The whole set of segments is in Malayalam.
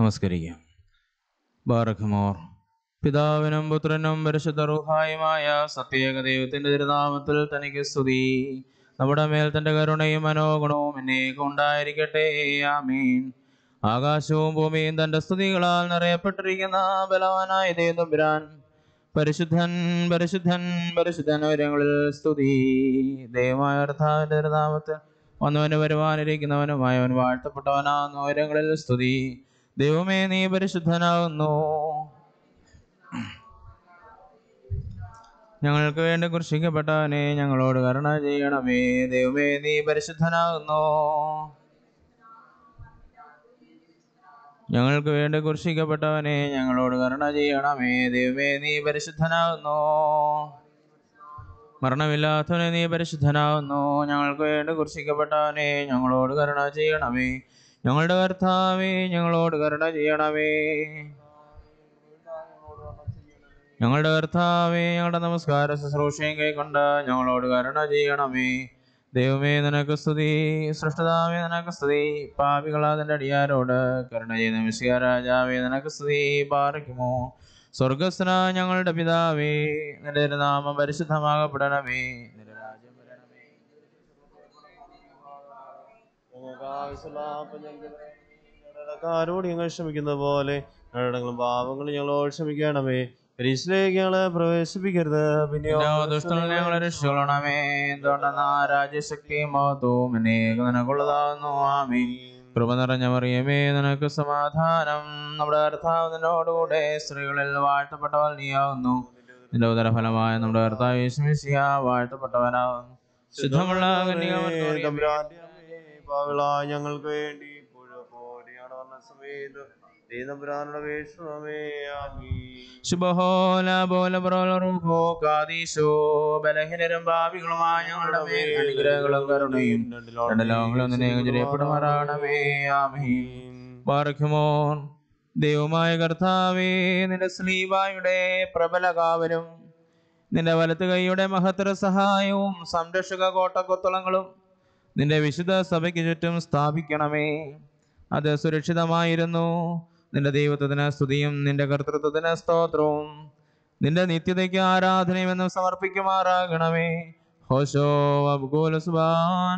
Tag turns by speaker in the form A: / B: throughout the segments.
A: നമസ്കരിക്കാം ബാറഖമോർ പിതാവിനും പുത്രനും പരിശുദ്ധ റുഹായുമായ സത്യേക ദൈവത്തിന്റെ തിരുനാമത്തിൽ തനിക്ക് സ്തുതി നമ്മുടെ മേൽ തന്റെ കരുണയും മനോഗുണവും എന്നേക്കും ഉണ്ടായിരിക്കട്ടെ ആമീൻ ആകാശവും ഭൂമിയും തന്റെ സ്തുതികളാൽ നിറയപ്പെട്ടിരിക്കുന്ന ബലവാനായ ദേവതമ്പുരാൻ പരിശുദ്ധൻ പരിശുദ്ധൻ പരിശുദ്ധൻ ഉയരങ്ങളിൽ സ്തുതി ദൈവമായ കർത്താവിന്റെ തിരുനാമത്തിൽ വന്നവന് വരുവാനിരിക്കുന്നവനുമായവൻ വാഴ്ത്തപ്പെട്ടവനാകുന്ന ഉയരങ്ങളിൽ സ്തുതി ദൈവമേ നീ പരിശുദ്ധനാകുന്നു ഞങ്ങൾക്ക് വേണ്ടി കുർഷിക്കപ്പെട്ടവനെ ഞങ്ങളോട് കരുണ ചെയ്യണമേ ദൈവമേ നീ പരിശുദ്ധനാകുന്നു ഞങ്ങൾക്ക് വേണ്ടി കുർഷിക്കപ്പെട്ടവനെ ഞങ്ങളോട് കരുണ ചെയ്യണമേ ദൈവമേ നീ പരിശുദ്ധനാകുന്നു മരണമില്ലാത്തവനെ നീ പരിശുദ്ധനാകുന്നു ഞങ്ങൾക്ക് വേണ്ടി കുർഷിക്കപ്പെട്ടവനെ ഞങ്ങളോട് കരുണ ചെയ്യണമേ ഞങ്ങളുടെ കർത്താവേ ഞങ്ങളോട് കരുണ ചെയ്യണമേ ഞങ്ങളുടെ കർത്താവേ ഞങ്ങളുടെ നമസ്കാര ശുശ്രൂഷയും കൈക്കൊണ്ട് ഞങ്ങളോട് കരുണ ചെയ്യണമേ ദൈവമേ നിനക്ക് സ്തുതി സൃഷ്ടതാവേ നിനക്ക് സ്തുതി പാപികളാതിൻ്റെ അടിയാരോട് കരുണ ചെയ്യുന്ന മിശിക രാജാവേ നിനക്ക് സ്തുതി പാറിക്കുമോ സ്വർഗസ്ന ഞങ്ങളുടെ പിതാവേ നിന്റെ ഒരു നാമം പരിശുദ്ധമാകപ്പെടണമേ നിന്റെ രാജ്യം വരണമേ
B: കാരോട് ഞങ്ങൾ ക്ഷമിക്കുന്ന പോലെ ഞങ്ങളുടെ പാവങ്ങൾ ഞങ്ങളോട് ക്ഷമിക്കണമേ പരീക്ഷയിലേക്ക് ഞങ്ങളെ പ്രവേശിപ്പിക്കരുത് പിന്നെയോ
A: ദുഷ്ടങ്ങൾ ഞങ്ങളെ രക്ഷിക്കണമേ എന്തുകൊണ്ടെന്നാ രാജ്യശക്തി മഹത്വവും എന്നേക്കും നിനക്കുള്ളതാകുന്നു ആമീൻ കൃപ നിറഞ്ഞ മറിയമേ നിനക്ക് സമാധാനം നമ്മുടെ കർത്താവ് നിന്നോടുകൂടെ സ്ത്രീകളിൽ വാഴ്ത്തപ്പെട്ടവൾ നീയാവുന്നു നിന്റെ ഉദരഫലമായ നമ്മുടെ കർത്താവ് യേശുമിശിഹ വാഴ്ത്തപ്പെട്ടവനാകുന്നു ശുദ്ധമുള്ള കന്യകാമറിയമേ,
B: തമ്പുരാന്റെ അമ്മേ, പാവികളായ ഞങ്ങൾക്ക് വേണ്ടി പുഴപ്പോലെയാണ് വന്ന സമയത്ത് ദൈവപുരാനുടെ വേഷമേ ആമീൻ
A: ശുഭഹോല ബോല പ്രോ കാദീശോ ബലഹീനരും ഭാവികളുമായ ഞങ്ങളുടെ മേൽ അനുഗ്രഹങ്ങളും കരുണയും രണ്ട് ലോകങ്ങളും നിന്നെ ജയപ്പെടുമാറാണമേ ആമീൻ ബാറഖുമോൻ ദൈവമായ കർത്താവേ നിന്റെ സ്ലീബായുടെ പ്രബല കാവലും നിന്റെ വലത്ത് കൈയുടെ മഹത്തര സഹായവും സംരക്ഷക കോട്ടക്കൊത്തളങ്ങളും നിന്റെ വിശുദ്ധ സഭയ്ക്ക് ചുറ്റും സ്ഥാപിക്കണമേ അത് സുരക്ഷിതമായിരുന്നു നിന്റെ ദൈവത്വത്തിന് സ്തുതിയും നിന്റെ കർത്തൃത്വത്തിന് സ്തോത്രവും നിന്റെ നിത്യതയ്ക്ക് ആരാധനയും എന്നും സമർപ്പിക്കുമാറാകണമേ ഹോശോ അബ്ഗോല സുബാൻ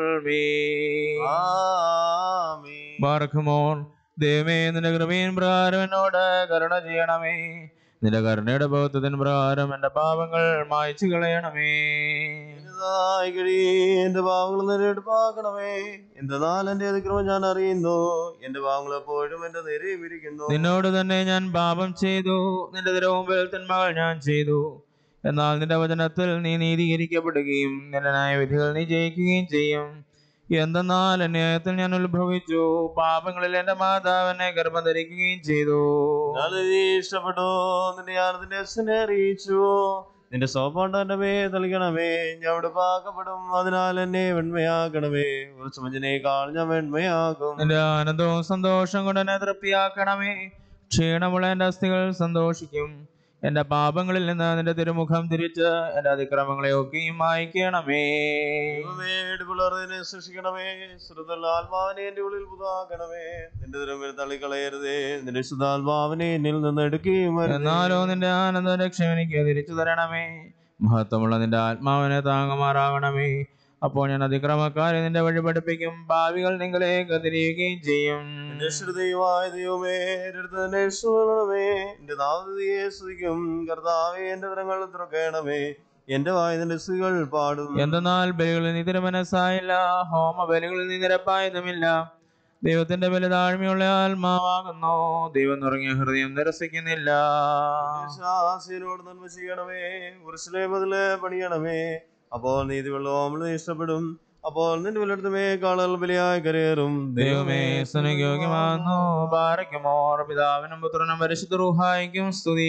B: ആമീൻ
A: ബാറഖുമോൻ ദൈവമേ നിന്റെ കൃപയും പ്രകാരം എന്നോട് കരുണ ചെയ്യണമേ നിന്റെ കരുണയുടെ ബൗദ്ധത്തിന് പ്രകാരം എന്റെ പാപങ്ങൾ മായ്ച്ചു കളയണമേ
B: ഇതായി കഴിയേ എന്റെ പാവങ്ങൾ നേരിടുപ്പാക്കണമേ എന്തെന്നാൽ എന്റെ അതിക്രമം ഞാൻ അറിയുന്നു എന്റെ പാവങ്ങൾ എപ്പോഴും എന്റെ നേരെ വിരിക്കുന്നു
A: നിന്നോട് തന്നെ ഞാൻ പാപം ചെയ്തു നിന്റെ തിരവുമ്പിൽ തിന്മകൾ ഞാൻ ചെയ്തു എന്നാൽ നിന്റെ വചനത്തിൽ നീ നീതീകരിക്കപ്പെടുകയും നിന്റെ ന്യായവിധികൾ നീ ജയിക്കുകയും ചെയ്യും എന്തെന്നാൽ അന്യായത്തിൽ ഞാൻ ഉത്ഭവിച്ചു പാപങ്ങളിൽ എന്റെ മാതാവ് എന്നെ ഗർഭം ധരിക്കുകയും ചെയ്തു
B: ഞാൻ നിന്നെ ഇഷ്ടപ്പെട്ടു നിന്റെ ജ്ഞാനത്തിന്റെ അച്ഛനെ അറിയിച്ചു നിന്റെ സോപ്പാണ്ട് എന്റെ മേ തളിക്കണമേ ഞാൻ അവിടെ പാകപ്പെടും അതിനാൽ എന്നെ വെണ്മയാക്കണമേ കുറച്ച് മഞ്ഞിനേക്കാൾ ഞാൻ വെണ്മയാകും
A: നിന്റെ ആനന്ദവും സന്തോഷം കൊണ്ട് എന്നെ തൃപ്തിയാക്കണമേ ക്ഷീണമുള്ള എന്റെ അസ്ഥികൾ സന്തോഷിക്കും എന്റെ പാപങ്ങളിൽ നിന്ന് നിന്റെ തിരുമുഖം തിരിച്ച് എന്റെ അതിക്രമങ്ങളെ ഒക്കെയും മായ്ക്കണമേ
B: പിളർന്നതിനെ സൃഷ്ടിക്കണമേ ശ്രുതല്ല ആത്മാവിനെ എന്റെ ഉള്ളിൽ പുതാക്കണമേ നിന്റെ തിരുമ്പിൽ തള്ളിക്കളയരുതേ നിന്റെ ശുദ്ധാത്മാവിനെ എന്നിൽ നിന്ന് എടുക്കുകയും അരുതേ.
A: എന്നാലോ നിന്റെ ആനന്ദ രക്ഷ എനിക്ക് തിരിച്ചു തരണമേ മഹത്വമുള്ള നിന്റെ ആത്മാവിനെ താങ്ങുമാറാകണമേ അപ്പോൾ ഞാൻ അതിക്രമക്കാരെ നിന്റെ വഴി പഠിപ്പിക്കും ഭാവികൾ നിങ്ങളേക്ക് തിരിയുകയും ചെയ്യും
B: എന്റെ ശ്രുതിയുമായ ദൈവമേ എന്റെ അടുത്ത് തന്നെ രക്ഷപ്പെടണമേ എന്റെ നാമതിയെ സ്തുതിക്കും കർത്താവേ എന്റെ തരങ്ങൾ തുറക്കണമേ എന്റെ വായതിന്റെ സ്തുതികൾ പാടും
A: എന്തെന്നാൽ ബലികളിൽ നീ തിരുമനസ്സായില്ല ഹോമ ബലികളിൽ നീ നിരപ്പായതുമില്ല ദൈവത്തിന്റെ ബലി താഴ്മയുള്ള ആത്മാവാകുന്നു ദൈവം തുടങ്ങിയ ഹൃദയം നിരസിക്കുന്നില്ല
B: ശാസിനോട് നന്മ ചെയ്യണമേ ഉരുസിലെ ബദല് പണിയണമേ അപ്പോൾ നീതി വെള്ളവും ഇഷ്ടപ്പെടും അപ്പോൾ നിന്റെ വല്ലടത്തുമേ കാളൽ ബലിയായി കരയേറും
A: ദൈവമേ സ്തുതിയോഗ്യമാകുന്നു പാറയ്ക്കുമോ പിതാവിനും പുത്രനും പരിശുദ്ധ റൂഹായിക്കും സ്തുതി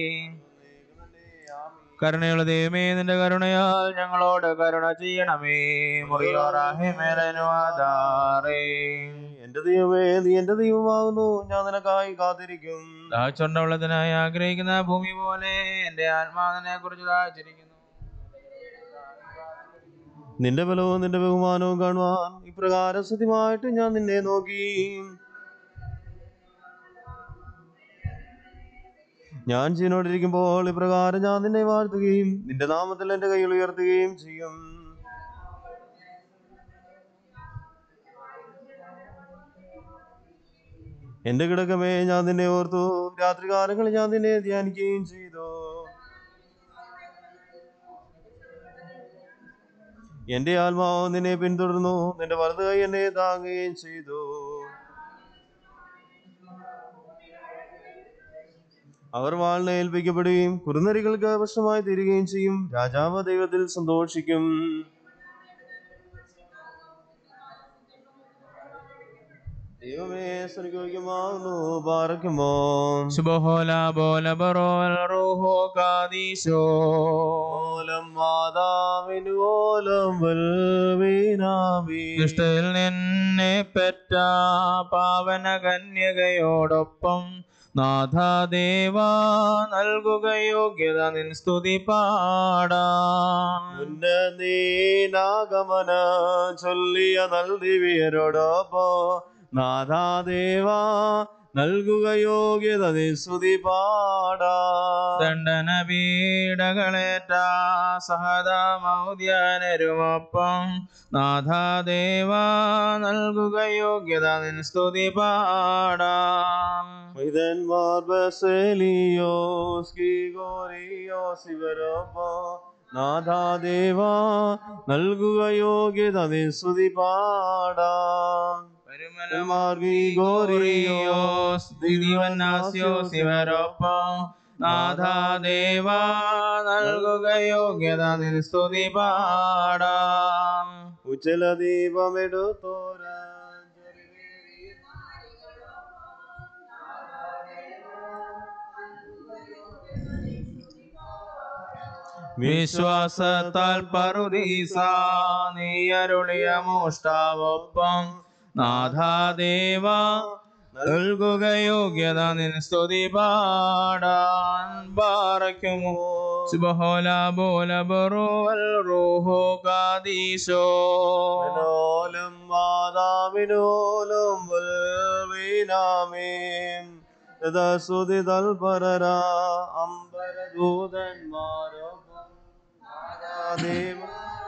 A: കരുണയുള്ള ദൈവമേ നിന്റെ കരുണയാൽ ഞങ്ങളോട് കരുണ ചെയ്യണമേ മുറിയോറാഹേ മേലനുവാദാറേ
B: എന്റെ ദൈവമേ നീ എന്റെ ദൈവമാകുന്നു ഞാൻ നിനക്കായി കാത്തിരിക്കും
A: ദാച്ചുണ്ടവളത്തിനായി ആഗ്രഹിക്കുന്ന ഭൂമി പോലെ എന്റെ ആത്മാവിനെ കുറിച്ച് ദാഹിച്ചിരിക്കുന്നു
B: നിന്റെ ബലവും നിന്റെ ബഹുമാനവും കാണുവാൻ ഇപ്രകാരം സത്യമായിട്ട് ഞാൻ നിന്നെ നോക്കി ഞാൻ ജീവനോടിരിക്കുമ്പോൾ ഇപ്രകാരം ഞാൻ നിന്നെ വാഴ്ത്തുകയും നിന്റെ നാമത്തിൽ എന്റെ കൈകൾ ഉയർത്തുകയും ചെയ്യും എന്റെ കിടക്കമേ ഞാൻ നിന്നെ ഓർത്തു രാത്രികാലങ്ങളിൽ ഞാൻ നിന്നെ ധ്യാനിക്കുകയും ചെയ്തു എന്റെ ആത്മാവ് നിന്നെ പിന്തുടർന്നു നിന്റെ വലത് കൈ എന്നെ താങ്ങുകയും ചെയ്തു അവർ വാളിനെ ഏൽപ്പിക്കപ്പെടുകയും കുറുനരികൾക്ക് ഭക്ഷണമായി തീരുകയും ചെയ്യും രാജാവ് ദൈവത്തിൽ സന്തോഷിക്കും ദൈവമേ സ്വർഗോഗ്യമാകുന്നു പാറയ്ക്കുമോ
A: ശുഭഹോല ബോല ബറോൽ റൂഹോ കാദീശോ
B: ഓലം മാതാവിന് ഓലം വൽവീനാമി
A: ദുഷ്ടയിൽ നിന്നെ പെറ്റ പാവന കന്യകയോടൊപ്പം നാഥാദേവ നൽകുക യോഗ്യത നിൻ സ്തുതി പാടാം
B: ഉന്നതീനാഗമന ചൊല്ലിയ നൽദിവിയരോടൊപ്പോ നാഥാദേവ നൽകുക യോഗ്യത നിസ്തുതി പാടാ
A: ദണ്ഡന പീഡകളേറ്റ സഹദമൗദ്യാനരുമൊപ്പം നാഥാദേവ നൽകുക യോഗ്യത നിൻ സ്തുതി പാടാം
B: മൈതന്മാർ ബസേലിയോസ് ഗിഗോറിയോസ് ഇവരൊപ്പോ നാഥാദേവ നൽകുക യോഗ്യത നിസ്തുതി പാടാ
A: ഗോറിയോസ് ദിവന്നാസ്യോസ് ഇവരൊപ്പം നാഥാദേവ നൽകുക യോഗ്യത നിൻ സ്തുതി പാടാം
B: ഉച്ചല ദീപമെടുത്തോരാ
A: വിശ്വാസത്താൽ പറുദീസ നീയരുളിയ മോഷ്ടാവൊപ്പം നാഥാദേവ നൽകുക യോഗ്യത നിൻ സ്തുതി പാടാൻ പാറയ്ക്കുമോ സുബഹോല ബോല ബറോൽ റൂഹോ കാദീശോ
B: മനോലം മാതാവിനോലം വൽവീനാമേം യഥാസ്തുതി തൽപരരാ അമ്പരദൂതന്മാരൊപ്പം മാതാദേവ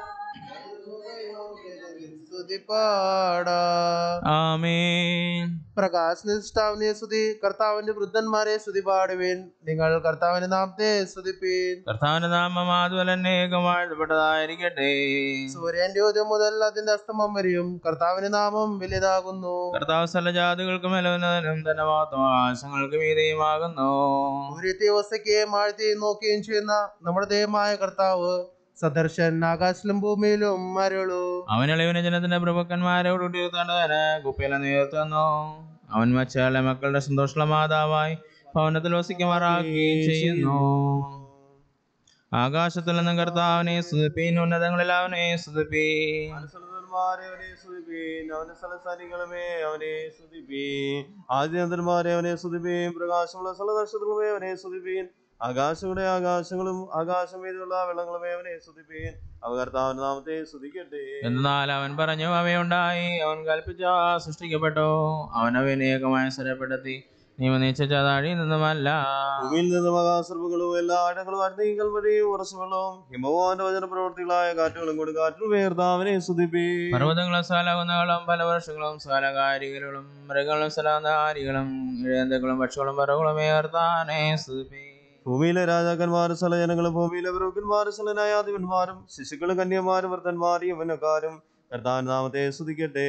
C: സ്തുതിപ്പാടാ
A: ആമേൻ
C: പ്രകാശ നിഷ്ഠാവിനെ സ്തുതി കർത്താവിന്റെ വൃദ്ധന്മാരെ സ്തുതി പാടുവിൻ നിങ്ങൾ കർത്താവിന്റെ നാമത്തെ സ്തുതിപ്പീൻ
A: കർത്താവിന്റെ നാമം ആദ്വലന്നേകം വാഴ്ത്തപ്പെട്ടതായിരിക്കട്ടെ
C: സൂര്യന്റെ ഉദയം മുതൽ അതിന്റെ അസ്തമം വരെയും കർത്താവിന്റെ നാമം വലുതാകുന്നു
A: കർത്താവ് സകല ജാതികൾക്കും എലവനും തന്റെ മാത്രം ആശങ്ങൾക്ക് മീതയുമാകുന്നു
C: സൂര്യത്തെ വസിക്കുകയും ആഴ്ചയും നോക്കുകയും ചെയ്യുന്ന നമ്മുടെ ദൈവമായ കർത്താവ് സദർശൻ ആകാശത്തിലും ഭൂമിയിലും മരുളു
A: അവൻ ഇളവിന ജനത്തിന്റെ പ്രഭുക്കന്മാരോട് ഉയർത്തേണ്ടതിന് കുപ്പിയിലെ ഉയർത്തുന്നു അവൻ മച്ചാളെ മക്കളുടെ സന്തോഷമുള്ള മാതാവായി ഭവനത്തിൽ വസിക്കുമാറാക്കുകയും ചെയ്യുന്നു ആകാശത്തിൽ നിന്നും കർത്താവിനെ സ്തുതിപ്പീൻ ഉന്നതങ്ങളിൽ അവനെ സ്തുതിപ്പീൻ
B: മനസ്സുള്ളവന്മാരെ അവനെ സ്തുതിപ്പീൻ അവന്റെ സ്ഥലസ്ഥാനികളുമേ അവനെ സ്തുതിപ്പീൻ ആദ്യന്തന്മാരെ അവനെ സ്തുതിപ്പീൻ പ്രകാശമുള്ള സ്ഥലനക്ഷത്രങ്ങളുമേ അവനെ സ്തുതിപ്പീൻ ആകാശങ്ങളുടെ ആകാശങ്ങളും ആകാശം മീതുള്ള വെള്ളങ്ങളുമേ അവനെ സ്തുതിപ്പീൻ അവ കർത്താവിന്റെ നാമത്തെ സ്തുതിക്കട്ടെ
A: എന്നാൽ അവൻ പറഞ്ഞു അവയുണ്ടായി അവൻ കൽപ്പിച്ച സൃഷ്ടിക്കപ്പെട്ടു അവൻ അവനെ ഏകമായി സ്ഥിരപ്പെടുത്തി നിയമനിശ്ചിച്ച താഴിയിൽ നിന്നുമല്ല
B: ഭൂമിയിൽ നിന്ന് മഹാസർപ്പങ്ങളും എല്ലാ ആഴങ്ങളും അരുന്നീങ്കൽ വരെയും ഉറച്ചുവെള്ളവും ഹിമവാന്റെ വചന പ്രവർത്തികളായ കാറ്റുകളും കൊടുക്കാറ്റും വേർതാവനെ സ്തുതിപ്പീൻ
A: പർവ്വതങ്ങളും സ്ഥലകുന്നകളും പല വർഷങ്ങളും സ്ഥലകാരികളും മൃഗങ്ങളും സ്ഥലധാരികളും ഇഴന്തകളും പക്ഷികളും പറകളും ഏർത്താനെ സ്തുതി
B: ഭൂമിയിലെ രാജാക്കന്മാരും സ്ഥലജനങ്ങളും ഭൂമിയിലെ പ്രഭുക്കന്മാരും സ്ഥലനായാധിപന്മാരും ശിശുക്കളും കന്യന്മാരും വൃത്തന്മാരും യവനക്കാരും കർത്താൻ നാമത്തെ സ്തുതിക്കട്ടെ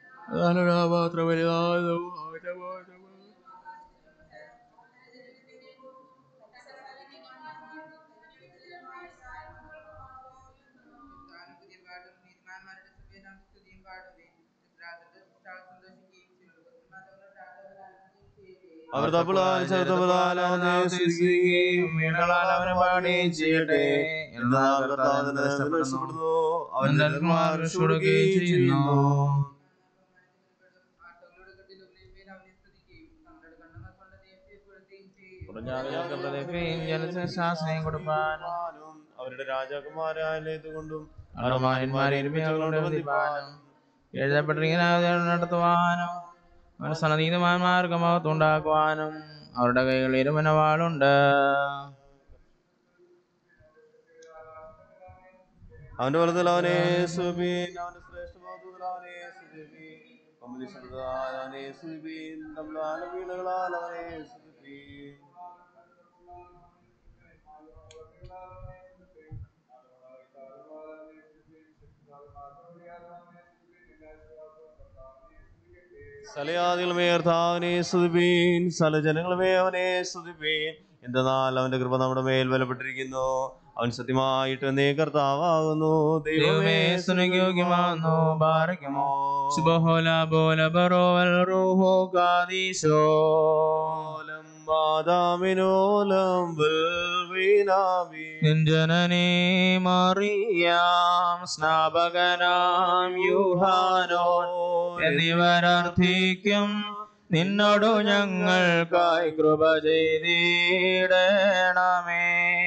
D: പുതിയ പാട്ടും നീതിമാന്മാരുടെ സഭയെ നാം സ്തുതിയും പാടുവേൻ ഇസ്രായേലിന്റെ ശിക്ഷാ സന്തോഷിക്കുകയും ചെയ്യും
B: അവർ തപ്പിളാൽ ചേർത്തവളാൽ അവനെ സ്തുതിക്കുകയും
A: വീണകളാൽ അവനെ പാടുകയും ചെയ്യട്ടെ
B: എല്ലാ കർത്താവിനെ രക്ഷപ്പെടുന്നു അവൻ
A: അവൻ
B: ധനന്മാർ രക്ഷപ്പെടുകയും ചെയ്യുന്നു
D: ആട്ടങ്ങളുടെ കട്ടിലുകളിൽ മേൽ അവനെ സ്തുതിക്കുകയും തങ്ങളുടെ കണ്ണുകൾ കൊണ്ട് ദേശീയപ്പെടുത്തുകയും ചെയ്യും
A: കുറഞ്ഞാളുകൾക്ക് പ്രതിഫലം ജനത്തിന് ശാസനയും കൊടുപ്പാനും
B: അവരുടെ രാജാക്കന്മാരായ കൊണ്ടും
A: അറമാന്മാരെ ഇരുമകളുടെ ബന്ധിപ്പാനും എഴുതപ്പെട്ടിരിക്കുന്ന നടത്തുവാനും അവൻ സനനീതമാന്മാർക്ക് മഹത്വം ഉണ്ടാക്കുവാനും അവരുടെ കൈകളിൽ ഇരുമനവാളുണ്ട്
B: അവന്റെ വലത്തിൽ അവനെ സുബീൻ അവന്റെ ശ്രേഷ്ഠബോധത്തിൽ അവനെ സുബീൻ കമലിശ്വരതാൽ അവനെ സുബീൻ തമ്മിലാല വീണകളാൽ അവനെ സുബീൻ സലയാദികളുമേ കർത്താവിനെ സ്തുതിപ്പീൻ സലജനങ്ങളുമേ അവനെ സ്തുതിപ്പീൻ എന്തെന്നാൽ അവന്റെ കൃപ നമ്മുടെ മേൽ ബലപ്പെട്ടിരിക്കുന്നു അവൻ സത്യമായിട്ട് നീ കർത്താവാകുന്നു
A: ദൈവമേ സ്തുതിയോഗ്യമാകുന്നു ബാരക്കുമോ സുബഹോല ബോല ബറോവൽ റൂഹോ കാദീശോ
B: ബാദാമിനോലം വീണാവി
A: ജനനേ മറിയാം സ്നാപകനാം യുഹാനോ എന്നിവരർത്ഥിക്കും നിന്നോടു ഞങ്ങൾക്കായി കൃപ ചെയ്തിടണമേ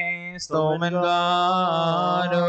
A: സ്തോമൻകാരോ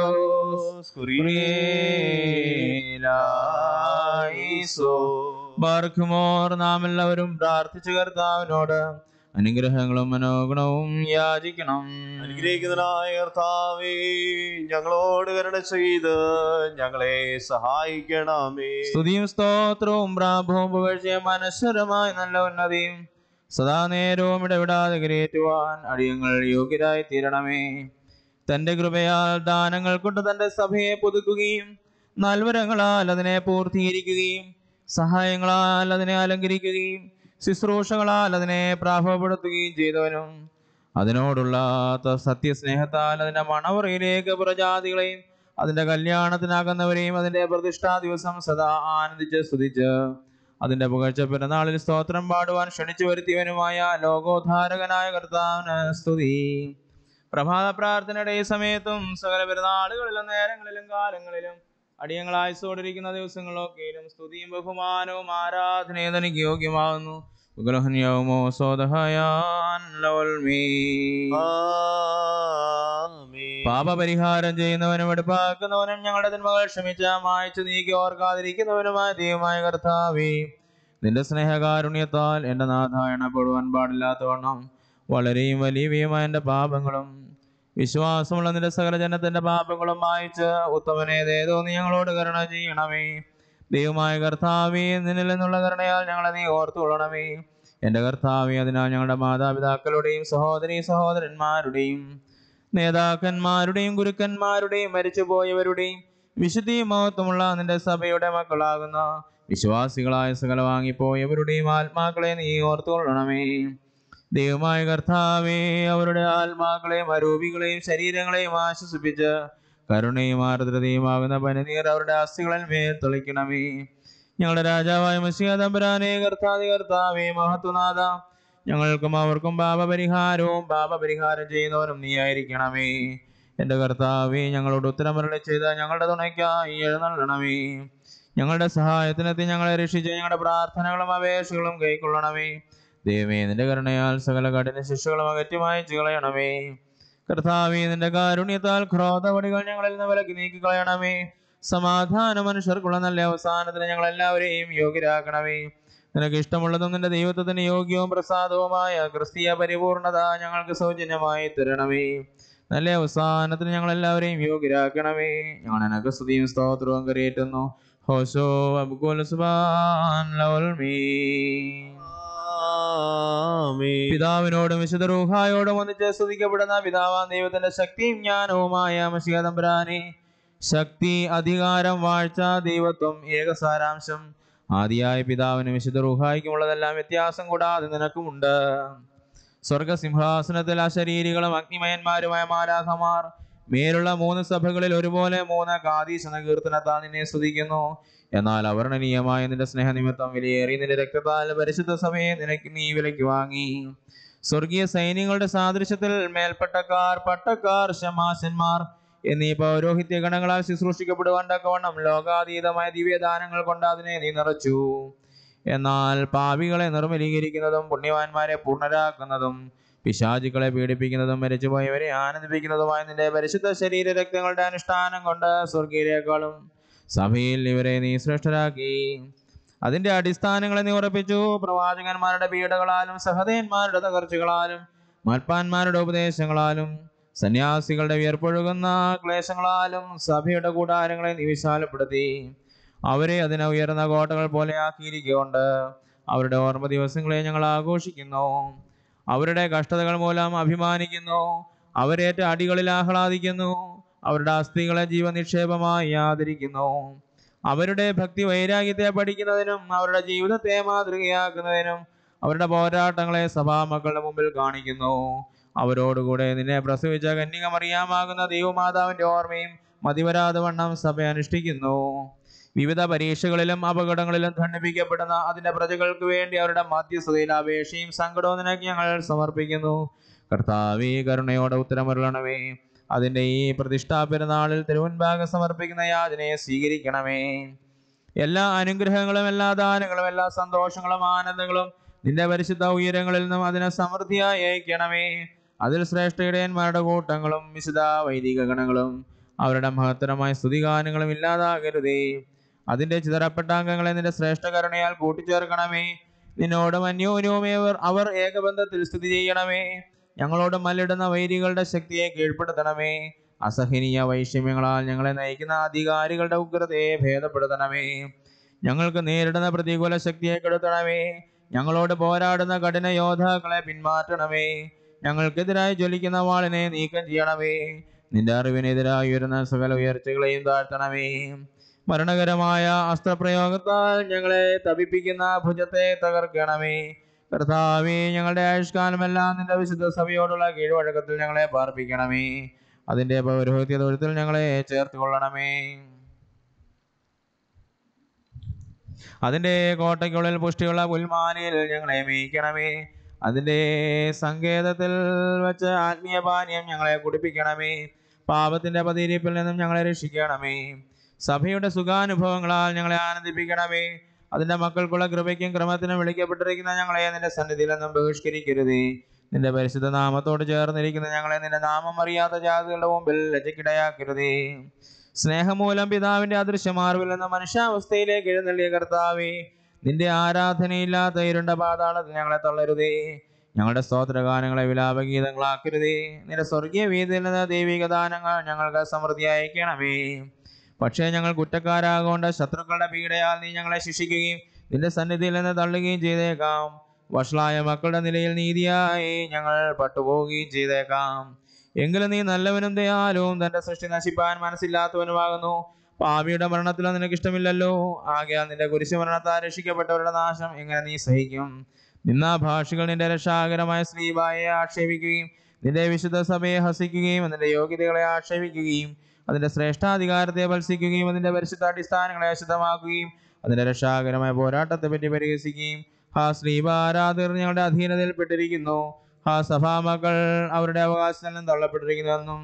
A: സ്കുറിയേലായിസോ ബാർക്കുമോർ നാം എല്ലാവരും പ്രാർത്ഥിച്ച കർത്താവിനോട് അനുഗ്രഹങ്ങളും മനോഗുണവും യാചിക്കണം
B: അനുഗ്രഹിക്കുന്നതിനായ കർത്താവേ ഞങ്ങളോട് കരുണ ചെയ്ത് ഞങ്ങളെ സഹായിക്കണമേ
A: സ്തുതിയും സ്തോത്രവും പ്രാഭവും പുകഴ്ചയും അനശ്വരമായ നല്ല ഉന്നതിയും സദാ നേരവും ഇടവിടാതെ കരയേറ്റുവാൻ അടിയങ്ങൾ യോഗ്യരായി തീരണമേ തന്റെ കൃപയാൽ ദാനങ്ങൾ കൊണ്ട് തന്റെ സഭയെ പുതുക്കുകയും നൽവരങ്ങളാൽ അതിനെ പൂർത്തീകരിക്കുകയും സഹായങ്ങളാൽ അതിനെ അലങ്കരിക്കുകയും ശുശ്രൂഷകളാൽ അതിനെ പ്രാഭവപ്പെടുത്തുകയും ചെയ്തവനും അതിനോടുള്ള ത- സത്യസ്നേഹത്താൽ അതിന്റെ മണവറയിലേക്ക് പ്രജാതികളെയും അതിന്റെ കല്യാണത്തിനാകുന്നവരെയും അതിന്റെ പ്രതിഷ്ഠാ ദിവസം സദാ ആനന്ദിച്ച് സ്തുതിച്ച് അതിന്റെ പുകഴ്ച പെരുന്നാളിൽ സ്തോത്രം പാടുവാൻ ക്ഷണിച്ചു വരുത്തിയവനുമായ ലോകോദ്ധാരകനായ കർത്താവിന് സ്തുതി പ്രഭാത പ്രാർത്ഥനയുടെ ഈ സമയത്തും സകല പെരുന്നാളുകളിലും നേരങ്ങളിലും കാലങ്ങളിലും അടിയങ്ങളായിസോടിരിക്കുന്ന ദിവസങ്ങളൊക്കെയും സ്തുതിയും ബഹുമാനവും ആരാധനയും തനിക്ക് യോഗ്യമാകുന്നു ഉഗ്രഹന്യവുമോ സോദഹയാൻ ലവൽമീ
B: ആമേൻ.
A: പാപപരിഹാരം ചെയ്യുന്നവനും എടുപ്പാക്കുന്നവനും ഞങ്ങളുടെ തിന്മകൾ ക്ഷമിച്ച മായച്ചു നീക്കി ഓർക്കാതിരിക്കുന്നവനുമായ ദൈവമായ കർത്താവേ നിന്റെ സ്നേഹകാരുണ്യത്താൽ എൻ്റെ നാഥ എണ്ണപ്പെടുവാൻ പാടില്ലാത്തവണ്ണം വളരെയും വലിയവയുമായ എൻ്റെ പാപങ്ങളും വിശ്വാസമുള്ള നിന്റെ സകല ജനത്തിന്റെ പാപങ്ങളും മായിച്ച് ഉത്തമനേതേതോ നീ ഞങ്ങളോട് കരുണ ചെയ്യണമേ ദൈവമായ കർത്താവേ നിന്നിൽ നിന്നുള്ള കരുണയാൽ ഞങ്ങളെ നീ ഓർത്തുകൊള്ളണമേ എൻ്റെ കർത്താവേ അതിനാൽ ഞങ്ങളുടെ മാതാപിതാക്കളുടെയും സഹോദരി സഹോദരന്മാരുടെയും നേതാക്കന്മാരുടെയും ഗുരുക്കന്മാരുടെയും മരിച്ചുപോയവരുടെയും വിശുദ്ധി മഹത്വമുള്ള നിന്റെ സഭയുടെ മക്കളാകുന്ന വിശ്വാസികളായ സകല വാങ്ങിപ്പോയവരുടെയും ആത്മാക്കളെ നീ ഓർത്തുകൊള്ളണമേ ദൈവമായ കർത്താവേ അവരുടെ ആത്മാക്കളെയും അരൂപികളെയും ശരീരങ്ങളെയും ആശ്വസിപ്പിച്ച് കരുണയും ആർദ്രതയുമാകുന്ന പനിനീർ അവരുടെ അസ്ഥികളിൽ മേൽ തെളിക്കണമേ ഞങ്ങളുടെ രാജാവായ മസിയ തമ്പുരാനെ കർത്താതി കർത്താവേ മഹത്വനാഥ ഞങ്ങൾക്കും അവർക്കും പാപപരിഹാരവും പാപപരിഹാരം ചെയ്യുന്നവരും നീ ആയിരിക്കണമേ എൻ്റെ കർത്താവേ ഞങ്ങളോട് ഉത്തരമരളി ചെയ്ത ഞങ്ങളുടെ തുണയ്ക്കായി എഴുന്നള്ളണമേ ഞങ്ങളുടെ സഹായത്തിനെത്തി ഞങ്ങളെ രക്ഷിച്ച് ഞങ്ങളുടെ പ്രാർത്ഥനകളും അപേക്ഷകളും കൈക്കൊള്ളണമേ ദൈവമേ നിന്റെ കരുണയാൽ സകല കഠിന ശിക്ഷകളും അകറ്റി മായച്ചു കളയണമേ കർത്താവേ നിന്റെ കാരുണ്യത്താൽ ക്രോധവടികൾ ഞങ്ങളിൽ നിന്ന് വിലക്കി നീക്കി കളയണമേ സമാധാന മനുഷ്യർക്കുള്ള നല്ല അവസാനത്തിന് ഞങ്ങൾ എല്ലാവരെയും യോഗ്യരാക്കണമേ നിനക്ക് ഇഷ്ടമുള്ളതും നിന്റെ ദൈവത്വത്തിന് യോഗ്യവും പ്രസാദവുമായ ക്രിസ്തീയ പരിപൂർണത ഞങ്ങൾക്ക് സൗജന്യമായി തരണമേ നല്ല അവസാനത്തിന് ഞങ്ങൾ എല്ലാവരെയും യോഗ്യരാക്കണമേ ഞങ്ങൾ നിനക്ക് സ്തുതിയും സ്തോത്രവും കരയേറ്റുന്നു ഹോശോ അബ്കുൽ സുബാൻ ലവൽ മീ
B: ആമേൻ.
A: പിതാവിനോടും വിശുദ്ധ റൂഹായോടും ഒന്നിച്ച് സ്തുതിക്കപ്പെടുന്ന പിതാവാൻ ദൈവത്തിന്റെ ശക്തിയും ജ്ഞാനവുമായ മഷിക തമ്പുരാനെ ശക്തി അധികാരം വാഴ്ച ദൈവത്വം ഏകസാരാംശം ആദിയായ പിതാവിനും വിശുദ്ധ റൂഹായിക്കുമുള്ളതെല്ലാം വ്യത്യാസം കൂടാതെ നിനക്കുമുണ്ട് സ്വർഗസിംഹാസനത്തിൽ അശരീരികളും അഗ്നിമയന്മാരുമായ മാലാഖമാർ മേലുള്ള മൂന്ന് സഭകളിൽ ഒരുപോലെ മൂന്ന് കാതീസ് എന്ന കീർത്തനത്താൽ നിന്നെ സ്തുതിക്കുന്നു എന്നാൽ അവർണനീയമായ നിന്റെ സ്നേഹനിമിത്തം വിലയേറി നിന്റെ രക്തത്താൽ പരിശുദ്ധ സഭയെ നിനക്ക് നീ വിലയ്ക്ക് വാങ്ങി സ്വർഗീയ സൈന്യങ്ങളുടെ സാദൃശ്യത്തിൽ മേൽപ്പട്ടക്കാർ പട്ടക്കാർ ശമാശന്മാർ എന്നീ പൗരോഹിത്യ ഗണങ്ങളാൽ ശുശ്രൂഷിക്കപ്പെടുവാൻ തക്കവണ്ണം ലോകാതീതമായ ദിവ്യദാനങ്ങൾ കൊണ്ട് അതിനെ നീ നിറച്ചു എന്നാൽ പാപികളെ നിർമ്മലീകരിക്കുന്നതും പുണ്യവാന്മാരെ പൂർണ്ണരാക്കുന്നതും പിശാചുക്കളെ പീഡിപ്പിക്കുന്നതും മരിച്ചുപോയവരെ ആനന്ദിപ്പിക്കുന്നതുമായ നിന്റെ പരിശുദ്ധ ശരീര രക്തങ്ങളുടെ അനുഷ്ഠാനം കൊണ്ട് സ്വർഗീയരെക്കാളും സഭയിൽ ഇവരെ നീ ശ്രേഷ്ഠരാക്കി അതിന്റെ അടിസ്ഥാനങ്ങളെ നീ ഉറപ്പിച്ചു പ്രവാചകന്മാരുടെ പീഡകളാലും സഹതയന്മാരുടെ തകർച്ചകളാലും മൽപ്പാന്മാരുടെ ഉപദേശങ്ങളാലും സന്യാസികളുടെ വിയർപ്പൊഴുകുന്ന ക്ലേശങ്ങളാലും സഭയുടെ കൂടാരങ്ങളെ നീ വിശാലപ്പെടുത്തി അവരെ അതിനെ ഉയർന്ന കോട്ടകൾ പോലെ ആക്കിയിരിക്കൊണ്ട് അവരുടെ ഓർമ്മ ദിവസങ്ങളെ ഞങ്ങൾ ആഘോഷിക്കുന്നു അവരുടെ കഷ്ടതകൾ മൂലം അഭിമാനിക്കുന്നു അവരേറ്റ അടികളിൽ ആഹ്ലാദിക്കുന്നു അവരുടെ അസ്ഥികളെ ജീവനിക്ഷേപമായി ആദരിക്കുന്നു അവരുടെ ഭക്തി വൈരാഗ്യത്തെ പഠിക്കുന്നതിനും അവരുടെ ജീവിതത്തെ മാതൃകയാക്കുന്നതിനും അവരുടെ പോരാട്ടങ്ങളെ സഭാമക്കളുടെ മുമ്പിൽ കാണിക്കുന്നു അവരോടുകൂടെ നിന്നെ പ്രസവിച്ച കന്യകമറിയാമാകുന്ന ദൈവമാതാവിന്റെ ഓർമ്മയും മതിവരാതെ വണ്ണം സഭ അനുഷ്ഠിക്കുന്നു വിവിധ പരീക്ഷകളിലും അപകടങ്ങളിലും ഖണ്ഡിപ്പിക്കപ്പെടുന്ന അതിന്റെ പ്രജകൾക്ക് വേണ്ടി അവരുടെ മധ്യസ്ഥതയിൽ അപേക്ഷയും സങ്കടവും നിനക്ക് ഞങ്ങൾ സമർപ്പിക്കുന്നു കർത്താവേ കരുണയോടെ ഉത്തരമരുളണമേ അതിന്റെ ഈ പ്രതിഷ്ഠാ പെരുന്നാളിൽ തിരുവൻഭാഗം സമർപ്പിക്കുന്ന യാചനയെ സ്വീകരിക്കണമേ എല്ലാ അനുഗ്രഹങ്ങളും എല്ലാ ദാനങ്ങളും എല്ലാ സന്തോഷങ്ങളും ആനന്ദങ്ങളും നിന്റെ പരിശുദ്ധ ഉയരങ്ങളിൽ നിന്നും അതിനെ സമൃദ്ധിയായി അയക്കണമേ അതിൽ ശ്രേഷ്ഠ ഇടയന്മാരുടെ കൂട്ടങ്ങളും വിശുദ്ധ വൈദിക ഗണങ്ങളും അവരുടെ മഹത്തരമായ സ്തുതിഗാനങ്ങളും ഇല്ലാതാകരുതേ അതിന്റെ ചിതറപ്പെട്ട അംഗങ്ങളെ നിന്റെ ശ്രേഷ്ഠ കരുണയാൽ കൂട്ടിച്ചേർക്കണമേ നിന്നോടും അന്യോന്യവും അവർ അവർ ഏകബന്ധത്തിൽ സ്ഥിതി ചെയ്യണമേ ഞങ്ങളോട് മല്ലിടുന്ന വൈരികളുടെ ശക്തിയെ കീഴ്പ്പെടുത്തണമേ അസഹനീയ വൈഷമ്യങ്ങളാൽ ഞങ്ങളെ നയിക്കുന്ന അധികാരികളുടെ ഉഗ്രതയെ ഭേദപ്പെടുത്തണമേ ഞങ്ങൾക്ക് നേരിടുന്ന പ്രതികൂല ശക്തിയെ കെടുത്തണമേ ഞങ്ങളോട് പോരാടുന്ന കഠിന യോദ്ധാക്കളെ പിന്മാറ്റണമേ ഞങ്ങൾക്കെതിരായി ജ്വലിക്കുന്ന വാളിനെ നീക്കം ചെയ്യണമേ നിന്റെ അറിവിനെതിരായി ഉയരുന്ന സകല ഉയർച്ചകളെയും താഴ്ത്തണമേ മരണകരമായ അസ്ത്രപ്രയോഗത്താൽ ഞങ്ങളെ തപിപ്പിക്കുന്ന ഭുജത്തെ തകർക്കണമേ കർത്താവേ ഞങ്ങളുടെ ആയുഷ്കാലമെല്ലാം നിന്റെ വിശുദ്ധ സഭയോടുള്ള കീഴ്വഴക്കത്തിൽ ഞങ്ങളെ പാർപ്പിക്കണമേ അതിന്റെ പൗരോഹിത്യ തൊഴുത്തിൽ ഞങ്ങളെ ചേർത്ത് കൊള്ളണമേ അതിന്റെ കോട്ടയ്ക്കുള്ളിൽ പുഷ്ടിയുള്ള പുൽമാനയിൽ ഞങ്ങളെ മേയ്ക്കണമേ അതിന്റെ സങ്കേതത്തിൽ വെച്ച് ആത്മീയ പാനീയം ഞങ്ങളെ കുടിപ്പിക്കണമേ പാപത്തിന്റെ പതിരിപ്പിൽ നിന്നും ഞങ്ങളെ രക്ഷിക്കണമേ സഭയുടെ സുഖാനുഭവങ്ങളാൽ ഞങ്ങളെ ആനന്ദിപ്പിക്കണമേ അതിന്റെ മക്കൾക്കുള്ള കൃപയ്ക്കും ക്രമത്തിനും വിളിക്കപ്പെട്ടിരിക്കുന്ന ഞങ്ങളെ നിന്റെ സന്നിധിയിൽ നിന്നും ബഹിഷ്കരിക്കരുതേ നിന്റെ പരിശുദ്ധ നാമത്തോട് ചേർന്നിരിക്കുന്ന ഞങ്ങളെ നിന്റെ നാമം അറിയാത്ത ജാതികളുടെ മുമ്പിൽ ലജ്ജക്കിടയാക്കരുതേ സ്നേഹമൂലം പിതാവിന്റെ അദൃശ്യമാർവിൽ നിന്ന് മനുഷ്യാവസ്ഥയിലേക്ക് എഴുന്നള്ളിയ കർത്താവേ നിന്റെ ആരാധനയില്ലാത്ത ഇരുണ്ട പാതാളത്തിൽ ഞങ്ങളെ തള്ളരുതേ ഞങ്ങളുടെ സ്തോത്രഗാനങ്ങളെ വിലാപഗീതങ്ങളാക്കരുതേ നിന്റെ സ്വർഗീയ വീതിയിൽ നിന്ന് ദൈവിക ദാനങ്ങൾ ഞങ്ങൾക്ക് സമൃദ്ധി അയക്കണമേ പക്ഷേ ഞങ്ങൾ കുറ്റക്കാരാകൊണ്ട് ശത്രുക്കളുടെ പീഡയാൽ നീ ഞങ്ങളെ ശിക്ഷിക്കുകയും നിന്റെ സന്നിധിയിൽ നിന്ന് തള്ളുകയും ചെയ്തേക്കാം വഷളായ മക്കളുടെ നിലയിൽ നീതിയായി ഞങ്ങൾ പട്ടുപോവുകയും ചെയ്തേക്കാം എങ്കിലും നീ നല്ലവനും ദയാലും തന്റെ സൃഷ്ടി നശിപ്പാൻ മനസ്സില്ലാത്തവനുമാകുന്നു പാപിയുടെ മരണത്തിൽ നിനക്ക് ഇഷ്ടമില്ലല്ലോ ആകയാൽ നിന്റെ കുരിശു മരണത്താൽ രക്ഷിക്കപ്പെട്ടവരുടെ നാശം എങ്ങനെ നീ സഹിക്കും നിന്നാ ഭാഷികൾ നിന്റെ രക്ഷാകരമായ ശ്രീബായെ ആക്ഷേപിക്കുകയും നിന്റെ വിശുദ്ധ സഭയെ ഹസിക്കുകയും അതിന്റെ യോഗ്യതകളെ ആക്ഷേപിക്കുകയും അതിന്റെ ശ്രേഷ്ഠാധികാരത്തെ വത്സിക്കുകയും അതിന്റെ പരിശുദ്ധ അടിസ്ഥാനങ്ങളെ അശുദ്ധമാക്കുകയും അതിന്റെ രക്ഷാകരമായ പോരാട്ടത്തെ പറ്റി പരിഹസിക്കുകയും ഹാ ശ്രീബ ആരാധകർ ഞങ്ങളുടെ അധീനതയിൽപ്പെട്ടിരിക്കുന്നു ഹാ സഭാമക്കൾ അവരുടെ അവകാശത്തിൽ നിന്നും തള്ളപ്പെട്ടിരിക്കുന്നുവെന്നും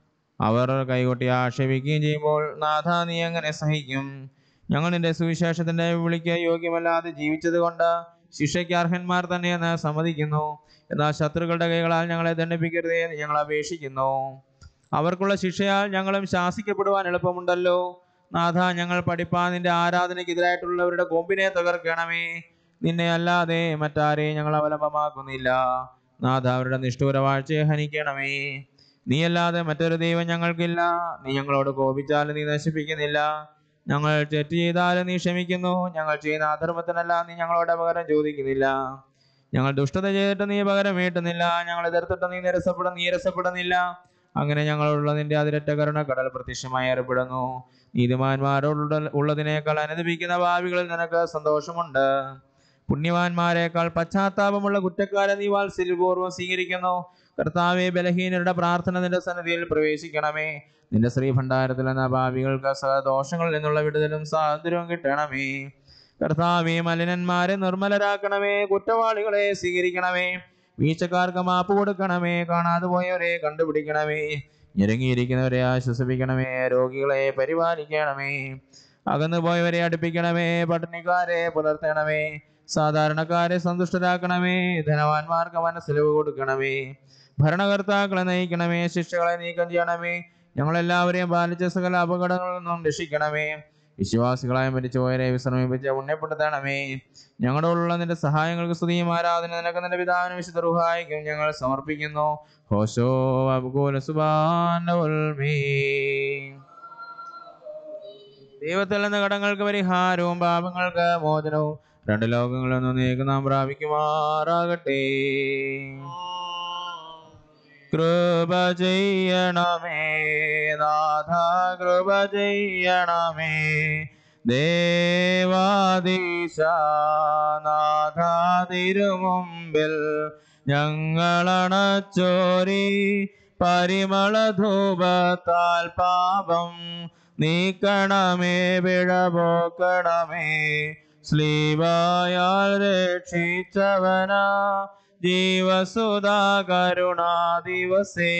A: അവർ കൈകൊട്ടി ആക്ഷേപിക്കുകയും ചെയ്യുമ്പോൾ നാഥ നീ എങ്ങനെ സഹിക്കും ഞങ്ങൾ നിന്റെ സുവിശേഷത്തിന്റെ വിളിക്ക് യോഗ്യമല്ലാതെ ജീവിച്ചത് കൊണ്ട് ശിക്ഷയ്ക്ക് അർഹന്മാർ തന്നെയെന്ന് സമ്മതിക്കുന്നു എന്നാൽ ശത്രുക്കളുടെ കൈകളാൽ ഞങ്ങളെ ദണ്ഡിപ്പിക്കരുതേ എന്ന് ഞങ്ങൾ അപേക്ഷിക്കുന്നു അവർക്കുള്ള ശിക്ഷയാൽ ഞങ്ങളും ശാസിക്കപ്പെടുവാൻ എളുപ്പമുണ്ടല്ലോ നാഥ ഞങ്ങൾ പഠിപ്പാൻ നിന്റെ ആരാധനയ്ക്കെതിരായിട്ടുള്ളവരുടെ കൊമ്പിനെ തകർക്കണമേ നിന്നെ അല്ലാതെ മറ്റാരെയും ഞങ്ങൾ അവലംബമാക്കുന്നില്ല നാഥ അവരുടെ നിഷ്ഠൂര വാഴ്ചയെ ഹനിക്കണമേ നീയല്ലാതെ മറ്റൊരു ദൈവം ഞങ്ങൾക്കില്ല നീ ഞങ്ങളോട് കോപിച്ചാലും നീ നശിപ്പിക്കുന്നില്ല ഞങ്ങൾ തെറ്റ് ചെയ്താലും നീ ക്ഷമിക്കുന്നു ഞങ്ങൾ ചെയ്യുന്ന അധർമ്മത്തിനല്ല നീ ഞങ്ങളോട് പകരം ചോദിക്കുന്നില്ല ഞങ്ങൾ ദുഷ്ടത ചെയ്തിട്ട് നീ പകരം വീട്ടുന്നില്ല ഞങ്ങൾ എതിർത്തിട്ട് നീ നിരസപ്പെട നീരസപ്പെടുന്നില്ല അങ്ങനെ ഞങ്ങളുള്ള നിന്റെ അതിരറ്റ കരുണ കടൽ പ്രത്യക്ഷമായി ഏർപ്പെടുന്നു നീതിമാന്മാരോടുള്ള ഉള്ളതിനേക്കാൾ അനുദപിക്കുന്ന ഭാവികളിൽ നിനക്ക് സന്തോഷമുണ്ട് പുണ്യവാന്മാരെക്കാൾ പശ്ചാത്താപമുള്ള കുറ്റക്കാരെ നീ വാത്സല്യപൂർവ്വം സ്വീകരിക്കുന്നു കർത്താവെ ബലഹീനരുടെ പ്രാർത്ഥന നിന്റെ സന്നിധിയിൽ പ്രവേശിക്കണമേ നിന്റെ ശ്രീഭണ്ഡാരത്തിൽ എന്ന ഭാവികൾക്ക് സഹദോഷങ്ങളിൽ നിന്നുള്ള വിടുതലും സ്വാതന്ത്ര്യവും കിട്ടണമേ കർത്താവെ മലിനന്മാരെ നിർമ്മലരാക്കണമേ കുറ്റവാളികളെ സ്വീകരിക്കണമേ വീഴ്ചക്കാർക്ക് മാപ്പ് കൊടുക്കണമേ കാണാതെ പോയവരെ കണ്ടുപിടിക്കണമേ ഞെരുങ്ങിയിരിക്കുന്നവരെ ആശ്വസിപ്പിക്കണമേ രോഗികളെ പരിപാലിക്കണമേ അകന്നു പോയവരെ അടുപ്പിക്കണമേ പട്ടിണിക്കാരെ പുലർത്തണമേ സാധാരണക്കാരെ സന്തുഷ്ടരാക്കണമേ ധനവാന്മാർക്ക് മനസ്സിലവ് കൊടുക്കണമേ ഭരണകർത്താക്കളെ നയിക്കണമേ ശിക്ഷകളെ നീക്കം ചെയ്യണമേ ഞങ്ങളെല്ലാവരെയും പാലിച്ച സകല അപകടങ്ങളിൽ നിന്നും രക്ഷിക്കണമേ വിശ്വാസികളായ മരിച്ചുപോയവരെ വിശ്രമിപ്പിച്ച് പുണ്യപ്പെടുത്തണമേ ഞങ്ങളോടുള്ള നിന്റെ സഹായങ്ങൾക്ക് സ്തുതിയും ആരാധന നിനക്ക് നിന്റെ പിതാവിനും വിശുദ്ധ റുഹായിക്കും ഞങ്ങൾ സമർപ്പിക്കുന്നു ഹോശോ അബ്ഗോല സുബാനോൽമീ ദൈവത്തിൽ നിന്ന് കടങ്ങൾക്ക് പരിഹാരവും പാപങ്ങൾക്ക് മോചനവും രണ്ട് ലോകങ്ങളിൽ നിന്ന് നീക്ക് നാം പ്രാപിക്കുമാറാകട്ടെ കൃപ ചെയ്യണമേ നാഥ കൃപ ചെയ്യണമേ ദേവാദീശ നാഥ തിരുമുമ്പിൽ ഞങ്ങളണച്ചോരി പരിമള ധൂപത്താൽ പാപം നീക്കണമേ പിഴപോക്കണമേ സ്ലീവായാൽ രക്ഷിച്ചവനാ ജീവസുധാ കരുണാ ദിവസേ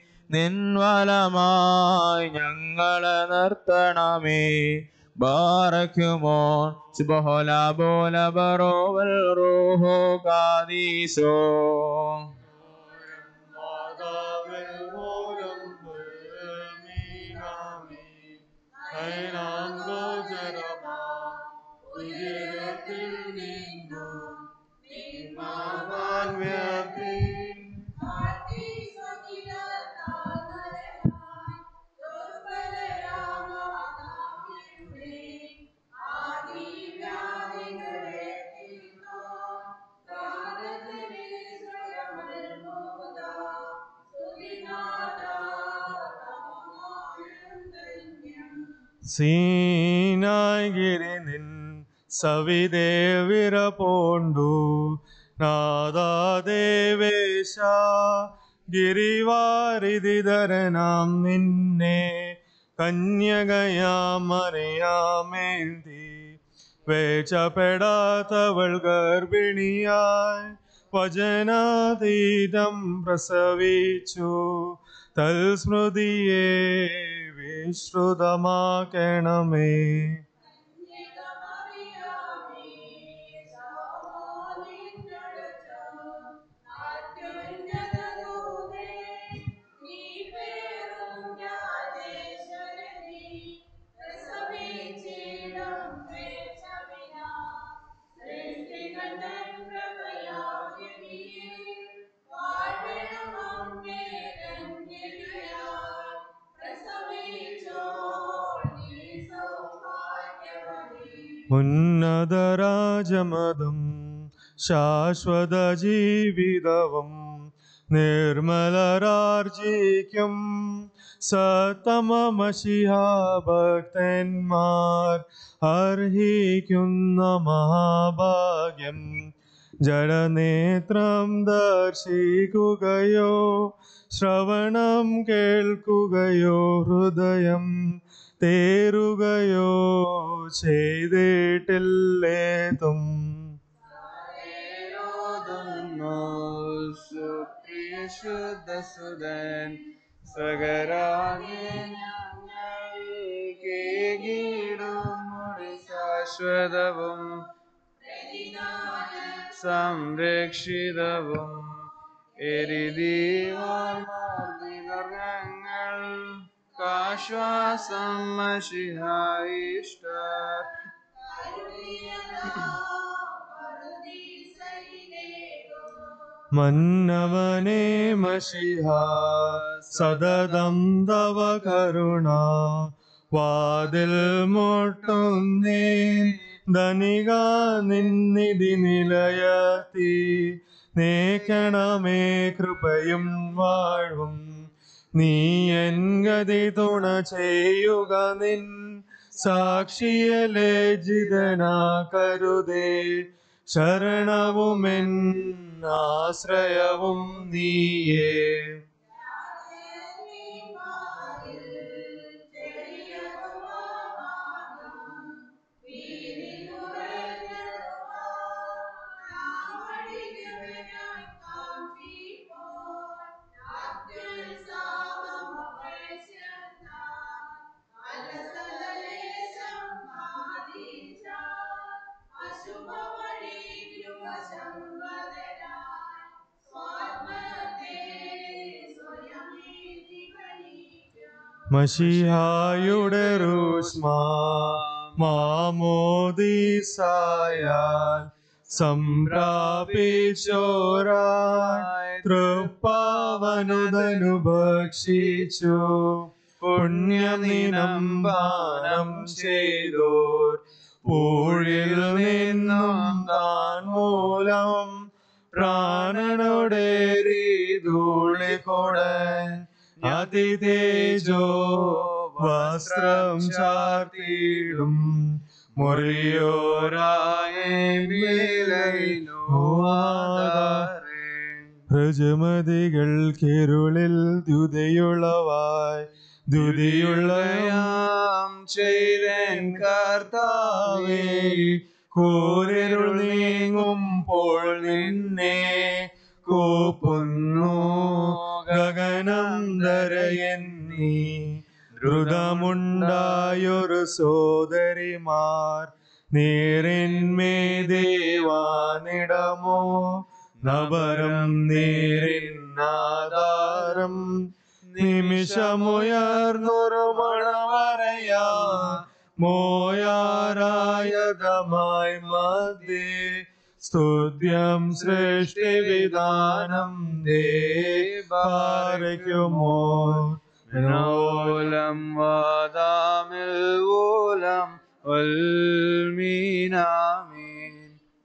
A: നിൻവലമായി ഞങ്ങളെ നിർത്തണമേ ബാറക്കുമോ ശുഭഹോല ബോല ബറോവൽ റൂഹോ കാദീശോ
B: സീനാഗിരി നിൻ സവിദേവിര പോണ്ടു നാദാദേവേശ ഗിരിവാരിതിധരനാം നിന്നെ കന്യകയാമറിയാമേന്തി വേച്ചപ്പെടാത്തവൾ ഗർഭിണിയായി വചനാതീതം പ്രസവിച്ചു തൽസ്മൃതിയെ വിശ്രുതമാക്കണമേ ഉന്നതരാജമതം ശാശ്വത ജീവിതവും നിർമ്മലരാർജിക്കും സത്തമമശിഹാഭക്തന്മാർ അർഹിക്കുന്ന മഹാഭാഗ്യം ജഡനേത്രം ദർശിക്കുകയോ ശ്രവണം കേൾക്കുകയോ ഹൃദയം തേറുകയോ ചെയ്തിട്ടില്ലേതും
A: ശുദ്ധസുതൻ ശാശ്വതവും സംരക്ഷിതവും എരിതീവാർമാർദ്ദിതങ്ങൾ കാശ്വാസം മഷിഹായിഷ്ട
B: മന്നവനേ മഷിഹ സതതം തവ കരുണ വാതിൽ മുട്ടുന്നേ ധനിക നിന്നിധി നിലയത്തി നേക്കണമേ കൃപയും വാഴും നീ എൻ ഗതി തുണ ചെയ്യുക നിൻ സാക്ഷിയലെ ജിതനാ കരുതേ ശരണവുമെൻ ആശ്രയവും നീയേ മഷിഹായുടെ റൂഷ്മ മാമോദീസായാൽ സംപ്രാപിച്ചോരായി തൃപ്പാവനുതനു ഭക്ഷിച്ചു പുണ്യനിനം പാനം ചെയ്തോർ പൂഴിൽ നിന്നും താൻ മൂലം പ്രാണനോടേറിതൂളിക്കൊട അതിതേജോ വസ്ത്രം ചാർത്തിയിടും മുറിയോരായ പ്രജമതികൾ കിരുളിൽ ദ്യുതയുള്ളവായി ദ്യുതിയുള്ളയാം ചെയ്തൻ കർത്താവേ കൂരിരുൾ നീങ്ങുമ്പോൾ നിന്നെ കൂപ്പുന്നു ഗഗനം ധരയെന്നീ ദ്രുതമുണ്ടായൊരു സോദരിമാർ നേരിന്മേ ദേവാനിടമോ നവരം നേരിന്നാധാരം നിമിഷമുയർന്നൊരു മണവരയാ മോയാരായതമായി മധ്യേ സ്തുത്യം സൃഷ്ടിവിധാനം ദേവാരയ്ക്കുമോ
E: ഓലം വാദാമിൽ ഓലം ഉൽമീനാമീൻ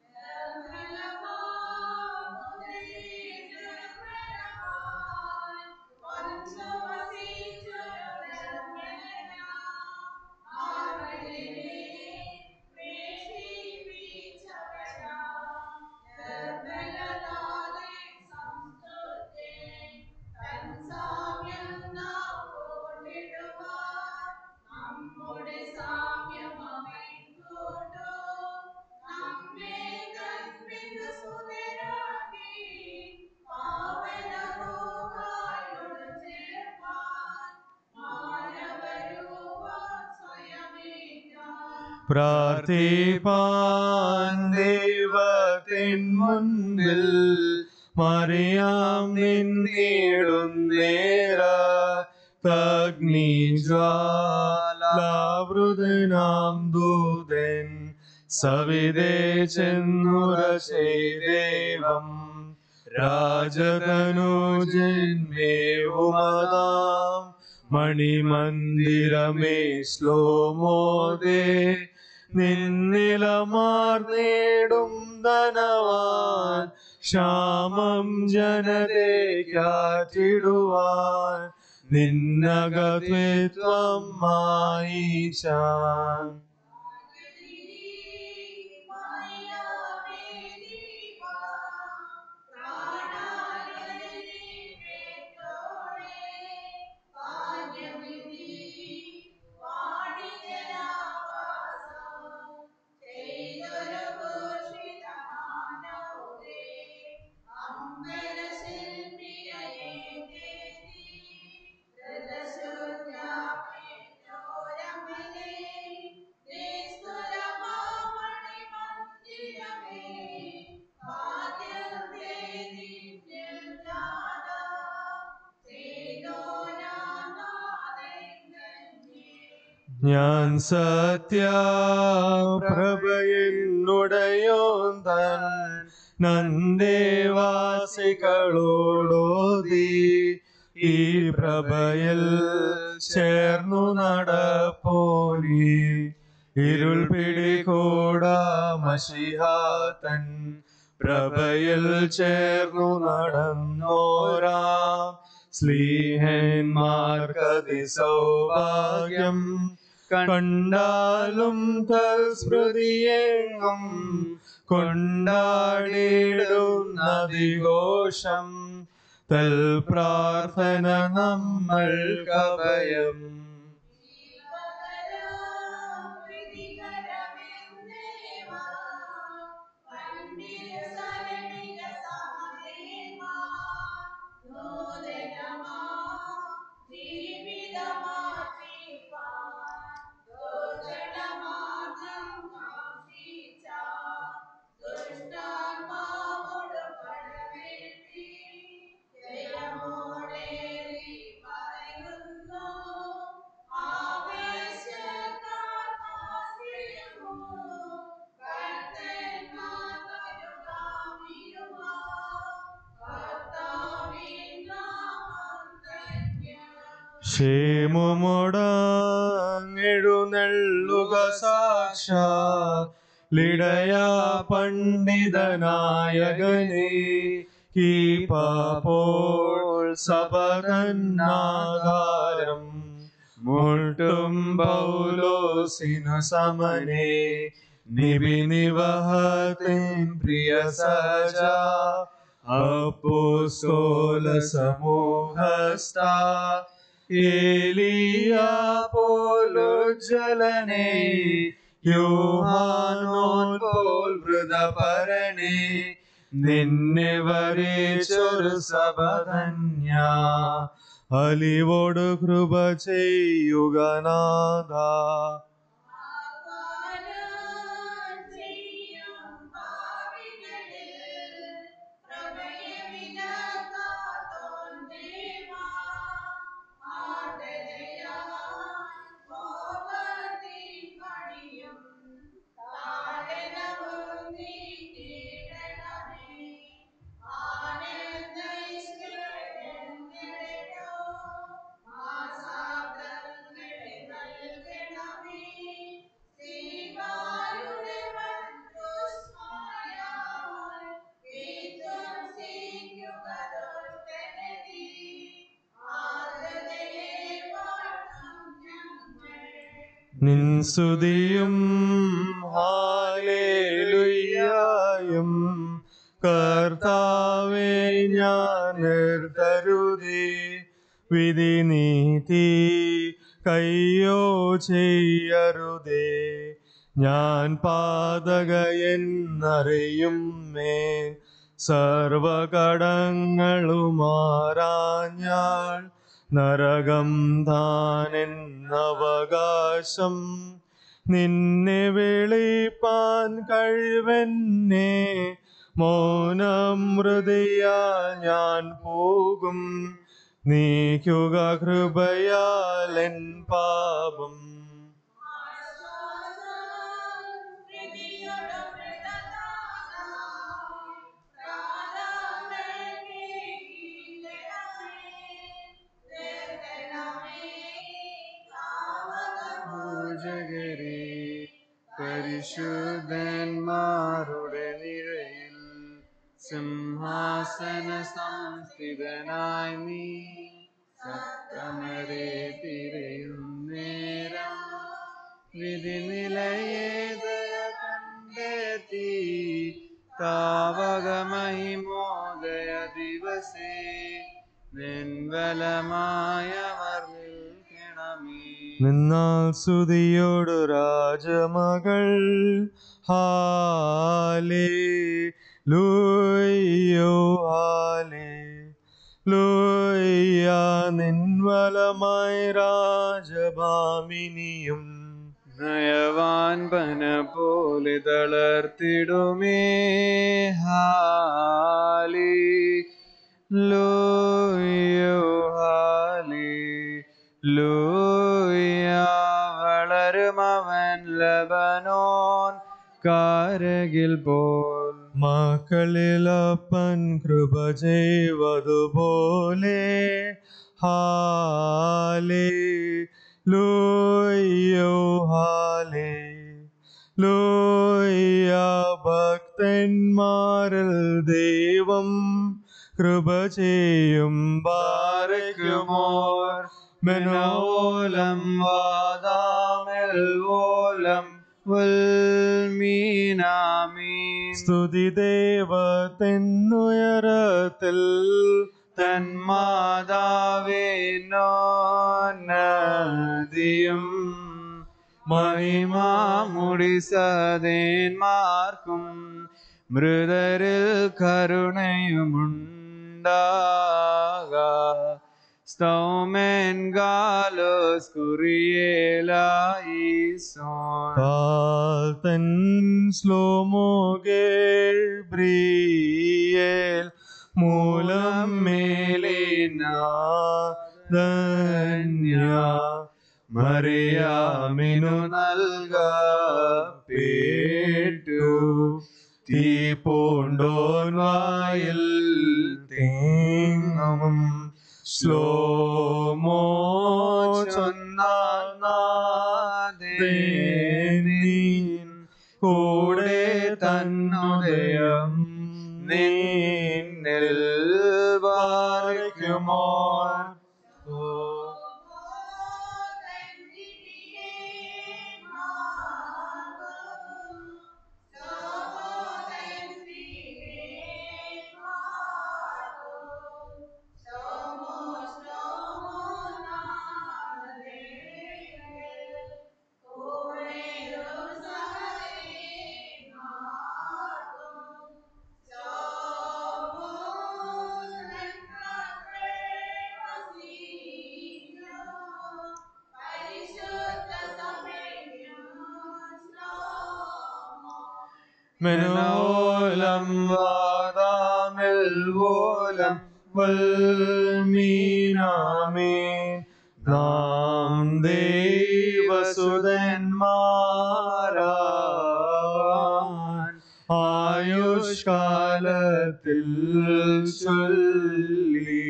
F: നമ്മുടെ സാമ്യമോ നമ്മെ കൽപ്പിത സുതരാക്കി പാവനരോഗായോട് ചേർപ്പാൻ മാനവരൂപ സ്വയമേറ്റാൻ
B: പ്രാർത്ഥിപ്പാൻ ദൈവത്തിൻ മുൻപിൽ മറിയാം നിന്നിടുന്നേര തഗ്നി ജ്വാലാവൃതനാം ദൂതൻ സവിതേ ചെന്നുര ചെയ്ദേവം രാജതനുജന്മേവുമതാം മണിമന്ദിരമേ ശ്ലോമോദേ നിന്നിലമാർ നേടും ധനവാൻ ക്ഷാമം ജനതയ്ക്കാറ്റിടുവാൻ നിന്നകത്വം മായിച്ചാൻ ഞാൻ സത്യപ്രഭയെന്നുടയോൻ തൻ നന്ദേവാസികളോടോതി ഈ പ്രഭയിൽ ചേർന്നു നടപ്പോലി ഇരുൾ പിടികൂടാ മഷിഹാതൻ പ്രഭയിൽ ചേർന്നു നടന്നോരാം സ്ലീഹന്മാർക്കതി സൗഭാഗ്യം കണ്ടാലും തൽസ്മൃതിയെങ്ങും കൊണ്ടാടിയിടുന്നതിഘോഷം തൽ പ്രാർത്ഥന നമ്മൾ കഭയം
F: ജയമോടേറി പറയുന്നു
B: ക്ഷേമമോടാങ്ങെഴുന്നള്ളുക സാക്ഷാ ലിടയാ പണ്ഡിതനായകനെ കീപോൾ സപകന്നാകാരം മുട്ടും പൗലോസിനു സമനെ നിബിനിവഹത്തിൻ പ്രിയ സജ അപ്പോസ്തോല സമൂഹസ്ഥ ഏലിയ പോലുജ്വലനെ യോഹാനോൻ പോൽ വൃതപരനെ നിന്നെ വരേച്ചൊരു സബധന്യ അലിവോട് കൃപ ചെയ്യുക നാഥ നിൻ സ്തുതിയും ഹാലേലുയ്യായും കർത്താവേ ഞാൻ നിർത്തരുതേ വിധി നീതി കയ്യോ ചെയ്യരുതേ ഞാൻ പാതകയെന്നറിയും മേ സർവകടങ്ങളുമാറാഞ്ഞാൾ നരകം താനെന്നവകാശം നിന്നെ വിളിപ്പാൻ കഴിവെന്നെ മൗനം ഹൃദയാൽ ഞാൻ പോകും നീക്കുക കൃപയാലെൻ പാപം പൂജകരെ പരിശുദ്ധന്മാരുടെ നിഴയിൽ സിംഹാസന സംസ്ഥിതനായി നീ സത്തമരെ തിരയും നേരം വിധി നിലയേതയ കണ്ടെത്തി താവക മഹിമോദയ ദിവസേ വെൺവലമായവർ നിൽക്കണമേ നിന്നാൽ സ്തുതിയോട് രാജമകൾ ഹാലേ ലൂയ്യോ ഹാലേ ലൂയ്യ നിൻവലമായി രാജഭാമിനിയും നയവാൻ പന പോലെ തളർത്തിടുമേ ഹാലേ ലോയോ ഹാലേ ലോയ വളരും അവൻ ലബനോൻ കാരകിൽ പോൽ മക്കളിലപ്പൻ കൃപ ചെയ്വതുപോലെ ഹാലേ ലോയോ ഹാലേ ലോയ ഭക്തന്മാരിൽ ദൈവം കൃപ ചെയ്യും ബാരയ്ക്കുമോർ മനോലം വാദാമെൽ ഓലം ഉൽമീനാമീൻ സ്തുതി ദേവത്തെന്നുയരത്തിൽ തന്മാതാവേനോന്നതിയും മഹിമാമുടിസതേന്മാർക്കും മൃതരിൽ കരുണയുമുണ്ടാക സ്തൗമൻ ഗാലോസ് കുറിയേലായിസോൻ കാൽത്തൻ സ്ലോമോഗേ ബ്രിയേൽ മൂലം മേലിന ധന്യ മറിയാമിനു നൽകപ്പെട്ടു തീ പൂണ്ടോൻ വായിൽ തേങ്ങും ശ്ലോമോ
E: നീൻ കൂടെ തന്നുദയം നിന്നിൽ പാലിക്കുമോ
F: മനോലം വാദാമിൽ പോലം വൽമീനാമേ നാം ദേവസുതന്മാരാൻ ആയുഷ്കാലത്തിൽ ചൊല്ലി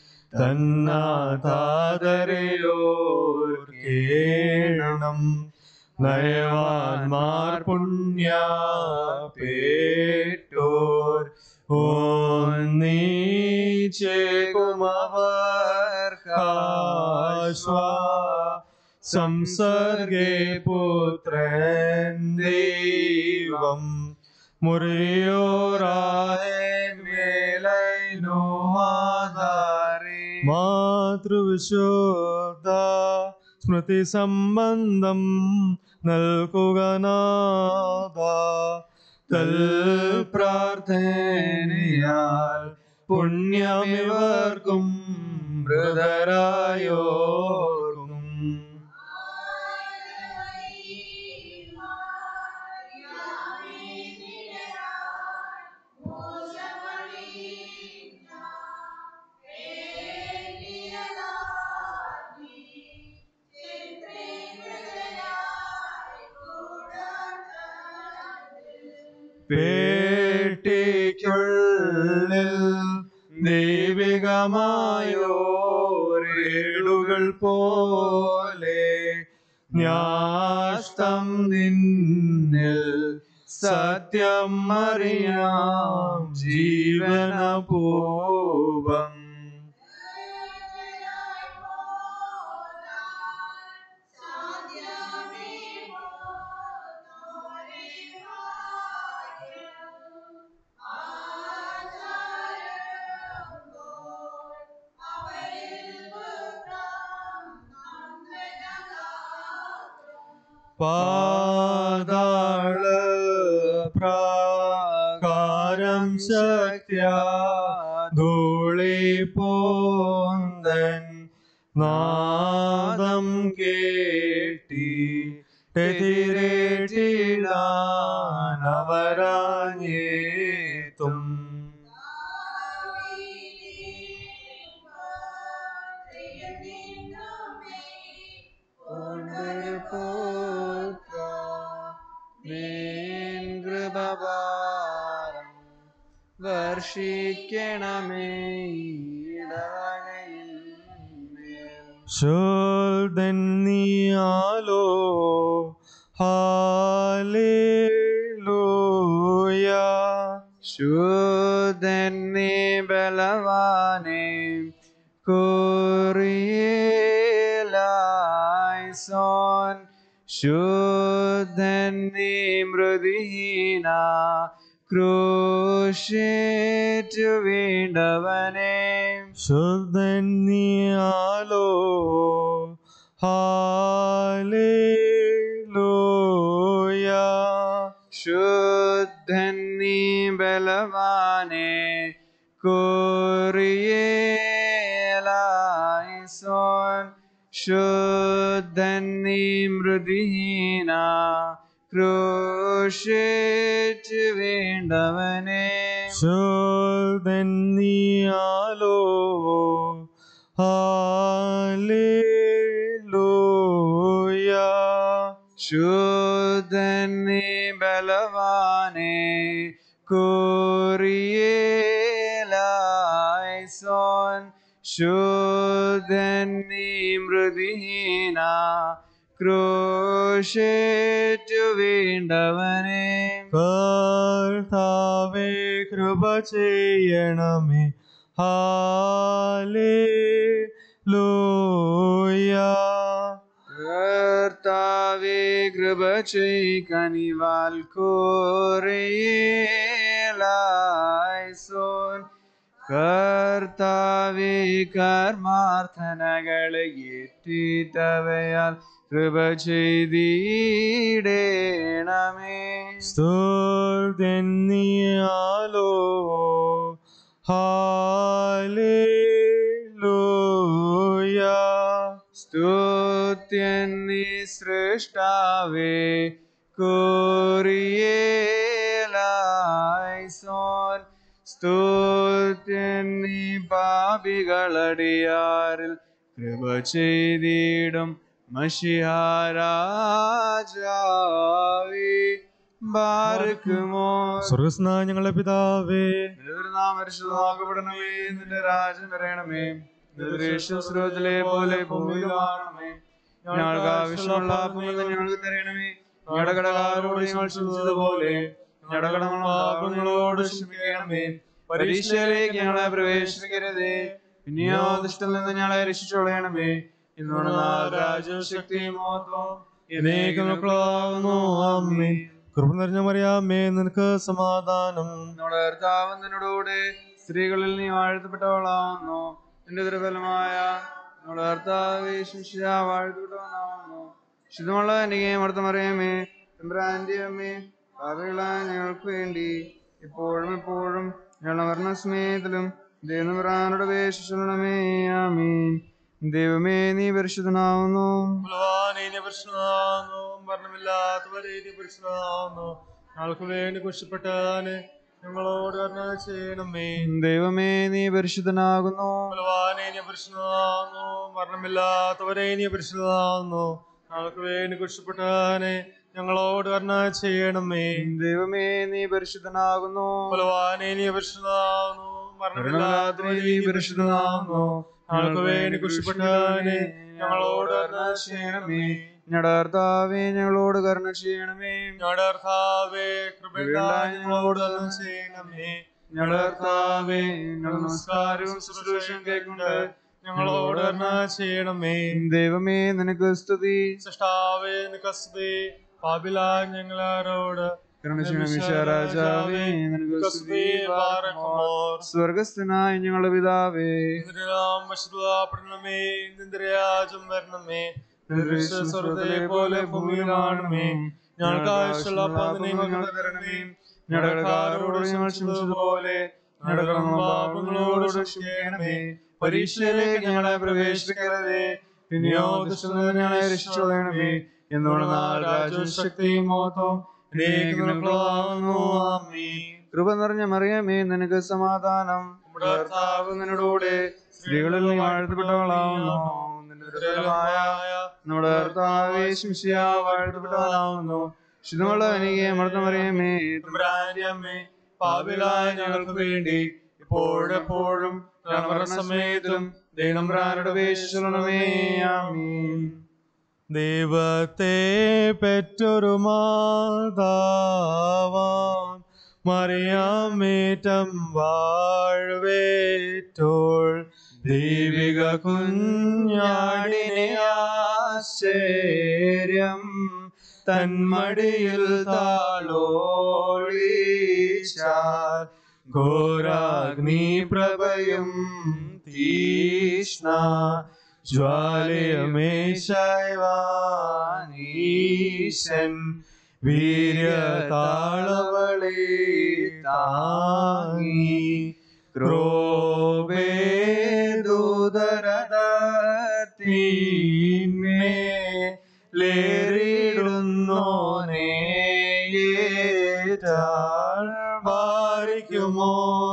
F: തന്നാതാതരയോർക്കേണം നയവാൻമാർ പുണ്യ പേട്ടോർ ഓന്നീച്ചേകുമവർക്കാശ്വാ സംസർഗേ പുത്രൻ ദൈവം മുറിയോറായ മേലൈനോ ആധാരേ മാതൃവിശുദ്ധ സ്മൃതി സംബന്ധം നൽകുക നാഥ തൽ പ്രാർത്ഥനയാൽ പുണ്യമിവർക്കും മൃതരായോർക്കും പേട്ടിക്കുള്ളിൽ ദൈവികമായോരേടുകൾ പോലെ ന്യാഷ്ടം നിന്നിൽ സത്യം അറിയാം ജീവനപൂപം പാതാള പ്രാകാരം ശക്തിയ ധൂളി പോന്തൻ നാദം കേട്ടി എതിരേറ്റിടാനവരാഞ്ഞേത്തും
E: കൃപഭാരം വർഷിക്കണമേ ഇടവകയിൽ മേൽ.
F: ശോധൻ നീയാലോ ഹാലേലൂയ
E: ശുദ്ധൻ നീ ബലവാനെ കുറിയേലായി സോൻ ശുദ്ധൻ നീ മൃദുഹീന ക്രൂശേറ്റു വീണ്ടവനെ
F: ശുദ്ധൻ നീയാലോ ഹാലേലൂയ
E: ശുദ്ധൻ നീ ബലവാനെ കുറിയേലായി സോൻ ശുദ്ധൻ നീ മൃദുഹീന ക്രൂശേറ്റ് വേണ്ടവനെ
F: ശുദ്ധൻ നീയാലോ ഹാലേലൂയ
E: ശുദ്ധൻ നീ ബലവാനെ കുറിയേലായി സോൻ ശുദ്ധ ശുദ്ധന്നി മൃദുഹീന ക്രൂശേറ്റു വീണ്ടവനെ
F: കർത്താവേ കൃപ ചെയ്യണമേ ഹാലേ ലൂയ
E: കർത്താവേ കൃപ ചെയ്കനിവാൽ കോറിയേലായ്സോൻ കർത്താവേ കർമാർത്ഥനകളെ ഏറ്റിട്ടവയാൽ കൃപ ചെയ്തിടേണമേ
F: സ്തുതിയാലോ ഹാലേ ലൂയ
E: സ്തുത്യന്നി സൃഷ്ടാവേ കോറിയേലായ്സോൻ സ്തുത്യന്നി പാപികളടിയാറിൽ കൃപ ചെയ്തിടും മഷിഹാരാജാവേ ബാർക്കുമോ
F: സ്വർഗസ്നായ ഞങ്ങളെ പിതാവേ
E: നാമരിശുദ്ധമാകപ്പെടണമേ നിന്റെ രാജ്യം വരണമേ സ്രോതത്തിലെ പോലെ ഭൂമിയിലുമാണമേ ഞങ്ങൾക്ക് ആവശ്യമുള്ള അപ്പം ഞങ്ങൾക്ക് തരണമേ ഞങ്ങളുടെ കടകാരോട് ഞങ്ങൾ ക്ഷമിച്ചതുപോലെ ഞങ്ങളുടെ കടങ്ങളോട് ക്ഷമിക്കണമേ പരീക്ഷയിലേക്ക് ഞങ്ങളെ പ്രവേശിക്കരുതേ പിന്നെയോ ദുഷ്ടത്തിൽ നിന്ന് ഞങ്ങളെ രക്ഷിച്ചോളയണമേ ഇന്നോട് രാജ്യവും ശക്തിയും മഹത്വവും എന്നേക്കും മക്കളാകുന്നു ആമേൻ
F: കൃപ നിറഞ്ഞ മറിയാമേ നിനക്ക് സമാധാനം
E: നമ്മുടെ കർത്താവ് നിന്നോടുകൂടെ സ്ത്രീകളിൽ നീ വാഴ്ത്തപ്പെട്ടവളാവുന്നു നിന്റെ ദുർബലമായ നമ്മുടെ കർത്താവ് ശിഷ്യ വാഴ്ത്തപ്പെട്ടവനാവുന്നു ശുദ്ധമുള്ള എനിക്ക് മർത്തമറിയമേ എംബ്രാന്റെ അമ്മേ പാപികളായ ഞങ്ങൾക്ക് വേണ്ടി ഇപ്പോഴും എപ്പോഴും ഞങ്ങളുടെ മരണസ്മേഹത്തിലും ദൈവനോട് അപേക്ഷിച്ചണമേ ആമീൻ ദൈവമേ നീ പരിശുദ്ധനാവുന്നു
F: ബലവാനേ, നീ പരിശുദ്ധനാകുന്നു. മരണമില്ലാത്തവരെ നീ പരിശുദ്ധനാകുന്നു. ഞങ്ങൾക്ക് വേണ്ടി കുശപ്പെട്ടാന് ഞങ്ങളോട് കരുണ ചെയ്യണമേ
E: ദൈവമേ നീ പരിശുദ്ധനാകുന്നു
F: ബലവാനേ, നീ പരിശുദ്ധനാകുന്നു. മരണമില്ലാത്തവരെ നീ പരിശുദ്ധനാകുന്നു. ഞങ്ങൾക്ക് വേണ്ടി കുശപ്പെട്ടാന് ഞങ്ങളോട് കരുണ ചെയ്യണമേ
E: ദൈവമേ നീ പരിശുദ്ധനാകുന്നു
F: ബലവാനേ, നീ പരിശുദ്ധനാകുന്നു. മരണമില്ലാത്തവരെ നീ പരിശുദ്ധനാകുന്നു. ഞങ്ങൾക്ക് വേണ്ടി കുശപ്പെട്ടാന് ഞങ്ങളോട് കരുണ ചെയ്യണമേ
E: ഞങ്ങളുടെ കർത്താവേ ഞങ്ങളോട് കരുണ ചെയ്യണമേ
F: ഞങ്ങളുടെ കർത്താവേ കൃപയുണ്ടായി ഞങ്ങളോട് കരുണ ചെയ്യണമേ
E: ഞങ്ങളുടെ കർത്താവേ ഞങ്ങളുടെ നമസ്കാരവും ശുശ്രൂഷയും കൈക്കൊണ്ട്
F: ഞങ്ങളോട് കരുണ ചെയ്യണമേ
E: ദൈവമേ നിനക്ക് സ്തുതി
F: സൃഷ്ടാവേ നിക്കസ്തി പാപിലായ ഞങ്ങളാരോട്
E: കരുണ ചെയ്യണമേ രാജാവേ നിനക്ക് സ്തുതി
F: പാറക്കുമോർ
E: സ്വർഗസ്ഥനായ ഞങ്ങളുടെ പിതാവേ
F: നാം പശുതാപ്പെടണമേ നിന്റെ രാജ്യം വരണമേ സ്വർഗത്തിലെ പോലെ ഭൂമിയിലാണമേ ഞങ്ങൾക്ക് ആവശ്യമുള്ള അപ്പം നീ ഞങ്ങൾക്ക് തരണമേ
E: ഞങ്ങളുടെ കാരോട് ഞങ്ങൾ ക്ഷമിച്ചതുപോലെ ഞങ്ങളുടെ പാപങ്ങളോട് ക്ഷമിക്കണമേ പരീക്ഷയിലേക്ക് ഞങ്ങളെ പ്രവേശിക്കരുതേ പിന്നെയോ ദുഷ്ടനിൽ ഞങ്ങളെ രക്ഷിച്ചുകൊള്ളണമേ എന്നുള്ള രാജ്യവും ശക്തിയും മോത്തവും കൃപ നിറഞ്ഞ മറിയമേ നിനക്ക് സമാധാനം നമ്മുടെ കർത്താവ് നിന്നോടുകൂടെ സ്ത്രീകളിൽ നീ വാഴ്ത്തപ്പെട്ടവളാവുന്നു നിന്റെ ദുർബലമായ നമ്മുടെ കർത്താവേ ശിഷ്യ വാഴ്ത്തപ്പെട്ടവനാവുന്നു ശുദ്ധമുള്ള എനിക്ക് അമൃതമറിയമേ
F: തമ്പുരാന്റെ അമ്മേ പാപിലായ ഞങ്ങൾക്ക് വേണ്ടി ഇപ്പോഴെപ്പോഴും ഞങ്ങളുടെ സമയത്തും
E: ദൈവംബ്രാനോട് അപേക്ഷിച്ചോളണമേ ആമീൻ
F: ദൈവത്തെ പെറ്റൊരു മാതാവാം മറിയാമേറ്റം വാഴ്വേറ്റോൾ ദൈവിക കുഞ്ഞാടിനെ
E: ആശ്ചര്യം തന്മടിയിൽ താളോളിച്ചാൽ ഘോരാഗ്നി പ്രഭയും തീഷ്ണ ജ്വാലയമേശൈവാനീശൻ വീര്യതാളവളെ താങ്ങി ക്രോബേദൂതരതീന്മേ ലേറിടുന്നോനേ
F: പാരിക്കുമോ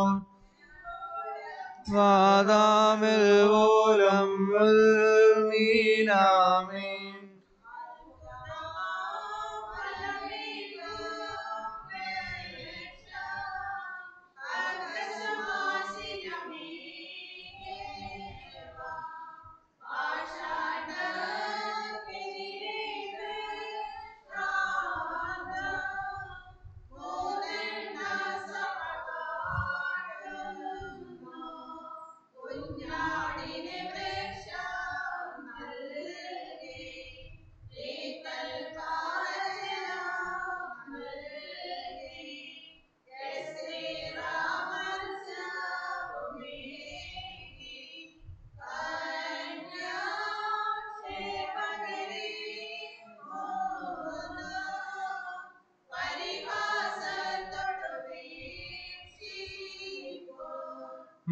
E: വാദാമിൽ ഓലം നീനാമീൻ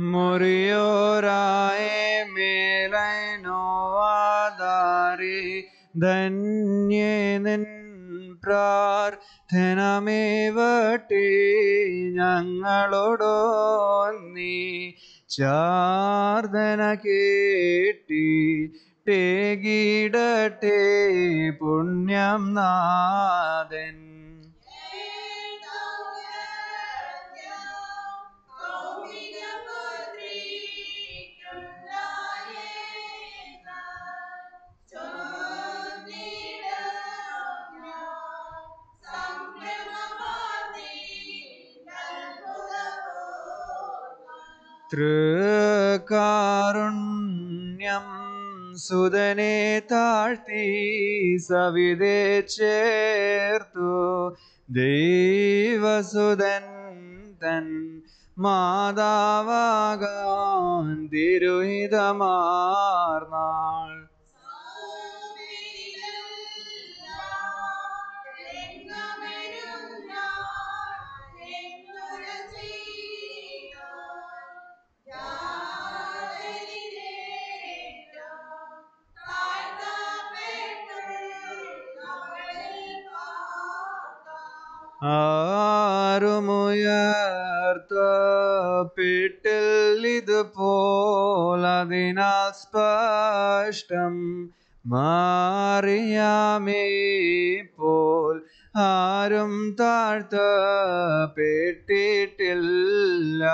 E: മുറിയോരായ മേലൈനോവാദാരി ധന്യേ നിൻ പ്രാർത്ഥനമേവട്ടെ ഞങ്ങളോടോ നീ ചാർദന കേട്ടി ടേകിടട്ടെ പുണ്യം നാഥൻ തൃകാരുണ്യം സുതനെ താഴ്ത്തി സവിതേ ചേർത്തു ദൈവസുതൻ തൻ മാതാവാകാൻ തിരുഹിതമാർന്നാൾ ആരുമുയർത്തപ്പെട്ടിൽ ഇതുപോലതിനാൽ സ്പഷ്ടം മാറിയാമേ പോൽ ആരും താഴ്ത്തപ്പെട്ടിട്ടില്ല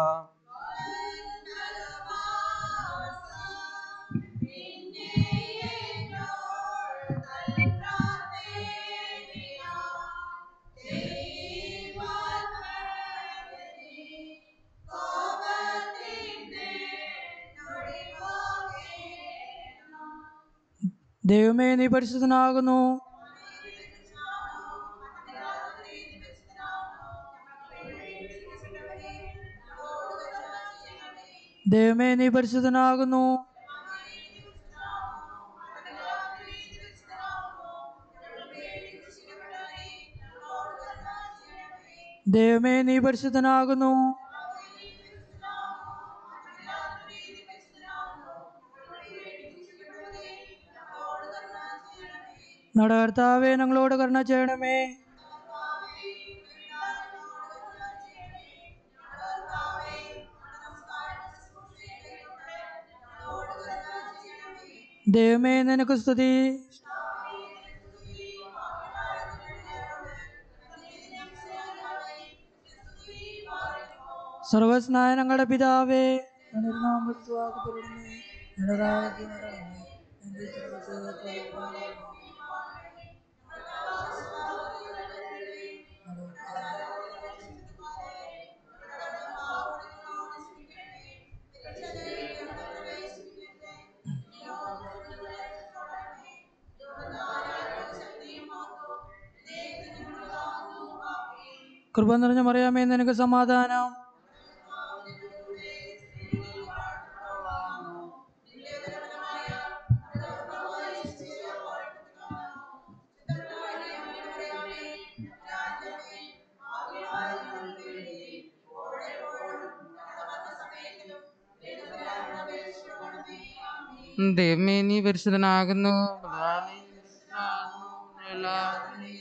G: ദൈവമേ നീ പരിശുദ്ധനാകുന്നു ദൈവമേ നീ പരിശുദ്ധനാകുന്നു ദൈവമേ നീ പരിശുദ്ധനാകുന്നു നടകർത്താവേ ഞങ്ങളോട് കരുണ ചെയ്യണമേ ദൈവമേ നിനക്ക് സ്തുതി സർവസ്നായ ഞങ്ങളുടെ പിതാവേ ഞങ്ങളുടെ നാമം വാഴ്ത്തപ്പെടണമേ. ഞങ്ങളുടെ രാജ്യം വരണമേ. നിന്റെ തിരുമനസ് കൃപ നിറഞ്ഞ മറിയാമേ നിനക്ക് സമാധാനം
H: ദൈവമേ നീ പരിശുദ്ധനാകുന്നു പ്രധാനമേ നീ പരിശുദ്ധനാകുന്നു. എല്ലാവരും നീ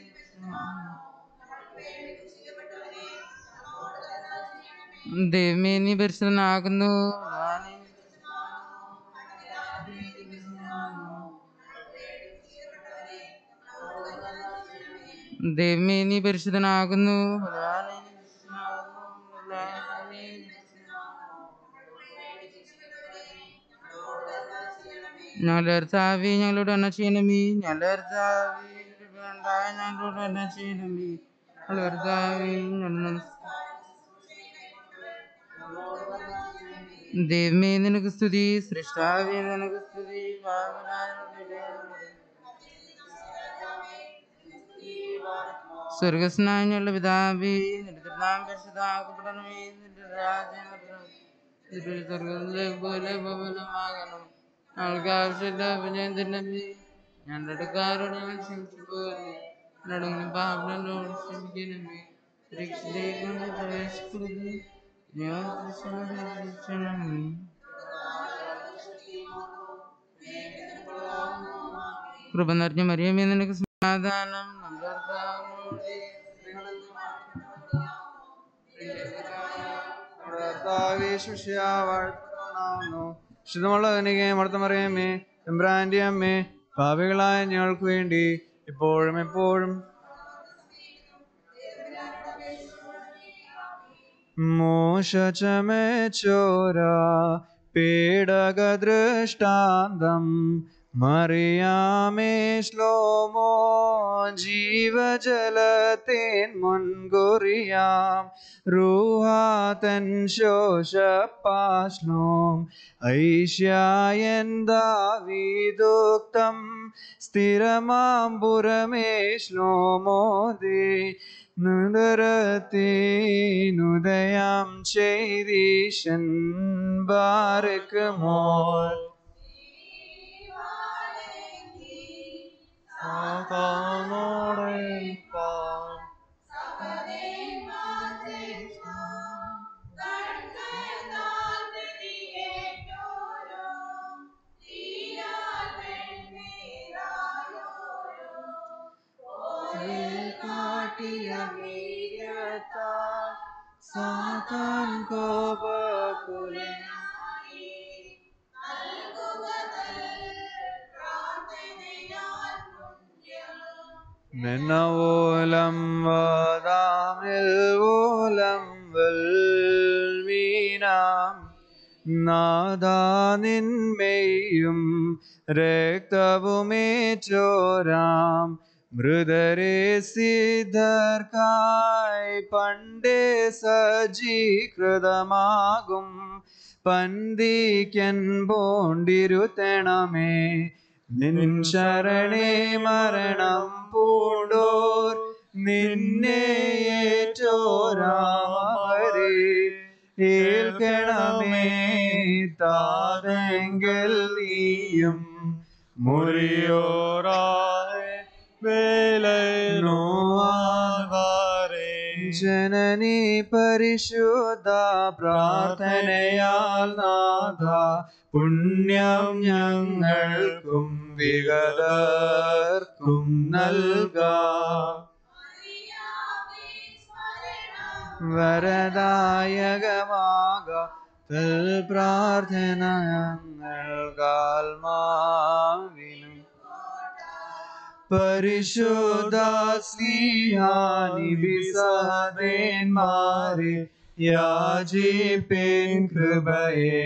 H: പരിശുദ്ധനാകുന്നു. ദൈവമേ നീ പരിശുദ്ധനാകുന്നു പ്രധാനമേ നീ പരിശുദ്ധനാകുന്നു. ദൈവമേ നീ പരിശുദ്ധനാകുന്നു പ്രധാനമേ നീ പരിശുദ്ധനാകുന്നു. എല്ലാവരും നീ ഞങ്ങളുടെ കർത്താവേ ഞങ്ങളോട് എണ്ണ ചെയ്യണമേ ഞങ്ങളുടെ കർത്താവേ വേണ്ടായ ഞങ്ങളോട് എണ്ണ ചെയ്യണമേ ഞങ്ങളുടെ കർത്താവേ ഞങ്ങൾ ദൈവമേ നിനക്ക് സ്തുതി സൃഷ്ടാവേ നിനക്ക് സ്തുതി പാവനായ ദൈവമേ. സ്വർഗസ്നായ ഞങ്ങളുടെ പിതാവേ നിന്റെ തിരുനാമം പരിശുദ്ധമാക്കപ്പെടണമേ നിന്റെ രാജ്യം വരണമേ. നിന്റെ സ്വർഗ്ഗത്തിലെ പോലെ ഭവനമാകണം ഞങ്ങൾക്ക് ആവശ്യമില്ല ഞാൻ തിന്നമേ ഞങ്ങളുടെ അടുക്കാരോട് ഞങ്ങൾ ക്ഷമിച്ചു പോകുന്നു ഞങ്ങളുടെ പാപങ്ങളോട് ക്ഷമിക്കണമേ രക്ഷയിലേക്ക് ഞങ്ങളെ പ്രവേശിക്കരുത് ഞാൻ ദർശനം കൃപ നിറഞ്ഞ മറിയമേ നിനക്ക് സമാധാനം നമ്മുടെ കർത്താവിനോടുകൂടി
E: ശുദ്ധമുള്ള കനികെ മർത്തമറിയമേ എംബ്രാന്റെ അമ്മേ പാപികളായ ഞങ്ങൾക്ക് വേണ്ടി ഇപ്പോഴും എപ്പോഴും മോശചമേച്ചോര പേടകദൃഷ്ടാന്തം മറിയാമേ ശ്ലോമോ ജീവജലത്തേൻ മുൻകുറിയാം റൂഹാതൻ ശോഷപ്പാശ്ലോം ഐഷ്യായൻ ദാവീദുക്തം സ്ഥിരമാം പുരമേ ശ്ലോമോദേ നുദരത്തിനുദയം ചെയ്തീശൻ ബാരക്കുമോൾ സാത്താൻ കോപകുലൻ മെന്നവോലം വാദാമിൽ ഓലം വൽമീനാം നാദാ നിന്മയും രക്തവുമേറ്റോരാം മൃദരെ സിദ്ധർക്കായി പണ്ടേ സജ്ജീകൃതമാകും പന്തിക്കൻ പോണ്ടിരുത്തണമേ നിൻ ശരണേ മരണം പൂണ്ടോർ നിന്നെ ഏറ്റോരാമരെ ഏൽക്കണമേ താതെങ്കിൽ നീയും മുറിയോറായ വേലനോ ജനനി പരിശുദ്ധ പ്രാർത്ഥനയാൽ നാഥ പുണ്യം ഞങ്ങൾക്കും വിഗതർക്കും നൽകാം വരദായകമാക തൽ പ്രാർത്ഥന ഞങ്ങൾക്കാൽമാവിനും പരിശുദ്ധ സ്നേഹാനിബിസദേന്മാരെ യാചിപ്പേൻ കൃപയെ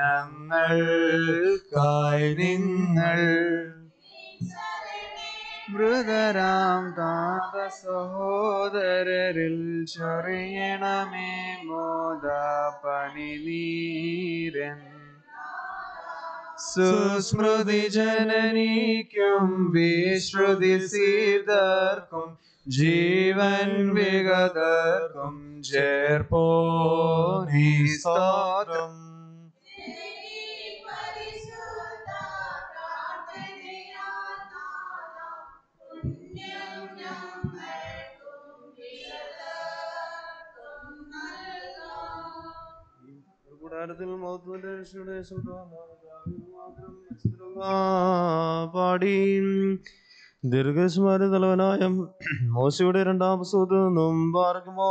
E: ഞങ്ങൾക്കായി നിങ്ങൾ മൃതരാം താത സഹോദരരിൽ ചൊറിയണമേ മോദ പണിനീരൻ സുസ്മൃതി ജനനിക്കും വിശ്രുതി സീതർക്കും ജീവൻ വിഗതർക്കും ചേർപ്പോ നീ സ്തോത്രം
B: കൂടാരത്തിൽ മൗത്തുവിന്റെ രക്ഷയുടെ പാടി ദീർഘസ്മാര തലവനായ മോശയുടെ രണ്ടാം സുഹൃത്തു നിന്നും പാർക്കുമോ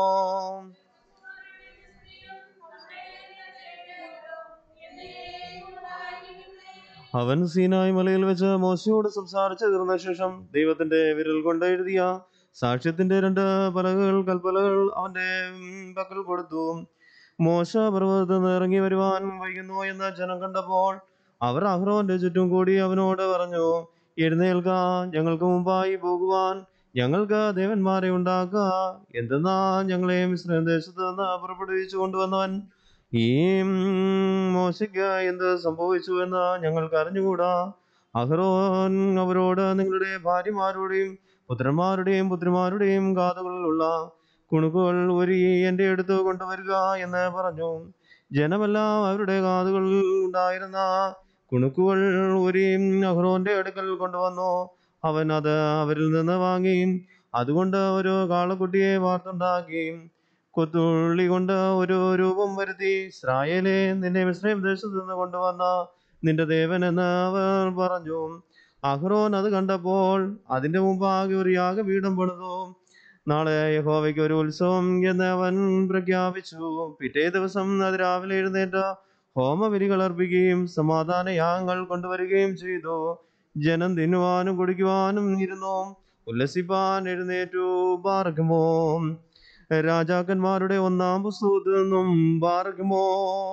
B: അവൻ സീനായി മലയിൽ വെച്ച് മോശയോട് സംസാരിച്ചു തീർന്ന ശേഷം ദൈവത്തിന്റെ വിരൽ കൊണ്ട് എഴുതിയ സാക്ഷ്യത്തിന്റെ രണ്ട് പലകകൾ കൽപ്പലകൾ അവന്റെ ഉം, പക്കൽ കൊടുത്തു മോശ പർവ്വതത്തിൽ നിന്ന് ഇറങ്ങി വരുവാൻ വൈകുന്നു എന്ന് ജനം കണ്ടപ്പോൾ അവർ അഹ്റോന്റെ ചുറ്റും കൂടി അവനോട് പറഞ്ഞു എഴുന്നേൽക്ക ഞങ്ങൾക്ക് മുമ്പായി പോകുവാൻ ഞങ്ങൾക്ക് ദേവന്മാരെ ഉണ്ടാക്കുക എന്തെന്നാ ഞങ്ങളെ മിശ്രം ദേശത്ത് നിന്ന് പുറപ്പെടുവിച്ചു കൊണ്ടുവന്നവൻ ഈ ഉം, മോശയ്ക്ക് എന്ത് സംഭവിച്ചു എന്ന് ഞങ്ങൾക്ക് അറിഞ്ഞുകൂടാ അഹ്റോൻ അവരോട് നിങ്ങളുടെ ഭാര്യമാരുടെയും പുത്രന്മാരുടെയും പുത്രിമാരുടെയും കാതുകളിലുള്ള കുണുക്കുകൾ ഒരു എൻ്റെ അടുത്ത് കൊണ്ടുവരിക എന്ന് പറഞ്ഞു ജനമെല്ലാം അവരുടെ കാതുകളിൽ ഉണ്ടായിരുന്ന കുണുക്കുകൾ ഒരു അഹ്റോന്റെ അടുക്കൽ കൊണ്ടുവന്നു അവൻ അത് അവരിൽ നിന്ന് വാങ്ങി അതുകൊണ്ട് ഒരു കാളക്കുട്ടിയെ വാർത്തുണ്ടാക്കി കൊത്തുള്ളി കൊണ്ട് ഒരു രൂപം വരുത്തി ഇസ്രായേലെ നിന്നെ മിശ്രയും ദേശത്ത് നിന്ന് കൊണ്ടുവന്ന നിന്റെ ദേവൻ എന്ന് അവർ പറഞ്ഞു അഹ്റോൻ അത് കണ്ടപ്പോൾ അതിന്റെ മുമ്പാകെ ഒരു യാഗപീഠം പണിതു നാളെ യഹോവയ്ക്ക് ഒരു ഉത്സവം എന്ന് അവൻ പ്രഖ്യാപിച്ചു പിറ്റേ ദിവസം അത് രാവിലെ എഴുന്നേറ്റ ഹോമബലികൾ അർപ്പിക്കുകയും സമാധാന യാഗങ്ങൾ കൊണ്ടുവരികയും ചെയ്തു ജനം തിന്നുവാനും കുടിക്കുവാനും ഇരുന്നു ഉല്ലസിപ്പാൻ എഴുന്നേറ്റു പാർക്കുമോ രാജാക്കന്മാരുടെ ഒന്നാം പുസ്തകത്തിൽ നിന്നും പാർക്കുമോ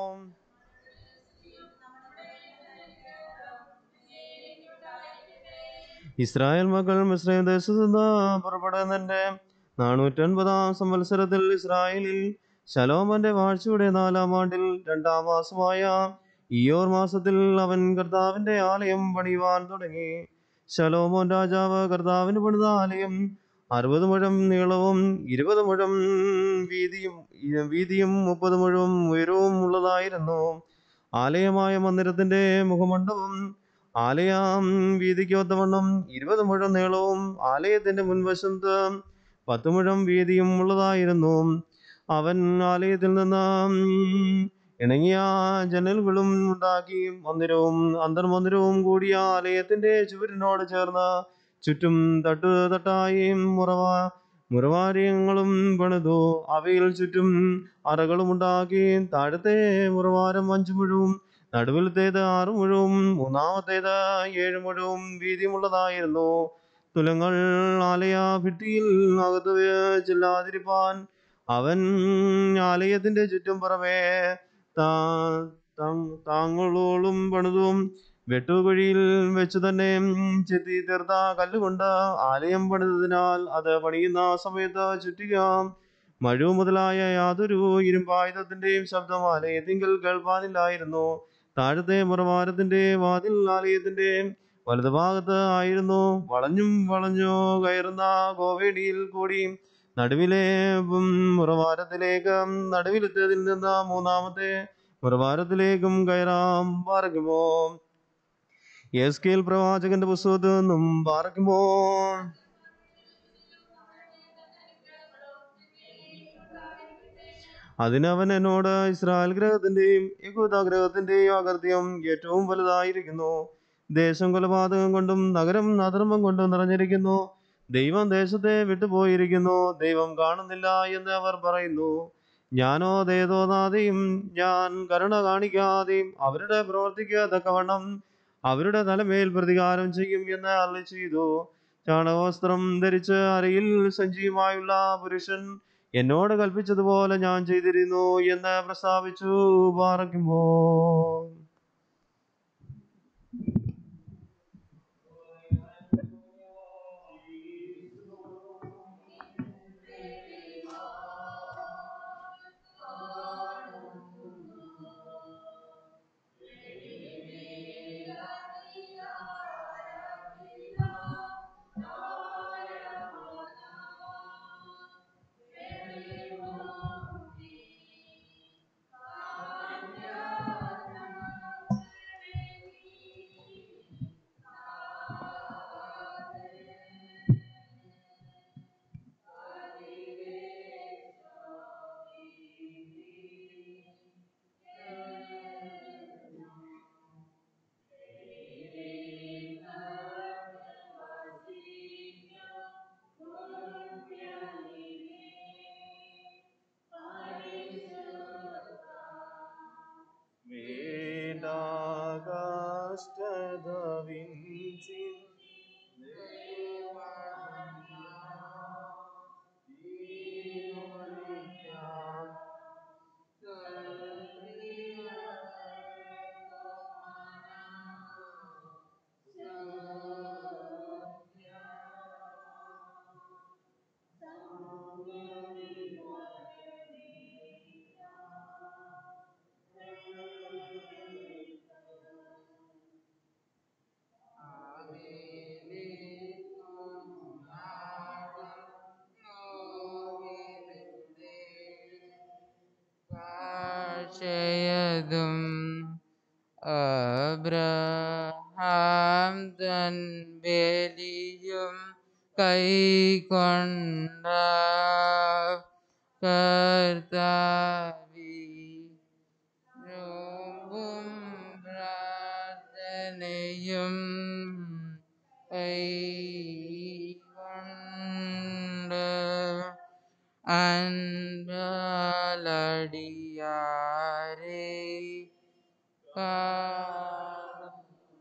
B: ഇസ്രായേൽ മക്കൾ മിശ്രയും ദേശത്തു നിന്ന് പുറപ്പെടുന്നതിന്റെ നാനൂറ്റൻപതാം സംവത്സരത്തിൽ ഇസ്രായേലിൽ ശലോമന്റെ വാഴ്ചയുടെ നാലാം ആണ്ടിൽ രണ്ടാം മാസമായ ഇയോർ മാസത്തിൽ അവൻ കർത്താവിന്റെ ആലയം പണിയുവാൻ തുടങ്ങി ശലോമോൻ രാജാവ് കർത്താവിന് പണിത ആലയം അറുപത് മുഴം നീളവും ഇരുപത് മുഴം വീതിയും വീതിയും മുപ്പത് മുഴം ഉയരവും ഉള്ളതായിരുന്നു ആലയമായ മന്ദിരത്തിന്റെ മുഖമണ്ഡപം ആലയം വീതിക്ക് ഒത്തവണ്ണം ഇരുപത് മുഴം നീളവും ആലയത്തിന്റെ മുൻവശത്ത് പത്ത് മുഴം വീതിയും ഉള്ളതായിരുന്നു അവൻ ആലയത്തിൽ നിന്ന് ഇണങ്ങിയ ജനലുകളും ഉണ്ടാക്കി മന്ദിരവും അന്തർമന്ദിരവും കൂടിയ ആലയത്തിന്റെ ചുവരിനോട് ചേർന്ന് ചുറ്റും തട്ടു തട്ടായി മുറവ മുറവാര്യങ്ങളും പണിതു അവയിൽ ചുറ്റും അറകളും ഉണ്ടാക്കി താഴത്തെ മുറവാരം അഞ്ചു മുഴവും നടുവിലത്തേത് ആറ് മുഴവും മൂന്നാമത്തേത് ഏഴ് മുഴവും വീതിയുമുള്ളതായിരുന്നു തുലങ്ങൾ ആലയ ഭിത്തിയിൽ അകത്ത് ചെല്ലാതിരിപ്പാൻ അവൻ ആലയത്തിന്റെ ചുറ്റും പുറമേ താ- താ- താങ്ങളോളും പണിതും വെട്ടുകുഴിയിൽ വെച്ച് തന്നെ ചെത്തി തീർത്ത കല്ലുകൊണ്ട് ആലയം പണിതതിനാൽ അത് പണിയുന്ന സമയത്ത് ചുറ്റിക മഴ മുതലായ യാതൊരു ഇരുമ്പായുധത്തിന്റെയും ശബ്ദം ആലയത്തിങ്കൽ കേൾപ്പാനില്ലായിരുന്നു താഴത്തെ മുറവാരത്തിന്റെ വാതിൽ ആലയത്തിന്റെ വലതുഭാഗത്ത് ആയിരുന്നു വളഞ്ഞും വളഞ്ഞു കയറുന്ന ഗോവേടിയിൽ കൂടി നടുവിലെ ഉം, മുറവാരത്തിലേക്ക് നടുവിലത്തേതിൽ നിന്ന് മൂന്നാമത്തെ മുറവാരത്തിലേക്കും കയറാം പാർക്കുമോ യേസ്കേൽ പ്രവാചകന്റെ പുസ്തകത്തിൽ നിന്നും പാർക്കുമോ അതിനവൻ എന്നോട് ഇസ്രായേൽ ഗ്രഹത്തിന്റെയും യഹൂദ ഗ്രഹത്തിന്റെയും അകൃത്യം ഏറ്റവും വലുതായിരിക്കുന്നു ദേശം കൊലപാതകം കൊണ്ടും നഗരം അധർമ്മം കൊണ്ടും നിറഞ്ഞിരിക്കുന്നു ദൈവം ദേശത്തെ വിട്ടുപോയിരിക്കുന്നു ദൈവം കാണുന്നില്ല എന്ന് അവർ പറയുന്നു ഞാനോ ദയതോന്നാതെയും ഞാൻ കരുണ കാണിക്കാതെയും അവരുടെ പ്രവർത്തിക്ക് തക്കവണ്ണം അവരുടെ തലമേൽ പ്രതികാരം ചെയ്യും എന്ന് അരളി ചെയ്തു ചാണകവസ്ത്രം ധരിച്ച് അരയിൽ സഞ്ചിയുമായുള്ള പുരുഷൻ എന്നോട് കൽപ്പിച്ചതുപോലെ ഞാൻ ചെയ്തിരുന്നു എന്ന് പ്രസ്താവിച്ചു പാറയ്ക്കുമ്പോ
H: ചെയ്യതും അബ്രഹാം തൻ ബലിയും കൈക്കൊണ്ട കർത്താവേ നോമ്പും പ്രാർത്ഥനയും കൈകൊണ്ട് അൻപലടിയാരെ കാ-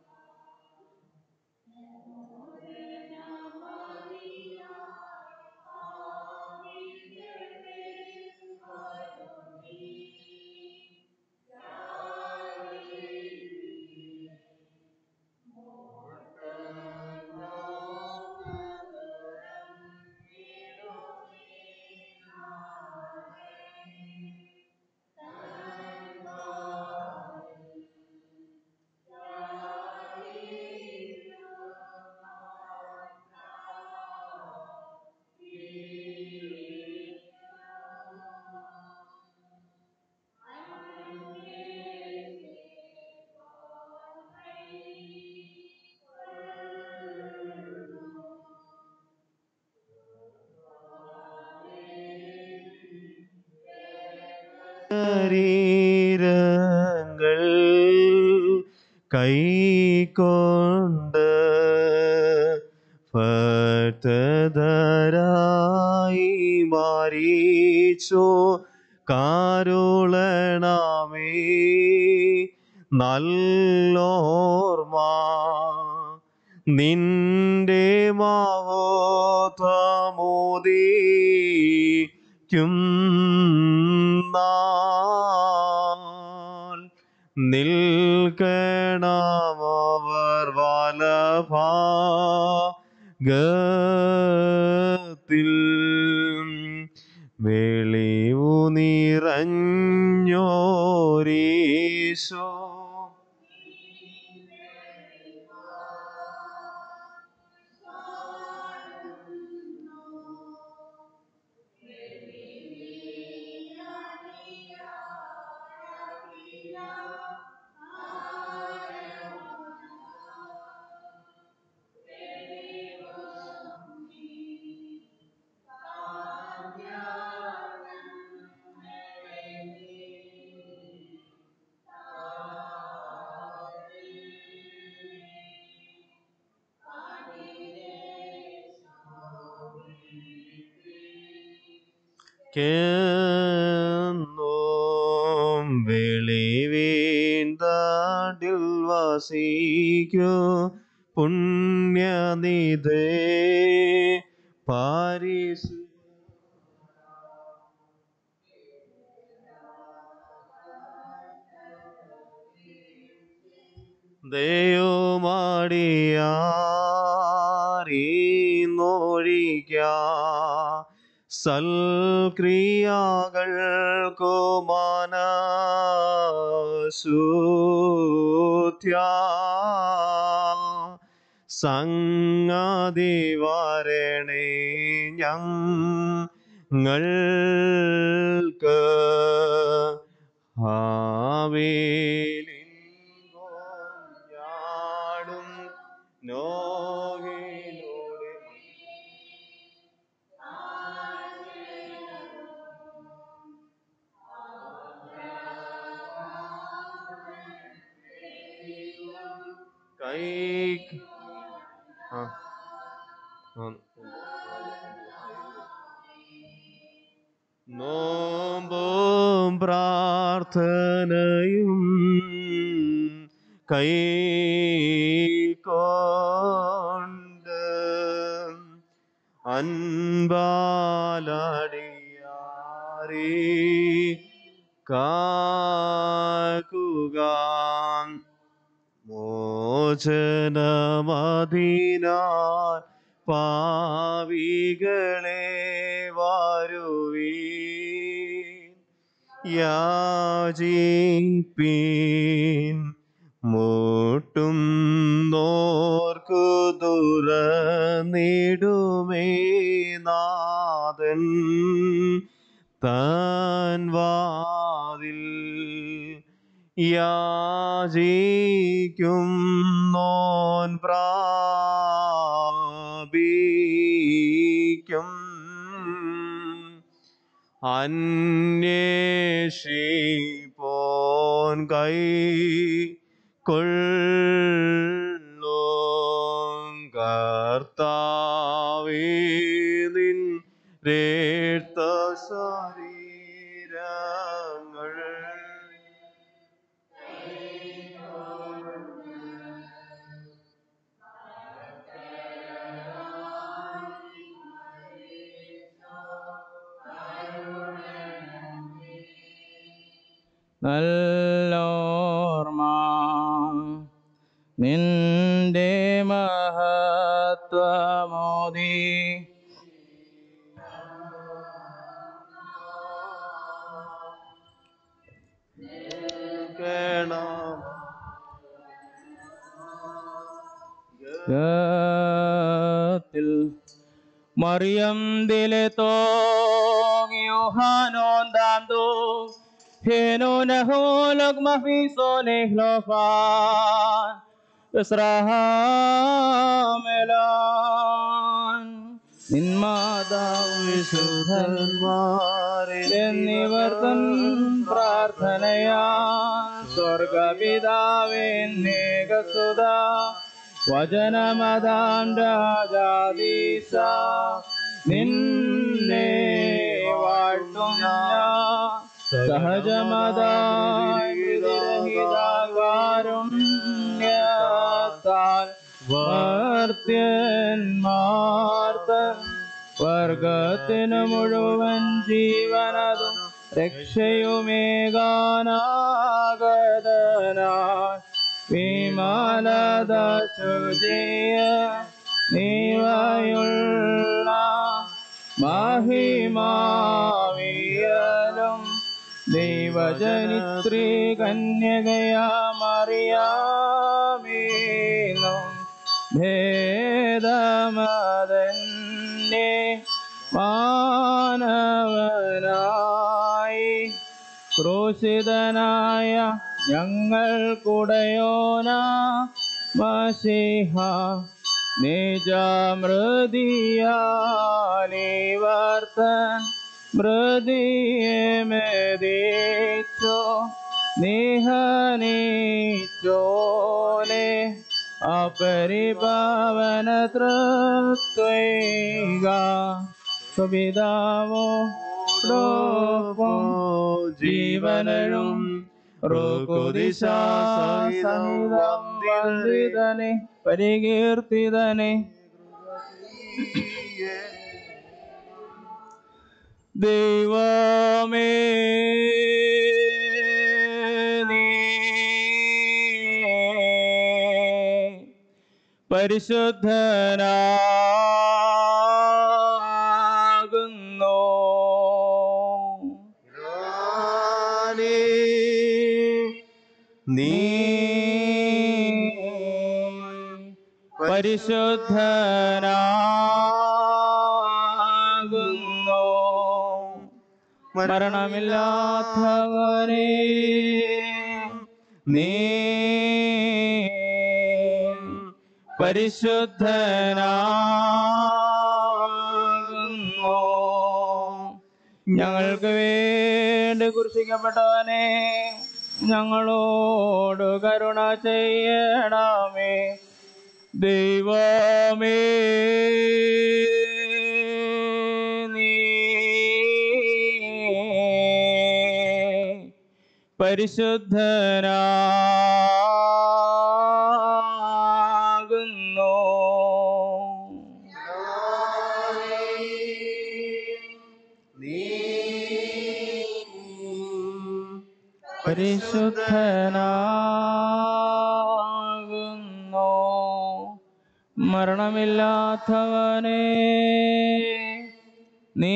B: ശരീരങ്ങൾ കൈക്കൊണ്ട് ഫറ്റധരായി മാറിച്ചോ കാരുളണമേ നല്ലോർമ്മ നിന്റെ മാവോതമോദീക്കും നാൾ നിൽക്കണമവർ വലഭാഗത്തിൽ വെളിവു നിറഞ്ഞോരീശോ കേന്നും വെളിവീന്താണ്ടിൽ വസിക്കൂ പുണ്യനിധേ പാരിസ് ദൈവമാടിയാറിന്നൊഴിക്ക സൽക്രിയകൾക്കു മനശുദ്ധ്യ സംഗതി വരണേ ഞങ്ങൾക്ക് ാടും നോഹിനോടെ കൈ ആ ആ നോമ്പും പ്രാർത്ഥനയും കൈക്കൊണ്ട് അൻപാലടിയാറി കാക്കുക മോചനമതിനാൽ പാവികളെ വരുവീ യാചിപ്പീൻ മുട്ടും നോർക്കു തുറന്നിടുമേ നാഥൻ താൻ വാതിൽ യാചിക്കും നോൻ പ്രാപിക്കും അന്വേഷിപ്പോൻ കൈ കൊള്ളോം കർത്താവേ നിൻ രേത്ത ശരീരങ്ങൾ
A: നല്ലോർമ്മ നിന്റെ മഹത്വമോദി
B: കേണം
A: ഗത്തിൽ മറിയം ദിലെ തോങ്ങിയോഹാനോൻ ദാന്തോ ഹേനോ നഹോലക് മഫീസോനെ ഹ്ലോഫാൻ ഇസ്രാഹാമെലാൻ നിന്മാതാവ് വിശുദ്ധന്മാരെ എന്നിവർ തൻ പ്രാർത്ഥനയാ സ്വർഗപിതാവേ നേകസുത വചനമതാം രാജാദീശ നിന്നെ വാഴ്ത്തും ഞാൻ സഹജമതാകാരുണ്യത്താൽ വർത്യന്മാർത്തൻ വർഗത്തിനു മുഴുവൻ ജീവനതും രക്ഷയുമേകാനാഗതനായി വിമലത ശുചിയ നീവയുള്ള മഹിമാവിയലും ദൈവജനിത്രി കന്യകയാമറിയാമീനും ഭേദമതന്നെ മാനവനായി ക്രൂശിതനായ ഞങ്ങൾക്കുടയോന മസിഹ നിജമൃതിയാലിവർത്തൻ മൃതിയെ മെതിച്ചോ നിഹനിച്ചോനെ അപരിപാവന തൃത്വൈക സുപിതാവോ ജീവനും സഹിതം വന്ദിതനെ പരികീർത്തിതനെ ദൈവമേ നീ പരിശുദ്ധനാകുന്നു
B: നീ
A: പരിശുദ്ധനാകുന്നു മരണമില്ലാത്തവനെ നീ പരിശുദ്ധനാകുന്നു ഞങ്ങൾക്ക് വേണ്ടി കുരിശിക്കപ്പെട്ടവനെ ഞങ്ങളോട് കരുണ ചെയ്യണമേ ദൈവമേ നീ പരിശുദ്ധനാകുന്നു പരിശുദ്ധനാകുന്നു മരണമില്ലാത്തവനെ നീ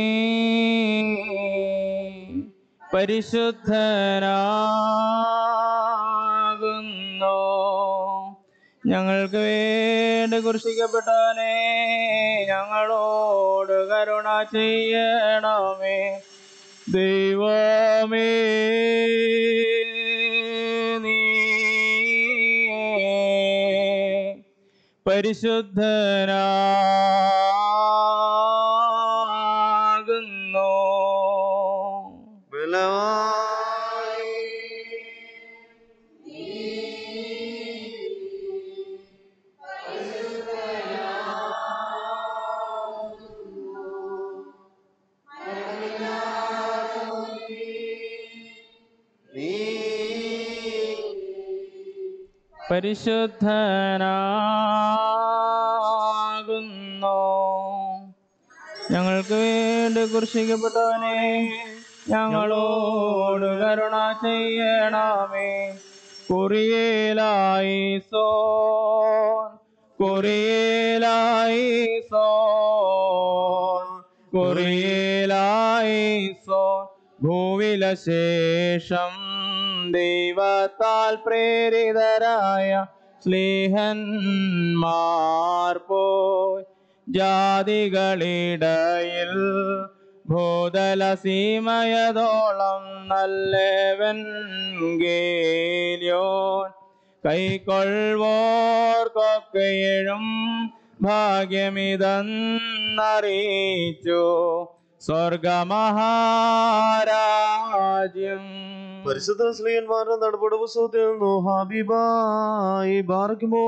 A: പരിശുദ്ധനാകുന്നു ഞങ്ങൾക്ക് വേണ്ടി കുരിശിക്കപ്പെട്ടവനെ ഞങ്ങളോട് കരുണ ചെയ്യണമേ ദൈവമേ നീ പരിശുദ്ധനാകുന്നു പരിശുദ്ധനാകുന്നു ഞങ്ങൾക്ക് വേണ്ടി കുർശിക്കപ്പെട്ടവനെ ഞങ്ങളോട് കരുണ ചെയ്യണമേ കുറിയേലായി സോൻ കുറിയേലായി സോൻ കുറിയേലായി സോൻ ഭൂവില ശേഷം ദൈവത്താൽ പ്രേരിതരായ സ്നേഹന്മാർ പോയി ജാതികളിടയിൽ ഭൂതല സീമയതോളം നല്ലവൻ ഗേലിയോൻ കൈക്കൊള്ളുവോർക്കൊക്കെയും ഭാഗ്യമിതെന്നറിയിച്ചു സ്വർഗമഹാരാജ്യം
B: പരിശുദ്ധ സ്ത്രീയന്മാരുടെ നടപടി പുസ്തകത്തിൽ നിന്നു ഹാബിബായി ബാർക്കുമോ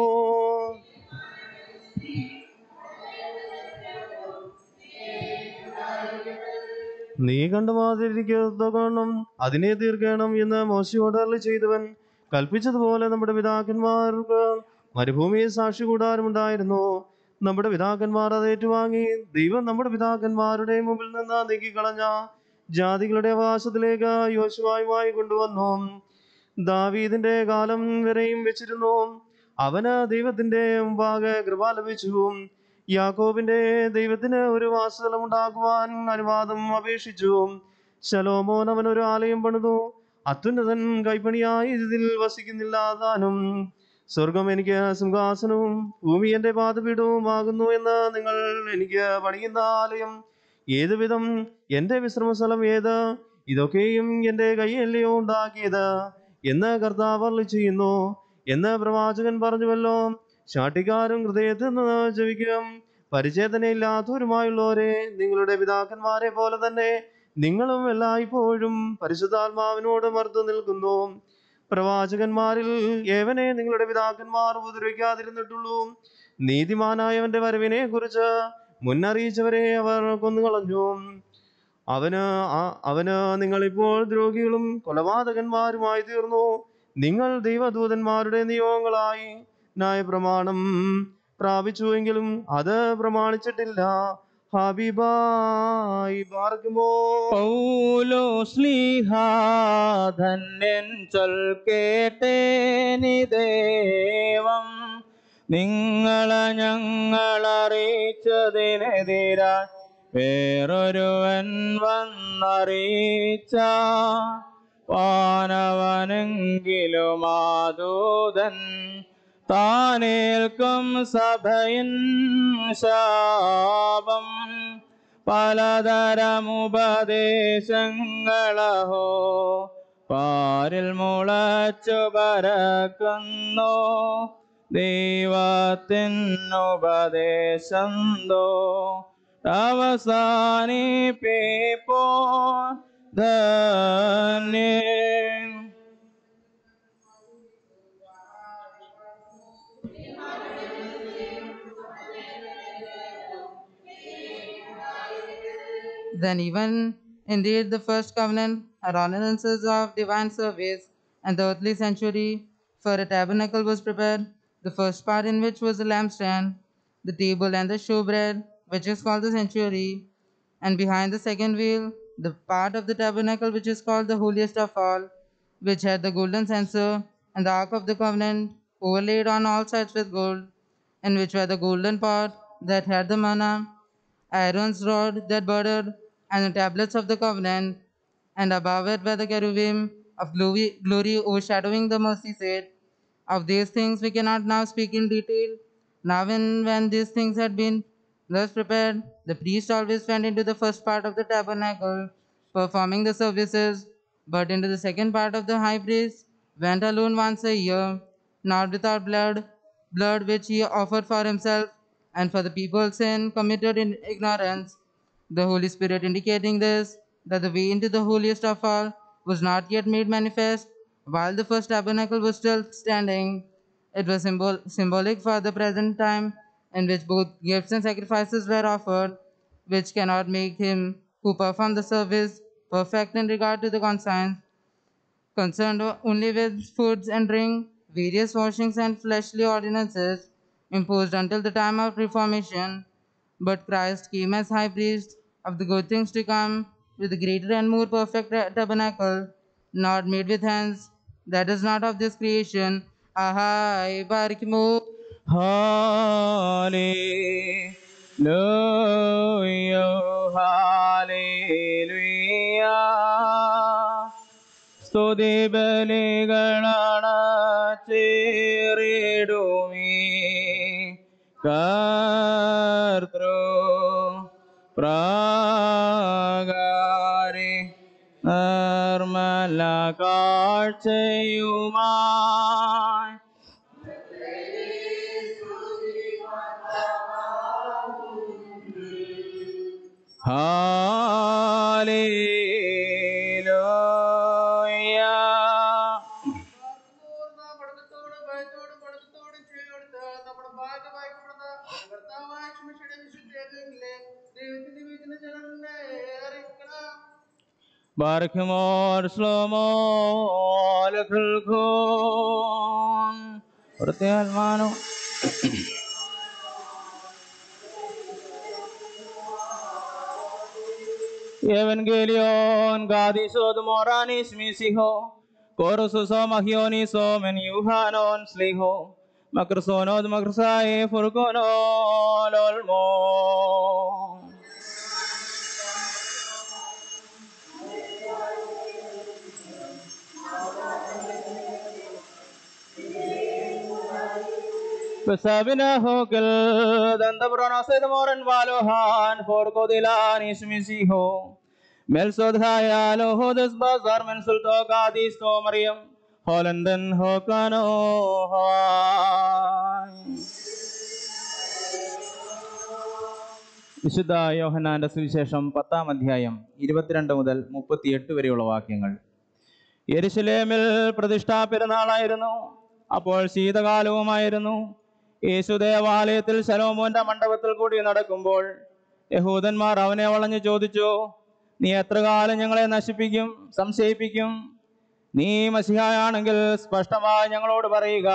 B: നീ കണ്ട മാതിരിക്കണം അതിനെ തീർക്കണം എന്ന് മോശയോട് അരുളി ചെയ്തവൻ കൽപ്പിച്ചതുപോലെ നമ്മുടെ പിതാക്കന്മാർക്ക് മരുഭൂമിയിൽ സാക്ഷി കൂടാരമുണ്ടായിരുന്നു നമ്മുടെ പിതാക്കന്മാർ അത് ഏറ്റുവാങ്ങി ദൈവം നമ്മുടെ പിതാക്കന്മാരുടെ മുമ്പിൽ നിന്ന് നീക്കിക്കളഞ്ഞ ജാതികളുടെ അവകാശത്തിലേക്ക് യോശുവായുമായി കൊണ്ടുവന്നു ദാവീദിന്റെ കാലം വരെയും വെച്ചിരുന്നു അവന് ദൈവത്തിന്റെ മുമ്പാകെ കൃപ ലഭിച്ചു യാക്കോബിന്റെ ദൈവത്തിന് ഒരു വാസസ്ഥലം ഉണ്ടാക്കുവാൻ അനുവാദം അപേക്ഷിച്ചു ശലോമോൻ അവൻ ഒരു ആലയം പണിതു അത്യുന്നതൻ കൈപ്പണിയായി ഇതിൽ വസിക്കുന്നില്ല താനും സ്വർഗം എനിക്ക് സിംഹാസനവും ഭൂമി എന്റെ പാദപീഠവുമാകുന്നു എന്ന് നിങ്ങൾ എനിക്ക് പണിയുന്ന ആലയം ഏതുവിധം എന്റെ വിശ്രമസ്ഥലം ഏത് ഇതൊക്കെയും എന്റെ കൈയല്ലയോ ഉണ്ടാക്കിയത് എന്ന് കർത്താവ് അരുളി ചെയ്യുന്നു എന്ന് പ്രവാചകൻ പറഞ്ഞുവല്ലോ ശാട്ടിക്കാരും ഹൃദയത്തിൽ നിന്ന് ജപിക്കും പരിചേതനയില്ലാത്തവരുമായുള്ളവരെ നിങ്ങളുടെ പിതാക്കന്മാരെ പോലെ തന്നെ നിങ്ങളും എല്ലായ്പ്പോഴും പരിശുദ്ധാത്മാവിനോട് മറുത്തു നിൽക്കുന്നു പ്രവാചകന്മാരിൽ ഏവനെ നിങ്ങളുടെ പിതാക്കന്മാർ ഉപദ്രവിക്കാതിരുന്നിട്ടുള്ളൂ നീതിമാനായവന്റെ വരവിനെ കുറിച്ച് മുന്നറിയിച്ചവരെ അവർ കൊന്നുകളഞ്ഞു അവന് ആ- അവന് നിങ്ങളിപ്പോൾ ദ്രോഹികളും കൊലപാതകന്മാരുമായി തീർന്നു നിങ്ങൾ ദൈവദൂതന്മാരുടെ നിയോഗങ്ങളായി ന്യായപ്രമാണം പ്രാപിച്ചുവെങ്കിലും അത് പ്രമാണിച്ചിട്ടില്ല ഹബീബായി പാർക്കുമോ
A: പൗലോ സ്ലീഹാധന്യൻ ചൊൽ കേട്ടേനി ദേവം നിങ്ങളെ ഞങ്ങളറിയിച്ചതിനെതിരാ വേറൊരുവൻ വന്നറിയിച്ച വാനവനെങ്കിലും ആദൂതൻ താനേൽക്കും സഭയിൻ ശാപം പലതരമുപദേശങ്ങളഹോ പാരിൽ മുളച്ചു പരക്കുന്നു ദൈവത്തിനുപദേശം തോ അവസാനിപ്പോ ധന്യൻ
H: Then even indeed the first covenant had ordinances of divine service, and the earthly sanctuary for a tabernacle was prepared, the first part in which was the lampstand, the table and the showbread, which is called the sanctuary, and behind the second veil, the part of the tabernacle which is called the holiest of all, which had the golden censer and the ark of the covenant overlaid on all sides with gold, in which were the golden pot that had the manna, Aaron's rod that budded, and the tablets of the covenant, and above it were the cherubim of glory, glory overshadowing the mercy seat. Of these things we cannot now speak in detail. Now, when, when these things had been thus prepared, the priest always went into the first part of the tabernacle, performing the services, but into the second part of the high priest went alone once a year, not without blood, blood which he offered for himself and for the people's sin committed in ignorance. The Holy Spirit indicating this, that the way into the holiest of all was not yet made manifest, while the first tabernacle was still standing. It was symbol- symbolic for the present time in which both gifts and sacrifices were offered, which cannot make him who performed the service perfect in regard to the conscience, concerned only with foods and drink, various washings and fleshly ordinances imposed until the time of Reformation. But Christ came as high priest of the good things to come with a greater and more perfect tabernacle, not made with hands, that is not of this creation. Ahai Barikimo.
A: Hallelujah, hallelujah. സ്തുതി ബലികളാണ് ചേറിടുമേ കർത്തൃ പ്രാകാരി നിർമ്മല കാഴ്ചയുമായി Hallelujah.
C: പടക്കത്തോടും ഭയത്തോടും പടക്കത്തോടും ചെയ്യെടുത്ത് നമ്മുടെ ഭാഗ്യ വായിക്കപ്പെടുന്ന കർത്താവായ ശിമിഷയുടെ വിശുദ്ധേഖലേ ദൈവത്തിന്റെ വീട്ടിന് ജനങ്ങളെ അറിയിക്കണം
A: Barkimor Shlomo Lekulkun Pertialmano Evangelion Gadisod Moranis Misiho Korususo Magioniso Men Yuhanon Sliho Makrosonod Makrosai Furkono Lolmo Pesabinaho kel danda pronosid moren valohan for kodilan ismisiho. Melsodhaya lohodes bazar men sulto gadis to Mariam. Holanden hokano hawai. വിശുദ്ധ യോഹനാന്റെ സുവിശേഷം പത്താം അധ്യായം ഇരുപത്തിരണ്ട് മുതൽ മുപ്പത്തിയെട്ട് വരെയുള്ള വാക്യങ്ങൾ യെരുശലേമിൽ പ്രതിഷ്ഠാ പെരുന്നാളായിരുന്നു അപ്പോൾ ശീതകാലവുമായിരുന്നു യേശു ദേവാലയത്തിൽ ശലോമോന്റെ മണ്ഡപത്തിൽ കൂടി നടക്കുമ്പോൾ യഹൂദന്മാർ അവനെ വളഞ്ഞു ചോദിച്ചു നീ എത്ര കാലം ഞങ്ങളെ നശിപ്പിക്കും സംശയിപ്പിക്കും നീ മസിഹായാണെങ്കിൽ സ്പഷ്ടമായി ഞങ്ങളോട് പറയുക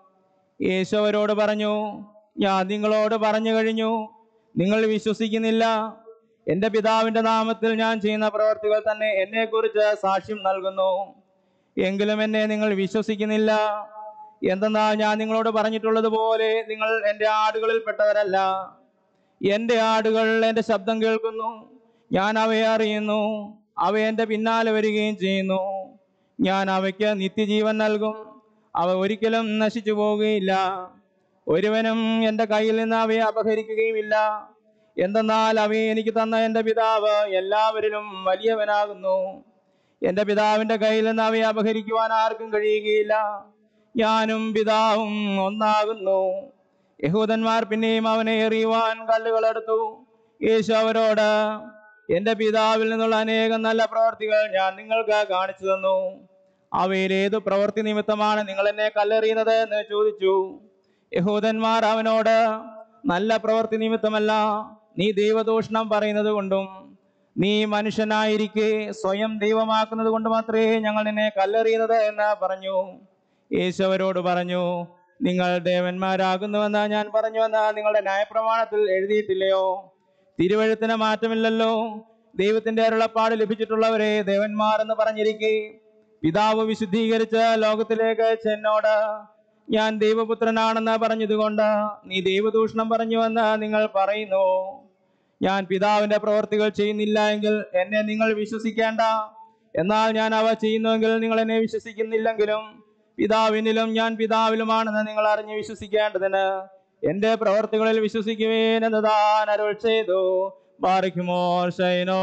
A: യേശു അവരോട് പറഞ്ഞു ഞാൻ നിങ്ങളോട് പറഞ്ഞു കഴിഞ്ഞു നിങ്ങൾ വിശ്വസിക്കുന്നില്ല എൻ്റെ പിതാവിൻ്റെ നാമത്തിൽ ഞാൻ ചെയ്യുന്ന പ്രവർത്തികൾ തന്നെ എന്നെക്കുറിച്ച് സാക്ഷ്യം നൽകുന്നു എങ്കിലും എന്നെ നിങ്ങൾ വിശ്വസിക്കുന്നില്ല എന്തെന്നാൽ ഞാൻ നിങ്ങളോട് പറഞ്ഞിട്ടുള്ളത് പോലെ നിങ്ങൾ എൻ്റെ ആടുകളിൽ പെട്ടവരല്ല എൻ്റെ ആടുകൾ എൻ്റെ ശബ്ദം കേൾക്കുന്നു ഞാൻ അവയെ അറിയുന്നു അവ എൻ്റെ പിന്നാലെ വരികയും ചെയ്യുന്നു ഞാൻ അവയ്ക്ക് നിത്യജീവൻ നൽകും അവ ഒരിക്കലും നശിച്ചു പോവുകയില്ല ഒരുവനും എൻ്റെ കയ്യിൽ നിന്ന് അവയെ അപഹരിക്കുകയുമില്ല എന്തെന്നാൽ അവയെ എനിക്ക് തന്ന എൻ്റെ പിതാവ് എല്ലാവരിലും വലിയവനാകുന്നു എൻ്റെ പിതാവിൻ്റെ കയ്യിൽ നിന്ന് അവയെ അപഹരിക്കുവാൻ ആർക്കും കഴിയുകയില്ല ഞാനും പിതാവും ഒന്നാകുന്നു യഹൂദന്മാർ പിന്നെയും അവനെ എറിയുവാൻ കല്ലുകൾ എടുത്തു യേശു അവരോട് എൻ്റെ പിതാവിൽ നിന്നുള്ള അനേകം നല്ല പ്രവർത്തികൾ ഞാൻ നിങ്ങൾക്ക് കാണിച്ചു തന്നു അവയിൽ ഏതു പ്രവൃത്തി നിമിത്തമാണ് നിങ്ങൾ എന്നെ കല്ലെറിയുന്നത് എന്ന് ചോദിച്ചു യഹൂദന്മാർ അവനോട് നല്ല പ്രവൃത്തി നിമിത്തമല്ല നീ ദൈവദൂഷണം പറയുന്നത് കൊണ്ടും നീ മനുഷ്യനായിരിക്കെ സ്വയം ദൈവമാക്കുന്നത് കൊണ്ട് മാത്രമേ ഞങ്ങൾ നിന്നെ കല്ലെറിയുന്നത് എന്ന് പറഞ്ഞു യേശു അവരോട് പറഞ്ഞു നിങ്ങൾ ദേവന്മാരാകുന്നുവെന്ന് ഞാൻ പറഞ്ഞുവെന്ന് നിങ്ങളുടെ ന്യായപ്രമാണത്തിൽ എഴുതിയിട്ടില്ലയോ തിരുവഴുത്തിന് മാറ്റമില്ലല്ലോ ദൈവത്തിന്റെ അരുളപ്പാട് ലഭിച്ചിട്ടുള്ളവരെ ദേവന്മാർ എന്ന് പറഞ്ഞിരിക്കെ പിതാവ് വിശുദ്ധീകരിച്ച് ലോകത്തിലേക്ക് അയച്ച എന്നോട് ഞാൻ ദൈവപുത്രനാണെന്ന് പറഞ്ഞതുകൊണ്ട് നീ ദൈവദൂഷണം പറഞ്ഞുവെന്ന് നിങ്ങൾ പറയുന്നു ഞാൻ പിതാവിന്റെ പ്രവർത്തികൾ ചെയ്യുന്നില്ല എങ്കിൽ എന്നെ നിങ്ങൾ വിശ്വസിക്കേണ്ട എന്നാൽ ഞാൻ അവ ചെയ്യുന്നുവെങ്കിൽ നിങ്ങൾ എന്നെ വിശ്വസിക്കുന്നില്ലെങ്കിലും പിതാവിനിലും ഞാൻ പിതാവിലുമാണെന്ന് നിങ്ങൾ അറിഞ്ഞ് വിശ്വസിക്കേണ്ടതിന് എന്റെ പ്രവർത്തികളിൽ വിശ്വസിക്കുവേൻ എന്ന് താൻ അരുൾ ചെയ്തു ബാറിക്കുമോർ ശൈനോ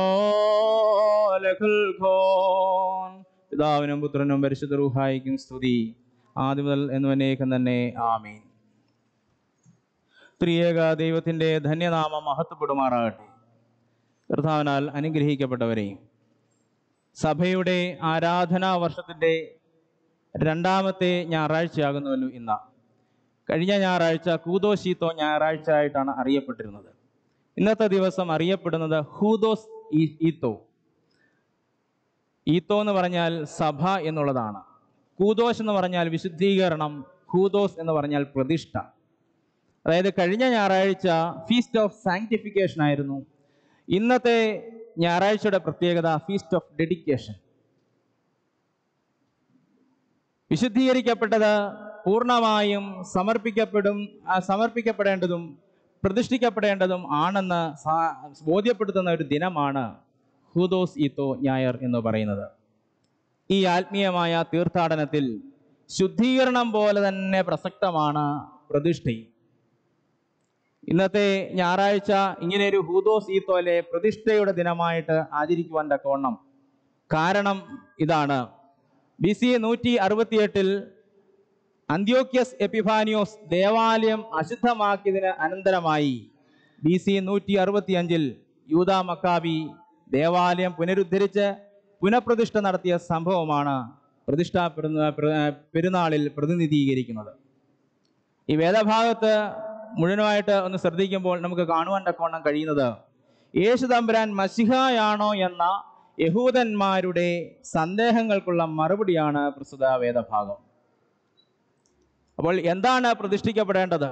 A: ലഖുൽ ഖോൻ. പിതാവിനും പുത്രനും പരിശുദ്ധ റൂഹായിക്കും സ്തുതി ആദ്യം മുതൽ എന്നുവനേക്കും തന്നെ ആമീൻ ത്രിയേക ദൈവത്തിൻ്റെ ധന്യനാമം മഹത്വപ്പെടുമാറാകട്ടെ കർത്താവിനാൽ അനുഗ്രഹിക്കപ്പെട്ടവരെ സഭയുടെ ആരാധനാ വർഷത്തിൻ്റെ രണ്ടാമത്തെ ഞായറാഴ്ചയാകുന്നുവല്ലോ ഇന്ന് കഴിഞ്ഞ ഞായറാഴ്ച കൂതോശീത്തോ ഞായറാഴ്ച ആയിട്ടാണ് അറിയപ്പെട്ടിരുന്നത് ഇന്നത്തെ ദിവസം അറിയപ്പെടുന്നത് ഹൂദോസ് ഈ- ഈത്തോ ഈത്തോ എന്ന് പറഞ്ഞാൽ സഭ എന്നുള്ളതാണ് കൂദോസ് എന്ന് പറഞ്ഞാൽ വിശുദ്ധീകരണം ഹൂദോസ് എന്ന് പറഞ്ഞാൽ പ്രതിഷ്ഠ അതായത് കഴിഞ്ഞ ഞായറാഴ്ച ഫീസ്റ്റ് ഓഫ് സാങ്ക്ടിഫിക്കേഷൻ ആയിരുന്നു ഇന്നത്തെ ഞായറാഴ്ചയുടെ പ്രത്യേകത ഫീസ്റ്റ് ഓഫ് ഡെഡിക്കേഷൻ വിശുദ്ധീകരിക്കപ്പെട്ടത് പൂർണ്ണമായും സമർപ്പിക്കപ്പെടും ആ, സമർപ്പിക്കപ്പെടേണ്ടതും പ്രതിഷ്ഠിക്കപ്പെടേണ്ടതും ആണെന്ന് സാ- ബോധ്യപ്പെടുത്തുന്ന ഒരു ദിനമാണ് ഹൂദോസ് ഈത്തോ ഞായർ എന്ന് പറയുന്നത് ഈ ആത്മീയമായ തീർത്ഥാടനത്തിൽ ശുദ്ധീകരണം പോലെ തന്നെ പ്രസക്തമാണ് പ്രതിഷ്ഠ ഇന്നത്തെ ഞായറാഴ്ച ഇങ്ങനെ ഒരു ഹൂദോസ് ഈത്തോലെ പ്രതിഷ്ഠയുടെ ദിനമായിട്ട് ആചരിക്കുവാൻ തക്കവണ്ണം കാരണം ഇതാണ് ബി സി നൂറ്റി അറുപത്തിയെട്ടിൽ അന്ത്യോക്യസ് എപ്പിഫാനിയോസ് ദേവാലയം അശുദ്ധമാക്കിയതിന് അനന്തരമായി ബി സി നൂറ്റി അറുപത്തിയഞ്ചിൽ യൂത മക്കാബി ദേവാലയം പുനരുദ്ധരിച്ച് പുനഃപ്രതിഷ്ഠ നടത്തിയ സംഭവമാണ് പ്രതിഷ്ഠാ പെരുന്ന- പെരു- പെരുന്നാളിൽ പ്രതിനിധീകരിക്കുന്നത് ഈ വേദഭാഗത്ത് മുഴുവനായിട്ട് ഒന്ന് ശ്രദ്ധിക്കുമ്പോൾ നമുക്ക് കാണുവാൻ തക്കവണ്ണം കഴിയുന്നത് യേശു തമ്പുരാൻ മസിഹായാണോ എന്ന യഹൂദന്മാരുടെ സന്ദേഹങ്ങൾക്കുള്ള മറുപടിയാണ് പ്രസ്തുത വേദഭാഗം അപ്പോൾ എന്താണ് പ്രതിഷ്ഠിക്കപ്പെടേണ്ടത്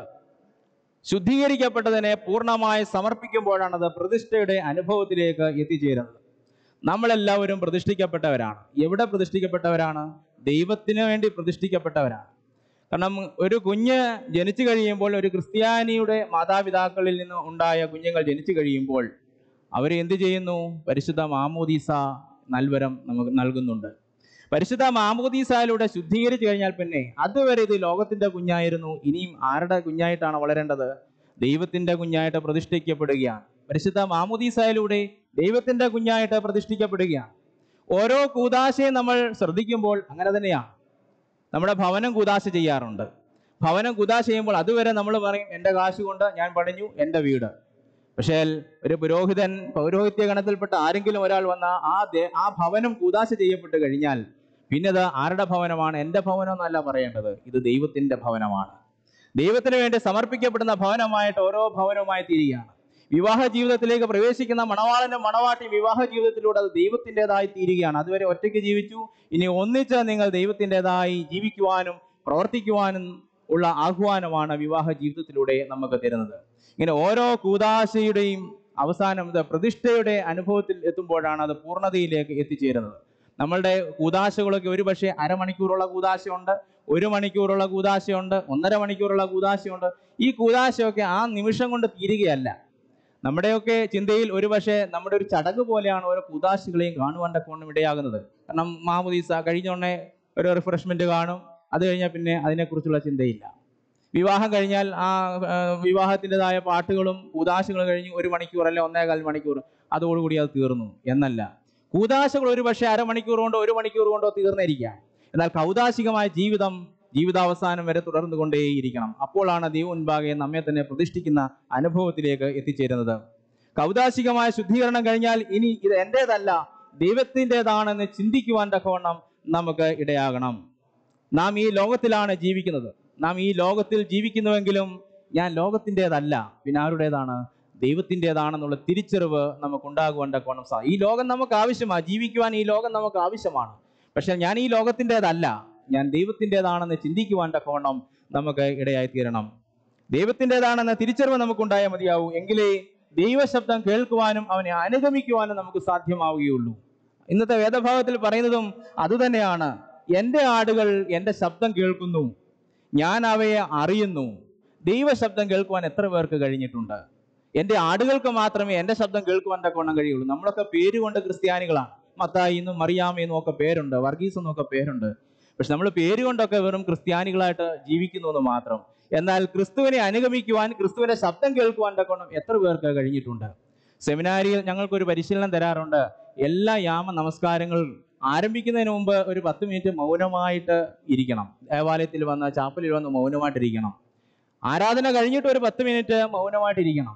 A: ശുദ്ധീകരിക്കപ്പെട്ടതിനെ പൂർണ്ണമായി സമർപ്പിക്കുമ്പോഴാണത് പ്രതിഷ്ഠയുടെ അനുഭവത്തിലേക്ക് എത്തിച്ചേരുന്നത് നമ്മളെല്ലാവരും പ്രതിഷ്ഠിക്കപ്പെട്ടവരാണ് എവിടെ പ്രതിഷ്ഠിക്കപ്പെട്ടവരാണ് ദൈവത്തിന് വേണ്ടി പ്രതിഷ്ഠിക്കപ്പെട്ടവരാണ് കാരണം ഒരു കുഞ്ഞ് ജനിച്ചു കഴിയുമ്പോൾ ഒരു ക്രിസ്ത്യാനിയുടെ മാതാപിതാക്കളിൽ നിന്ന് ഉണ്ടായ കുഞ്ഞുങ്ങൾ ജനിച്ചു കഴിയുമ്പോൾ അവർ എന്ത് ചെയ്യുന്നു പരിശുദ്ധ മാമോദീസ നൽവരം നമുക്ക് നൽകുന്നുണ്ട് പരിശുദ്ധ മാമോദീസയിലൂടെ ശുദ്ധീകരിച്ചു കഴിഞ്ഞാൽ പിന്നെ അതുവരെ ഇത് ലോകത്തിന്റെ കുഞ്ഞായിരുന്നു ഇനിയും ആരുടെ കുഞ്ഞായിട്ടാണ് വളരേണ്ടത് ദൈവത്തിന്റെ കുഞ്ഞായിട്ട് പ്രതിഷ്ഠിക്കപ്പെടുകയാണ് പരിശുദ്ധ മാമോദീസയിലൂടെ ദൈവത്തിന്റെ കുഞ്ഞായിട്ട് പ്രതിഷ്ഠിക്കപ്പെടുകയാണ് ഓരോ കൂതാശയും നമ്മൾ ശ്രദ്ധിക്കുമ്പോൾ അങ്ങനെ തന്നെയാണ് നമ്മുടെ ഭവനം കൂതാശ ചെയ്യാറുണ്ട് ഭവനം കൂതാശ ചെയ്യുമ്പോൾ അതുവരെ നമ്മൾ പറയും എൻ്റെ കാശ് കൊണ്ട് ഞാൻ പണിഞ്ഞു എൻ്റെ വീട് പക്ഷേ ഒരു പുരോഹിതൻ പൗരോഹിത്യ ഗണത്തിൽപ്പെട്ട ആരെങ്കിലും ഒരാൾ വന്ന ആ ദേ- ആ ഭവനം കൂതാശ ചെയ്യപ്പെട്ട് കഴിഞ്ഞാൽ പിന്നെ അത് ആരുടെ ഭവനമാണ് എൻ്റെ ഭവനം എന്നല്ല പറയേണ്ടത് ഇത് ദൈവത്തിന്റെ ഭവനമാണ് ദൈവത്തിന് വേണ്ടി സമർപ്പിക്കപ്പെടുന്ന ഭവനമായിട്ട് ഓരോ ഭവനവുമായി തീരുകയാണ് വിവാഹ ജീവിതത്തിലേക്ക് പ്രവേശിക്കുന്ന മണവാളന്റെ മണവാട്ടി വിവാഹ ജീവിതത്തിലൂടെ അത് ദൈവത്തിൻ്റെതായി തീരുകയാണ് അതുവരെ ഒറ്റയ്ക്ക് ജീവിച്ചു ഇനി ഒന്നിച്ച് നിങ്ങൾ ദൈവത്തിൻ്റെതായി ജീവിക്കുവാനും പ്രവർത്തിക്കുവാനും ഉള്ള ആഹ്വാനമാണ് വിവാഹ ജീവിതത്തിലൂടെ നമുക്ക് തരുന്നത് ഇങ്ങനെ ഓരോ കൂതാശയുടെയും അവസാനം ഇത് പ്രതിഷ്ഠയുടെ അനുഭവത്തിൽ എത്തുമ്പോഴാണ് അത് പൂർണ്ണതയിലേക്ക് എത്തിച്ചേരുന്നത് നമ്മളുടെ കൂതാശകളൊക്കെ ഒരു പക്ഷേ അരമണിക്കൂറുള്ള കൂതാശയുണ്ട് ഒരു മണിക്കൂറുള്ള കൂതാശയുണ്ട് ഒന്നര മണിക്കൂറുള്ള കൂതാശയുണ്ട് ഈ കൂതാശയൊക്കെ ആ നിമിഷം കൊണ്ട് തീരുകയല്ല നമ്മുടെയൊക്കെ ചിന്തയിൽ ഒരു പക്ഷേ നമ്മുടെ ഒരു ചടങ്ങ് പോലെയാണ് ഓരോ കൂതാശികളെയും കാണുവാൻ തക്കവണ്ണം ഇടയാകുന്നത് കാരണം മാമുദീസ കഴിഞ്ഞ ഉടനെ ഒരു റിഫ്രഷ്മെന്റ് കാണും അത് കഴിഞ്ഞാൽ പിന്നെ അതിനെക്കുറിച്ചുള്ള ചിന്തയില്ല വിവാഹം കഴിഞ്ഞാൽ ആ ആ, വിവാഹത്തിൻ്റെതായ പാട്ടുകളും കൂതാശകളും കഴിഞ്ഞ് ഒരു മണിക്കൂർ അല്ലെ ഒന്നേകാൽ മണിക്കൂർ അതോടുകൂടി അത് തീർന്നു എന്നല്ല കൂതാശകൾ ഒരു പക്ഷേ അരമണിക്കൂർ കൊണ്ടോ ഒരു മണിക്കൂർ കൊണ്ടോ തീർന്നിരിക്കാം എന്നാൽ കൗതാശികമായ ജീവിതം ജീവിതാവസാനം വരെ തുടർന്നു കൊണ്ടേയിരിക്കണം അപ്പോഴാണ് ദൈവം മുൻപാകെ നമ്മെ തന്നെ പ്രതിഷ്ഠിക്കുന്ന അനുഭവത്തിലേക്ക് എത്തിച്ചേരുന്നത് കൗതാശികമായ ശുദ്ധീകരണം കഴിഞ്ഞാൽ ഇനി ഇത് എന്റേതല്ല ദൈവത്തിൻ്റെതാണെന്ന് ചിന്തിക്കുവാൻ തക്കവണ്ണം നമുക്ക് ഇടയാകണം നാം ഈ ലോകത്തിലാണ് ജീവിക്കുന്നത് നാം ഈ ലോകത്തിൽ ജീവിക്കുന്നുവെങ്കിലും ഞാൻ ലോകത്തിൻ്റെതല്ല പിന്നെ ആരുടേതാണ് ദൈവത്തിൻ്റെതാണെന്നുള്ള തിരിച്ചറിവ് നമുക്ക് ഉണ്ടാകുവാൻ തക്കവണ്ണം സാ ഈ ലോകം നമുക്ക് ആവശ്യമാണ് ജീവിക്കുവാൻ ഈ ലോകം നമുക്ക് ആവശ്യമാണ് പക്ഷെ ഞാൻ ഈ ലോകത്തിൻ്റെതല്ല ഞാൻ ദൈവത്തിൻ്റെതാണെന്ന് ചിന്തിക്കുവാൻ തക്കവണ്ണം നമുക്ക് ഇടയായി തീരണം ദൈവത്തിൻ്റെതാണെന്ന തിരിച്ചറിവ് നമുക്കുണ്ടായാൽ മതിയാവൂ എങ്കിലേ ദൈവശബ്ദം കേൾക്കുവാനും അവനെ അനുഗമിക്കുവാനും നമുക്ക് സാധ്യമാവുകയുള്ളൂ ഇന്നത്തെ വേദഭാഗത്തിൽ പറയുന്നതും അതുതന്നെയാണ് എൻ്റെ ആടുകൾ എൻ്റെ ശബ്ദം കേൾക്കുന്നു ഞാൻ അവയെ അറിയുന്നു ദൈവശബ്ദം കേൾക്കുവാൻ എത്ര പേർക്ക് കഴിഞ്ഞിട്ടുണ്ട് എൻ്റെ ആടുകൾക്ക് മാത്രമേ എൻ്റെ ശബ്ദം കേൾക്കുവാൻ തക്കവണ്ണം കഴിയുള്ളൂ നമ്മളൊക്കെ പേരുകൊണ്ട് ക്രിസ്ത്യാനികളാണ് മത്തായി എന്നും മറിയാമ എന്നും ഒക്കെ പേരുണ്ട് വർഗീസ് എന്നും ഒക്കെ പേരുണ്ട് പക്ഷെ നമ്മൾ പേരുകൊണ്ടൊക്കെ വെറും ക്രിസ്ത്യാനികളായിട്ട് ജീവിക്കുന്നു എന്ന് മാത്രം എന്നാൽ ക്രിസ്തുവിനെ അനുഗമിക്കുവാൻ ക്രിസ്തുവിന്റെ ശബ്ദം കേൾക്കുവാൻ തക്കവണ്ണം എത്ര പേർക്ക് കഴിഞ്ഞിട്ടുണ്ട് സെമിനാരിയിൽ ഞങ്ങൾക്കൊരു പരിശീലനം തരാറുണ്ട് എല്ലാ യാമ നമസ്കാരങ്ങൾ ആരംഭിക്കുന്നതിന് മുമ്പ് ഒരു പത്ത് മിനിറ്റ് മൗനമായിട്ട് ഇരിക്കണം ദേവാലയത്തിൽ വന്ന് ചാപ്പലിൽ വന്ന് മൗനമായിട്ടിരിക്കണം ആരാധന കഴിഞ്ഞിട്ട് ഒരു പത്ത് മിനിറ്റ് മൗനമായിട്ടിരിക്കണം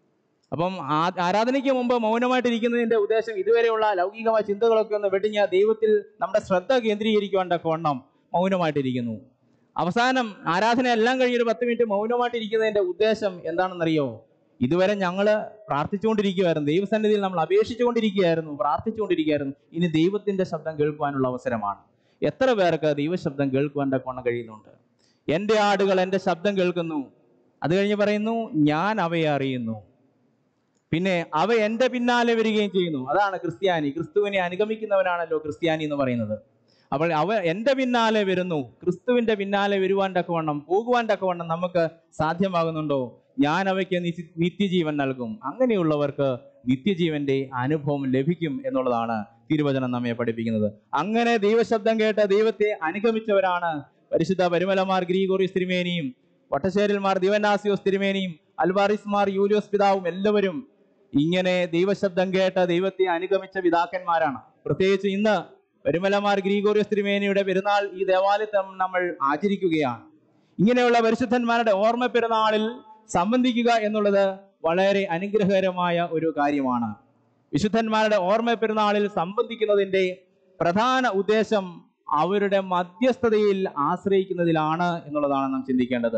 A: അപ്പം ആ- ആരാധനയ്ക്ക് മുമ്പ് മൗനമായിട്ടിരിക്കുന്നതിന്റെ ഉദ്ദേശം ഇതുവരെയുള്ള ലൗകികമായ ചിന്തകളൊക്കെ ഒന്ന് വെടിഞ്ഞ് ദൈവത്തിൽ നമ്മുടെ ശ്രദ്ധ കേന്ദ്രീകരിക്കുവാൻ തക്കവണ്ണം മൗനമായിട്ടിരിക്കുന്നു അവസാനം ആരാധന എല്ലാം കഴിഞ്ഞ് ഒരു പത്ത് മിനിറ്റ് മൗനമായിട്ടിരിക്കുന്നതിന്റെ ഉദ്ദേശം എന്താണെന്നറിയോ ഇതുവരെ ഞങ്ങൾ പ്രാർത്ഥിച്ചുകൊണ്ടിരിക്കുകയായിരുന്നു ദൈവസന്നിധിയിൽ നമ്മൾ അപേക്ഷിച്ചുകൊണ്ടിരിക്കുകയായിരുന്നു പ്രാർത്ഥിച്ചുകൊണ്ടിരിക്കുകയായിരുന്നു ഇനി ദൈവത്തിന്റെ ശബ്ദം കേൾക്കുവാനുള്ള അവസരമാണ് എത്ര പേർക്ക് ദൈവശബ്ദം കേൾക്കുവാൻ തക്കവണ്ണം കഴിയുന്നുണ്ട് എൻ്റെ ആടുകൾ എൻ്റെ ശബ്ദം കേൾക്കുന്നു അത് കഴിഞ്ഞ് പറയുന്നു ഞാൻ അവയെ അറിയുന്നു പിന്നെ അവ എൻ്റെ പിന്നാലെ വരികയും ചെയ്യുന്നു അതാണ് ക്രിസ്ത്യാനി ക്രിസ്തുവിനെ അനുഗമിക്കുന്നവനാണല്ലോ ക്രിസ്ത്യാനി എന്ന് പറയുന്നത് അപ്പോൾ അവ എൻ്റെ പിന്നാലെ വരുന്നു ക്രിസ്തുവിൻ്റെ പിന്നാലെ വരുവാൻ തക്കവണ്ണം പോകുവാൻ തക്കവണ്ണം നമുക്ക് സാധ്യമാകുന്നുണ്ടോ ഞാൻ അവയ്ക്ക് നിത്യ- നിത്യജീവൻ നൽകും അങ്ങനെയുള്ളവർക്ക് നിത്യജീവന്റെ അനുഭവം ലഭിക്കും എന്നുള്ളതാണ് തിരുവചനം നമ്മെ പഠിപ്പിക്കുന്നത് അങ്ങനെ ദൈവശബ്ദം കേട്ട് ദൈവത്തെ അനുഗമിച്ചവരാണ് പരിശുദ്ധ പരിമലമാർ ഗ്രീഗോറിയസ് തിരുമേനിയും വട്ടശ്ശേരിൽമാർ ദിവനാസിയോസ് തിരുമേനിയും അൽവാറിസ്മാർ യൂലിയോസ് പിതാവും എല്ലാവരും ഇങ്ങനെ ദൈവശബ്ദം കേട്ട് ദൈവത്തെ അനുഗമിച്ച പിതാക്കന്മാരാണ് പ്രത്യേകിച്ച് ഇന്ന് പരിമലമാർ ഗ്രീഗോറിയസ് തിരുമേനിയുടെ പെരുന്നാൾ ഈ ദേവാലയത്തെ നമ്മൾ ആചരിക്കുകയാണ് ഇങ്ങനെയുള്ള പരിശുദ്ധന്മാരുടെ ഓർമ്മ പെരുന്നാളിൽ സംബന്ധിക്കുക എന്നുള്ളത് വളരെ അനുഗ്രഹകരമായ ഒരു കാര്യമാണ് വിശുദ്ധന്മാരുടെ ഓർമ്മ പെരുന്നാളിൽ സംബന്ധിക്കുന്നതിന്റെ പ്രധാന ഉദ്ദേശം അവരുടെ മധ്യസ്ഥതയിൽ ആശ്രയിക്കുന്നതിലാണ് എന്നുള്ളതാണ് നാം ചിന്തിക്കേണ്ടത്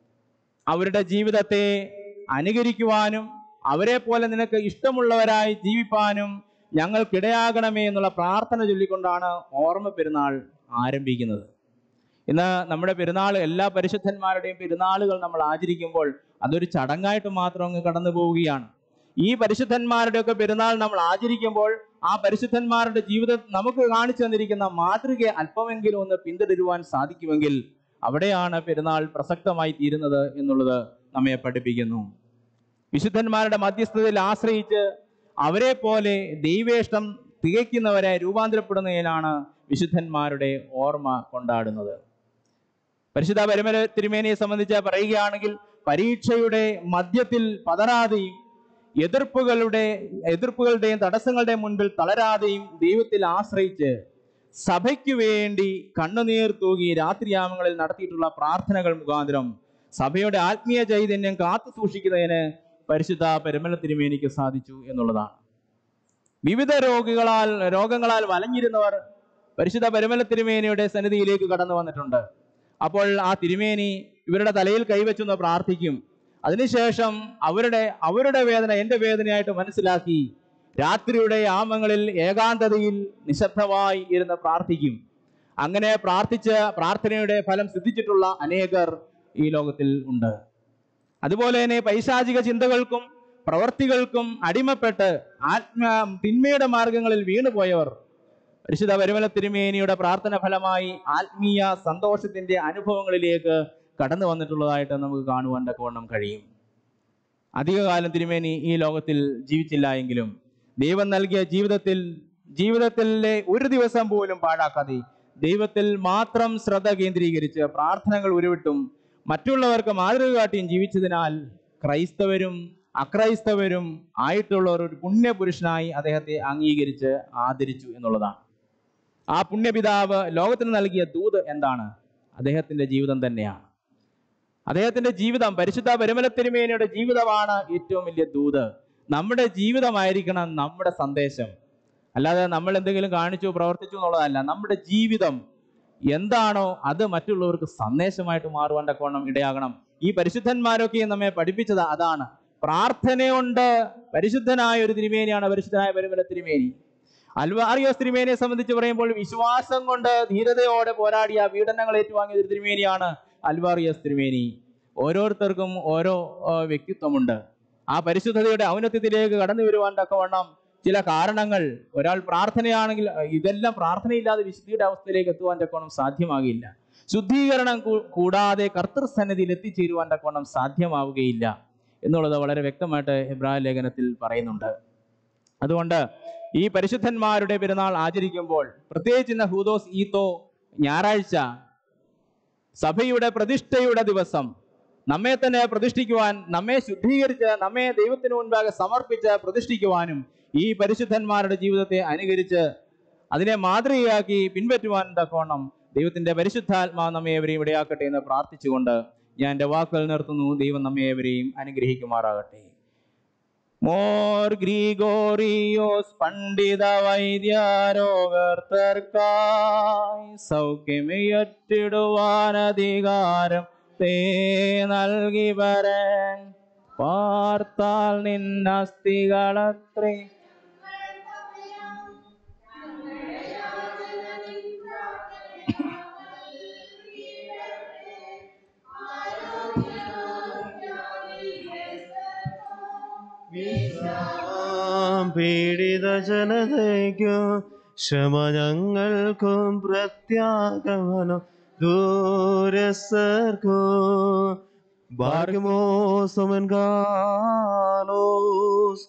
A: അവരുടെ ജീവിതത്തെ അനുകരിക്കുവാനും അവരെ പോലെ നിനക്ക് ഇഷ്ടമുള്ളവരായി ജീവിപ്പാനും ഞങ്ങൾക്കിടയാകണമേ എന്നുള്ള പ്രാർത്ഥന ചൊല്ലിക്കൊണ്ടാണ് ഓർമ്മ പെരുന്നാൾ ആരംഭിക്കുന്നത് ഇന്ന് നമ്മുടെ പെരുന്നാൾ എല്ലാ പരിശുദ്ധന്മാരുടെയും പെരുന്നാളുകൾ നമ്മൾ ആചരിക്കുമ്പോൾ അതൊരു ചടങ്ങായിട്ട് മാത്രം അങ്ങ് കടന്നു പോവുകയാണ് ഈ പരിശുദ്ധന്മാരുടെയൊക്കെ പെരുന്നാൾ നമ്മൾ ആചരിക്കുമ്പോൾ ആ പരിശുദ്ധന്മാരുടെ ജീവിതം നമുക്ക് കാണിച്ചു തന്നിരിക്കുന്ന മാതൃകയെ അല്പമെങ്കിലും ഒന്ന് പിന്തുടരുവാൻ സാധിക്കുമെങ്കിൽ അവിടെയാണ് പെരുന്നാൾ പ്രസക്തമായി തീരുന്നത് എന്നുള്ളത് നമ്മെ പഠിപ്പിക്കുന്നു വിശുദ്ധന്മാരുടെ മധ്യസ്ഥതയിൽ ആശ്രയിച്ച് അവരെ പോലെ ദൈവേഷ്ടം തികയ്ക്കുന്നവരെ രൂപാന്തരപ്പെടുന്നതിനാണ് വിശുദ്ധന്മാരുടെ ഓർമ്മ കൊണ്ടാടുന്നത് പരിശുദ്ധ പരമര തിരുമേനിയെ സംബന്ധിച്ച് പറയുകയാണെങ്കിൽ പരീക്ഷയുടെ മധ്യത്തിൽ പതറാതെയും എതിർപ്പുകളുടെ എതിർപ്പുകളുടെയും തടസ്സങ്ങളുടെയും മുൻപിൽ തളരാതെയും ദൈവത്തിൽ ആശ്രയിച്ച് സഭയ്ക്ക് വേണ്ടി കണ്ണുനീർ തൂകി രാത്രിയാമങ്ങളിൽ നടത്തിയിട്ടുള്ള പ്രാർത്ഥനകൾ മുഖാന്തരം സഭയുടെ ആത്മീയ ചൈതന്യം കാത്തു സൂക്ഷിക്കുന്നതിന് പരിശുദ്ധ പെരുമല തിരുമേനിക്ക് സാധിച്ചു എന്നുള്ളതാണ് വിവിധ രോഗികളാൽ രോഗങ്ങളാൽ വലഞ്ഞിരുന്നവർ പരിശുദ്ധ പെരുമല തിരുമേനിയുടെ സന്നിധിയിലേക്ക് കടന്നു വന്നിട്ടുണ്ട് അപ്പോൾ ആ തിരുമേനി ഇവരുടെ തലയിൽ കൈവച്ചെന്ന് പ്രാർത്ഥിക്കും അതിനുശേഷം അവരുടെ അവരുടെ വേദന എൻ്റെ വേദനയായിട്ട് മനസ്സിലാക്കി രാത്രിയുടെ ആമങ്ങളിൽ ഏകാന്തതയിൽ നിശബ്ദമായി ഇരുന്ന് പ്രാർത്ഥിക്കും അങ്ങനെ പ്രാർത്ഥിച്ച് പ്രാർത്ഥനയുടെ ഫലം സിദ്ധിച്ചിട്ടുള്ള അനേകർ ഈ ലോകത്തിൽ ഉണ്ട് അതുപോലെ തന്നെ പൈശാചിക ചിന്തകൾക്കും പ്രവർത്തികൾക്കും അടിമപ്പെട്ട് ആത്മ തിന്മയുടെ മാർഗങ്ങളിൽ വീണുപോയവർ പരിശുദ്ധ പരിമല തിരുമേനിയുടെ പ്രാർത്ഥന ഫലമായി ആത്മീയ സന്തോഷത്തിന്റെ അനുഭവങ്ങളിലേക്ക് കടന്നു വന്നിട്ടുള്ളതായിട്ട് നമുക്ക് കാണുവാൻ തക്കവണ്ണം കഴിയും അധികകാലം തിരുമേനി ഈ ലോകത്തിൽ ജീവിച്ചില്ല എങ്കിലും ദൈവം നൽകിയ ജീവിതത്തിൽ ജീവിതത്തിലെ ഒരു ദിവസം പോലും പാഴാക്കാതെ ദൈവത്തിൽ മാത്രം ശ്രദ്ധ കേന്ദ്രീകരിച്ച് പ്രാർത്ഥനകൾ ഉരുവിട്ടും മറ്റുള്ളവർക്ക് മാതൃക കാട്ടിയും ജീവിച്ചതിനാൽ ക്രൈസ്തവരും അക്രൈസ്തവരും ആയിട്ടുള്ളവർ ഒരു പുണ്യപുരുഷനായി അദ്ദേഹത്തെ അംഗീകരിച്ച് ആദരിച്ചു എന്നുള്ളതാണ് ആ പുണ്യപിതാവ് ലോകത്തിന് നൽകിയ ദൂത് എന്താണ് അദ്ദേഹത്തിന്റെ ജീവിതം തന്നെയാണ് അദ്ദേഹത്തിന്റെ ജീവിതം പരിശുദ്ധ പരിമല തിരുമേനിയുടെ ജീവിതമാണ് ഏറ്റവും വലിയ ദൂത് നമ്മുടെ ജീവിതമായിരിക്കണം നമ്മുടെ സന്ദേശം അല്ലാതെ നമ്മൾ എന്തെങ്കിലും കാണിച്ചു പ്രവർത്തിച്ചു എന്നുള്ളതല്ല നമ്മുടെ ജീവിതം എന്താണോ അത് മറ്റുള്ളവർക്ക് സന്ദേശമായിട്ട് മാറുവാൻ തക്കവണ്ണം ഇടയാകണം ഈ പരിശുദ്ധന്മാരൊക്കെ നമ്മെ പഠിപ്പിച്ചത് അതാണ് പ്രാർത്ഥനയുണ്ട് പരിശുദ്ധനായ ഒരു തിരുമേനിയാണ് പരിശുദ്ധനായ പരിമല തിരുമേനി അൽവാറിയോസ് തിരുമേനിയെ സംബന്ധിച്ച് പറയുമ്പോൾ വിശ്വാസം കൊണ്ട് ധീരതയോടെ പോരാടിയ പീഡനങ്ങൾ ഏറ്റുവാങ്ങിയ ഒരു തിരുമേനിയാണ് അൽവാറിയോസ് തിരുമേനി ഓരോരുത്തർക്കും ഓരോ ആ, വ്യക്തിത്വമുണ്ട് ആ പരിശുദ്ധതയുടെ ഔന്നത്യത്തിലേക്ക് കടന്നു വരുവാൻ തക്കവണ്ണം ചില കാരണങ്ങൾ ഒരാൾ പ്രാർത്ഥനയാണെങ്കിൽ അഹ് ഇതെല്ലാം പ്രാർത്ഥനയില്ലാതെ വിശുദ്ധിയുടെ അവസ്ഥയിലേക്ക് എത്തുവാൻ തക്കവണ്ണം സാധ്യമാകില്ല ശുദ്ധീകരണം കൂ- കൂടാതെ കർത്തൃസന്നിധിയിൽ എത്തിച്ചേരുവാൻ തക്കവണ്ണം സാധ്യമാവുകയില്ല എന്നുള്ളത് വളരെ വ്യക്തമായിട്ട് എബ്രാഹിം ലേഖനത്തിൽ പറയുന്നുണ്ട് അതുകൊണ്ട് ഈ പരിശുദ്ധന്മാരുടെ പെരുന്നാൾ ആചരിക്കുമ്പോൾ പ്രത്യേകിച്ച് ഇന്ന് ഹൂദോസ് ഈത്തോ ഞായറാഴ്ച സഭയുടെ പ്രതിഷ്ഠയുടെ ദിവസം നമ്മെ തന്നെ പ്രതിഷ്ഠിക്കുവാൻ നമ്മെ ശുദ്ധീകരിച്ച് നമ്മെ ദൈവത്തിന് മുൻപാകെ സമർപ്പിച്ച് പ്രതിഷ്ഠിക്കുവാനും ഈ പരിശുദ്ധന്മാരുടെ ജീവിതത്തെ അനുകരിച്ച് അതിനെ മാതൃകയാക്കി പിൻപറ്റുവാൻ തക്കവണ്ണം ദൈവത്തിന്റെ പരിശുദ്ധാത്മാവ് നമ്മെ ഏവരെയും ഇടയാക്കട്ടെ എന്ന് പ്രാർത്ഥിച്ചുകൊണ്ട് ഞാൻ എൻ്റെ വാക്കുകൾ നിർത്തുന്നു ദൈവം നമ്മെ ഏവരെയും അനുഗ്രഹിക്കുമാറാകട്ടെ മോർ ഗ്രിഗോറിയോസ് പണ്ഡിത വൈദ്യാരോഗർത്തർക്കായി സൗഖ്യമേറ്റിടുവാൻ അധികാരം തേ നൽകി വരൻ പാർത്താൽ നിന്നസ്തികളത്രേ
B: പീഡിത ജനതയ്ക്കും ക്ഷമ ഞങ്ങൾക്കും പ്രത്യാഗമനം ദൂരസ്ഥർക്കും ഭാഗ്യമോ സമൻ കാലോസ്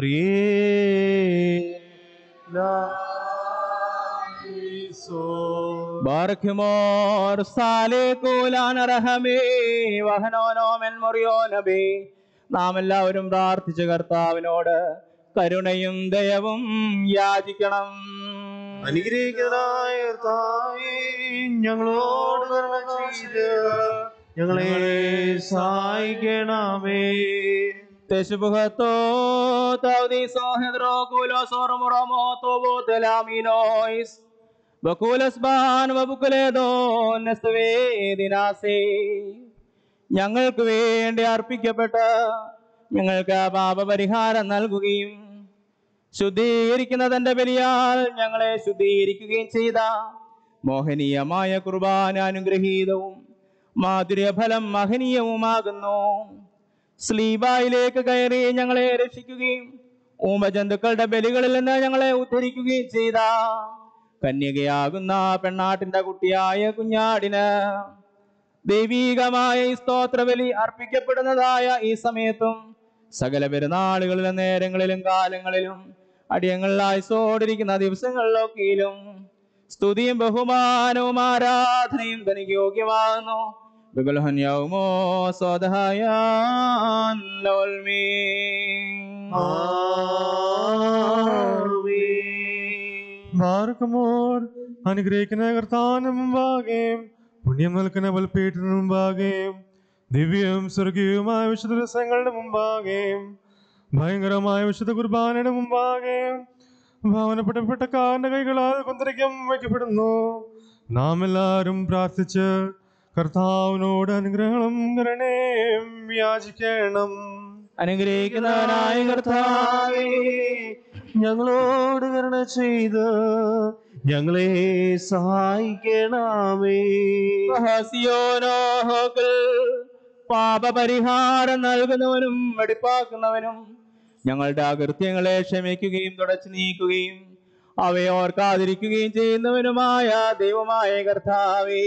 A: ബാർഖിമോർ സാലേ കൂലാനറഹമേ വഹനോനോമൻ മൊറിയോനബേ നാം എല്ലാവരും പ്രാർത്ഥിച്ച കർത്താവിനോട് കരുണയും ദയവും യാചിക്കണം
B: അനുഗ്രഹിക്കുന്നതായ കർത്താവേ, ഞങ്ങളോട് കരുണ ചെയ്ത് ഞങ്ങളെ സഹായിക്കണമേ
A: തെശുബുഹത്തോ തൗദീസോ ഹെദ്രോ കൂലോസോ റമുറമോ തോബോ തെലാമിനോയ്സ് ബക്കൂലസ് ബാൻ വബുക്കുലേദോ നസ്വേദിനാസേ ഞങ്ങൾക്ക് വേണ്ടി അർപ്പിക്കപ്പെട്ട ഞങ്ങൾക്ക് പാപപരിഹാരം നൽകുകയും ശുദ്ധീകരിക്കുന്ന തന്റെ ബലിയാൽ ഞങ്ങളെ ശുദ്ധീകരിക്കുകയും ചെയ്ത മോഹനീയമായ കുർബാന അനുഗ്രഹീതവും മാധുര്യഫലം മഹനീയവുമാകുന്നു സ്ലീബായിലേക്ക് കയറി ഞങ്ങളെ രക്ഷിക്കുകയും ഊമജന്തുക്കളുടെ ബലികളിൽ നിന്ന് ഞങ്ങളെ ഉദ്ധരിക്കുകയും ചെയ്ത കന്യകയാകുന്ന പെണ്ണാട്ടിന്റെ കുട്ടിയായ കുഞ്ഞാടിന് ദൈവീകമായ ഈ സ്തോത്രബലി അർപ്പിക്കപ്പെടുന്നതായ ഈ സമയത്തും സകല പെരുന്നാളുകളിലും നേരങ്ങളിലും കാലങ്ങളിലും അടിയങ്ങളിലായി സോടിരിക്കുന്ന ദിവസങ്ങളിലൊക്കെയിലും സ്തുതിയും ബഹുമാനവും ആരാധനയും തനിക്ക് യോഗ്യമാകുന്നു ബിഗുൽഹന്യവുമോ സ്വതഹായാൻ ലോൽമീ
F: മാർഗമോർ അനുഗ്രഹിക്കുന്ന കർത്താവിന് മുമ്പാകെയും പുണ്യം നൽകുന്ന ബൽപ്പീട്ടിന് മുമ്പാകെയും ദിവ്യവും സ്വർഗീയവുമായ വിശുദ്ധ ദിവസങ്ങളുടെ മുമ്പാകെയും ഭയങ്കരമായ വിശുദ്ധ കുർബാനയുടെ മുമ്പാകെയും ഭാവനപ്പെട്ടപ്പെട്ട കാറിന്റെ കൈകളാൽ കുന്തരിക്കം വയ്ക്കപ്പെടുന്നു നാം എല്ലാവരും പ്രാർത്ഥിച്ച് കർത്താവിനോട് അനുഗ്രഹങ്ങളും കരുണയും യാചിക്കണം
A: അനുഗ്രഹിക്കുന്നവനായ കർത്താവേ
B: ഞങ്ങളോട് കരുണ ചെയ്ത് ഞങ്ങളെ സഹായിക്കണമേ
A: ഹസിയോനോഹോക്കൽ പാപപരിഹാരം നൽകുന്നവനും വെടിപ്പാക്കുന്നവനും ഞങ്ങളുടെ അകൃത്യങ്ങളെ ക്ഷമിക്കുകയും തുടച്ചു നീക്കുകയും അവയെ ഓർക്കാതിരിക്കുകയും ചെയ്യുന്നവനുമായ ദൈവമായ കർത്താവേ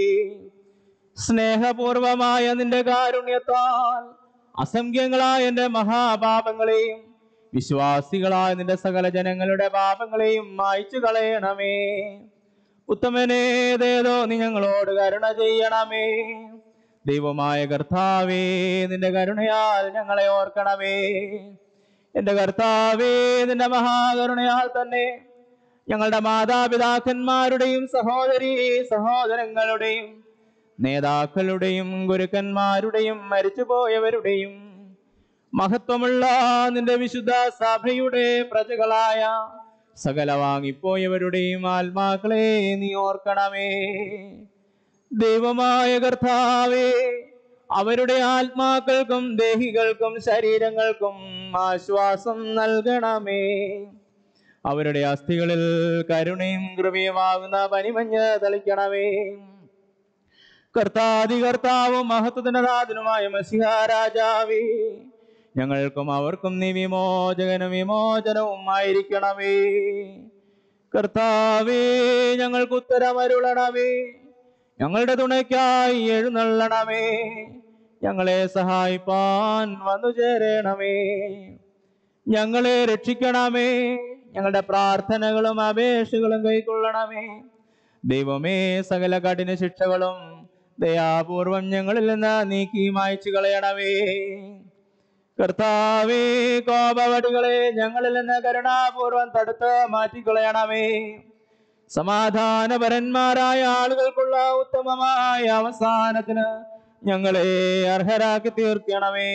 A: സ്നേഹപൂർവമായ നിന്റെ കാരുണ്യത്താൽ അസംഖ്യങ്ങളായ എന്റെ മഹാപാപങ്ങളെയും വിശ്വാസികളായ നിന്റെ സകല ജനങ്ങളുടെ പാപങ്ങളെയും മായ്ച്ചു കളയണമേ ഉത്തമനേതേതോ നീ ഞങ്ങളോട് കരുണ ചെയ്യണമേ ദൈവമായ കർത്താവേ നിന്റെ കരുണയാൽ ഞങ്ങളെ ഓർക്കണമേ എന്റെ കർത്താവേ നിന്റെ മഹാകരുണയാൽ തന്നെ ഞങ്ങളുടെ മാതാപിതാക്കന്മാരുടെയും സഹോദരി സഹോദരങ്ങളുടെയും നേതാക്കളുടെയും ഗുരുക്കന്മാരുടെയും മരിച്ചുപോയവരുടെയും മഹത്വമുള്ള നിന്റെ വിശുദ്ധ സഭയുടെ പ്രജകളായ സകല വാങ്ങിപ്പോയവരുടെയും ആത്മാക്കളെ നീ ഓർക്കണമേ ദൈവമായ കർത്താവേ അവരുടെ ആത്മാക്കൾക്കും ദേഹികൾക്കും ശരീരങ്ങൾക്കും ആശ്വാസം നൽകണമേ അവരുടെ അസ്ഥികളിൽ കരുണയും കൃപയുമാകുന്ന പനിമഞ്ഞ് തളിക്കണമേ കർത്താതി കർത്താവും മഹത്വത്തിന്റെ നാഥനുമായ മസിഹ രാജാവേ ഞങ്ങൾക്കും അവർക്കും നീ വിമോചകനും വിമോചനവും ആയിരിക്കണമേ കർത്താവേ ഞങ്ങൾക്ക് ഉത്തരമരുളണമേ ഞങ്ങളുടെ തുണയ്ക്കായി എഴുന്നള്ളണമേ ഞങ്ങളെ സഹായിപ്പാൻ വന്നു ചേരണമേ ഞങ്ങളെ രക്ഷിക്കണമേ ഞങ്ങളുടെ പ്രാർത്ഥനകളും അപേക്ഷകളും കൈക്കൊള്ളണമേ ദൈവമേ സകല കഠിന ശിക്ഷകളും ദയാപൂർവം ഞങ്ങളിൽ നിന്ന് നീക്കി മായ്ച്ചു കളയണമേ കർത്താവേ കോപവടികളെ ഞങ്ങളിൽ നിന്ന് കരുണാപൂർവം തടുത്ത് മാറ്റിക്കളയണമേ സമാധാനപരന്മാരായ ആളുകൾക്കുള്ള ഉത്തമമായ അവസാനത്തിന് ഞങ്ങളെ അർഹരാക്കി തീർക്കണമേ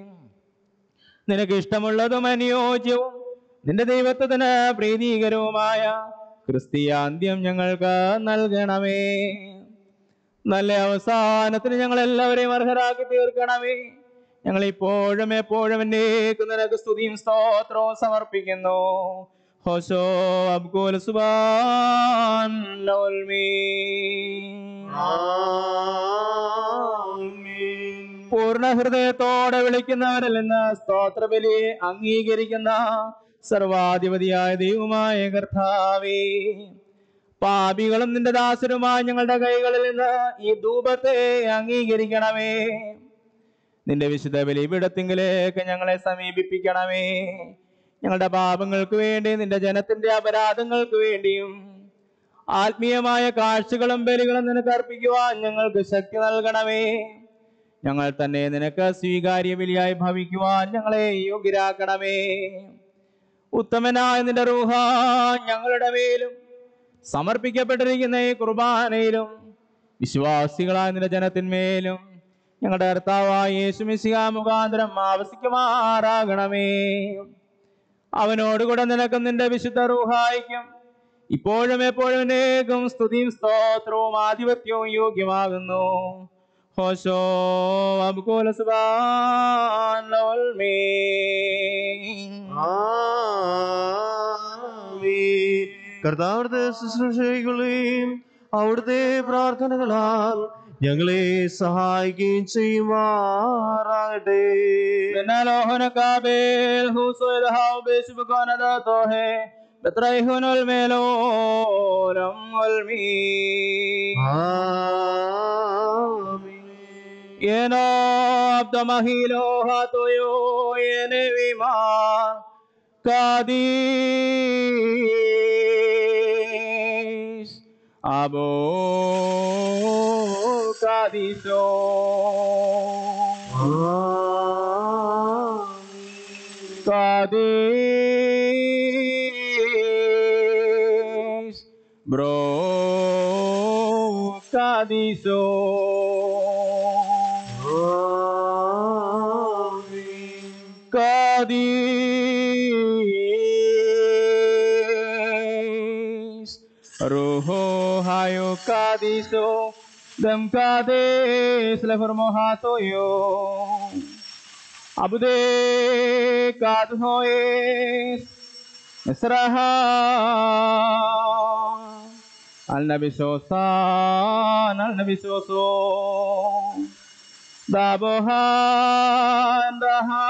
A: നിനക്ക് ഇഷ്ടമുള്ളതും അനുയോജ്യവും നിന്റെ ദൈവത്വത്തിന് പ്രീതികരവുമായ ക്രിസ്തീയാന്ത്യം ഞങ്ങൾക്ക് നൽകണമേ നല്ല അവസാനത്തിന് ഞങ്ങൾ എല്ലാവരെയും അർഹരാക്കി തീർക്കണമേ ഞങ്ങൾ ഇപ്പോഴും എപ്പോഴും എന്നേക്കും നിനക്ക് സ്തുതിയും സ്തോത്രവും സമർപ്പിക്കുന്നു ഹോശോ അബ്ഗോൽ സുബാൻ ലോൽമീ
B: ആമീൻ
A: പൂർണ്ണ ഹൃദയത്തോടെ വിളിക്കുന്നവരിൽ നിന്ന് സ്തോത്രബലി അംഗീകരിക്കുന്ന സർവാധിപതിയായ ദൈവമായ കർത്താവേ പാപികളും നിന്റെ ദാസരുമായ ഞങ്ങളുടെ കൈകളിൽ നിന്ന് ഈ ധൂപത്തെ അംഗീകരിക്കണമേ നിന്റെ വിശുദ്ധ ബലിപീഠത്തിങ്കിലേക്ക് ഞങ്ങളെ സമീപിപ്പിക്കണമേ ഞങ്ങളുടെ പാപങ്ങൾക്ക് വേണ്ടി നിന്റെ ജനത്തിന്റെ അപരാധങ്ങൾക്ക് വേണ്ടിയും ആത്മീയമായ കാഴ്ചകളും ബലികളും നിനക്ക് അർപ്പിക്കുവാൻ ഞങ്ങൾക്ക് ശക്തി നൽകണമേ ഞങ്ങൾ തന്നെ നിനക്ക് സ്വീകാര്യ ബലിയായി ഭവിക്കുവാൻ ഞങ്ങളെ യോഗ്യരാക്കണമേ ഉത്തമനായ നിന്റെ റൂഹ ഞങ്ങളുടെ മേലും സമർപ്പിക്കപ്പെട്ടിരിക്കുന്ന ഈ കുർബാനയിലും വിശ്വാസികളായ നിന്റെ ജനത്തിന്മേലും ഞങ്ങളുടെ കർത്താവായ യേശുമിശിഹ മുഖാന്തരം ആവസിക്കുമാറാകണമേ അവനോടുകൂടെ നിനക്കും നിന്റെ വിശുദ്ധ റൂഹായിക്കും ഇപ്പോഴും എപ്പോഴും അനേകം സ്തുതിയും സ്തോത്രവും ആധിപത്യവും യോഗ്യമാകുന്നു ഹോശോ അബ്കുല സുബാൻ
B: ആമീൻ. കർത്താവിന്റെ ശുശ്രൂഷകളെയും അവിടുത്തെ പ്രാർത്ഥനകളാൽ ഞങ്ങളെ സഹായിക്കുകയും ചെയ്യുമാറാകട്ടെ
A: بنالوهن كابيل هو سويدها وبيشبكون ذاته بطريهن الميلولم والمين
B: ആമീൻ.
A: ينو عبد مهيلو هاتويو ينويما كاديش أبو كاديشو Kadis, bro, Kadiso. Kadis, Roho hayo Kadiso, Dem Kadis, le formojato yo. Abude Kadhois, Mesraha, Al Nabi Sosan, Al Nabi Soso, Dabohan, Daha,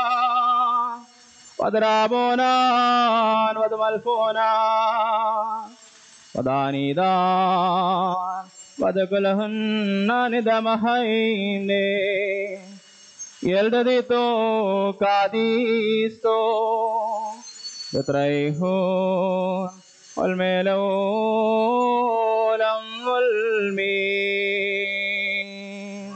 A: Wadrabonan, Wadmalfona, Wadanidan, Wadakulahunna Nidamahaine. Yeldadito Kadisto Betraihon Olmelolam Olmin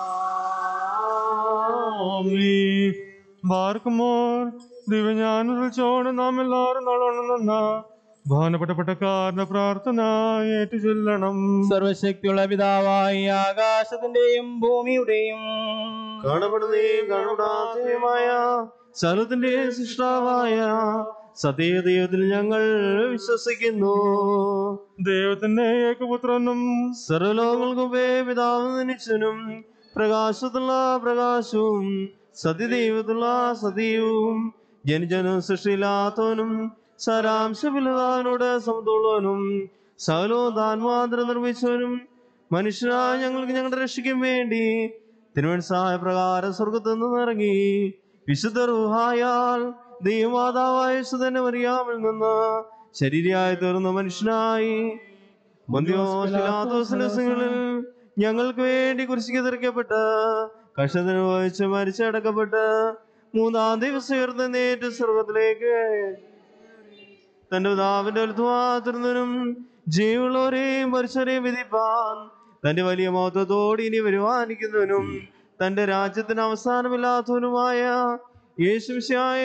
F: ആമീൻ. ബാർക്കുമോർ ദിവ്യജ്ഞാനം വിളിച്ചോണ്ട് നാം എല്ലാവരും നല്ലോണം ബഹുമാനപ്പെട്ട പട്ടക്കാരന്റെ പ്രാർത്ഥന ഏറ്റു ചൊല്ലണം
A: സർവശക്തിയുള്ള പിതാവായി ആകാശത്തിന്റെയും ഭൂമിയുടെയും
B: കാണപ്പെടുന്നേയും കാണപ്പെടാത്തതുമായ സ്ഥലത്തിന്റെ സൃഷ്ടാവായ സത്യദൈവത്തിൽ ഞങ്ങൾ വിശ്വസിക്കുന്നു
F: ദൈവത്തിന്റെ ഏകപുത്രനും
B: സർവലോകങ്ങൾക്കുപേ പിതാവ് നിശ്ചനും പ്രകാശത്തുള്ള പ്രകാശവും സത്യദൈവത്തുള്ള സത്യവും ജനജനും സൃഷ്ടിയില്ലാത്തവനും സാരാംശമില്ലാത്തവനോട് സമതുള്ളവനും സകലവും താൻ മാത്രം നിർമ്മിച്ചവനും മനുഷ്യനായ ഞങ്ങൾക്ക് ഞങ്ങളുടെ രക്ഷയ്ക്കും വേണ്ടി തിരുവൻസായ പ്രകാരം സ്വർഗത്തു നിന്ന് ഇറങ്ങി വിശുദ്ധ റുഹായാൽ ദൈവമാതാവായ സുതന്നെ മറിയാമിൽ നിന്ന് ശരീരയായി തീർന്ന മനുഷ്യനായി മന്ദിയോസിലാത്തോസിനങ്ങളിൽ ഞങ്ങൾക്ക് വേണ്ടി കുരിശിക്ക് തിരക്കപ്പെട്ട് കഷ്ടത്തിന് വഹിച്ച് മരിച്ചടക്കപ്പെട്ട് മൂന്നാം ദിവസം ഉയർന്ന നേറ്റ് സ്വർഗത്തിലേക്ക് തന്റെ പിതാവിന്റെ വലുതുമാതിരുന്നതിനും ജീവുള്ളവരെയും മരിച്ചവരെയും വിധിപ്പാൻ തന്റെ വലിയ മഹത്വത്തോട് ഇനി വരുവാനിക്കുന്നവനും തന്റെ രാജ്യത്തിന് അവസാനമില്ലാത്തവനുമായ യേശുശായ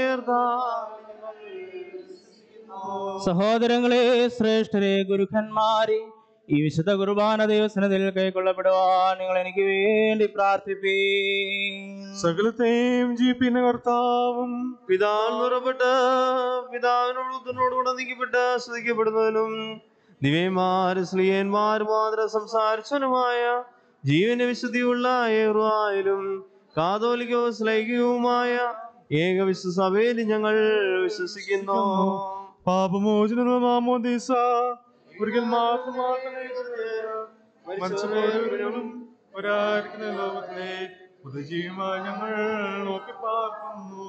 A: സഹോദരങ്ങളെ ശ്രേഷ്ഠരെ ഗുരുക്കന്മാരെ ഈ വിശുദ്ധ കുർബാന ദൈവസനത്തിൽ കൈക്കൊള്ളപ്പെടുവാൻ നിങ്ങൾ എനിക്ക് വേണ്ടി പ്രാർത്ഥിപ്പീ
F: സകലത്തെയും ജീപ്പിന്റെ കർത്താവും
B: പിതാവിൽ നിറപ്പെട്ട് പിതാവിനോട് ഉത്തരനോടുകൂടെ നീക്കപ്പെട്ട് സ്തുതിക്കപ്പെടുന്നവനും ദിവ്യന്മാര് സ്ത്രീയന്മാർ മാത്രം സംസാരിച്ചവനുമായ ജീവന വിശുദ്ധിയുള്ള ഏറുവായാലും കാതോലികവും സ്ലൈകികവുമായ ഏകവിശ്വ സഭയിൽ ഞങ്ങൾ വിശ്വസിക്കുന്നു
F: പാപമോചന മാമോദീസ ഒരിക്കൽ മാത്രം മാത്രമേ മരിച്ചവരും ഒരായിരിക്കുന്ന ലോകത്തിലെ പുതുജീവ ഞങ്ങൾ നോക്കി പാർക്കുന്നു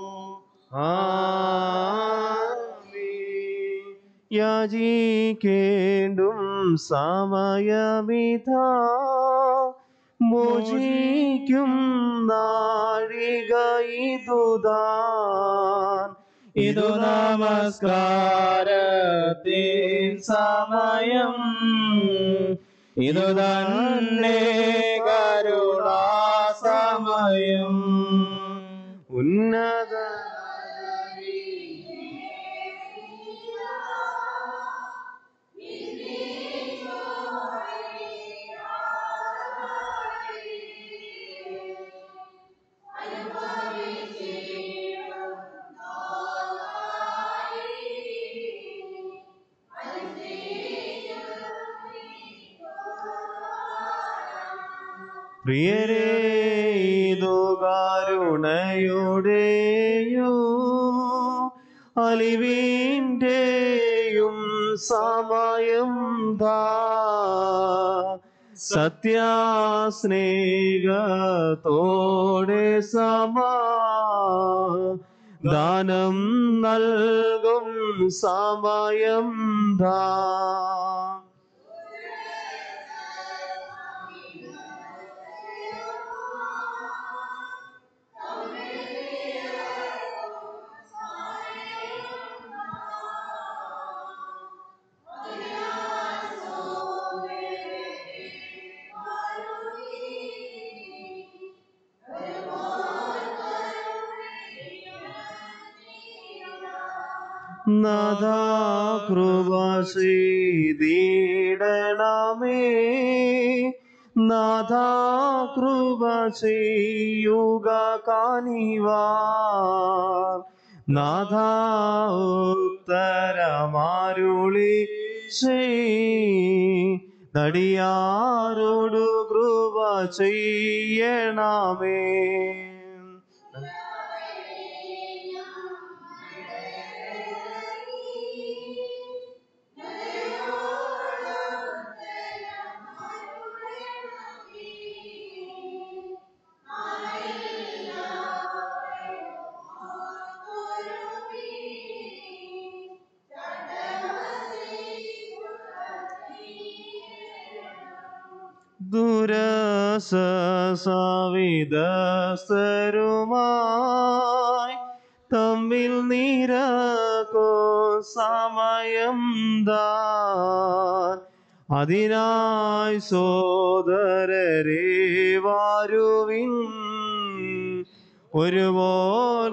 B: ആമീൻ. യാചിക്കേണ്ടും സമയമിതാ മോചിക്കും നാഴിക ഇതുതാൻ
A: ഇതു നമസ്കാരത്തിൻ സമയം ഇതു തന്നെ കരുണാസമയം
B: ഉന്നത പ്രിയരേ ഇതു കരുണയുടെയോ അലിവിൻ്റെയും സമയം ദാ സത്യാസ്നേഹത്തോടെ സമാ ദാനം നൽകും സമയം ദാ നാഥാ കൃപ ചെയ്തിടണമേ നാഥാ കൃപ ചെയ്യുക കാണിവാ നാഥാ ഉത്തരമാരുളി ചെയ് നടിയാരോടു കൃപ ചെയ്യണമേ ദുരസവിദസ്തരുമായി തമ്മിൽ നിരക്കോ സമയം ദാൻ അതിനായി സോദരരെ വാരുവിൻ ഒരുപോൽ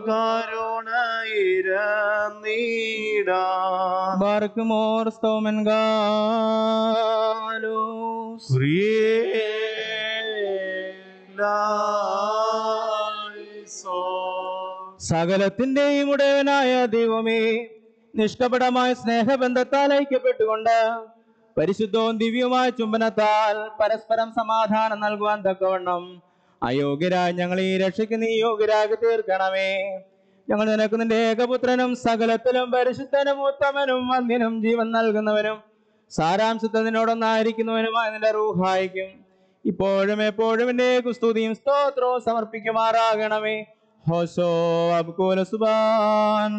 B: കരുണയിരന്നീടാൻ
A: ബാർക്കുമോർ സ്തോമൻ ഗാലൂസ് സകലത്തിന്റെയും ഉടയവനായ ദൈവമേ നിഷ്കപടമായ സ്നേഹബന്ധത്താൽ ഐക്യപ്പെട്ടുകൊണ്ട് പരിശുദ്ധവും ദിവ്യവുമായ ചുംബനത്താൽ പരസ്പരം സമാധാനം നൽകുവാൻ തക്കവണ്ണം അയോഗ്യരായ ഞങ്ങൾ ഈ രക്ഷയ്ക്ക് നീ യോഗ്യരാക്കി തീർക്കണമേ ഞങ്ങൾ നിനക്ക് നിന്റെ ഏകപുത്രനും സകലത്തിലും പരിശുദ്ധനും ഉത്തമനും വന്യനും ജീവൻ നൽകുന്നവനും സാരാംശത്തിൽ നിന്നോടൊന്നായിരിക്കുന്നവനുമായ നിന്റെ റൂഹായിക്കും ഇപ്പോഴും എപ്പോഴും എന്റെ കുസ്തുതിയും സ്തോത്രവും സമർപ്പിക്കുമാറാകണമേ ഹോസോ അബ്കൂല സുബാൻ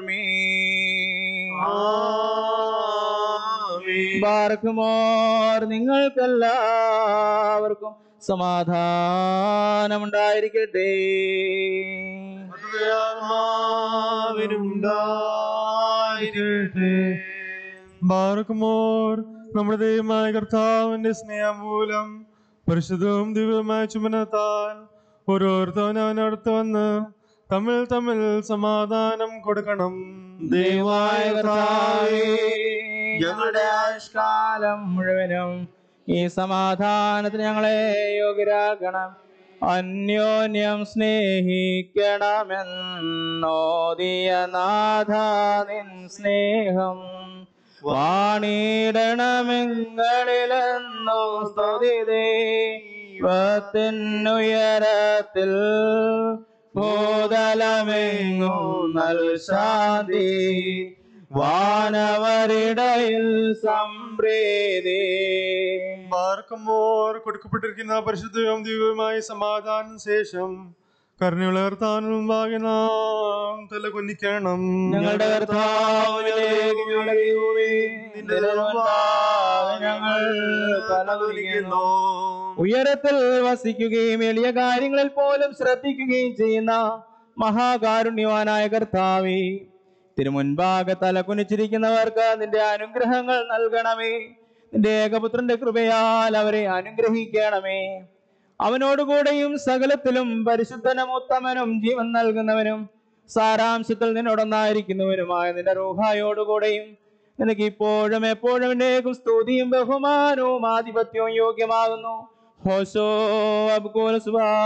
A: ബാർക്കുമോർ നിങ്ങൾക്കെല്ലാവർക്കും സമാധാനമുണ്ടായിരിക്കട്ടെ
F: ആത്മാവിനുണ്ടായിരിക്കട്ടെ ബാറക്കുമോർ നമ്മുടെ ദൈവമായ കർത്താവിന്റെ സ്നേഹം മൂലം പരിശുദ്ധവും ദിവ്യമായ ചുമനത്താൽ ഓരോരുത്തവൻ അവനടുത്ത് വന്ന് തമ്മിൽ തമ്മിൽ സമാധാനം കൊടുക്കണം
A: ദൈവമായ കർത്താവേ ഞങ്ങളുടെ ആയുഷ്കാലം മുഴുവനും ഈ സമാധാനത്തിന് ഞങ്ങളെ യോഗ്യരാക്കണം അന്യോന്യം സ്നേഹിക്കണമെന്നോദിയ നാഥ നിൻ സ്നേഹം വാണിടണമെങ്ങളിലെന്നോ സ്തുതി ദൈവത്തിനുയരത്തിൽ ഭൂതലമെങ്ങും നൽ ശാന്തി വാനവരിടയിൽ സംപ്രീതി
F: പാർക്കുമോർ കൊടുക്കപ്പെട്ടിരിക്കുന്ന പരിശുദ്ധവും ദിവ്യവുമായ സമാധാനം ശേഷം കരുണയുളർത്താനും ഭാഗ്യ നാം തല കൊന്നിക്കണം
A: ഞങ്ങളുടെ കർത്താവിലേക്ക് ഞങ്ങളുടെ ദൈവമേ, നിന്റെ മുൻപാകെ ഞങ്ങൾ തലകുനിക്കുന്നു ഉയരത്തിൽ വസിക്കുകയും എളിയ കാര്യങ്ങളിൽ പോലും ശ്രദ്ധിക്കുകയും ചെയ്യുന്ന മഹാകാരുണ്യവാനായ കർത്താവേ തിരുമുൻപാകെ തലകുനിച്ചിരിക്കുന്നവർക്ക് നിന്റെ അനുഗ്രഹങ്ങൾ നൽകണമേ നിന്റെ ഏകപുത്രന്റെ കൃപയാൽ അവരെ അനുഗ്രഹിക്കണമേ അവനോടുകൂടെയും സകലത്തിലും പരിശുദ്ധനും ഉത്തമനും ജീവൻ നൽകുന്നവനും സാരാംശത്തിൽ നിന്നോടൊന്നായിരിക്കുന്നവനുമായ നിന്റെ റൂഹായോടുകൂടെയും നിനക്ക് ഇപ്പോഴും എപ്പോഴും എന്നേക്കും സ്തുതിയും ബഹുമാനവും ആധിപത്യവും യോഗ്യമാകുന്നു ഹോശോ അബ്കുൽ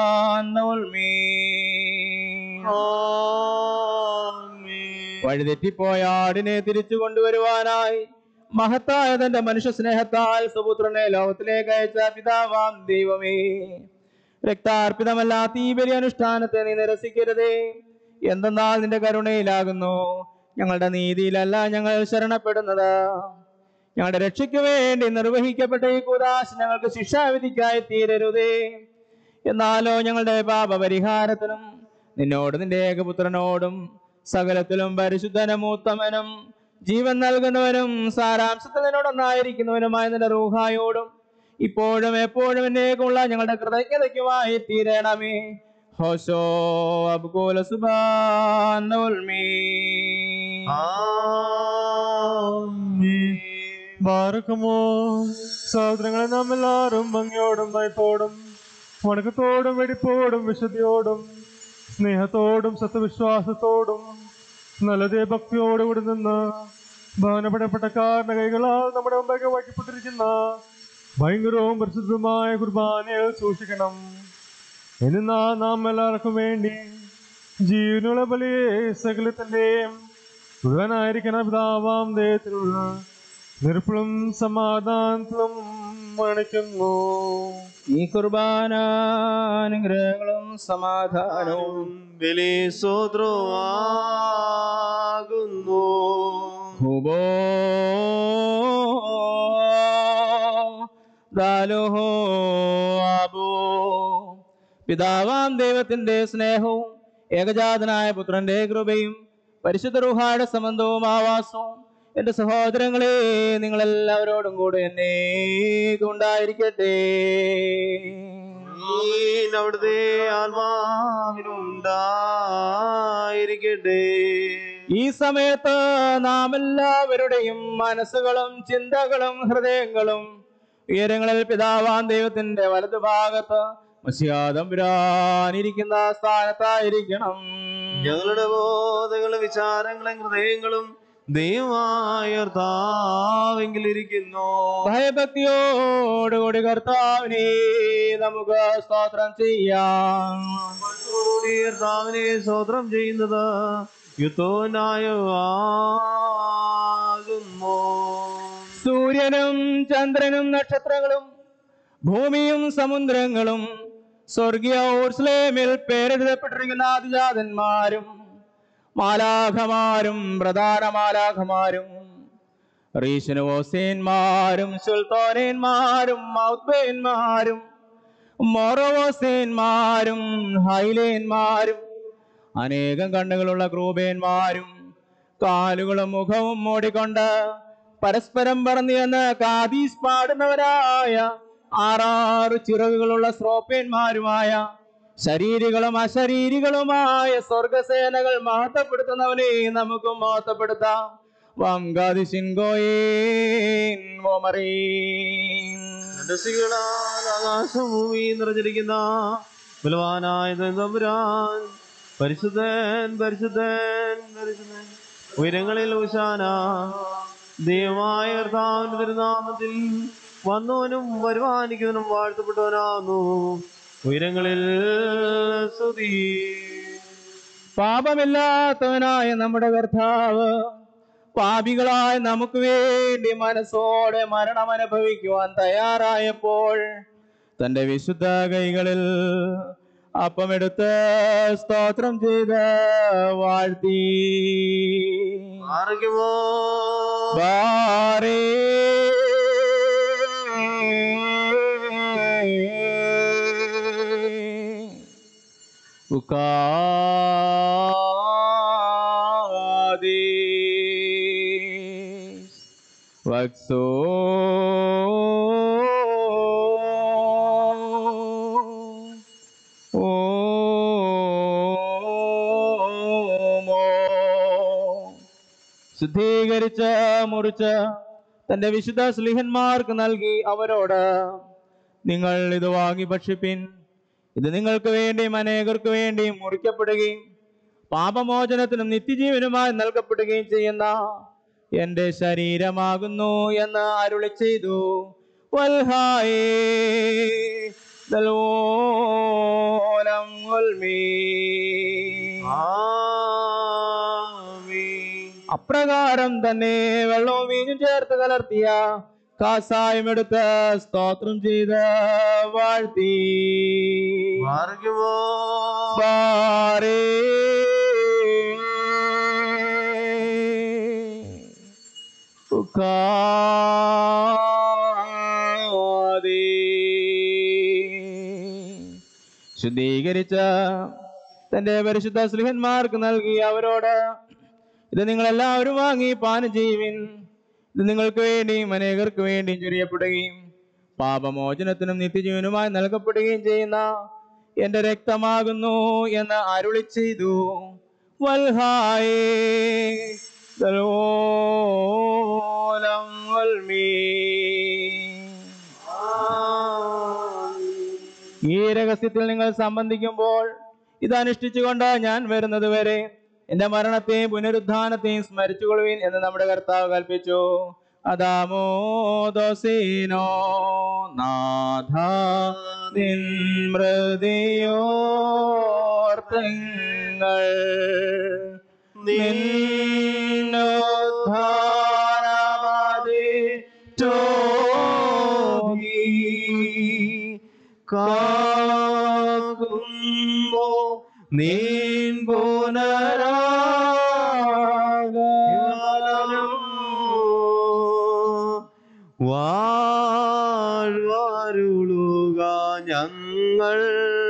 A: വഴിതെറ്റിപ്പോയ ആടിനെ തിരിച്ചു കൊണ്ടുവരുവാനായി മഹത്തായ തന്റെ മനുഷ്യ സ്നേഹത്താൽ സുപുത്രനെ ലോകത്തിലേക്ക് അയച്ച പിതാവാം ദൈവമേ രക്താർപ്പിതമല്ലാത്ത ഈ ബലി അനുഷ്ഠാനത്തെ നീ നിരസിക്കരുതേ എന്തെന്നാൽ നിന്റെ കരുണയിലാകുന്നു ഞങ്ങളുടെ നീതിയിലല്ല ഞങ്ങൾ ശരണപ്പെടുന്നത് ഞങ്ങളുടെ രക്ഷയ്ക്ക് വേണ്ടി നിർവഹിക്കപ്പെട്ട ഈ കുദാശ് ഞങ്ങൾക്ക് ശിക്ഷാവിധിക്കായി തീരരുതേ എന്നാലോ ഞങ്ങളുടെ പാപപരിഹാരത്തിനും നിന്നോട് നിന്റെ ഏകപുത്രനോടും സകലത്തിലും പരിശുദ്ധനും ഉത്തമനും ജീവൻ നൽകുന്നവനും സാരാംശത്തിൽ നിന്നോടൊന്നായിരിക്കുന്നവനുമായ നിന്റെ റൂഹായോടും ഇപ്പോഴും എപ്പോഴും എന്നേക്കുള്ള ഞങ്ങളുടെ കൃതജ്ഞതയ്ക്കുമായി തീരണമേ ഹോശോ അബ്കുല സുബാനുൽമീ
F: ബാറക്കുമോ സഹോദരങ്ങളെ നാം എല്ലാവരും ഭംഗിയോടും ഭയത്തോടും വണക്കത്തോടും വെടിപ്പോടും വിശുദ്ധിയോടും സ്നേഹത്തോടും സത്യവിശ്വാസത്തോടും നല്ലതേ ഭക്തിയോടും കൂടി നിന്ന് ബഹനപ്പെടപ്പെട്ട കാരണ കൈകളാൽ നമ്മുടെ മുമ്പേക്ക് വയ്ക്കപ്പെട്ടിരിക്കുന്ന ഭയങ്കരവും പരിശുദ്ധവുമായ കുർബാനയെ സൂക്ഷിക്കണം എന്നാ നാം എല്ലാവർക്കും വേണ്ടി ജീവനുള്ള ബലിയെ സകലത്തിന്റെയും മുഴുവനായിരിക്കുന്ന പിതാവാം ദൈവത്തിലുള്ള നിരപ്പളും സമാധാനത്തിലും മണിക്കുന്നു
A: ഈ കുർബാന അനുഗ്രഹങ്ങളും സമാധാനവും
B: ബലി ആകുന്നു
A: ഹുബോ ദാലുഹോ അബോ പിതാവാം ദൈവത്തിന്റെ സ്നേഹവും ഏകജാതനായ പുത്രന്റെ കൃപയും പരിശുദ്ധ റുഹായുടെ സംബന്ധവും ആവാസവും എന്റെ സഹോദരങ്ങളെ നിങ്ങളെല്ലാവരോടും കൂടെ എന്നെ ഉണ്ടായിരിക്കട്ടെ
B: ആമീൻ. അവിടുത്തെ ആത്മാവിനുണ്ടായിരിക്കട്ടെ
A: ഈ സമയത്ത് നാം എല്ലാവരുടെയും മനസ്സുകളും ചിന്തകളും ഹൃദയങ്ങളും ഉയരങ്ങളിൽ പിതാവാൻ ദൈവത്തിന്റെ വലതുഭാഗത്ത് മസ്യാതമ്പുരാനിരിക്കുന്ന സ്ഥാനത്തായിരിക്കണം
B: ഞങ്ങളുടെ ബോധങ്ങളും വിചാരങ്ങളും ഹൃദയങ്ങളും ദൈവമായ കർത്താവെങ്കിലിരിക്കുന്നു
A: ഭയഭക്തിയോടുകൂടി കർത്താവിനെ നമുക്ക് സ്തോത്രം ചെയ്യാം
B: കൂടി കർത്താവിനെ സ്വോത്രം ചെയ്യുന്നത് യുദ്ധനായുന്നു
A: സൂര്യനും ചന്ദ്രനും നക്ഷത്രങ്ങളും ഭൂമിയും സമുദ്രങ്ങളും സ്വർഗീയ ഓർസ്ലേമിൽ പേരെഴുതപ്പെട്ടിരിക്കുന്ന ആദിജാതന്മാരും മാലാഖമാരും പ്രധാന മാലാഖമാരും റീശനുവോസേന്മാരും സുൽത്താനന്മാരും മൗത്ബേന്മാരും മൊറവോസേന്മാരും ഹൈലേന്മാരും അനേകം കണ്ണുകളുള്ള ക്രൂബേന്മാരും കാലുകളും മുഖവും മൂടിക്കൊണ്ട് പരസ്പരം പറഞ്ഞു എന്ന് കാദീസ് പാടുന്നവരായ ആറാറ് ചിറകുകളുള്ള ശ്രോപ്യന്മാരുമായ ശരീരികളും അശരീരികളുമായ സ്വർഗസേനകൾ മഹത്വപ്പെടുത്തുന്നവനെ നമുക്ക് മഹത്വപ്പെടുത്താം വങ്കാദിശിൻഗോയേൻ മോമറീൻ
B: രസികളാൽ ആകാശം ഭൂമി നിറഞ്ഞിരിക്കുന്ന ബലവാനായ തമ്പുരാൻ പരിശുദ്ധൻ പരിശുദ്ധൻ പരിശുദ്ധൻ ഉയരങ്ങളിൽ ഉശാന ദൈവമായ കർത്താവിന്റെ തിരുനാമത്തിൽ വന്നവനും വരുവാനിക്കുന്നവനും വാഴ്ത്തപ്പെട്ടവനാകുന്നു ഉയരങ്ങളിൽ സ്തുതി
A: പാപമില്ലാത്തവനായ നമ്മുടെ കർത്താവ് പാപികളായ നമുക്ക് വേണ്ടി മനസ്സോടെ മരണം അനുഭവിക്കുവാൻ തയ്യാറായപ്പോൾ തന്റെ വിശുദ്ധ കൈകളിൽ അപ്പമെടുത്ത് സ്തോത്രം ചെയ്ത് വാഴ്ത്തി
B: ആർക്കുമോ
A: ബാരേ ഉക്കാദീസ് വക്സോ ഓമോ ശുദ്ധീകരിച്ച് മുറിച്ച് തന്റെ വിശുദ്ധ സ്ലിഹന്മാർക്ക് നൽകി അവരോട് നിങ്ങൾ ഇത് വാങ്ങി ഭക്ഷിപ്പിൻ ഇത് നിങ്ങൾക്ക് വേണ്ടിയും അനേകർക്ക് വേണ്ടിയും മുറിക്കപ്പെടുകയും പാപമോചനത്തിനും നിത്യജീവനുമായി നൽകപ്പെടുകയും ചെയ്യുന്ന എന്റെ ശരീരമാകുന്നു എന്ന് അരുളി ചെയ്തു വൽഹായേ ദൽവോലം ഉൽമീ.
B: ആമീൻ
A: അപ്രകാരം തന്നെ വെള്ളവും വീഞ്ഞും ചേർത്ത് കലർത്തിയ കാസായം എടുത്ത് സ്തോത്രം ചെയ്ത് വാഴ്ത്തി
B: ആർക്കുമോ
A: ബാരേ. ഉക്കാദീ. ശുദ്ധീകരിച്ച തന്റെ പരിശുദ്ധ സ്ലിഹന്മാർക്ക് നൽകി അവരോട് ഇത് നിങ്ങൾ എല്ലാവരും വാങ്ങി പാനം ചെയ്യുവിൻ ഇത് നിങ്ങൾക്ക് വേണ്ടിയും അനേകർക്ക് വേണ്ടിയും ചൊരിയപ്പെടുകയും പാപമോചനത്തിനും നിത്യജീവനുമായി നൽകപ്പെടുകയും ചെയ്യുന്ന എന്റെ രക്തമാകുന്നു എന്ന് അരുളി ചെയ്തു വൽഹായേ ദലോലം വൽമീ. ഈ രഹസ്യത്തിൽ നിങ്ങൾ സംബന്ധിക്കുമ്പോൾ ഇത് അനുഷ്ഠിച്ചുകൊണ്ട് ഞാൻ വരുന്നത് വരെ എന്റെ മരണത്തെയും പുനരുദ്ധാനത്തെയും സ്മരിച്ചുകൊള്ളുവിൻ എന്ന് നമ്മുടെ കർത്താവ് കൽപ്പിച്ചു അതാമോ ദോസീനോ നാഥ നിൻ മൃതിയോർത്തങ്ങൾ
B: കാക്കുമ്പോ നീൻ വാഴ്വാരുളുക ഞങ്ങൾ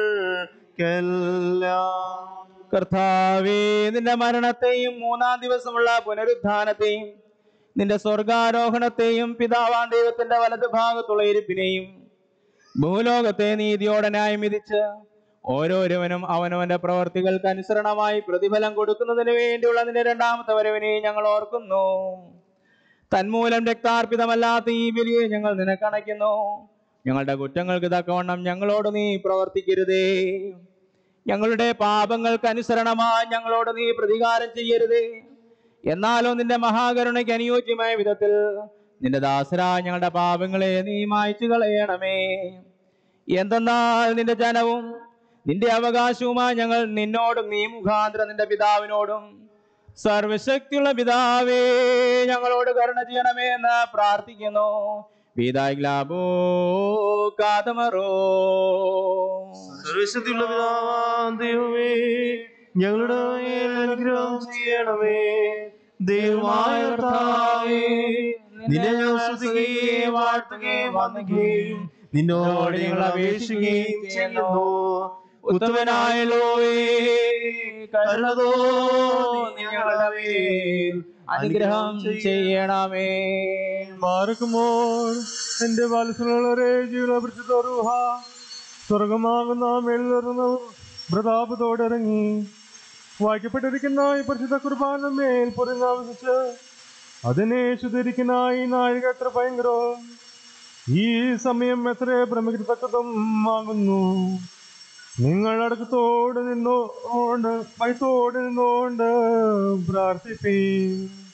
A: കർത്താവേ നിന്റെ മരണത്തെയും മൂന്നാം ദിവസമുള്ള പുനരുദ്ധാനത്തെയും നിന്റെ സ്വർഗാരോഹണത്തെയും പിതാവാൻ ദൈവത്തിന്റെ വലതു ഭാഗത്തുള്ള ഇരിപ്പിനെയും ഭൂലോകത്തെ നീതിയോടെ ന്യായം വിധിച്ച് ഓരോരുവനും അവനവന്റെ പ്രവർത്തികൾക്ക് അനുസരണമായി പ്രതിഫലം കൊടുക്കുന്നതിന് വേണ്ടിയുള്ള നിന്റെ രണ്ടാമത്തെ വരവിനെ ഞങ്ങൾ ഓർക്കുന്നു തന്മൂലം രക്താർപ്പിതമല്ലാത്ത ഈ ബലിയെ ഞങ്ങൾ നിനക്കണയ്ക്കുന്നു ഞങ്ങളുടെ കുറ്റങ്ങൾക്ക് തക്കവണ്ണം ഞങ്ങളോട് നീ പ്രവർത്തിക്കരുതേ ഞങ്ങളുടെ പാപങ്ങൾക്ക് അനുസരണമായി ഞങ്ങളോട് നീ പ്രതികാരം ചെയ്യരുതേ എന്നാലോ നിന്റെ മഹാകരുണയ്ക്ക് അനുയോജ്യമായ വിധത്തിൽ നിന്റെ ദാസരായ ഞങ്ങളുടെ പാപങ്ങളെ നീ മായ്ച്ചു കളയണമേ എന്തെന്നാൽ നിന്റെ ജനവും നിന്റെ അവകാശവുമായി ഞങ്ങൾ നിന്നോടും നീ മുഖാന്തരം നിന്റെ പിതാവിനോടും സർവശക്തിയുള്ള പിതാവേ ഞങ്ങളോട് കരുണ ചെയ്യണമേ എന്ന് പ്രാർത്ഥിക്കുന്നു പിതാഗ്ലാബോ കാതമറോ
B: സർവശക്തിയുള്ള പിതാവാം ദൈവമേ ഞങ്ങളുടെ മേൽ അനുഗ്രഹം ചെയ്യണമേ ദൈവമായ കർത്താവേ നിന്നെ ഞാൻ സ്തുതിക്കുകയും വാഴ്ത്തുകയും വന്ദിക്കുകയും നിന്നോട് ഞങ്ങൾ അപേക്ഷിക്കുകയും ചെയ്യുന്നു
A: ഉത്തമനായല്ലോവേ കരുണതോ ഞങ്ങളുടെ മേൽ അനുഗ്രഹം ചെയ്യണമേ
F: മാർക്കുമോൾ എന്റെ വാത്സലുള്ളവരെ ജീവിതപരിശുദ്ധ സ്വർഗമാകുന്ന മേലുയർന്ന പ്രതാപത്തോടെ ഇറങ്ങി വായിക്കപ്പെട്ടിരിക്കുന്ന ഈ പരിശുദ്ധ കുർബാന മേൽ പൊരുന്നാവസിച്ച് അതിനെ ശുദ്ധീകരിക്കുന്ന ഈ നാഴിക എത്ര ഭയങ്കരം ഈ സമയം എത്ര ഭ്രമിക്കത്തക്കതും ആകുന്നു നിങ്ങൾ അടുക്കത്തോട് നിന്നോണ്ട് ഭയത്തോട് നിന്നോണ്ട് പ്രാർത്ഥിപ്പീൻ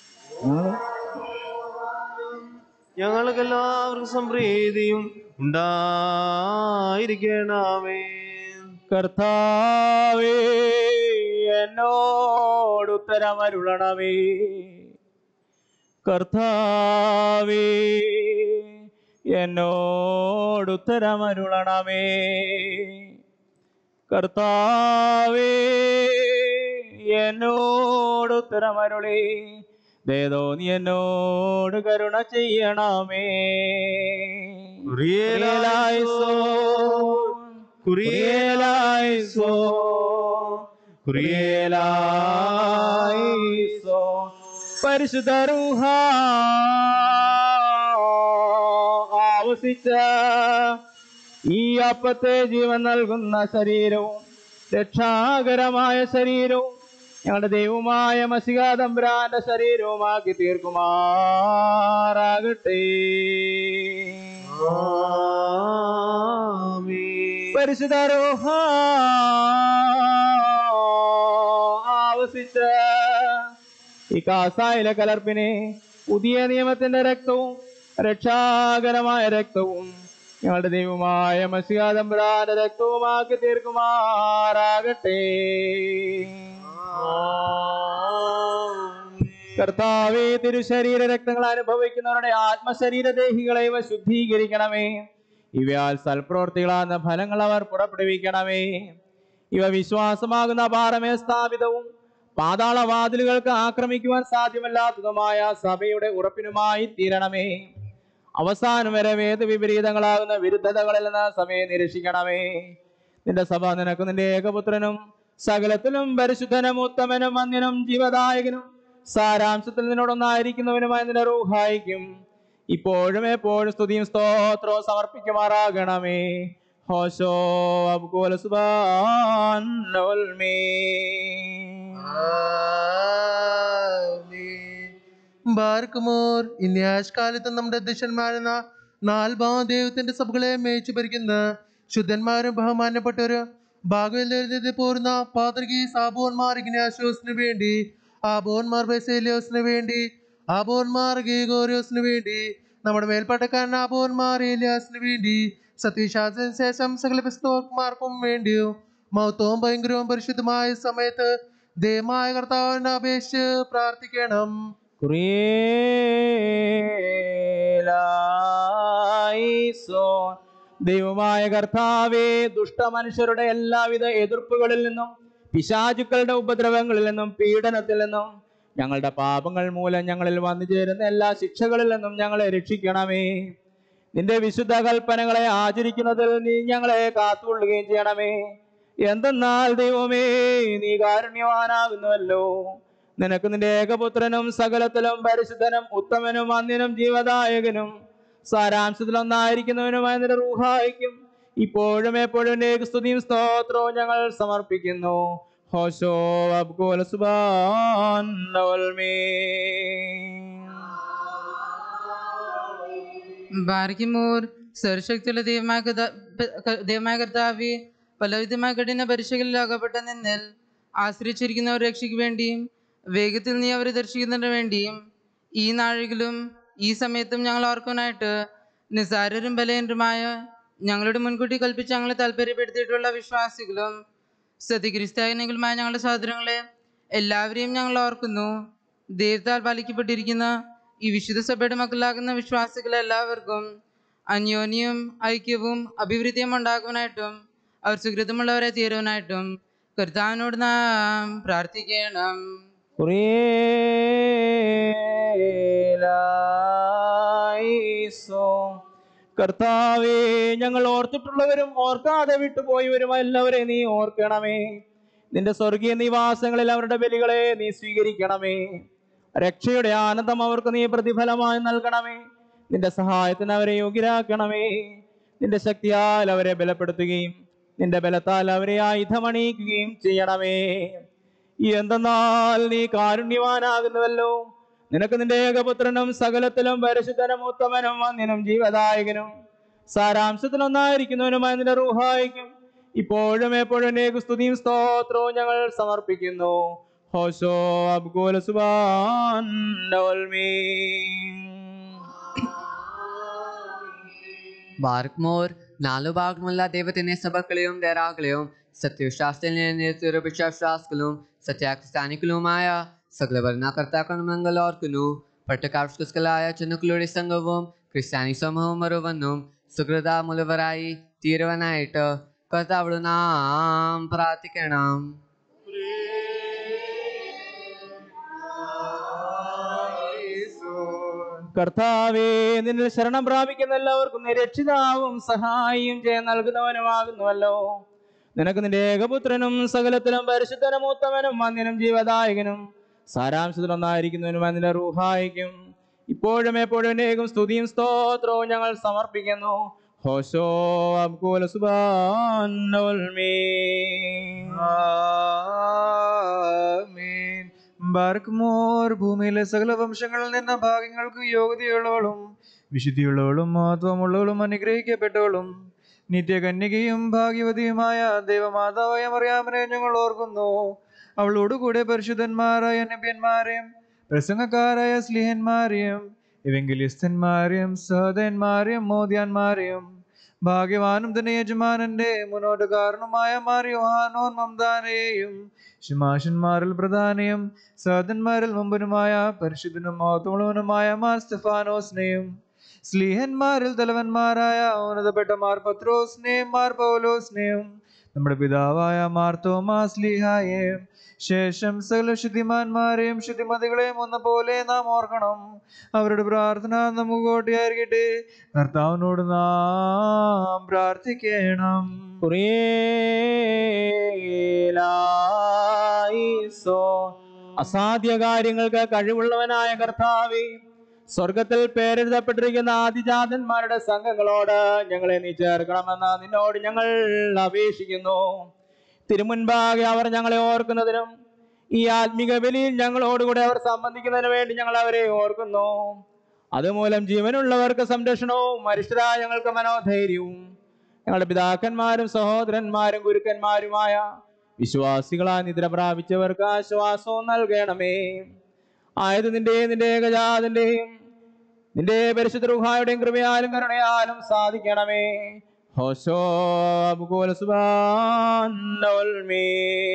B: ഞങ്ങൾക്ക് എല്ലാവർക്കും സംപ്രീതിയും ഉണ്ടായിരിക്കണമേ
A: കർത്താവേ എന്നോട് ഉത്തരമരുളണമേ കർത്താവേ എന്നോട് ഉത്തരമരുളണമേ കർത്താവേ എന്നോട് ഉത്തരമരുളി ദേതോ നീ എന്നോട് കരുണ ചെയ്യണമേ
B: കുറിയേലായിസോൻ,
A: കുറിയേലായിസോ കുറിയേലായിസോ പരിശുദ്ധ റൂഹ ആവസിച്ച ഈ അപ്പത്തെ ജീവൻ നൽകുന്ന ശരീരവും രക്ഷാകരമായ ശരീരവും ഞങ്ങളുടെ ദൈവമായ മസികാതമ്പ്രാന്റെ ശരീരവുമാക്കി തീർക്കുമാറാകട്ടെ പരിശുദ്ധ റൂഹ ആവസിച്ച ഈ കാസായിലെ കലർപ്പിനെ പുതിയ നിയമത്തിന്റെ രക്തവും രക്ഷാകരമായ രക്തവും ഞങ്ങളുടെ ദൈവമായ മസികാതമ്പ്രാന്റെ രക്തവുമാക്കി തീർക്കുമാറാകട്ടെ കർത്താവേ തിരുശരീര രക്തങ്ങൾ അനുഭവിക്കുന്നവരുടെ ആത്മശരീരദേഹികളെ ഇവ ശുദ്ധീകരിക്കണമേ ഇവയാൽ സൽപ്രവർത്തികളാകുന്ന ഫലങ്ങൾ അവർ പുറപ്പെടുവിക്കണമേ ഇവ വിശ്വാസമാകുന്ന പാറമേ സ്ഥാപിതവും പാതാളവാതിലുകൾക്ക് ആക്രമിക്കുവാൻ സാധ്യമല്ലാത്തതുമായ സഭയുടെ ഉറപ്പിനുമായി തീരണമേ അവസാനം വരെ വേദവിപരീതങ്ങളാകുന്ന വിരുദ്ധതകളിൽ നിന്ന് സഭയെ നിരീക്ഷിക്കണമേ നിന്റെ സഭ നിനക്ക് നിന്റെ ഏകപുത്രനും സകലത്തിലും പരിശുദ്ധനും ഉത്തമനും അന്യനും ജീവദായകനും സാരാംശത്തിൽ നിന്നോടൊന്നായിരിക്കുന്നവനുമായ നിന്റെ റൂഹായിക്കും ഇപ്പോഴും എപ്പോഴും സ്തുതിയും സ്തോത്രവും സമർപ്പിക്കുമാറാകണമേ ഹോശോ അബ്കുൽ സുബാൻ
C: ബാർക്കുമോർ ഇനി ആഷ്കാലത്ത് നമ്മുടെ അധ്യക്ഷന്മാരെന്ന നാൽഭാവ ദൈവത്തിന്റെ സഭകളെ മേയിച്ചു ഭരിക്കുന്ന ശുദ്ധന്മാരും ബഹുമാനപ്പെട്ടവരും ഭാഗവത പോരുന്ന പാതൃകി സാബോന്മാർ ഇഗ്നാശോസിന് വേണ്ടി ആബോന്മാർ ബെസേലിയോസിന് വേണ്ടി ആബോന്മാർ ഗീഗോറിയോസിന് വേണ്ടി നമ്മുടെ മേൽപ്പട്ടക്കാരൻ ആബോന്മാർ ഏലിയാസിന് വേണ്ടി സത്യശാസ്ത്രത്തിന് ശേഷം സകല പിസ്തോർമാർക്കും വേണ്ടിയും മൗത്തവും ഭയങ്കരവും പരിശുദ്ധമായ സമയത്ത് ദൈവമായ കർത്താവിനെ അപേക്ഷിച്ച് പ്രാർത്ഥിക്കണം
A: കുറിയേലായിസോൻ. ദൈവമായ കർത്താവേ ദുഷ്ടമനുഷ്യരുടെ എല്ലാവിധ എതിർപ്പുകളിൽ നിന്നും പിശാചുക്കളുടെ ഉപദ്രവങ്ങളിൽ നിന്നും പീഡനത്തിൽ നിന്നും ഞങ്ങളുടെ പാപങ്ങൾ മൂലം ഞങ്ങളിൽ വന്നു ചേരുന്ന എല്ലാ ശിക്ഷകളിൽ നിന്നും ഞങ്ങളെ രക്ഷിക്കണമേ നിന്റെ വിശുദ്ധ കൽപ്പനകളെ ആചരിക്കുന്നതിൽ നീ ഞങ്ങളെ കാത്തുകൊള്ളുകയും ചെയ്യണമേ എന്തെന്നാൽ ദൈവമേ നീ കാരുണ്യവാനാകുന്നുവല്ലോ നിനക്ക് നിന്റെ ഏകപുത്രനും സകലത്തിലും പരിശുദ്ധനും ഉത്തമനും അന്യനും ജീവദായകനും സാരാംശത്തിലൊന്നായിരിക്കുന്നവനുമായ നിന്റെ റൂഹായിക്കും ഇപ്പോഴും എപ്പോഴും നിനക്ക് സ്തുതിയും സ്തോത്രവും ഞങ്ങൾ സമർപ്പിക്കുന്നു ഹോശോ അബ്കുൽ സുബാൻ
H: ബാർക്കിമോർ സർവശക്തിയുള്ള ദൈവമായ കർത്താ- ക- ദൈവമായ കർത്താവി പലവിധമായ കഠിന പരീക്ഷകളിൽ അകപ്പെട്ട നിന്നിൽ ആശ്രയിച്ചിരിക്കുന്നവർ രക്ഷയ്ക്ക് വേണ്ടിയും വേഗത്തിൽ നീ അവരെ ദർശിക്കുന്നതിന് വേണ്ടിയും ഈ നാഴികളും ഈ സമയത്തും ഞങ്ങൾ ഓർക്കാനായിട്ട് നിസാരരും ബലഹീനരുമായ ഞങ്ങളുടെ മുൻകൂട്ടി കൽപ്പിച്ച് ഞങ്ങളെ താല്പര്യപ്പെടുത്തിയിട്ടുള്ള വിശ്വാസികളും സത്യക്രിസ്ത്യാനികളുമായ ഞങ്ങളുടെ സഹോദരങ്ങളെ എല്ലാവരെയും ഞങ്ങൾ ഓർക്കുന്നു ദൈവത്താൽ പാലിക്കപ്പെട്ടിരിക്കുന്ന ഈ വിശുദ്ധ സഭയുടെ മക്കളാകുന്ന വിശ്വാസികളെ എല്ലാവർക്കും അന്യോന്യം ഐക്യവും അഭിവൃദ്ധിയും ഉണ്ടാക്കുവാനായിട്ടും അവർ സുഹൃതമുള്ളവരെ തീരുവാനായിട്ടും കർത്താവിനോട് നാം പ്രാർത്ഥിക്കണം
A: കുറിയേലായിസോ. കർത്താവേ ഞങ്ങൾ ഓർത്തിട്ടുള്ളവരും ഓർക്കാതെ വിട്ടുപോയവരും എല്ലാവരെയും നീ ഓർക്കണമേ നിന്റെ സ്വർഗീയ നിവാസങ്ങളിൽ അവരുടെ ബലികളെ നീ സ്വീകരിക്കണമേ രക്ഷയുടെ ആനന്ദം അവർക്ക് നീ പ്രതിഫലമായി നൽകണമേ നിന്റെ സഹായത്തിന് അവരെ യോഗ്യരാക്കണമേ നിന്റെ ശക്തിയാൽ അവരെ ബലപ്പെടുത്തുകയും നിന്റെ ബലത്താൽ അവരെ ആയുധമണിയിക്കുകയും ചെയ്യണമേ എന്തെന്നാൽ നീ കാരുണ്യവാനാകുന്നുവല്ലോ നിനക്ക് നിന്റെ ഏകപുത്രനും സകലത്തിലും പരിശുദ്ധനും ഉത്തമനും അന്യനും ജീവദായകനും സാരാംശത്തിലൊന്നായിരിക്കുന്നവനുമായ നിന്റെ റൂഹായിക്കും ഇപ്പോഴും എപ്പോഴും നിനക്ക് സ്തുതിയും സ്തോത്രവും ഞങ്ങൾ സമർപ്പിക്കുന്നു ഹോശോ അബ്കുൽ സുബാൻ
I: ബാർക്ക്മോർ നാലു ഭാഗമുള്ള ദൈവത്തിന്റെ സഭകളെയും ദേറാകളെയും സത്യവിശ്വാസത്തിൽ നിരൂപിച്ചാസ്കളും സത്യാക്രിസ്ത്യാനികളുമായ സകല ഭരണകർത്താക്കളും ഞങ്ങൾ ഓർക്കുന്നു പട്ടക്കാർസ്കുസ്കളായ ചെന്നുക്കളുടെ സംഘവും ക്രിസ്ത്യാനി സമൂഹവും മറുവന്നും സുഹൃത മുലവരായി തീരുവാനായിട്ട് കർത്താവോട് നാം പ്രാർത്ഥിക്കണം
A: കർത്താവേ നിന്നിൽ ശരണം പ്രാപിക്കുന്ന എല്ലാവർക്കും നീ രക്ഷിതാവും സഹായിയും ചെയ്യാൻ നൽകുന്നവനുമാകുന്നുവല്ലോ നിനക്ക് നിന്റെ ഏകപുത്രനും സകലത്തിലും പരിശുദ്ധനും ഉത്തമനും വന്യനും ജീവദായകനും സാരാംശത്തിലൊന്നായിരിക്കുന്നവനും നിന്റെ റൂഹായിക്കും ഇപ്പോഴും എപ്പോഴും എന്നേക്കും സ്തുതിയും സ്തോത്രവും ഞങ്ങൾ സമർപ്പിക്കുന്നു ഹോശോ അബ്കുല സുബാനോൽമീ
F: ആമേൻ ബാർക്കുമോർ ഭൂമിയിലെ സകല വംശങ്ങളിൽ നിന്ന് ഭാഗ്യങ്ങൾക്ക് യോഗ്യതയുള്ളവളും വിശുദ്ധിയുള്ളവളും മഹത്വമുള്ളവളും അനുഗ്രഹിക്കപ്പെട്ടവളും നിത്യകന്യകയും ഭാഗ്യവതിയുമായ ദൈവമാതാവായ മറിയാമനെ ഞങ്ങൾ ഓർക്കുന്നു അവളോടുകൂടെ പരിശുദ്ധന്മാരായ നബ്യന്മാരെയും പ്രസംഗക്കാരായ സ്ലിഹന്മാരെയും ഇവെങ്കിലിസ്തന്മാരെയും സഹോദയന്മാരെയും മോദ്യാന്മാരെയും ഭാഗ്യവാനും തന്നെ യജമാനന്റെ മുന്നോട്ട് കാരണമായ മാറിയോഹാനോൻ മംദാനെയും ശിമാഷന്മാരിൽ പ്രധാനിയും സഹദന്മാരിൽ മുമ്പനുമായ പരിശുദ്ധനും മഹത്വമുള്ളവനുമായ മാർ സ്തെഫാനോസിനെയും സ്ലീഹന്മാരിൽ തലവന്മാരായ ഉന്നതപ്പെട്ട മാർ പത്രോസിനെയും മാർ പൗലോസിനെയും നമ്മുടെ പിതാവായ മാർ തോമാസ് ലീഹായെയും ശേഷം സകല ശുദ്ധിമാന്മാരെയും ശുദ്ധിമതികളെയും ഒന്ന പോലെ നാം ഓർക്കണം അവരുടെ പ്രാർത്ഥന നമുക്ക് കോട്ടയായിരിക്കട്ടെ കർത്താവിനോട് നാം പ്രാർത്ഥിക്കണം
A: കുറിയേലായിസോ അസാധ്യ കാര്യങ്ങൾക്ക് കഴിവുള്ളവനായ കർത്താവേ സ്വർഗത്തിൽ പേരെഴുതപ്പെട്ടിരിക്കുന്ന ആദിജാതന്മാരുടെ സംഘങ്ങളോട് ഞങ്ങളെ നീ ചേർക്കണമെന്ന് നിന്നോട് ഞങ്ങൾ അപേക്ഷിക്കുന്നു തിരുമുൻപാകെ അവർ ഞങ്ങളെ ഓർക്കുന്നതിനും ഈ ആത്മിക ബലിയിൽ ഞങ്ങളോടുകൂടെ അവർ സംബന്ധിക്കുന്നതിന് വേണ്ടി ഞങ്ങൾ അവരെ ഓർക്കുന്നു അതുമൂലം ജീവനുള്ളവർക്ക് സംരക്ഷണവും മനുഷ്യരായ ഞങ്ങൾക്ക് മനോധൈര്യവും ഞങ്ങളുടെ പിതാക്കന്മാരും സഹോദരന്മാരും ഗുരുക്കന്മാരുമായ വിശ്വാസികളാ നിദ്ര പ്രാപിച്ചവർക്ക് ആശ്വാസവും നൽകണമേ ആയത് നിന്റെ നിന്റെ ഏകജാതിന്റെയും നിന്റെ പരിശുദ്ധ റുഹായുടെയും കൃപയാലും കരുണയാലും സാധിക്കണമേ ഹോശോ അബുകൂല സുബാനോൽമീ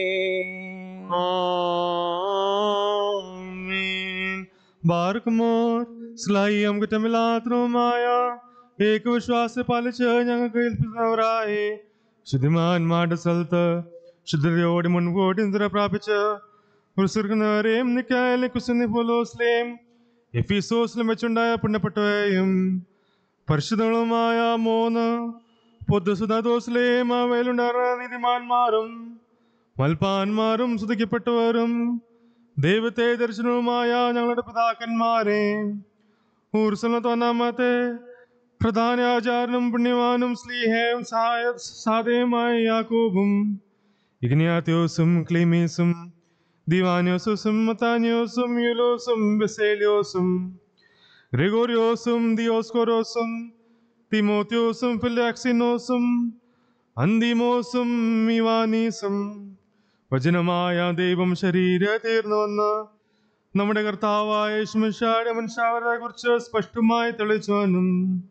B: ആമീൻ ബാർക്കുമോർ സ്ലൈയം കുറ്റമില്ലാത്തതുമായ ഏകവിശ്വാസം പാലിച്ച് ഞങ്ങൾക്ക് ഏൽപ്പിക്കുന്നവരായി ശുദ്ധിമാന്മാരുടെ സ്ഥലത്ത് ശുദ്ധതയോടെ മുൻപോട്ട് നിദ്ര പ്രാപിച്ച് ഉത്സർഗുന്നവരെയും നിക്കായാലെ കുസുന്നി പോലോസ്ലേം എഫീസോസിലും വെച്ചുണ്ടായ പുണ്യപ്പെട്ടവയും പരിശുദ്ധങ്ങളുമായ മൂന്ന് പൊതുസുധാദോസിലെയും അവയിലുണ്ടായിരുന്ന നീതിമാന്മാരും മൽപ്പാന്മാരും സ്തുതിക്കപ്പെട്ടവരും ദൈവത്തെ ദർശനവുമായ ഞങ്ങളുടെ പിതാക്കന്മാരെ ഊർസലത്തൊന്നാമത്തെ പ്രധാന ആചാരനും പുണ്യവാനും സ്ലീഹയും സഹായ സാധയുമായ യാക്കോബും ഇഗ്നാത്യോസും ക്ലീമീസും ദിവാനിയോസും മത്താനിയോസും യുലോസും ബെസേലിയോസും ഗ്രിഗോറിയോസും ദിയോസ്കോരോസും തിമോത്യോസും ഫിലാക്സിനോസും അന്തിമോസും ഇവാനീസും വചനമായ ദൈവം ശരീര തീർന്നുവന്ന് നമ്മുടെ കർത്താവായ ശുമശാടെ മനുഷ്യാവരെ കുറിച്ച് സ്പഷ്ടമായി തെളിച്ചവനും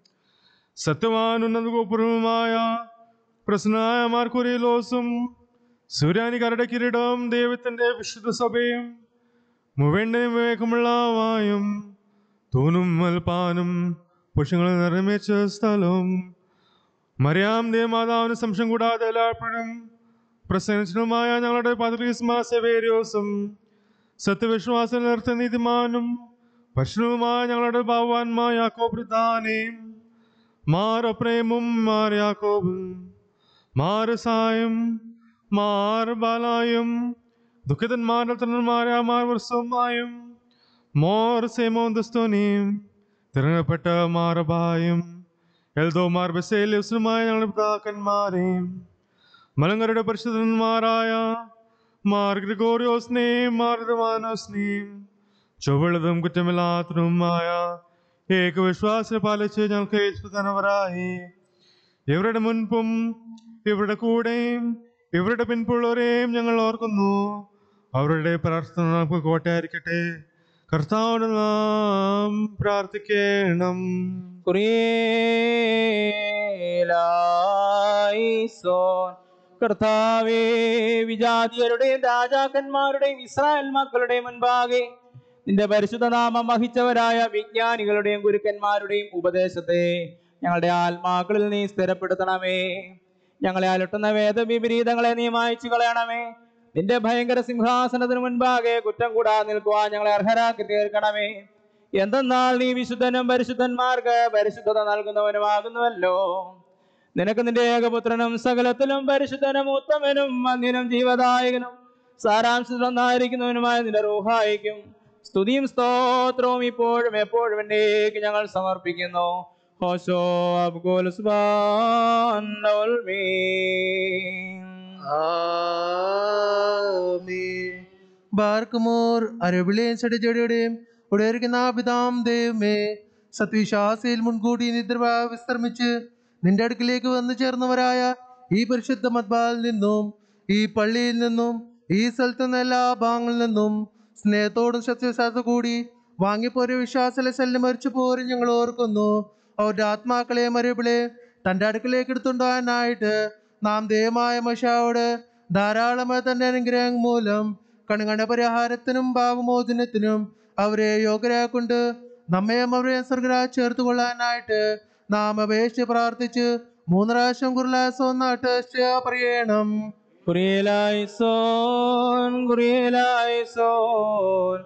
B: സത്യവാൻ ഉന്നതഗോപുരവുമായ പ്രശ്നായ മാർക്കുരിലോസും സൂര്യാനിക്കാരുടെ കിരീടം ദൈവത്തിന്റെ വിശുദ്ധ സഭയും മുവേണ്ടയും വിവേകമുള്ള വായും തൂണും മൽപ്പാനും പുഷ്പങ്ങൾ നിർമ്മിച്ച സ്ഥലവും മറിയാം ദേവമാതാവിന് സംശയം കൂടാതെ എല്ലായ്പ്പോഴും പ്രസംഗിച്ചനുമായ ഞങ്ങളുടെ പത്രീസ്മാ സെവേരിയോസും സത്യവിശ്വാസ നിർത്ത നീതിമാനും ഭക്ഷണവുമായ ഞങ്ങളുടെ ഭാവാന്മായ യാക്കോബ് പ്രധാനയും മാറപ്രേമും മാർ യാക്കോബും മാറ് സായും മാർ ബാലായും ദുഃഖിതന്മാരുടെ തന്നന്മാരായ മാർ വർഷവുമായും മോർ സേമോന്തസ്തോനിയും തിരഞ്ഞെടുപ്പെട്ട മാറബായും എൽദോ മാർ ബസേലിയസുമായ ഞങ്ങളുടെ പിതാക്കന്മാരെയും മലങ്കരുടെ പരിശുദ്ധന്മാരായ മാർ ഗ്രിഗോറിയോസ്നെയും മാർ ദമാനോസ്നെയും ചൊവ്വളതും കുറ്റമില്ലാത്തതുമായ ഏകവിശ്വാസം പാലിച്ച് ഞങ്ങൾക്ക് ഏൽപ്പിക്കുന്നവരായി ഇവരുടെ മുൻപും ഇവരുടെ കൂടെയും ഇവരുടെ പിൻപുള്ളവരെയും ഞങ്ങൾ ഓർക്കുന്നു അവരുടെ പ്രാർത്ഥന നമുക്ക് കോട്ടയായിരിക്കട്ടെ കർത്താവിന് നാം പ്രാർത്ഥിക്കണം
A: കുറിയേലായിസോൻ കർത്താവേ വിജാതിയരുടെയും രാജാക്കന്മാരുടെയും ഇസ്രായേൽ മക്കളുടെയും മുൻപാകെ നിന്റെ പരിശുദ്ധ നാമം വഹിച്ചവരായ വിജ്ഞാനികളുടെയും ഗുരുക്കന്മാരുടെയും ഉപദേശത്തെ ഞങ്ങളുടെ ആത്മാക്കളിൽ നീ സ്ഥിരപ്പെടുത്തണമേ ഞങ്ങളെ അലട്ടുന്ന വേദവിപരീതങ്ങളെ നീ മായ്ച്ചു കളയണമേ നിന്റെ ഭയങ്കര സിംഹാസനത്തിന് മുൻപാകെ കുറ്റം കൂടാതെ നിൽക്കുവാൻ ഞങ്ങളെ അർഹരാക്കി തീർക്കണമേ എന്തെന്നാൽ നീ വിശുദ്ധനും പരിശുദ്ധന്മാർക്ക് പരിശുദ്ധത നൽകുന്നവനുമാകുന്നുവല്ലോ നിനക്ക് നിന്റെ ഏകപുത്രനും സകലത്തിലും പരിശുദ്ധനും ഉത്തമനും മന്യനും ജീവദായകനും സാരാംശത്തിലൊന്നായിരിക്കുന്നവനുമായ നിന്റെ റൂഹായിക്കും സ്തുതിയും സ്തോത്രവും ഇപ്പോഴും എപ്പോഴും എന്നേക്ക് ഞങ്ങൾ സമർപ്പിക്കുന്നു ഹോശോ അബ്ഗോൽ സുബ്ഹാൻ
C: ആമീൻ. ബാർക്കുമോർ അരവിളയും ചടിച്ചടിയുടെയും ഉടയിരിക്കുന്ന പിതാം ദൈവമേ സത്വിശ്വാസയിൽ മുൻകൂട്ടി നിദ്ര വിശ്രമിച്ച് നിന്റെ അടുക്കിലേക്ക് വന്നു ചേർന്നവരായ ഈ പരിശുദ്ധ മദ്ബാൽ നിന്നും ഈ പള്ളിയിൽ നിന്നും ഈ സ്ഥലത്തു നിന്ന് എല്ലാ ഭാഗങ്ങളിൽ നിന്നും സ്നേഹത്തോടും സത്യവിശ്വാസത്തോടും കൂടി വാങ്ങിപ്പോര വിശ്വാസലെ ശല്യം മരിച്ചു പോരും ഞങ്ങൾ ഓർക്കുന്നു അവരുടെ ആത്മാക്കളെ മരവിളെ തന്റെ അടുക്കിലേക്ക് എടുത്തുണ്ടാകാനായിട്ട് നാം ദൈവമായ മഷാവോട് ധാരാളമായി തന്റെ അനുഗ്രഹം മൂലം കണുകണ പരിഹാരത്തിനും പാപമോചനത്തിനും അവരെ യോഗ്യരാക്കൊണ്ട് നമ്മയും അവരെ സ്വർഗരാജ് ചേർത്ത് കൊള്ളാനായിട്ട് നാം അപേക്ഷിച്ച് പ്രാർത്ഥിച്ച് മൂന്ന് പ്രാവശ്യം കുർലാസോന്നാട്ട് പറയണം
A: കുറിയലായിസോൻ കുറിയലായിസോൻ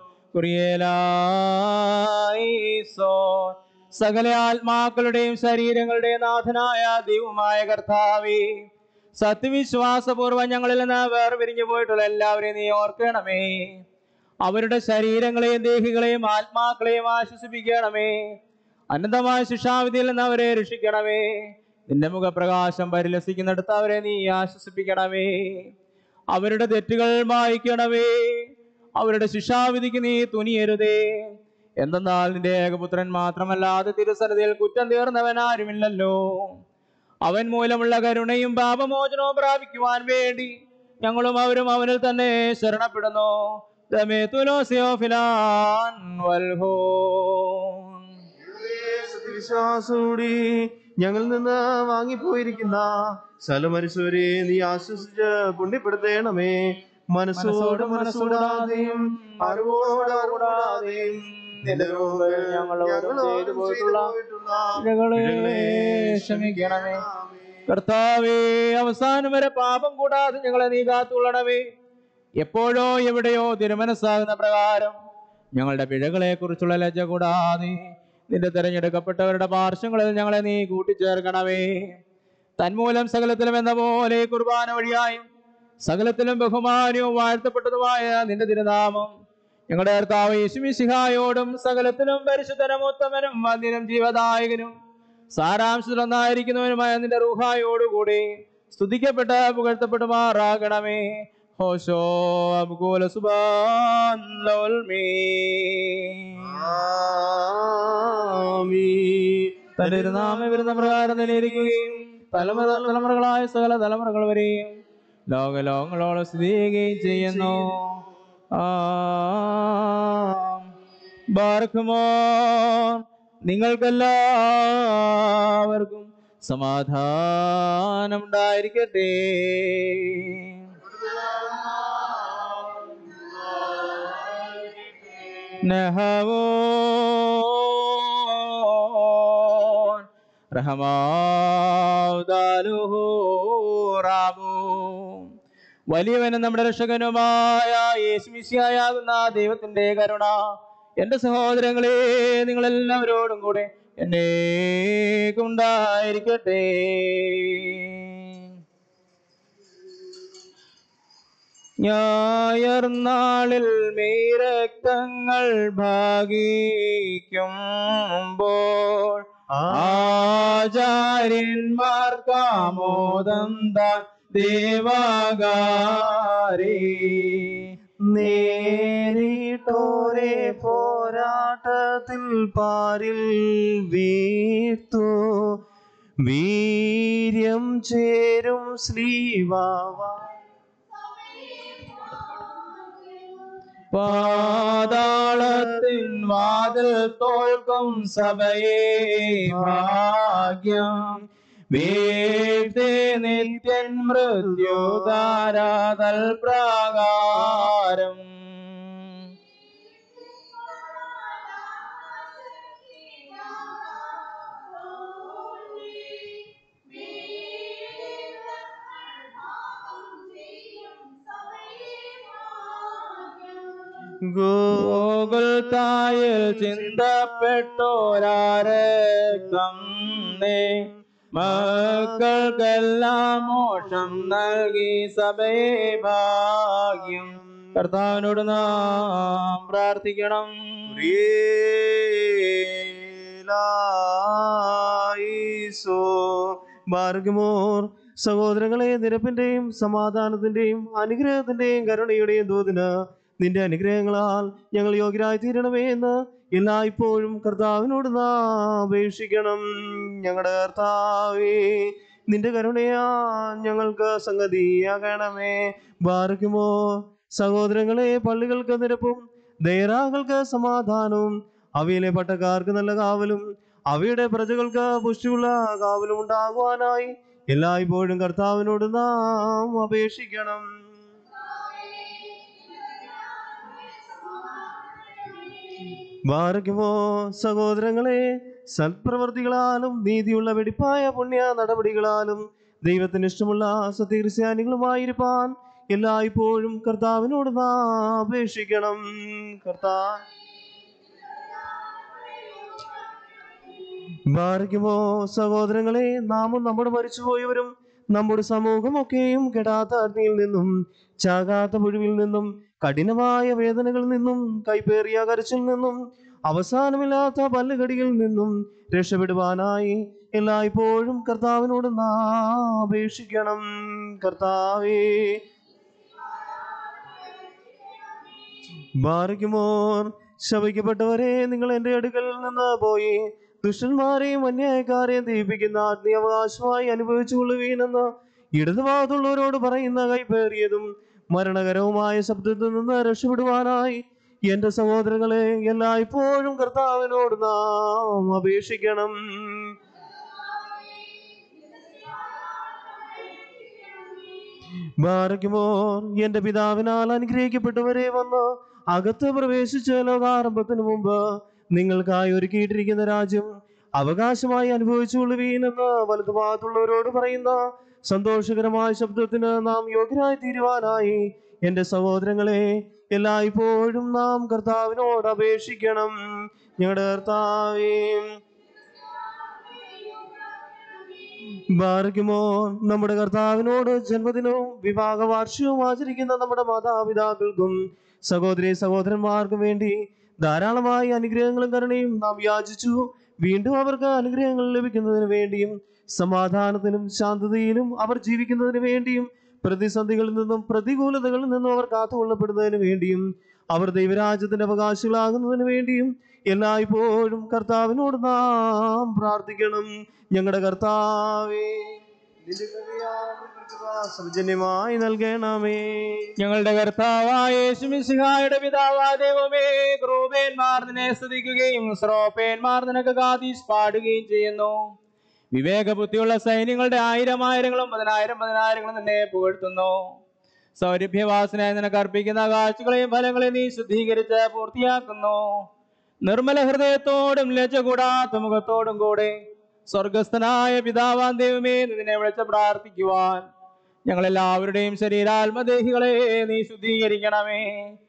A: കുറിയലായിസോൻ സകല ആത്മാക്കളുടെയും ശരീരങ്ങളുടെയും നാഥനായ ദൈവമായ കർത്താവേ സത്യവിശ്വാസപൂർവ്വം ഞങ്ങളിൽ നിന്ന് വേർപിരിഞ്ഞു പോയിട്ടുള്ള എല്ലാവരെയും നീ ഓർക്കണമേ അവരുടെ ശരീരങ്ങളെയും ദേഹികളെയും ആത്മാക്കളെയും ആശ്വസിപ്പിക്കണമേ അനന്തമായ ശിക്ഷാവിധിയിൽ നിന്ന് അവരെ രക്ഷിക്കണമേ നിന്റെ മുഖപ്രകാശം പരിലസിക്കുന്നിടത്ത് അവരെ നീ ആശ്വസിപ്പിക്കണമേ അവരുടെ തെറ്റുകൾ മായ്ക്കണമേ അവരുടെ ശിക്ഷാവിധിക്ക് നീ തുനിയരുതേ എന്തെന്നാൽ നിന്റെ ഏകപുത്രൻ മാത്രമല്ലാതെ തിരുസരതയിൽ കുറ്റം തീർന്നവൻ ആരുമില്ലല്ലോ അവൻ മൂലമുള്ള കരുണയും പാപമോചനവും പ്രാപിക്കുവാൻ വേണ്ടി ഞങ്ങളും അവരും അവനിൽ തന്നെ ശരണപ്പെടുന്നു ദമേ തുലോസിയോ ഫിലാൻ വൽഹോൻ
B: വിശ്വാസൂടി ഞങ്ങളിൽ നിന്ന് വാങ്ങിപ്പോയിരിക്കുന്ന സലമരിശോരെ നീ ആശ്വസിച്ച് പുണ്യപ്പെടുത്തേണമേ മനസ്സോട് മനസ്സൂടാതെയും അറിവോട് അറിവൂടാതെയും നിന്റെ മുമ്പിൽ
A: ഞങ്ങളോടും ചെയ്തു പോയിട്ടുള്ള
B: പോയിട്ടുള്ള
A: പിഴകളെ ക്ഷമിക്കണമേ കർത്താവേ അവസാനം വരെ പാപം കൂടാതെ ഞങ്ങളെ നീ കാത്തുകൊള്ളണമേ എപ്പോഴോ എവിടെയോ തിരുമനസ്സാകുന്ന പ്രകാരം ഞങ്ങളുടെ പിഴകളെ കുറിച്ചുള്ള ലജ്ജ കൂടാതെ നിന്റെ തിരഞ്ഞെടുക്കപ്പെട്ടവരുടെ പാർശ്വങ്ങളിൽ ഞങ്ങളെ നീ കൂട്ടിച്ചേർക്കണമേ തന്മൂലം സകലത്തിലും എന്ന പോലെ ഈ കുർബാന വഴിയായും സകലത്തിലും ബഹുമാനവും വാഴ്ത്തപ്പെട്ടതുമായ നിന്റെ തിരുനാമം ഞങ്ങളുടെ കർത്താവ് യേശുമിശിഹായോടും സകലത്തിലും പരിശുദ്ധനും ഉത്തമനും വന്യനും ജീവദായകനും സാരാംശത്തിലൊന്നായിരിക്കുന്നവനുമായ നിന്റെ റൂഹായോടുകൂടി സ്തുതിക്കപ്പെട്ട പുകഴ്ത്തപ്പെടുമാറാകണമേ ഹോശോ അബ്കൂല സുബാൻ ലൗൽമീ. തന്റെ നാമം വരുന്ന പ്രകാരം നിലയിരിക്കുകയും തലമുറ തലമുറകളായ സകല തലമുറകൾ വരെയും ലോകലോകങ്ങളോളം സ്ഥിതി ചെയ്യുകയും ചെയ്യുന്നു ആം. ബാർക്കുമോ നിങ്ങൾക്കെല്ലാവർക്കും സമാധാനം ഉണ്ടായിരിക്കട്ടെ നഹവോൻ റഹമാവുദാലുഹു റാബു വലിയവനും നമ്മുടെ രക്ഷകനുമായ യേശുമിശിയായാകുന്ന ദൈവത്തിന്റെ കരുണ എന്റെ സഹോദരങ്ങളെ നിങ്ങളെല്ലാവരോടും കൂടെ എന്നേക്കുണ്ടായിരിക്കട്ടെ ഞായർനാളിൽ മീരക്തങ്ങൾ ഭാഗിക്കുമ്പോൾ ആചാര്യന്മാർക്കാമോദം താൻ ദേവാകാരി
B: നേരിട്ടോരെ പോരാട്ടത്തിൽ പാരിൽ വീർത്തു വീര്യം ചേരും ശ്രീവാവ
A: പാതാളത്തിൻ വാതിൽ തോൽക്കും സഭയെ ഭാഗ്യം വീഴ്ത്തി നിത്യൻ മൃത്യുതാരാതൽ പ്രാകാരം ഗോകുൽത്തായിൽ ചിന്തപ്പെട്ടോരാരക്തം നേ മക്കൾക്കെല്ലാം മോക്ഷം നൽകി സഭയെ ഭാഗ്യം കർത്താവിനോട് നാം പ്രാർത്ഥിക്കണം
B: ഈശോ മാർഗമോർ സഹോദരങ്ങളെ നിരപ്പിന്റെയും സമാധാനത്തിന്റെയും അനുഗ്രഹത്തിന്റെയും കരുണയുടെയും തോതിന് നിന്റെ അനുഗ്രഹങ്ങളാൽ ഞങ്ങൾ യോഗ്യരായി തീരണമേ എന്ന് എല്ലായ്പ്പോഴും കർത്താവിനോട് നാം അപേക്ഷിക്കണം ഞങ്ങളുടെ കർത്താവേ നിന്റെ കരുണയാ ഞങ്ങൾക്ക് സംഗതിയാകണമേ ബാർക്കുമോ സഹോദരങ്ങളെ പള്ളികൾക്ക് നിരപ്പും ദേറാകൾക്ക് സമാധാനവും അവയിലെ പട്ടക്കാർക്ക് നല്ല കാവലും അവയുടെ പ്രജകൾക്ക് പുഷ്ടിയുള്ള കാവലും ഉണ്ടാകുവാനായി എല്ലായ്പ്പോഴും കർത്താവിനോട് നാം അപേക്ഷിക്കണം ബാറയ്ക്കുമോ സഹോദരങ്ങളെ സൽപ്രവർത്തികളാലും നീതിയുള്ള വെടിപ്പായ പുണ്യ നടപടികളാലും ദൈവത്തിന് ഇഷ്ടമുള്ള സത്യക്രിസ്ത്യാനികളുമായിരിക്കാൻ എല്ലായ്പ്പോഴും കർത്താവിനോട് നാം അപേക്ഷിക്കണം കർത്താവ് ബാധിക്കുമോ സഹോദരങ്ങളെ നാമും നമ്മുടെ മരിച്ചുപോയവരും നമ്മുടെ സമൂഹമൊക്കെയും കെടാത്ത അഗ്നിയിൽ നിന്നും ചാകാത്ത പുഴുവിൽ നിന്നും കഠിനമായ വേദനകളിൽ നിന്നും കൈപ്പേറിയ കരച്ചിൽ നിന്നും അവസാനമില്ലാത്ത പല്ലുകടികളിൽ നിന്നും രക്ഷപ്പെടുവാനായി എല്ലായ്പ്പോഴും കർത്താവിനോട് നാം അപേക്ഷിക്കണം കർത്താവേ ബാറിക്കുമോർ ശപിക്കപ്പെട്ടവരെ നിങ്ങൾ എൻ്റെ അടുക്കൽ നിന്ന് പോയി ദുഷ്ടന്മാരെയും അന്യായക്കാരെയും ദീപിക്കുന്ന അഗ്നി അവകാശമായി അനുഭവിച്ചുകൊള്ളുവീനെന്ന് ഇടതുഭാഗത്തുള്ളവരോട് പറയുന്ന കൈപ്പേറിയതും മരണകരവുമായ ശബ്ദത്തിൽ നിന്ന് രക്ഷപ്പെടുവാനായി എന്റെ സഹോദരങ്ങളെ എല്ലായ്പ്പോഴും കർത്താവിനോട് നാം അപേക്ഷിക്കണം ബാറയ്ക്കുമോ എന്റെ പിതാവിനാൽ അനുഗ്രഹിക്കപ്പെട്ടവരെ വന്ന് അകത്ത് പ്രവേശിച്ച ലോകാരംഭത്തിന് മുമ്പ് നിങ്ങൾക്കായി ഒരുക്കിയിട്ടിരിക്കുന്ന രാജ്യം അവകാശമായി അനുഭവിച്ചുകൊള്ളുവീനെന്ന് വലതുഭാഗത്തുള്ളവരോട് പറയുന്ന സന്തോഷകരമായ ശബ്ദത്തിന് നാം യോഗ്യരായി തീരുവാനായി എന്റെ സഹോദരങ്ങളെ എല്ലായ്പ്പോഴും നാം കർത്താവിനോട് അപേക്ഷിക്കണം ഞങ്ങളുടെ കർത്താവേ ബാറിക്കുമോ നമ്മുടെ കർത്താവിനോട് ജന്മദിനവും വിവാഹ വാർഷികവും ആചരിക്കുന്ന നമ്മുടെ മാതാപിതാക്കൾക്കും സഹോദരി സഹോദരന്മാർക്കും വേണ്ടി ധാരാളമായി അനുഗ്രഹങ്ങളും കരുണയും നാം യാചിച്ചു വീണ്ടും അവർക്ക് അനുഗ്രഹങ്ങൾ ലഭിക്കുന്നതിന് വേണ്ടിയും സമാധാനത്തിനും ശാന്തതയിലും അവർ ജീവിക്കുന്നതിന് വേണ്ടിയും പ്രതിസന്ധികളിൽ നിന്നും പ്രതികൂലതകളിൽ നിന്നും അവർ കാത്തുകൊള്ളപ്പെടുന്നതിന് വേണ്ടിയും അവർ ദൈവരാജ്യത്തിന്റെ അവകാശികളാകുന്നതിന് വേണ്ടിയും എല്ലായ്പ്പോഴും കർത്താവിനോട് നാം പ്രാർത്ഥിക്കണം ഞങ്ങളുടെ കർത്താവേ നിന്റെ കൃപയാൽ ഇവർക്ക് സൗജന്യമായി നൽകണമേ
A: ഞങ്ങളുടെ കർത്താവായ യേശുമിശിഹായുടെ പിതാവാ ദൈവമേ ക്രൂപേന്മാർ നിന്നെ സ്തുതിക്കുകയും ശ്രോപേന്മാർ നിനക്ക് ഗാദീസ് പാടുകയും ചെയ്യുന്നു വിവേകബുദ്ധിയുള്ള സൈന്യങ്ങളുടെ ആയിരം ആയിരങ്ങളും പതിനായിരം പതിനായിരങ്ങളും നിന്നെ പുകഴ്ത്തുന്നു സൗരഭ്യവാസനായി നിനക്ക് അർപ്പിക്കുന്ന കാഴ്ചകളെയും ഫലങ്ങളെയും നീ ശുദ്ധീകരിച്ച് പൂർത്തിയാക്കുന്നു നിർമ്മല ഹൃദയത്തോടും ലജ്ജ കൂടാത്ത മുഖത്തോടും കൂടെ സ്വർഗസ്ഥനായ പിതാവാൻ ദൈവമേ എന്ന് നിന്നെ വിളിച്ച് പ്രാർത്ഥിക്കുവാൻ ഞങ്ങളെല്ലാവരുടെയും ശരീരാത്മദേഹികളെ നീ ശുദ്ധീകരിക്കണമേ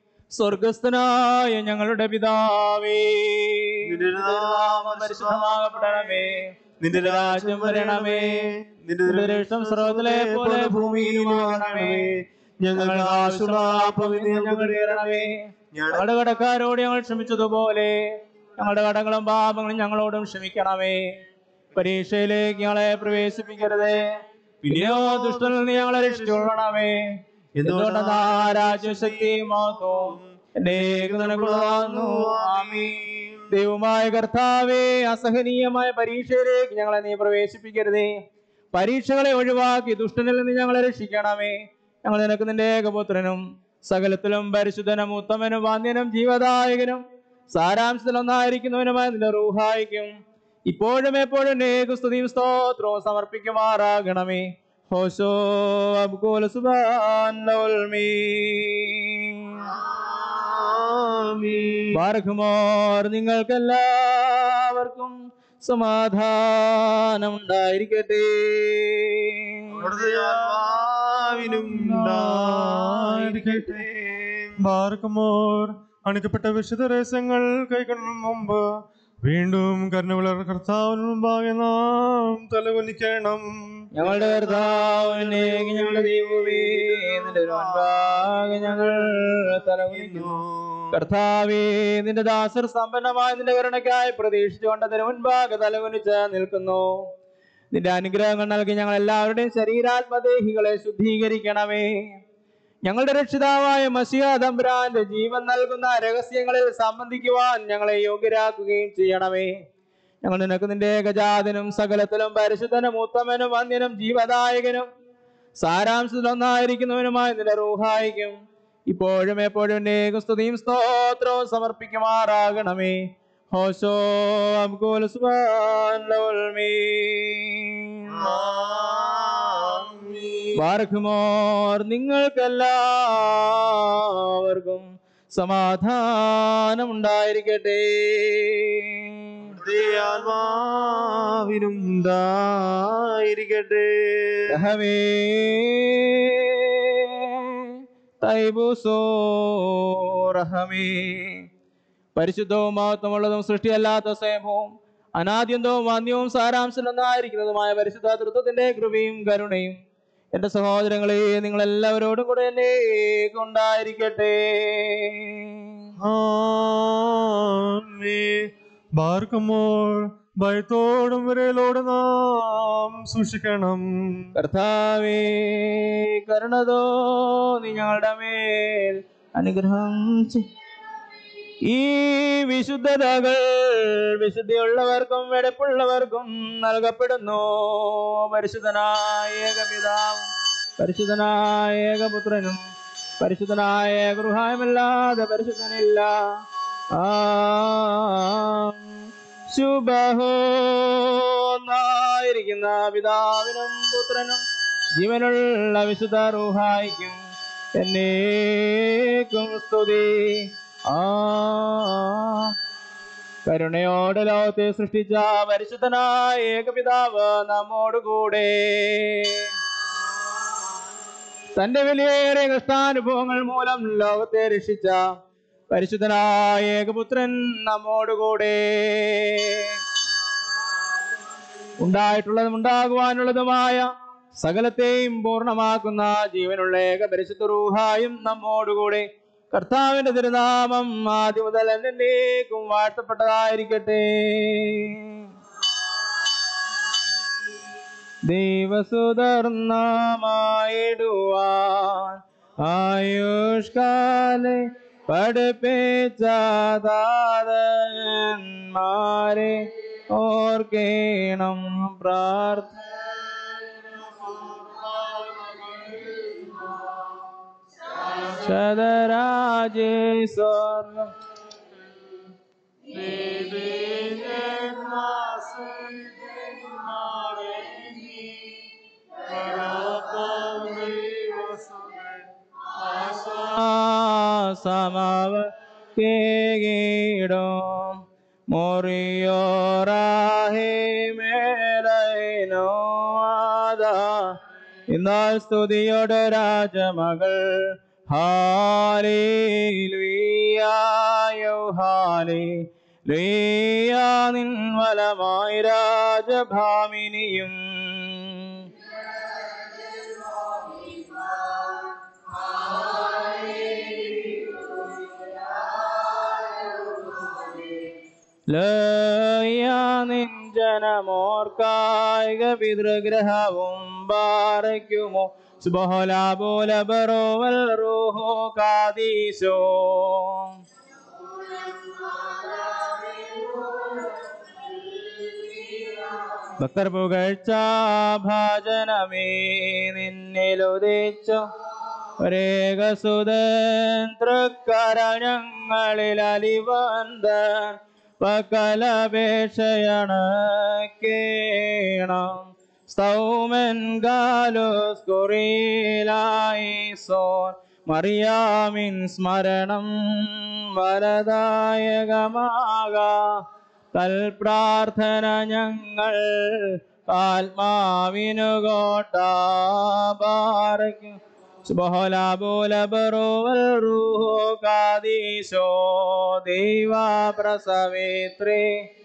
A: സ്വർഗസ്ഥനായ ഞങ്ങളുടെ പിതാവേ
B: നിന്റെ നാമം
A: പരിശുദ്ധമാകപ്പെടണമേ
B: നിന്റെ
A: രാജ്യം വരണമേ നിന്റെ രക്ഷം സ്രോതലെ പോലെ ഭൂമിയിലുമാകണമേ ഞങ്ങൾക്ക് ആവശ്യമുള്ള അപ്പം ഇന്ന് ഞങ്ങൾ തരണമേ ഞങ്ങളുടെ കടക്കാരോട് ഞങ്ങൾ ക്ഷമിച്ചതുപോലെ ഞങ്ങളുടെ കടങ്ങളും പാപങ്ങളും ഞങ്ങളോടും ക്ഷമിക്കണമേ പരീക്ഷയിലേക്ക് ഞങ്ങളെ പ്രവേശിപ്പിക്കരുതേ പിന്നെയോ ദുഷ്ടനിൽ നിന്ന് ഞങ്ങളെ രക്ഷിച്ചുകൊള്ളണമേ എന്തുകൊണ്ടെന്നാ രാജ്യശക്തി മഹത്വം എന്നേക്ക് നിനക്കുള്ളതാകുന്നു ആമീൻ ദൈവമായ കർത്താവേ അസഹനീയമായ പരീക്ഷയിലേക്ക് ഞങ്ങളെ നീ പ്രവേശിപ്പിക്കരുതേ പരീക്ഷകളെ ഒഴിവാക്കി ദുഷ്ടനിൽ നിന്ന് ഞങ്ങളെ രക്ഷിക്കണമേ ഞങ്ങൾ നിനക്ക് നിന്റെ ഏകപുത്രനും സകലത്തിലും പരിശുദ്ധനും ഉത്തമനും വാന്യനും ജീവദായകനും സാരാംശത്തിൽ ഒന്നായിരിക്കുന്നവനുമായ നിന്റെ റൂഹായിക്കും ഇപ്പോഴും എപ്പോഴും നേകു സ്തുതിയും സ്തോത്രവും സമർപ്പിക്കുമാറാകണമേ ഹോശോ അബ്കുൽ സുബാൻ ബാർഖുമോർ നിങ്ങൾക്കെല്ലാവർക്കും സമാധാനം ഉണ്ടായിരിക്കട്ടെ
B: ആത്മാവിനും ഉണ്ടായിരിക്കട്ടെ
F: ബാർക്കുമോർ അണിക്കപ്പെട്ട വിശുദ്ധ രഹസ്യങ്ങൾ കൈക്കൊള്ളും മുമ്പ് വീണ്ടും കരുണവിളർ കർത്താവിന് മുമ്പാകെ നാം തലകുനിക്കണം
A: ഞങ്ങളുടെ കർത്താവിനെ ഞങ്ങളുടെ ദൈവമേ നിന്റെ മുൻപാകെ ഞങ്ങൾ തലകുനിക്കുന്നു കർത്താവേ നിന്റെ ദാസർ സമ്പന്നമായ നിന്റെ കരുണയ്ക്കായി പ്രതീക്ഷിച്ചുകൊണ്ട് അതിന് മുൻപാകെ തലകുനിച്ച് നിൽക്കുന്നു നിന്റെ അനുഗ്രഹങ്ങൾ നൽകി ഞങ്ങൾ എല്ലാവരുടെയും ശരീരാത്മദേഹികളെ ശുദ്ധീകരിക്കണമേ ഞങ്ങളുടെ രക്ഷിതാവായ മസിയ തമ്പുരാന്റെ ജീവൻ നൽകുന്ന രഹസ്യങ്ങളിൽ സംബന്ധിക്കുവാൻ ഞങ്ങളെ യോഗ്യരാക്കുകയും ചെയ്യണമേ ഞങ്ങൾ നിനക്ക് നിന്റെ ഏകജാതനും സകലത്തിലും പരിശുദ്ധനും ഉത്തമനും വന്യനും ജീവദായകനും സാരാംശത്തിലൊന്നായിരിക്കുന്നവനുമായ നിന്റെ റൂഹായിക്കും ഇപ്പോഴും എപ്പോഴും നിന്റെ സ്തുതിയും സ്തോത്രവും സമർപ്പിക്കുമാറാകണമേ ഹോശോ അബ്കുൽ സുബ്ഹാൻ ലൗൽ മീൻ. ബാർക്കുമോർ നിങ്ങൾക്കെല്ലാവർക്കും സമാധാനം ഉണ്ടായിരിക്കട്ടെ
B: ആത്മാവിനും ഉണ്ടായിരിക്കട്ടെ
A: രഹമേ തൈബുസോ റഹമേ പരിശുദ്ധവും മഹത്വമുള്ളതും സൃഷ്ടിയല്ലാത്ത സ്വയംഭവും അനാദ്യന്തവും വാന്യവും സാരാംശമെന്നായിരിക്കുന്നതുമായ പരിശുദ്ധ തൃത്വത്തിന്റെ കൃപയും കരുണയും എന്റെ സഹോദരങ്ങളെ നിങ്ങൾ എല്ലാവരോടും കൂടെ എന്നെ ഉണ്ടായിരിക്കട്ടെ
F: ബാർക്കുമ്പോൾ ഭയത്തോടും വിരലോടും നാം സൂക്ഷിക്കണം
A: കർത്താവേ കരുണതോ നീ ഞങ്ങളുടെ മേൽ അനുഗ്രഹം ചെയ്- ഈ വിശുദ്ധതകൾ വിശുദ്ധിയുള്ളവർക്കും വെടുപ്പുള്ളവർക്കും നൽകപ്പെടുന്നു പരിശുദ്ധനായ ഏകപിതാവും പരിശുദ്ധനായ ഏകപുത്രനും പരിശുദ്ധനായ ഗൃഹായമല്ലാതെ പരിശുദ്ധനില്ല ആ ശുഭഹോന്നായിരിക്കുന്ന പിതാവിനും പുത്രനും ജീവനുള്ള വിശുദ്ധ റൂഹായിക്കും എന്നേക്കും സ്തുതി ആ കരുണയോടെ ലോകത്തെ സൃഷ്ടിച്ച പരിശുദ്ധനായ ഏകപിതാവ് നമ്മോടുകൂടെ തന്റെ വിലയേറിയ കഷ്ടാനുഭവങ്ങൾ മൂലം ലോകത്തെ രക്ഷിച്ച പരിശുദ്ധനായ ഏകപുത്രൻ നമ്മോടുകൂടെ ഉണ്ടായിട്ടുള്ളതും ഉണ്ടാകുവാനുള്ളതുമായ സകലത്തെയും പൂർണ്ണമാക്കുന്ന ജീവനുള്ള ഏക പരിശുദ്ധ റൂഹായും നമ്മോടുകൂടെ കർത്താവിന്റെ തിരുനാമം ആദ്യം മുതൽ എന്നേക്കും വാഴ്ത്തപ്പെട്ടതായിരിക്കട്ടെ ദൈവസുധർണമായിടുവാൻ ആയുഷ്കാലെ പഠിപ്പിച്ചാതാതന്മാരെ ഓർക്കേണം പ്രാർത്ഥന ശതരാജേ സ്വർഗം സമവ കേടോം മൊറിയോറാഹേ മേലൈനോ ആദാ എന്നാൽ സ്തുതിയോടെ രാജമകൾ ഹാലേലുയായോ ഹാലേ ലുയാ നിൻ വലമായി രാജഭാമിനിയും ലയാ നിൻ ജനമോർക്കായിക പിതൃഗ്രഹവും ബാറയ്ക്കുമോ സുബഹോലാബോലബറോവൽ റൂഹോ കാദീശോ ഭക്തർ പുകഴ്ച ഭാജനമേ നിന്നിലുദിച്ചോ ഒരേകസുതൻ തൃക്കര ഞങ്ങളിൽ അലിവന്തൻ പകലപേക്ഷയാണ് കേണം സ്തൗമൻ ഗാലോസ് കുറിയിലായി സോൻ മറിയാമിൻ സ്മരണം വരദായകമാക കൽപ്രാർത്ഥന ഞങ്ങൾ ആത്മാവിനു കോട്ട പാറയ്ക്കും സുബഹോല ബോല ബറോവൽ റൂഹോ കാദീശോ ദൈവ പ്രസവേത്രേ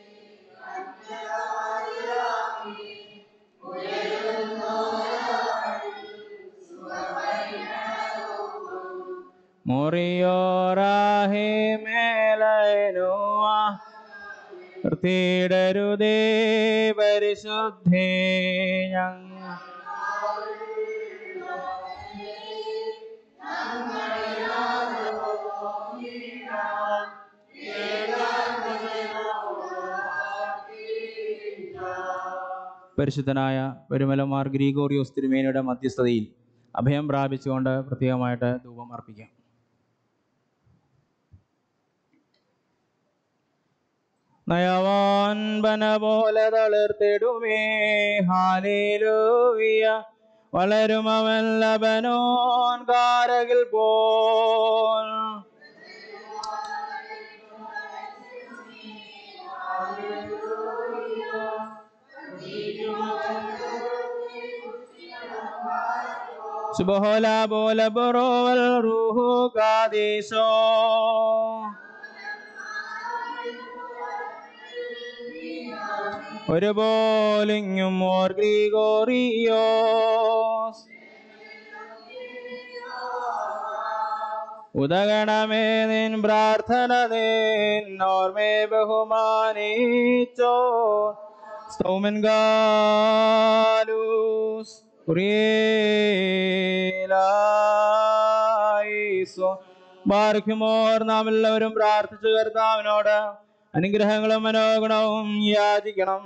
A: മുറിയോറാഹേ മേലനുവ തീടരുതേ പരിശുദ്ധേ ഞങ്ങ പരിശുദ്ധനായ പെരുമലമാർ ഗ്രീഗോറിയോസ് തിരുമേനിയുടെ മധ്യസ്ഥതയിൽ അഭയം പ്രാപിച്ചുകൊണ്ട് പ്രത്യേകമായിട്ട് ധൂപം അർപ്പിക്കാം നയവാൻ ബന പോലെ തളിർത്തിടുമേ ഹാലേലൂയ വളരുമവൻ ലബനോൻ കാരകിൽ പോൽ സുബഹോല ബോല ബറോവൽ റൂഹു കാദീസോ ഒരു പോലിങ്ങും ഓർ ഗ്രീഗോറിയോസ് ഉദഗണമേ നിൻ പ്രാർത്ഥന നിൻ ഓർമ്മേ ബഹുമാനിച്ചോ സ്തോമൻ ഗാലൂസ് കുറിയേലായിസോ ബാർക്കുമോർ നാം എല്ലാവരും പ്രാർത്ഥിച്ചു കർത്താവിനോട് അനുഗ്രഹങ്ങളും മനോഗുണവും യാചിക്കണം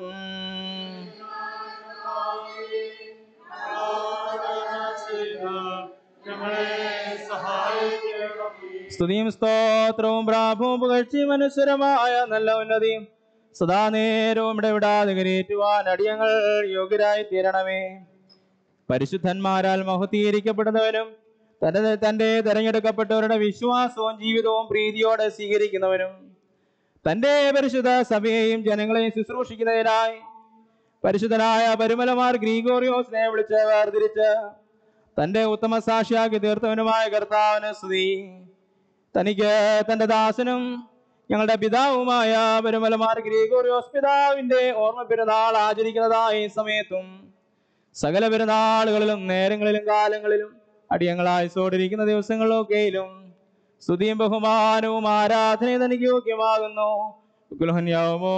F: ഞങ്ങളെ സഹായിക്കണം
A: സ്തുതിയും സ്തോത്രവും പ്രാഭവും പുകഴ്ചയും അനുസരമായ നല്ല ഉന്നതിയും സദാ നേരവും ഇടവിടാതെ കരയേറ്റുവാൻ അടിയങ്ങൾ യോഗ്യരായി തീരണമേ പരിശുദ്ധന്മാരാൽ മഹത്തീകരിക്കപ്പെടുന്നവനും തന്റെ തന്റെ തെരഞ്ഞെടുക്കപ്പെട്ടവരുടെ വിശ്വാസവും ജീവിതവും പ്രീതിയോടെ സ്വീകരിക്കുന്നവനും തന്റെ പരിശുദ്ധ സഭയെയും ജനങ്ങളെയും ശുശ്രൂഷിക്കുന്നതിനായി പരിശുദ്ധനായ പരിമലമാർ ഗ്രീഗോറിയോസിനെ വിളിച്ച് വേർതിരിച്ച് തന്റെ ഉത്തമ സാക്ഷിയാക്കി തീർത്തവനുമായ കർത്താവിന് സ്തുതി തനിക്ക് തന്റെ ദാസനും ഞങ്ങളുടെ പിതാവുമായ പെരുമലമാർ ഗ്രീഗോറിയോസ് പിതാവിന്റെ ഓർമ്മ പെരുന്നാൾ ആചരിക്കുന്നതായ ഈ സമയത്തും സകല പെരുന്നാളുകളിലും നേരങ്ങളിലും കാലങ്ങളിലും അടിയങ്ങളായി സോടിരിക്കുന്ന ദിവസങ്ങളിലൊക്കെയിലും സ്തുതിയും ബഹുമാനവും ആരാധനയും തനിക്ക് യോഗ്യമാകുന്നു കുൽഹന്യാവുമോ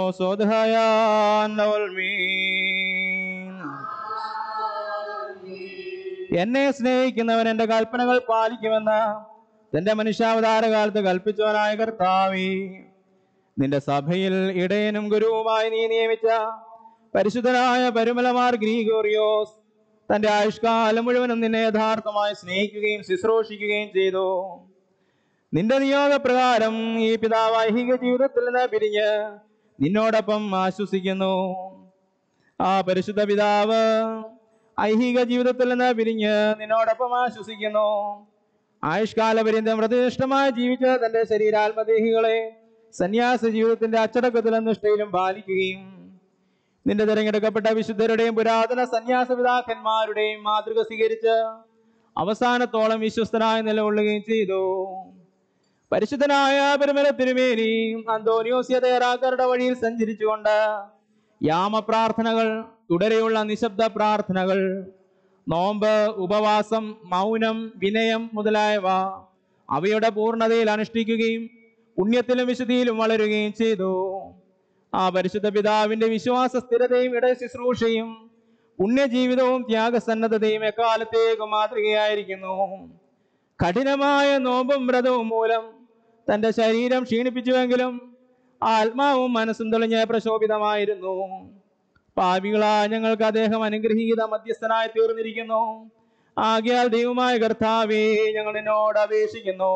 A: എന്നെ സ്നേഹിക്കുന്നവൻ എന്റെ കൽപ്പനകൾ പാലിക്കുമെന്ന് തന്റെ മനുഷ്യാവതാര കാലത്ത് കൽപ്പിച്ചവനായ കർത്താവി നിന്റെ സഭയിൽ ഇടയനും ഗുരുവുമായി നീ നിയമിച്ച പരിശുദ്ധനായ പരിമലമാർ ഗ്രീഗോറിയോസ് തന്റെ ആയുഷ്കാലം മുഴുവനും നിന്നെ യഥാർത്ഥമായി സ്നേഹിക്കുകയും ശുശ്രൂഷിക്കുകയും ചെയ്തു നിന്റെ നിയോഗപ്രകാരം ഈ പിതാവ് ഐഹിക ജീവിതത്തിൽ നിന്ന് പിരിഞ്ഞ് നിന്നോടൊപ്പം ആശ്വസിക്കുന്നു ആ പരിശുദ്ധ പിതാവ് ഐഹിക ജീവിതത്തിൽ നിന്ന് പിരിഞ്ഞ് നിന്നോടൊപ്പം ആശ്വസിക്കുന്നു ആയുഷ്കാല പര്യന്തം പ്രതിഷ്ഠമായി ജീവിച്ച തന്റെ ശരീരാത്മദേഹികളെ സന്യാസ ജീവിതത്തിന്റെ അച്ചടക്കത്തിലും നിഷ്ഠയിലും പാലിക്കുകയും നിന്റെ തിരഞ്ഞെടുക്കപ്പെട്ട വിശുദ്ധരുടെയും പുരാതന സന്യാസ പിതാക്കന്മാരുടെയും മാതൃക സ്വീകരിച്ച് അവസാനത്തോളം വിശ്വസ്തനായി നിലകൊള്ളുകയും ചെയ്തു പരിശുദ്ധനായ പെരുമല തിരുമേനി അന്തോനിയോസ്യ തയ്യാറാക്കാരുടെ വഴിയിൽ സഞ്ചരിച്ചുകൊണ്ട് യാമപ്രാർത്ഥനകൾ തുടരെയുള്ള നിശബ്ദ പ്രാർത്ഥനകൾ നോമ്പ് ഉപവാസം മൗനം വിനയം മുതലായവ അവയുടെ പൂർണ്ണതയിൽ അനുഷ്ഠിക്കുകയും പുണ്യത്തിലും വിശുദ്ധിയിലും വളരുകയും ചെയ്തു ആ പരിശുദ്ധ പിതാവിന്റെ വിശ്വാസ സ്ഥിരതയും ഇട ശുശ്രൂഷയും പുണ്യജീവിതവും ത്യാഗസന്നദ്ധതയും എക്കാലത്തേക്കും മാതൃകയായിരിക്കുന്നു കഠിനമായ നോമ്പും വ്രതവും മൂലം തന്റെ ശരീരം ക്ഷീണിപ്പിച്ചുവെങ്കിലും ആത്മാവും മനസ്സും തെളിഞ്ഞ് പ്രശോഭിതമായിരുന്നു പാപികളാ ഞങ്ങൾക്ക് അദ്ദേഹം അനുഗ്രഹീത മധ്യസ്ഥനായി തീർന്നിരിക്കുന്നു ആകയാൽ ദൈവമായ കർത്താവേ ഞങ്ങൾ നിന്നോട് അപേക്ഷിക്കുന്നു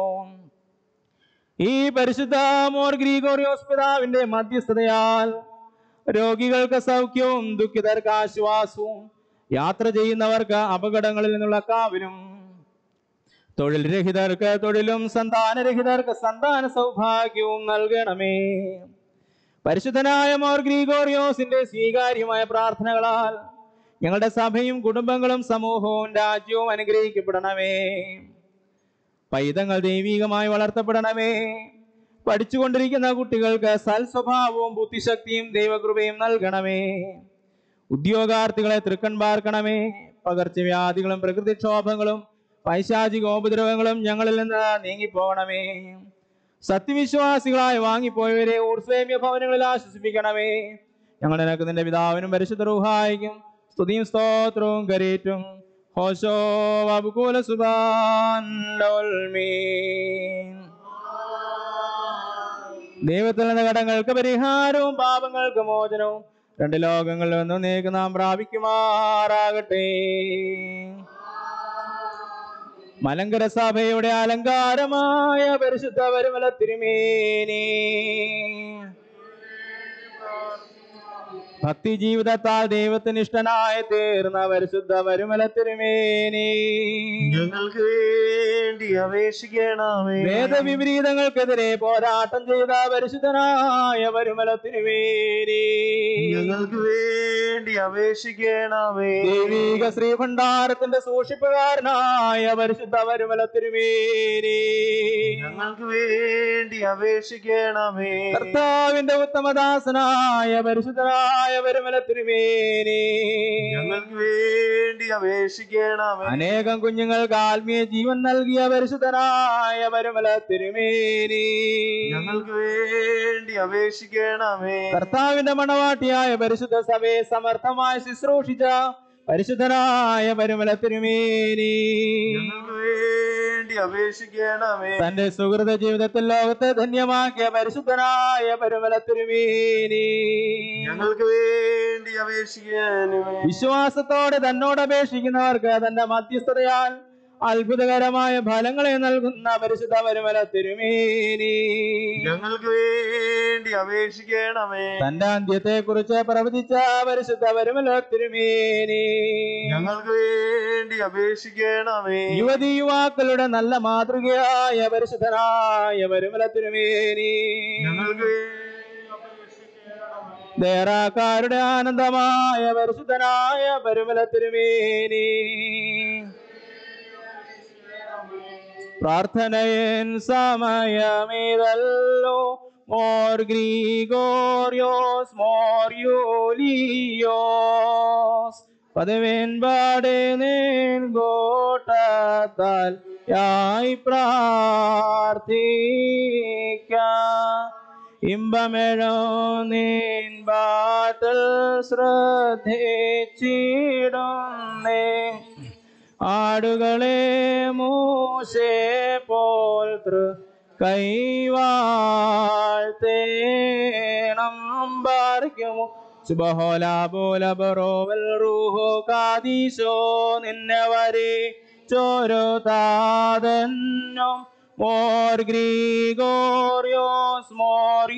A: ഈ പരിശുദ്ധ മോർ ഗ്രീഗോറിയോസ് പിതാവിന്റെ മധ്യസ്ഥതയാൽ രോഗികൾക്ക് സൗഖ്യവും ദുഃഖിതർക്ക് ആശ്വാസവും യാത്ര ചെയ്യുന്നവർക്ക് അപകടങ്ങളിൽ നിന്നുള്ള കാവലും തൊഴിൽ രഹിതർക്ക് തൊഴിലും സന്താനരഹിതർക്ക് സന്താന സൗഭാഗ്യവും നൽകണമേ പരിശുദ്ധനായ മോർ ഗ്രീഗോറിയോസിന്റെ സ്വീകാര്യമായ പ്രാർത്ഥനകളാൽ ഞങ്ങളുടെ സഭയും കുടുംബങ്ങളും സമൂഹവും രാജ്യവും അനുഗ്രഹിക്കപ്പെടണമേ പൈതങ്ങൾ ദൈവികമായി വളർത്തപ്പെടണമേ പഠിച്ചുകൊണ്ടിരിക്കുന്ന കുട്ടികൾക്ക് സൽസ്വഭാവവും ബുദ്ധിശക്തിയും ദൈവകൃപയും നൽകണമേ ഉദ്യോഗാർത്ഥികളെ തൃക്കൺ പാർക്കണമേ പകർച്ചവ്യാധികളും പ്രകൃതിക്ഷോഭങ്ങളും പൈശാചികോപദ്രവങ്ങളും ഞങ്ങളിൽ നിന്ന് നീങ്ങിപ്പോകണമേ സത്യവിശ്വാസികളായി വാങ്ങിപ്പോയവരെ ഊർസ്വേമ്യ ഭവനങ്ങളിൽ ആശ്വസിപ്പിക്കണമേ ഞങ്ങൾ നിനക്ക് നിന്റെ പിതാവിനും പരിശുദ്ധ റൂഹായിക്കും സ്തുതിയും സ്തോത്രവും കരേറ്റും ഹോശോ വബുകൂല സുബാൻ ദൈവത്തിൽ നിന്ന് കടങ്ങൾക്ക് പരിഹാരവും പാപങ്ങൾക്ക് മോചനവും രണ്ട് ലോകങ്ങളിൽ നിന്ന് നീക്ക് നാം പ്രാപിക്കുമാറാകട്ടെ മലങ്കര സഭയുടെ അലങ്കാരമായ പരിശുദ്ധ വരുമല തിരുമേനി ഭക്തി ജീവിതത്താൽ ദൈവത്തിന് ഇഷ്ടനായി തീർന്ന പരിശുദ്ധ വരുമല തിരുമേനി
B: ഞങ്ങൾക്ക് വേണ്ടി അപേക്ഷിക്കണമേ
A: വേദവിപരീതങ്ങൾക്കെതിരെ പോരാട്ടം ചെയ്ത പരിശുദ്ധനായ വരുമല തിരുമേനി
B: ഞങ്ങൾക്ക് വേണ്ടി അപേക്ഷിക്കണമേ
A: ദൈവിക ശ്രീഭണ്ഡാരത്തിന്റെ സൂക്ഷിപ്പുകാരനായ പരിശുദ്ധ വരുമല തിരുമേനി
B: ഞങ്ങൾക്ക് വേണ്ടി അപേക്ഷിക്കണമേ
A: കർത്താവിന്റെ ഉത്തമദാസനായ പരിശുദ്ധനായ വരുമല തിരുമേനി
B: ഞങ്ങൾക്ക് വേണ്ടി അപേക്ഷിക്കണമേ
A: അനേകം കുഞ്ഞുങ്ങൾക്ക് ആത്മീയ ജീവൻ നൽകിയ പരിശുദ്ധനായ വരുമല തിരുമേനി
B: ഞങ്ങൾക്ക് വേണ്ടി അപേക്ഷിക്കണമേ
A: കർത്താവിന്റെ മണവാട്ടിയായ പരിശുദ്ധ സഭയെ സമർത്ഥമായി ശുശ്രൂഷിച്ച പരിശുദ്ധനായ പരിമല തിരുമേനി
B: ഞങ്ങൾക്ക് വേണ്ടി അപേക്ഷിക്കണമേ
A: തന്റെ സുഹൃത ജീവിതത്തിൽ ലോകത്തെ ധന്യമാക്കിയ പരിശുദ്ധനായ പരിമല തിരുമേനി
B: ഞങ്ങൾക്ക് വേണ്ടി അപേക്ഷിക്കണമേ
A: വിശ്വാസത്തോടെ തന്നോട് അപേക്ഷിക്കുന്നവർക്ക് തന്റെ മധ്യസ്ഥതയാൽ അത്ഭുതകരമായ ഫലങ്ങളെ നൽകുന്ന പരിശുദ്ധ പരിമല തിരുമേനി
B: ഞങ്ങൾക്ക് വേണ്ടി അപേക്ഷിക്കണമേ
A: തന്റെ അന്ത്യത്തെ കുറിച്ച് പ്രവചിച്ച പരിശുദ്ധ പരിമല തിരുമേനി
B: ഞങ്ങൾക്ക് വേണ്ടി അപേക്ഷിക്കണമേ
A: യുവതി യുവാക്കളുടെ നല്ല മാതൃകയായ പരിശുദ്ധനായ പരിമല തിരുമേനി
B: ഞങ്ങൾക്ക്
A: ദേറാക്കാരുടെ ആനന്ദമായ പരിശുദ്ധനായ പരിമല തിരുമേനി പ്രാർത്ഥനയൻ സമയമേതല്ലോ മോർ ഗ്രീഗോറിയോസ് മോർ യൂലിയോസ് പദവെൻപാടെ നേൻ ഗോട്ടത്താൽ യായി പ്രാർത്ഥിക്ക ഇമ്പമെഴോ നീൻ ബാട്ടൽ ശ്രദ്ധിച്ചിടുന്നേ ആടുകളെ മൂശെ പോൽ തൃ കൈവാഴ്ത്തേണം പാർക്കുമോ സുബഹോല പോല ബറോവൽ റൂഹോ കാദീശോ നിന്നെ വരെ ചോരോ താതന്നോ മോർ ഗ്രീഗോറിയോസ് മോർ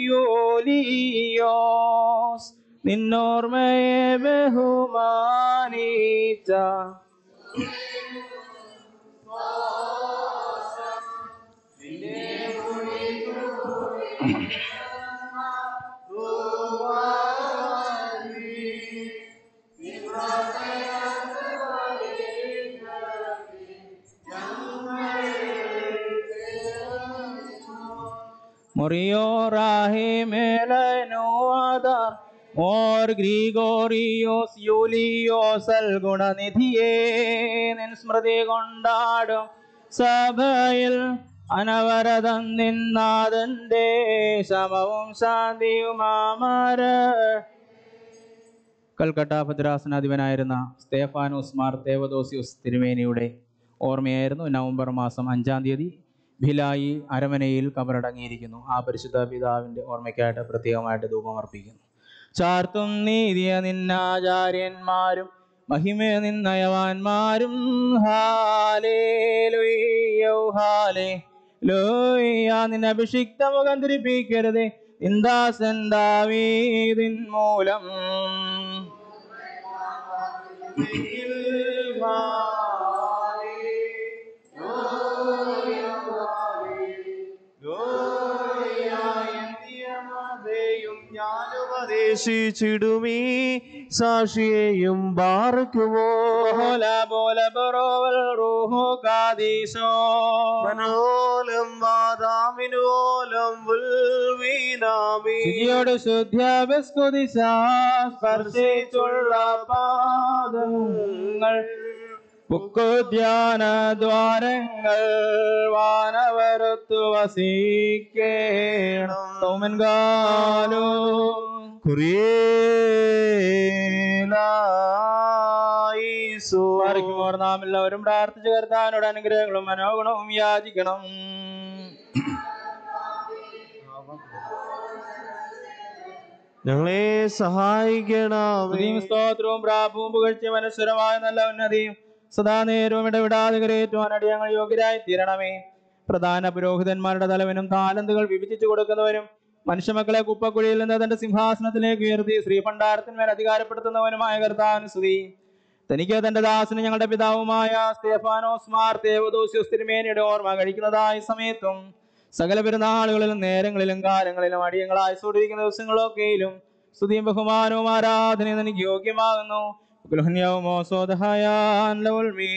A: യൂലിയോസ് നിന്നോർമ്മയെ ബഹുമാനിച്ച മൊറിയോറാഹിമേലനുവാദാർ മോർ ഗ്രീഗോറിയോസ് യൂലിയോസൽ ഗുണനിധിയേ നിൻ സ്മൃതി കൊണ്ടാടും സഭയിൽ അനവരതം നിന്നാഥന്റെ ശമവും ശാന്തിയുമാമര കൽക്കട്ട ഭദ്രാസനാധിപനായിരുന്ന സ്തേഫാനോസ് മാർ ദേവദോസിയോസ് തിരുമേനിയുടെ ഓർമ്മയായിരുന്നു നവംബർ മാസം അഞ്ചാം തീയതി ഭിലായി അരമനയിൽ കബറടങ്ങിയിരിക്കുന്നു ആ പരിശുദ്ധ പിതാവിൻ്റെ ഓർമ്മയ്ക്കായിട്ട് പ്രത്യേകമായിട്ട് ധൂപം അർപ്പിക്കുന്നു ചാർത്തും നീതിയ നിന്നാചാര്യന്മാരും മഹിമ നിന്നയവാന്മാരും ഹാലേ ലുയ്യോ ഹാലേ ലോയ്യ നിന്നെ അഭിഷിക്ത മുഖം തിരിപ്പിക്കരുതേ ഇന്ദാസൻ ദാവീദിൻ മൂലം
B: ഞാനുപദേശിച്ചിടുമീ സാക്ഷിയെയും ബാറയ്ക്കുമോ മനോലം വാദാമിനോലം വീനാമി
A: ശുചിയോട് ശുദ്ധ്യാഭ്യസ്കുതിശ സ്പർശിച്ചുള്ള പാദങ്ങൾ ബുക്കുദ്യാന ദ്വാരങ്ങൾ വാനവരത്തു വസിക്കേണം തോമൻകാലോ
B: കുറിയേലായിസു
A: മാറിക്കുമോർ നാം എല്ലാവരും പ്രാർത്ഥിച്ചു കർത്താനോട് അനുഗ്രഹങ്ങളും മനോഗുണവും യാചിക്കണം
B: ഞങ്ങളെ സഹായിക്കണമേ
A: സ്തുതിയും സ്തോത്രവും പ്രാപവും പുകഴ്ച മനസ്വരമായ നല്ല ഉന്നതിയും സദാ നേരവും ഇടവിടാതെ കരയേറ്റുവാൻ അടിയങ്ങൾ യോഗ്യരായി തീരണമേ പ്രധാന പുരോഹിതന്മാരുടെ തലവനും താലന്തുകൾ വിഭജിച്ചു കൊടുക്കുന്നവനും മനുഷ്യമക്കളെ കുപ്പക്കുഴിയിൽ നിന്ന് തന്റെ സിംഹാസനത്തിലേക്ക് ഉയർത്തി ശ്രീഭണ്ഡാരത്തിന്മേൽ അധികാരപ്പെടുത്തുന്നവനുമായ കർത്താവിന് സ്തുതി തനിക്ക് തന്റെ ദാസന് ഞങ്ങളുടെ പിതാവുമായ സ്തേഫാനോസ് മാർ ദേവദോസ്യോസ് തിരുമേനിയുടെ ഓർമ്മ കഴിക്കുന്നതായ സമയത്തും സകല പെരുന്നാളുകളിലും നേരങ്ങളിലും കാലങ്ങളിലും അടിയങ്ങളായി സൂടിയിരിക്കുന്ന ദിവസങ്ങളൊക്കെയിലും സ്തുതിയും ബഹുമാനവും ആരാധനയും എനിക്ക് യോഗ്യമാകുന്നു ഗൃഹണ്യവുമോ സ്വതഹായാൻ ലൗൽമീ.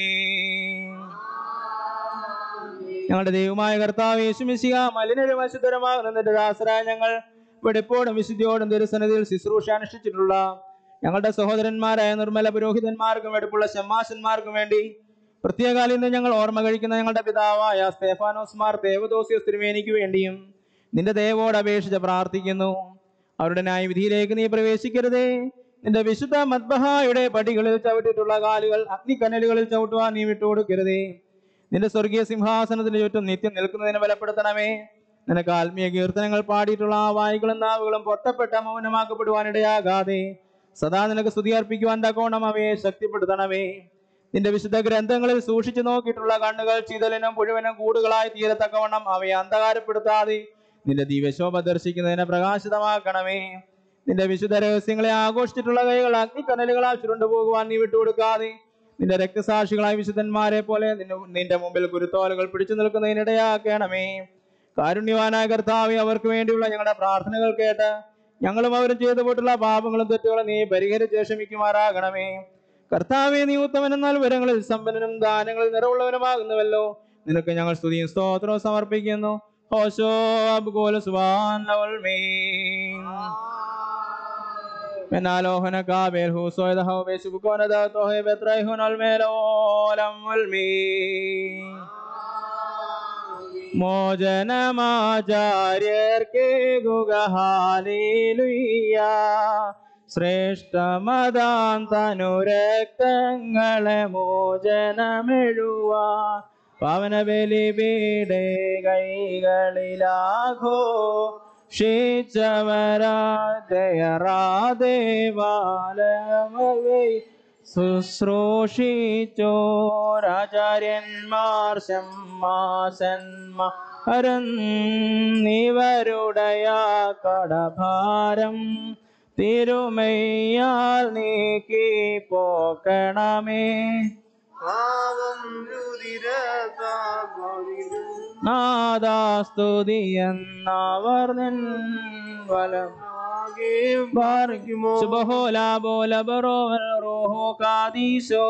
A: ഞങ്ങളുടെ ദൈവമായ കർത്താവ് യേശുമിശിക മലിനരും അശുദ്ധരമാകുന്ന നിന്റെ ദാസരായ ഞങ്ങൾ വെടിപ്പോടും വിശുദ്ധിയോടും തിരുസന്നിധിയിൽ ശുശ്രൂഷ അനുഷ്ഠിച്ചിട്ടുള്ള ഞങ്ങളുടെ സഹോദരന്മാരായ നിർമ്മല പുരോഹിതന്മാർക്കും വെടുപ്പുള്ള ഷമ്മാശന്മാർക്കും വേണ്ടി പ്രത്യേകാൽ ഇന്ന് ഞങ്ങൾ ഓർമ്മ കഴിക്കുന്ന ഞങ്ങളുടെ പിതാവായ സ്തേഫാനോസ് മാർ ദേവദോസിയസ് തിരുമേനിക്ക് വേണ്ടിയും നിന്റെ ദയവോട് അപേക്ഷിച്ച് പ്രാർത്ഥിക്കുന്നു അവരുടെ ന്യായവിധിയിലേക്ക് നീ പ്രവേശിക്കരുതേ നിന്റെ വിശുദ്ധ മദ്ബഹായുടെ പടികളിൽ ചവിട്ടിയിട്ടുള്ള കാലുകൾ അഗ്നിക്കനലുകളിൽ ചവിട്ടുവാൻ നീ വിട്ടുകൊടുക്കരുതേ നിന്റെ സ്വർഗീയ സിംഹാസനത്തിന് ചുറ്റും നിത്യം നിൽക്കുന്നതിന് ബലപ്പെടുത്തണമേ നിനക്ക് ആത്മീയ കീർത്തനങ്ങൾ പാടിയിട്ടുള്ള ആ വായികളും നാവുകളും പൊട്ടപ്പെട്ട മൗനമാക്കപ്പെടുവാൻ ഇടയാകാതെ സദാ നിനക്ക് സ്തുതി അർപ്പിക്കുവാൻ തക്കോണം അവയെ ശക്തിപ്പെടുത്തണമേ നിന്റെ വിശുദ്ധ ഗ്രന്ഥങ്ങളിൽ സൂക്ഷിച്ചു നോക്കിയിട്ടുള്ള കണ്ണുകൾ ചിതലിനും മുഴുവനും കൂടുകളായി തീരത്തക്കവണ്ണം അവയെ അന്ധകാരപ്പെടുത്താതെ നിന്റെ ദിവ്യശോഭ ദർശിക്കുന്നതിനെ പ്രകാശിതമാക്കണമേ നിന്റെ വിശുദ്ധ രഹസ്യങ്ങളെ ആഘോഷിച്ചിട്ടുള്ള കൈകൾ അഗ്നിക്കനലുകളാൽ ചുരുണ്ടുപോകുവാൻ നീ വിട്ടുകൊടുക്കാതെ നിന്റെ രക്തസാക്ഷികളായ വിശുദ്ധന്മാരെ പോലെ നിന്നെ- നിന്റെ മുമ്പിൽ കുരുത്തോലുകൾ പിടിച്ചു നിൽക്കുന്നതിനിടയാക്കണമേ കാരുണ്യവാനായ കർത്താവെ അവർക്ക് വേണ്ടിയുള്ള ഞങ്ങളുടെ പ്രാർത്ഥനകൾ കേട്ട് ഞങ്ങളും അവരും ചെയ്തു പോയിട്ടുള്ള പാപങ്ങളും തെറ്റുകളും നീ പരിഹരിച്ച് ക്ഷമിക്കുമാറാകണമേ കർത്താവെ നീ ഉത്തമനെന്നാൽ വരങ്ങളിൽ സമ്പന്നനും ദാനങ്ങളിൽ നിറവുള്ളവനുമാകുന്നുവല്ലോ നിനക്ക് ഞങ്ങൾ സ്തുതിയും സ്തോത്രവും സമർപ്പിക്കുന്നു ഹോശോ അബ്ഗോല സുബാൻ ലവൽ മീൻ മെനാലോഹന കാബേൽ ഹൂസോ യദഹോ ബേസുബുക്കോന ദാതോ ഹെ ബത്രൈഹുൻ അൽ മേലോലം വൽ മീൻ മോചനമാചാര്യർക്ക് ഗുഗഹാലിലുയ്യ ശ്രേഷ്ഠമതാം തനുരക്തങ്ങളെ മോചനമെഴുവ പവന ബലിപീടെ കൈകളിലാഘോ ദേവാലയമവൈ ശുശ്രൂഷിച്ചോരാചാര്യന്മാർ ശമ്മാസന്മാരന്നിവരുടയ കടഭാരം തിരുമയ്യാൽ നീക്കി പോക്കണമേ
B: പാവം രുതിരതാപരിലും
A: നാദാസ്തുതി എന്നവർ നിൻ വലം സുബഹോല ബോല ബറോവൽ റോഹോ കാദീശോ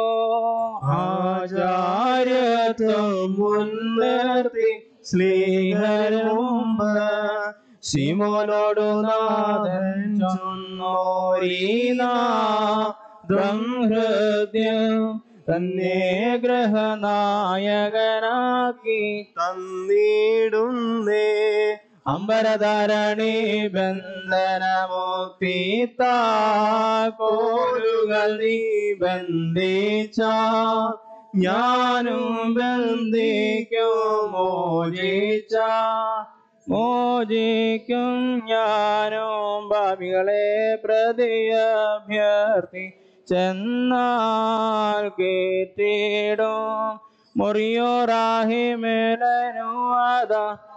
A: ആചാര്യത്വം മുൻനിർത്തി സ്നേഹരുമ്പ് ശിമോനോടു നാഥൻ ചൊന്നോരീനാദം ഹൃദയം തന്നെ ഗ്രഹനായകനാക്കി
B: തന്നിടുന്നേ
A: അമ്പരധരണി ബന്ധനമുക്തി താക്കോലുകൾ നീ ബന്ധിച്ച ഞാനും ബന്ധിക്കും മോചിച്ച മോചിക്കും ഞാനും ഭാവികളെ പ്രതിയഭ്യർത്ഥി ചെന്നാൽ കേട്ടിടും മുറിയോറാഹി മേലനുവാദ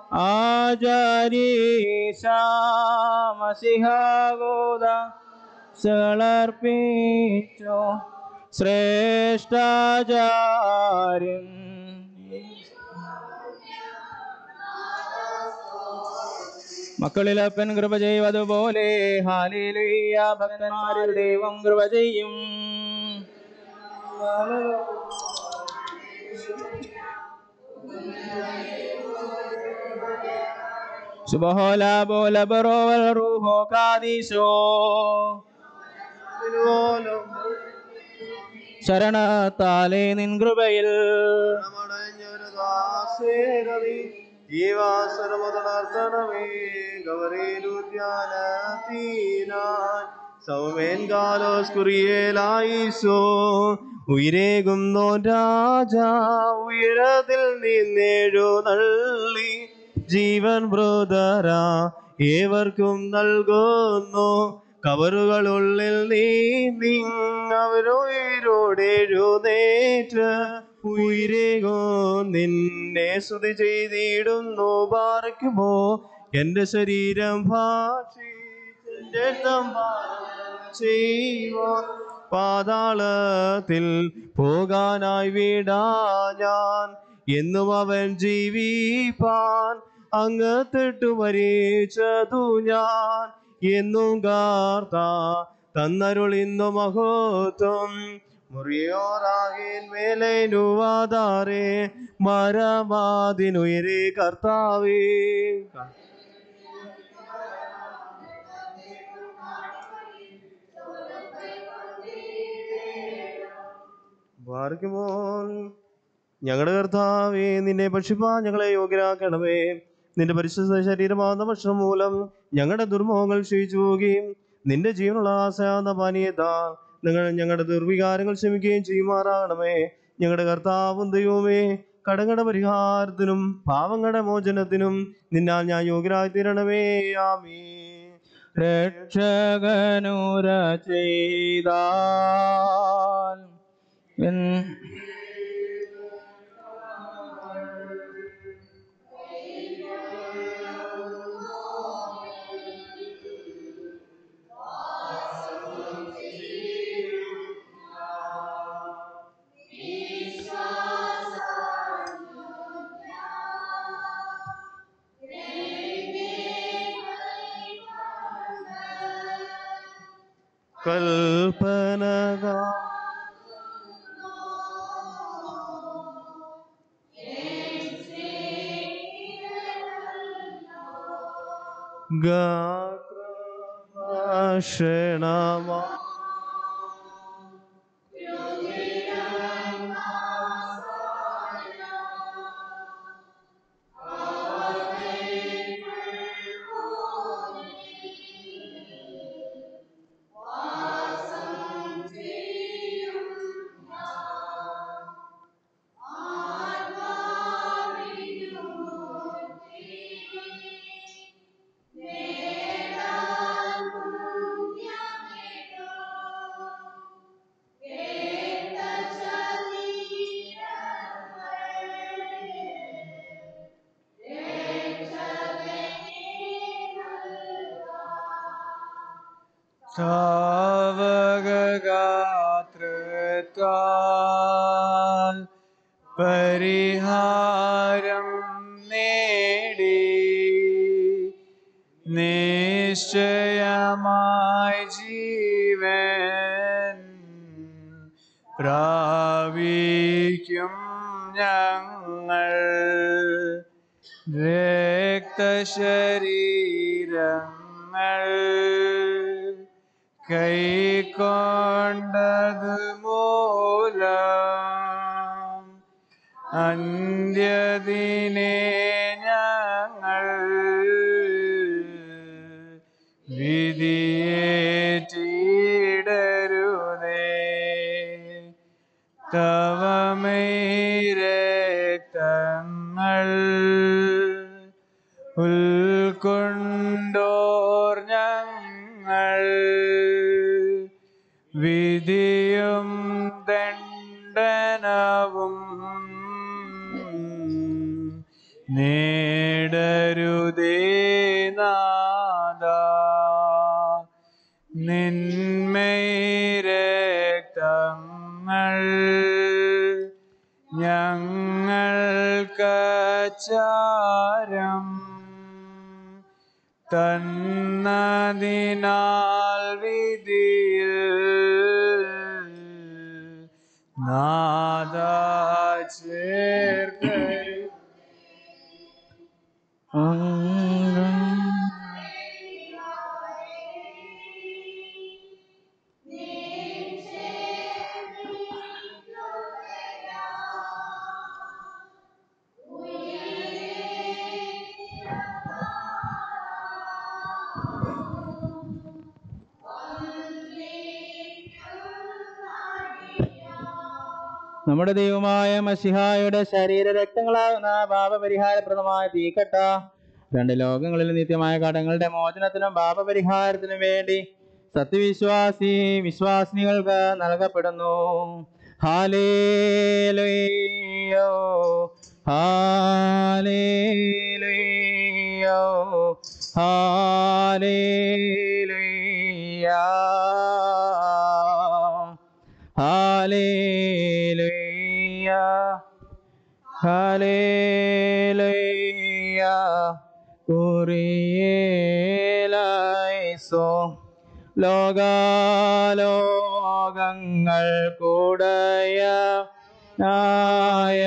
A: ആചാരീശാമസിഹാഗോദ സളർപ്പിച്ചോ ശ്രേഷ്ഠാചാര്യൻ മക്കളിലപ്പൻ കൃപ ചെയ്വതുപോലെ ഹാലേലുയ്യ ഭക്തന്മാരിൽ ദൈവം കൃപ ചെയ്യും സുബഹോല ബോല ബറോവൽ റൂഹോ കാദീശോ ശരണത്താലേ നിൻ കൃപയിൽ
B: ജീവാസരമുതണർത്തണമേ ഗൗരേരുദ്യാനീനാൻ സൗമേൻ കാലോസ് കുറിയേലായിസോ ഉയരേകുന്നോ രാജാ ഉയരത്തിൽ നിന്നേഴു നള്ളി ജീവൻ ബ്രോദര ഏവർക്കും നൽകുന്നു കവറുകളുള്ളിൽ നീ അവരുയിരോടെഴുന്നേറ്റ് ഉയരേകോ നിന്നെ സ്തുതി ചെയ്തിടുന്നു പാർക്കുമോ എന്റെ ശരീരം ഭാഷിച്ചെന്റെ ചെയ്യുമോ പാതാളത്തിൽ പോകാനായി വിടാ ഞാൻ എന്നും അവൻ ജീവിപ്പാൻ അങ്ങത്തിട്ടു മരിച്ചതു ഞാൻ എന്നും കാർത്ത തന്നരുളിന്നു മഹോത്വം മുറിയോറാകിൻ മേലേനുവാതാറേ മരമാതിനുയരേ കർത്താവേ ഭാർക്കുമോൻ ഞങ്ങളുടെ കർത്താവേ നിന്നെ ഭക്ഷിപ്പാൻ ഞങ്ങളെ യോഗ്യരാക്കണമേ നിന്റെ പരിശുദ്ധ ശരീരമാകുന്ന ഭക്ഷണം മൂലം ഞങ്ങളുടെ ദുർമോഹങ്ങൾ ക്ഷയിച്ചു പോവുകയും നിന്റെ ജീവനുള്ള ആശയാകുന്ന പാനീയത്താൽ നിങ്ങൾ ഞങ്ങളുടെ ദുർവികാരങ്ങൾ ക്ഷമിക്കുകയും ചെയ്യുമാറാകണമേ ഞങ്ങളുടെ കർത്താവും ദൈവമേ കടങ്ങളുടെ പരിഹാരത്തിനും പാവങ്ങളുടെ മോചനത്തിനും നിന്നാൽ ഞാൻ യോഗ്യരായി തീരണമേ ആമീ
A: രക്ഷകനുര ചെയ്താൽ എൻ
B: കൽപ്പനക ഗാത്രഭാഷണമാ
E: സാവകഗാത്രത്താൽ പരിഹാരം നേടി നിശ്ചയമായി ജീവൻ പ്രാപിക്കും ഞങ്ങൾ രക്തശരീരങ്ങൾ കൈക്കൊണ്ടത് മൂലം അന്ത്യദിനെ ഞങ്ങൾ വിധിയേറ്റിടരുതേ തവമൈരക്തങ്ങൾ ഉൾക്കൊണ്ടോർ ഞങ്ങൾ വിധിയും ദണ്ഡനവും നേടരുതേ നാദ നിന്മൈരക്തങ്ങൾ ഞങ്ങൾക്കച്ചാരം തന്നതിനാൽ വിധിയിൽ നാദ ചേർക്കയും
A: നമ്മുടെ ദൈവമായ മഷിഹായുടെ ശരീര രക്തങ്ങളാകുന്ന പാപപരിഹാരപ്രദമായ തീക്കട്ട രണ്ട് ലോകങ്ങളിൽ നിത്യമായ കടങ്ങളുടെ മോചനത്തിനും പാപപരിഹാരത്തിനും വേണ്ടി സത്യവിശ്വാസി വിശ്വാസിനികൾക്ക് നൽകപ്പെടുന്നു ഹാലേലുയ്യോ ഹാലേലുയ്യോ ഹാലേലുയ്യ ഹാലേലുയ്യ ഹാലേലുയ്യ കുറിയേലൈസോ ലോകാലോകങ്ങൾ കൂടയ നായ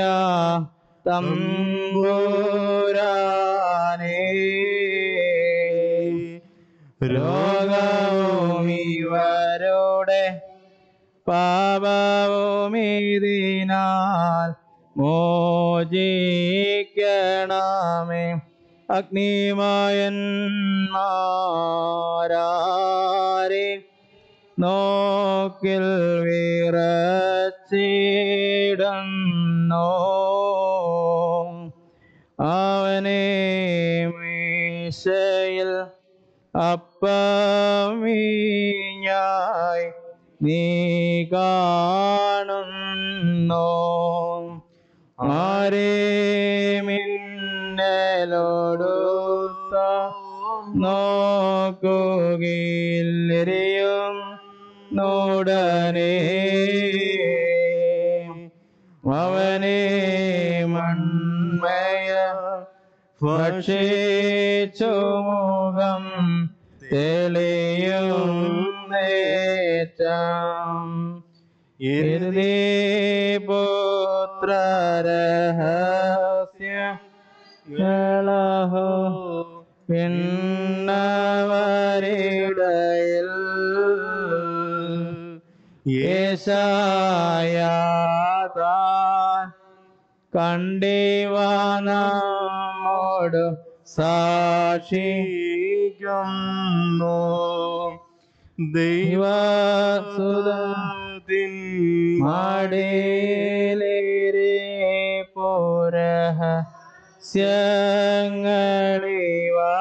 A: തമ്പുരാനേ രോഗവും ഇവരുടെ പാപവുമിതിനാൽ മോചിക്കണമേ അഗ്നിമയന്മാരാരെ നോക്കിൽ വിറച്ചിടുന്നോ അവനെ മീശയിൽ അപ്പമീഞ്ഞായി നീ കാണുന്നോ ആരേ മിന്നലോടുത്ത നോക്കുകയില്ലെരിയും നോടനേ അവനെ മൺമയ ഭക്ഷിച്ചു മുഖം തെളിയും നേറ്റം ഇരുതേ പുത്രരഹസ്യ കളഹോ പിന്നവരിടയിൽ യേശായാതാൻ കണ്ടിവാനോട് സാക്ഷിക്കുന്നു ദൈവസുതത്തിൻ മടേലേരെ പോരഹ സ്യങ്ങളിവാ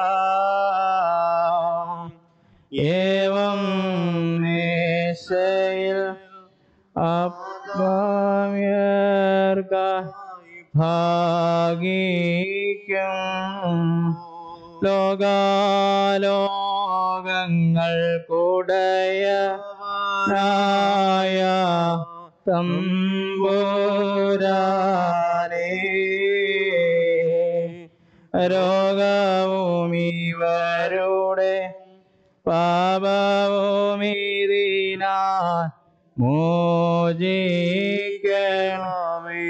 A: ഏവം നേശയിൽ അപ്പാമ്യർക്ക ഭാഗിക്കും ലോകാലോകങ്ങൾ കൂടയ നായ തമ്പുരാനേ രോഗവും ഇവരുടെ പാപവുമിതിനാ മോചിക്കണമേ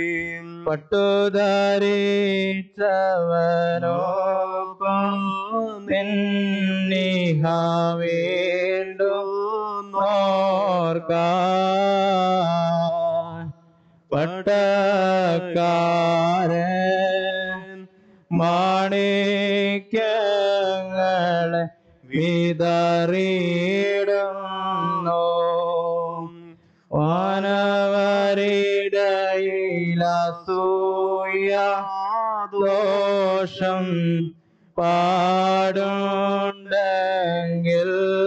A: പട്ടുധരിച്ചവനോപ്പം നിന്നിഹ വീണ്ടും ഓർക്കാൻ പട്ടക്കാരൻ മാണിക്യങ്ങളെ വിതറിയിടുന്നു വാനവരിടയിലസൂയ ദോഷം പാടുണ്ടെങ്കിൽ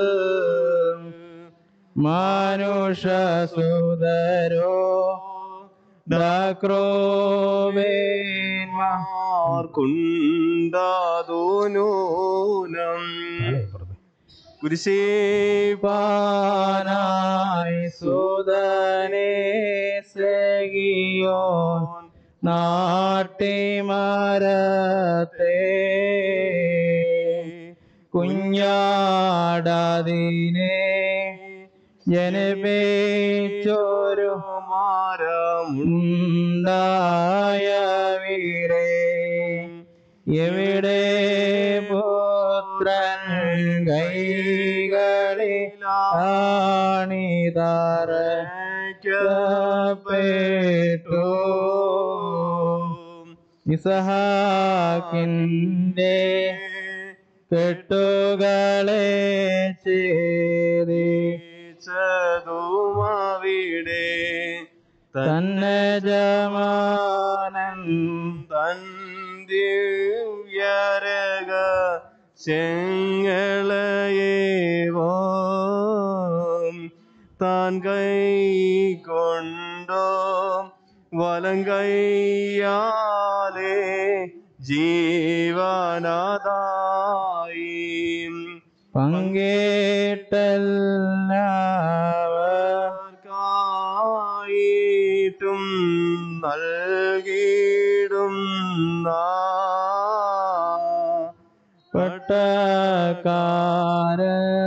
A: മനുഷ്യസുതരോ
B: കുണ്ടാതോനൂനം കുരിശേപാനായി
A: സുതനെ സഗിയോ നാട്ടിമരത്തെ ജനപേച്ചോരു ഉണ്ടായ വീരേ എവിടെ പുത്രൻ കൈകളിലാണിതറപ്പെട്ടു ഇസഹാക്കിൻ്റെ കെട്ടുകളെ ചെയ്തി
B: ചതുമാവിടെ
A: തന്നെ ജമാനൻ
B: തന്തിയരക ചെങ്ങളയേവോ താൻ കൈ കൊണ്ടോ വലം കൈയാലേ ജീവനതായി
A: പങ്കേട്ടല്ലാവർക്കായിട്ടും
B: നൽകിയിടും
A: പട്ടക്കാര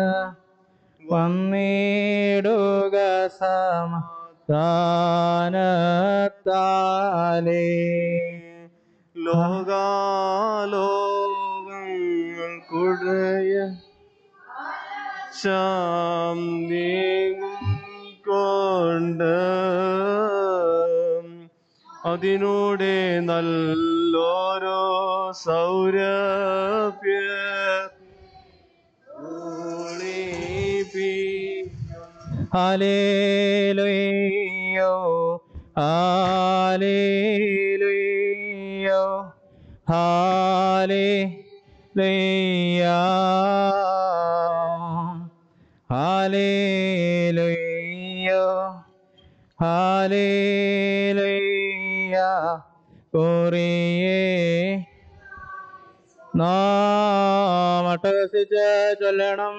A: വന്നിടുക സമാധാനത്താലേ
B: ലോകാലോകങ്ങൾ കുഴയ ശാന്തിയും കൊണ്ട് അതിനൂടെ നല്ലോരോ സൗരഭ്യ
A: ഹാലേലുയ്യോ ഹാലേലുയ്യോ ഹാലേലുയ്യ ഹാലേലുയ്യോ ഹാലേലുയ്യ കോറിയേ നാം അട്ടഹസിച്ച് ചൊല്ലണം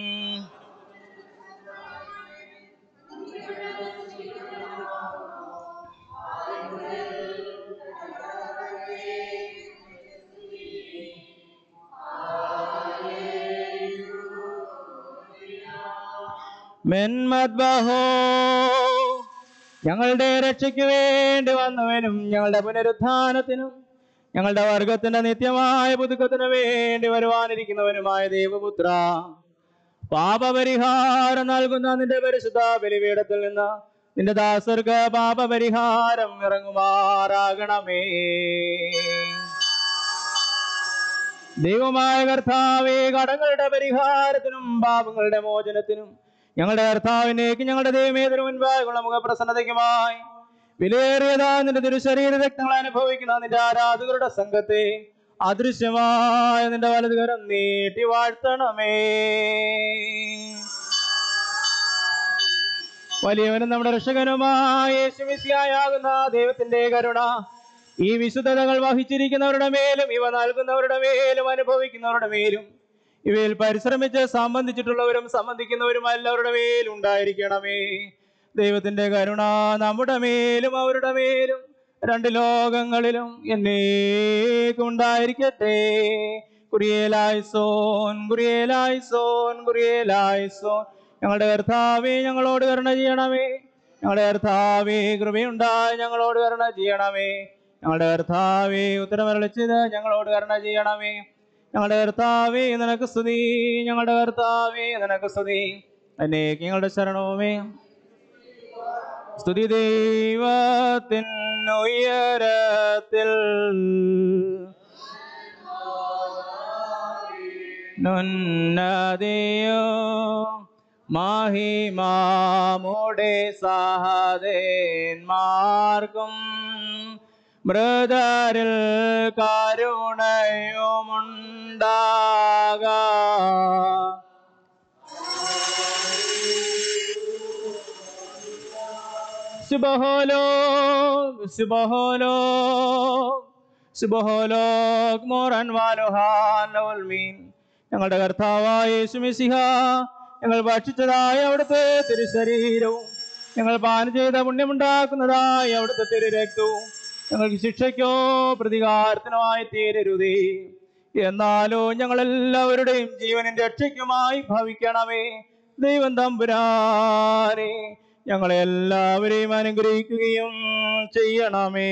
A: മെന്മദ്ബഹോ ഞങ്ങളുടെ രക്ഷയ്ക്ക് വേണ്ടി വന്നവനും ഞങ്ങളുടെ പുനരുത്ഥാനത്തിനും ഞങ്ങളുടെ വർഗത്തിന്റെ നിത്യമായ പുതുക്കത്തിനു വേണ്ടി വരുവാനിരിക്കുന്നവനുമായ ദൈവപുത്ര പാപപരിഹാരം നൽകുന്ന നിന്റെ പരിശുദ്ധ ബലിപീഠത്തിൽ നിന്ന് നിന്റെ ദാസർക്ക് പാപപരിഹാരം ഇറങ്ങുമാറാകണമേ ദൈവമായ കർത്താവേ കടങ്ങളുടെ പരിഹാരത്തിനും പാപങ്ങളുടെ മോചനത്തിനും ഞങ്ങളുടെ കർത്താവിനേക്ക് ഞങ്ങളുടെ ദൈവമേതിനു മുൻപായുള്ള മുഖപ്രസന്നതയ്ക്കുമായി വിലയേറിയതാ നിന്റെ തിരുശരീര രക്തങ്ങൾ അനുഭവിക്കുന്ന നിന്റെ ആരാധകരുടെ സംഘത്തെ അദൃശ്യമായ നിന്റെ വലതുകരം നീട്ടി വാഴ്ത്തണമേ വലിയവനും നമ്മുടെ രക്ഷകനുമായ യേശുമിശിയായാകുന്ന ദൈവത്തിന്റെ കരുണ ഈ വിശുദ്ധതകൾ വഹിച്ചിരിക്കുന്നവരുടെ മേലും ഇവ നൽകുന്നവരുടെ മേലും അനുഭവിക്കുന്നവരുടെ മേലും ഇവയിൽ പരിശ്രമിച്ച് സംബന്ധിച്ചിട്ടുള്ളവരും സംബന്ധിക്കുന്നവരും എല്ലാവരുടെ മേലും ഉണ്ടായിരിക്കണമേ ദൈവത്തിന്റെ കരുണ നമ്മുടെ മേലും അവരുടെ മേലും രണ്ട് ലോകങ്ങളിലും എന്നേക്കുണ്ടായിരിക്കട്ടെ കുറിയേലായി സോൻ കുറിയേലായി സോൻ കുറിയേലായി സോൻ ഞങ്ങളുടെ കർത്താവേ ഞങ്ങളോട് കരുണ ചെയ്യണമേ ഞങ്ങളുടെ കർത്താവേ കൃപയുണ്ടായി ഞങ്ങളോട് കരുണ ചെയ്യണമേ ഞങ്ങളുടെ കർത്താവേ ഉത്തരമരളിച്ചത് ഞങ്ങളോട് കരുണ ചെയ്യണമേ ഞങ്ങളുടെ കർത്താവേ നിനക്ക് സ്തുതി ഞങ്ങളുടെ കർത്താവേ നിനക്ക് സ്തുതി അനേക്ക് ഞങ്ങളുടെ ശരണവുമേ സ്തുതി ദൈവത്തിൻ ഉയരത്തിൽ നുന്നതിയോ മാഹിമാമുടെ സഹദേന്മാർക്കും മൃതരിൽ കരുണയുമുണ്ടാക സുബഹോലോ സുബഹോലോ സുബഹോലോക് മോറൻ വാലോഹാലോൽമീൻ ഞങ്ങളുടെ കർത്താവായ യേശുമിസിഹ ഞങ്ങൾ ഭക്ഷിച്ചതായ അവിടുത്തെ തിരുശരീരവും ഞങ്ങൾ പാനം ചെയ്ത പുണ്യമുണ്ടാക്കുന്നതായ അവിടുത്തെ തിരുരക്തവും ഞങ്ങൾക്ക് ശിക്ഷയ്ക്കോ പ്രതികാരത്തിനോ ആയി തീരരുതേ എന്നാലോ ഞങ്ങളെല്ലാവരുടെയും ജീവനിന്റെ രക്ഷയ്ക്കുമായി ഭവിക്കണമേ ദൈവം തമ്പുരാനെ ഞങ്ങളെ എല്ലാവരെയും അനുഗ്രഹിക്കുകയും ചെയ്യണമേ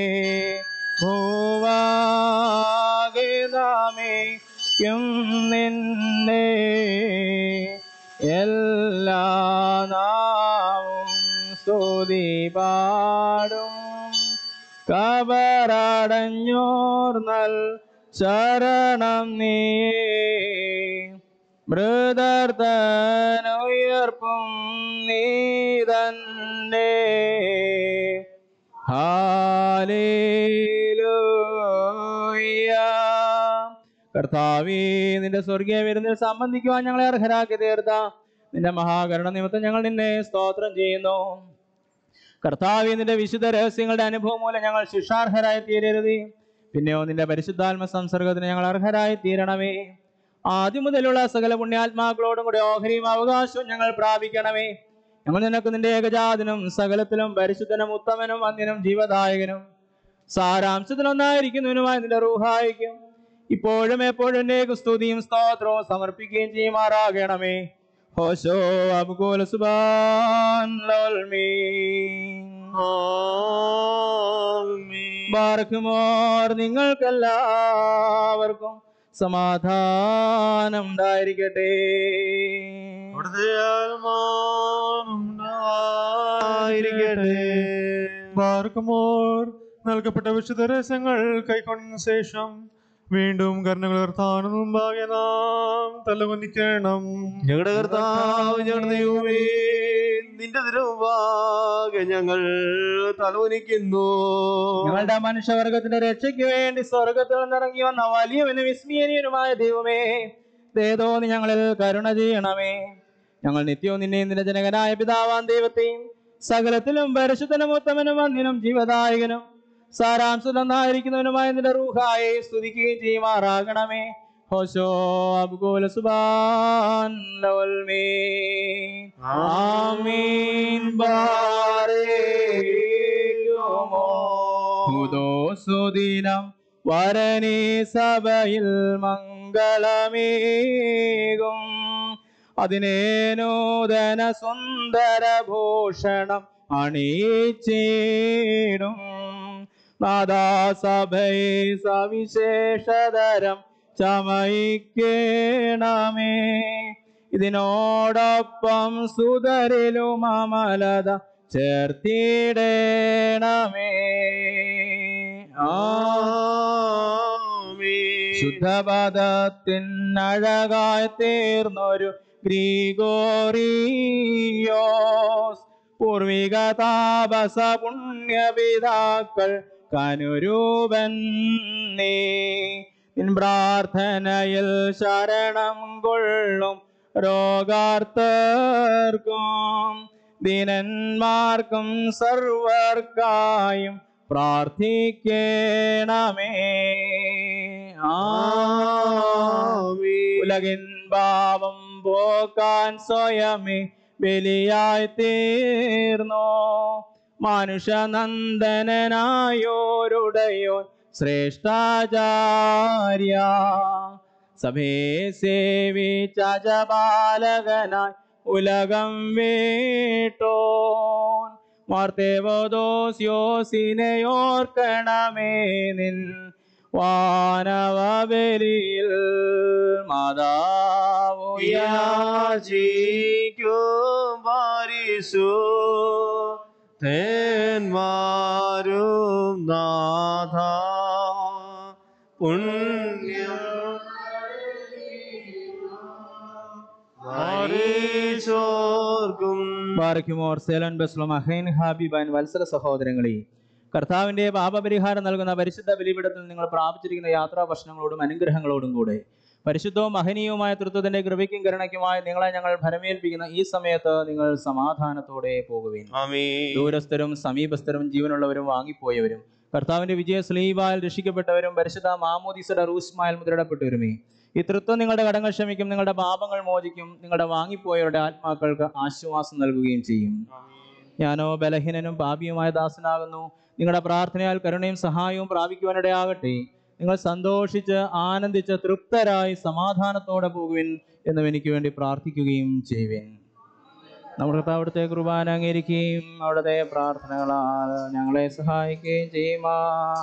A: ഭൂവാകെ നാമേക്കും നിന്നെ എല്ലാ നാവും സ്തുതി പാടും കബറടഞ്ഞോർ നൽ ശരണം നീ മൃദർത്തനുയർപ്പും നീ തന്നെ ഹാലേലൂയ കർത്താവേ നിന്റെ സ്വർഗീയ വിരുന്നിൽ സംബന്ധിക്കുവാൻ ഞങ്ങളെ അർഹരാക്കി തീർത്ത നിന്റെ മഹാകരുണ നിമിത്തം ഞങ്ങൾ നിന്നെ സ്തോത്രം ചെയ്യുന്നു കർത്താവേ നിന്റെ വിശുദ്ധ രഹസ്യങ്ങളുടെ അനുഭവം മൂലം ഞങ്ങൾ ശിക്ഷാർഹരായി തീരരുത് പിന്നെയോ നിന്റെ പരിശുദ്ധാത്മ സംസർഗത്തിന് ഞങ്ങൾ അർഹരായി തീരണമേ ആദ്യം മുതലുള്ള സകല പുണ്യാത്മാക്കളോടും കൂടെ ഓഹരിയും അവകാശവും ഞങ്ങൾ പ്രാപിക്കണമേ ഞങ്ങൾ നിനക്ക് നിന്റെ ഏകജാതനും സകലത്തിലും പരിശുദ്ധനും ഉത്തമനും വന്യനും ജീവദായകനും സാരാംശത്തിലൊന്നായിരിക്കുന്നവനുമായി നിന്റെ റൂഹായിക്കും ഇപ്പോഴും എപ്പോഴും എന്റെ സ്തുതിയും സ്തോത്രവും സമർപ്പിക്കുകയും ചെയ്യുമാറാകണമേ ഹോശോ അബുഗോല സുബാൻ ബാർക്കുമോർ നിങ്ങൾക്കെല്ലാവർക്കും സമാധാനം ഉണ്ടായിരിക്കട്ടെ
B: അവിടുത്തെ ആത്മാവുണ്ടായിരിക്കട്ടെ
F: ബാർക്കുമോർ നൽകപ്പെട്ട വിശുദ്ധ രഹസ്യങ്ങൾ കൈക്കൊണ്ട ശേഷം വീണ്ടും കരുണകളർത്താനും മുമ്പാകെ നാം തലവന്നിക്കണം
B: ഞങ്ങളുടെ കർത്താവ് ഞങ്ങളുടെ ദൈവമേ നിന്റെ തിരുമുമ്പാകെ ഞങ്ങൾ തലവനിക്കുന്നു
A: ഞങ്ങളുടെ മനുഷ്യവർഗത്തിന്റെ രക്ഷയ്ക്ക് വേണ്ടി സ്വർഗത്തിൽ നിന്നിറങ്ങി വന്ന വലിയവനും വിസ്മീയനുമായ ദൈവമേ ദേതോ നീ ഞങ്ങളിൽ കരുണ ചെയ്യണമേ ഞങ്ങൾ നിത്യവും നിന്നെ നിന്റെ ജനകനായ പിതാവാൻ ദൈവത്തെയും സകലത്തിലും പരിശുദ്ധനും ഉത്തമനും വന്യനും ജീവദായകനും സാരാംശനായിരിക്കുന്നവനുമായ നിന്റെ റൂഹായെ സ്തുതിക്കുകയും ചെയ്യുമാറാകണമേ ഹോശോ അബ്ഗോല സുബാൻ ലവൽമേ ആമീൻ ബാരേക്കുമോ ഹുദോസുദിനം വരണി സഭയിൽ മംഗളമേകും അതിനെ നൂതന സുന്ദര ഭൂഷണം അണിയിച്ചിടും നാദാസഭയെ സവിശേഷതരം ചമയിക്കണമേ ഇതിനോടൊപ്പം സുതരിലും അമലത ചേർത്തിടണമേ ശുദ്ധപദത്തിനഴകായി തീർന്നൊരു ഗ്രീഗോറിയോസ് പൂർവിക താപസ പുണ്യപിതാക്കൾ കനുരൂപൻ നീ നിൻ പ്രാർത്ഥനയിൽ ശരണം കൊള്ളും രോഗാർത്തർക്കും ദിനന്മാർക്കും സർവർക്കായും പ്രാർത്ഥിക്കണമേ ഉലകിൻ ഭാവം പോക്കാൻ സ്വയമേ ബലിയായി തീർന്നോ മനുഷ്യനന്ദനായോരുടയോ ശ്രേഷ്ഠാചാര്യ സഭയെ സേവിച്ചജപാലകനായി ഉലകം വീട്ടോൻ മാർത്തേവോദോസ്യോസിനെയോർക്കണമേ നിൻ വാനവബലിയിൽ മാതാവോ
B: യാചിക്കും പാരിസു തേന്മാരും നാഥ പുണ്യം പാരീശോർക്കും
A: ബാറയ്ക്കുമോർ സേലൻ ബസ്ലോം അഹൈൻ ഹാബിബാൻ വത്സര സഹോദരങ്ങളെ കർത്താവിന്റെ പാപപരിഹാരം നൽകുന്ന പരിശുദ്ധ ബലിപീഠത്തിൽ നിങ്ങൾ പ്രാപിച്ചിരിക്കുന്ന യാത്രാ പ്രശ്നങ്ങളോടും അനുഗ്രഹങ്ങളോടും കൂടെ പരിശുദ്ധവും മഹനീയവുമായ തൃത്വത്തിന്റെ കൃപയ്ക്കും കരുണയ്ക്കുമായി നിങ്ങളെ ഞങ്ങൾ ഭരമേൽപ്പിക്കുന്ന ഈ സമയത്ത് നിങ്ങൾ സമാധാനത്തോടെ പോകുവിൻ
B: ആമീൻ
A: ദൂരസ്ഥരും സമീപസ്ഥരും ജീവനുള്ളവരും വാങ്ങിപ്പോയവരും കർത്താവിന്റെ വിജയ സ്ലീവാൽ രക്ഷിക്കപ്പെട്ടവരും പരിശുദ്ധ മാമോദീസയുടെ റൂസ്മായിൽ മുദ്രയിടപ്പെട്ടവരുമേ ഈ തൃത്വം നിങ്ങളുടെ കടങ്ങൾ ക്ഷമിക്കും നിങ്ങളുടെ പാപങ്ങൾ മോചിക്കും നിങ്ങളുടെ വാങ്ങിപ്പോയവരുടെ ആത്മാക്കൾക്ക് ആശ്വാസം നൽകുകയും ചെയ്യും ഞാനോ ബലഹീനനും പാപിയുമായ ദാസനാകുന്നു നിങ്ങളുടെ പ്രാർത്ഥനയാൽ കരുണയും സഹായവും പ്രാപിക്കുവാനിടയാകട്ടെ നിങ്ങൾ സന്തോഷിച്ച് ആനന്ദിച്ച് തൃപ്തരായി സമാധാനത്തോടെ പോകുവിൻ എന്നും എനിക്ക് വേണ്ടി പ്രാർത്ഥിക്കുകയും ചെയ്യുവിൻ നമ്മുടെ കർത്താവ് അവിടുത്തെ കുർബാന അംഗീകരിക്കുകയും അവിടുത്തെ പ്രാർത്ഥനകളാൽ ഞങ്ങളെ സഹായിക്കുകയും ചെയ്യുമാ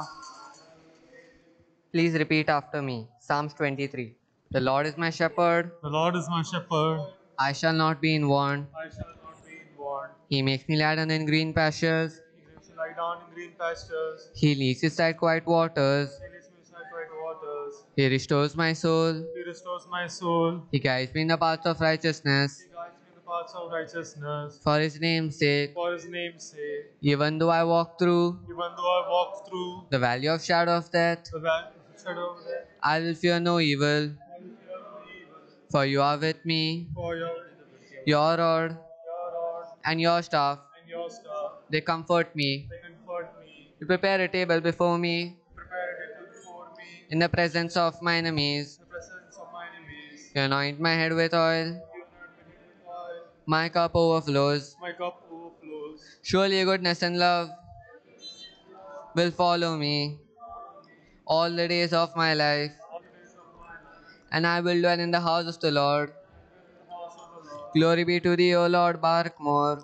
I: Please repeat after me. Psalms 23. The Lord is my shepherd,
F: The Lord is my shepherd.
I: I shall not be in want.
F: I shall not be in want.
I: He makes me lie down in green pastures.
F: He makes me lie down in green pastures.
I: He leads me beside quiet waters.
F: He leads me beside quiet waters.
I: He restores my soul.
F: He restores my soul.
I: He guides me in the paths of righteousness.
F: He guides me in the paths of righteousness.
I: For his name's sake,
F: For his name's sake.
I: even though I walk through
F: Even though I walk through
I: the valley of shadow of death,
F: the valley of shadow of death,
I: I will fear no evil. For you are with me,
F: for your,
I: your rod
F: your rod
I: and your staff,
F: and your staff,
I: they comfort me.
F: they comfort me.
I: You prepare a table before me
F: Prepare a table before me
I: in the presence of my enemies.
F: in the presence of my enemies.
I: You anoint my head with oil,
F: You anoint me with oil.
I: my cup overflows.
F: My cup overflows.
I: Surely goodness and love will follow me all the days of my life,
F: All the days of my life.
I: and I will dwell in the house of the Lord.
F: The house of the Lord.
I: Glory be to thee, O Lord, bark more.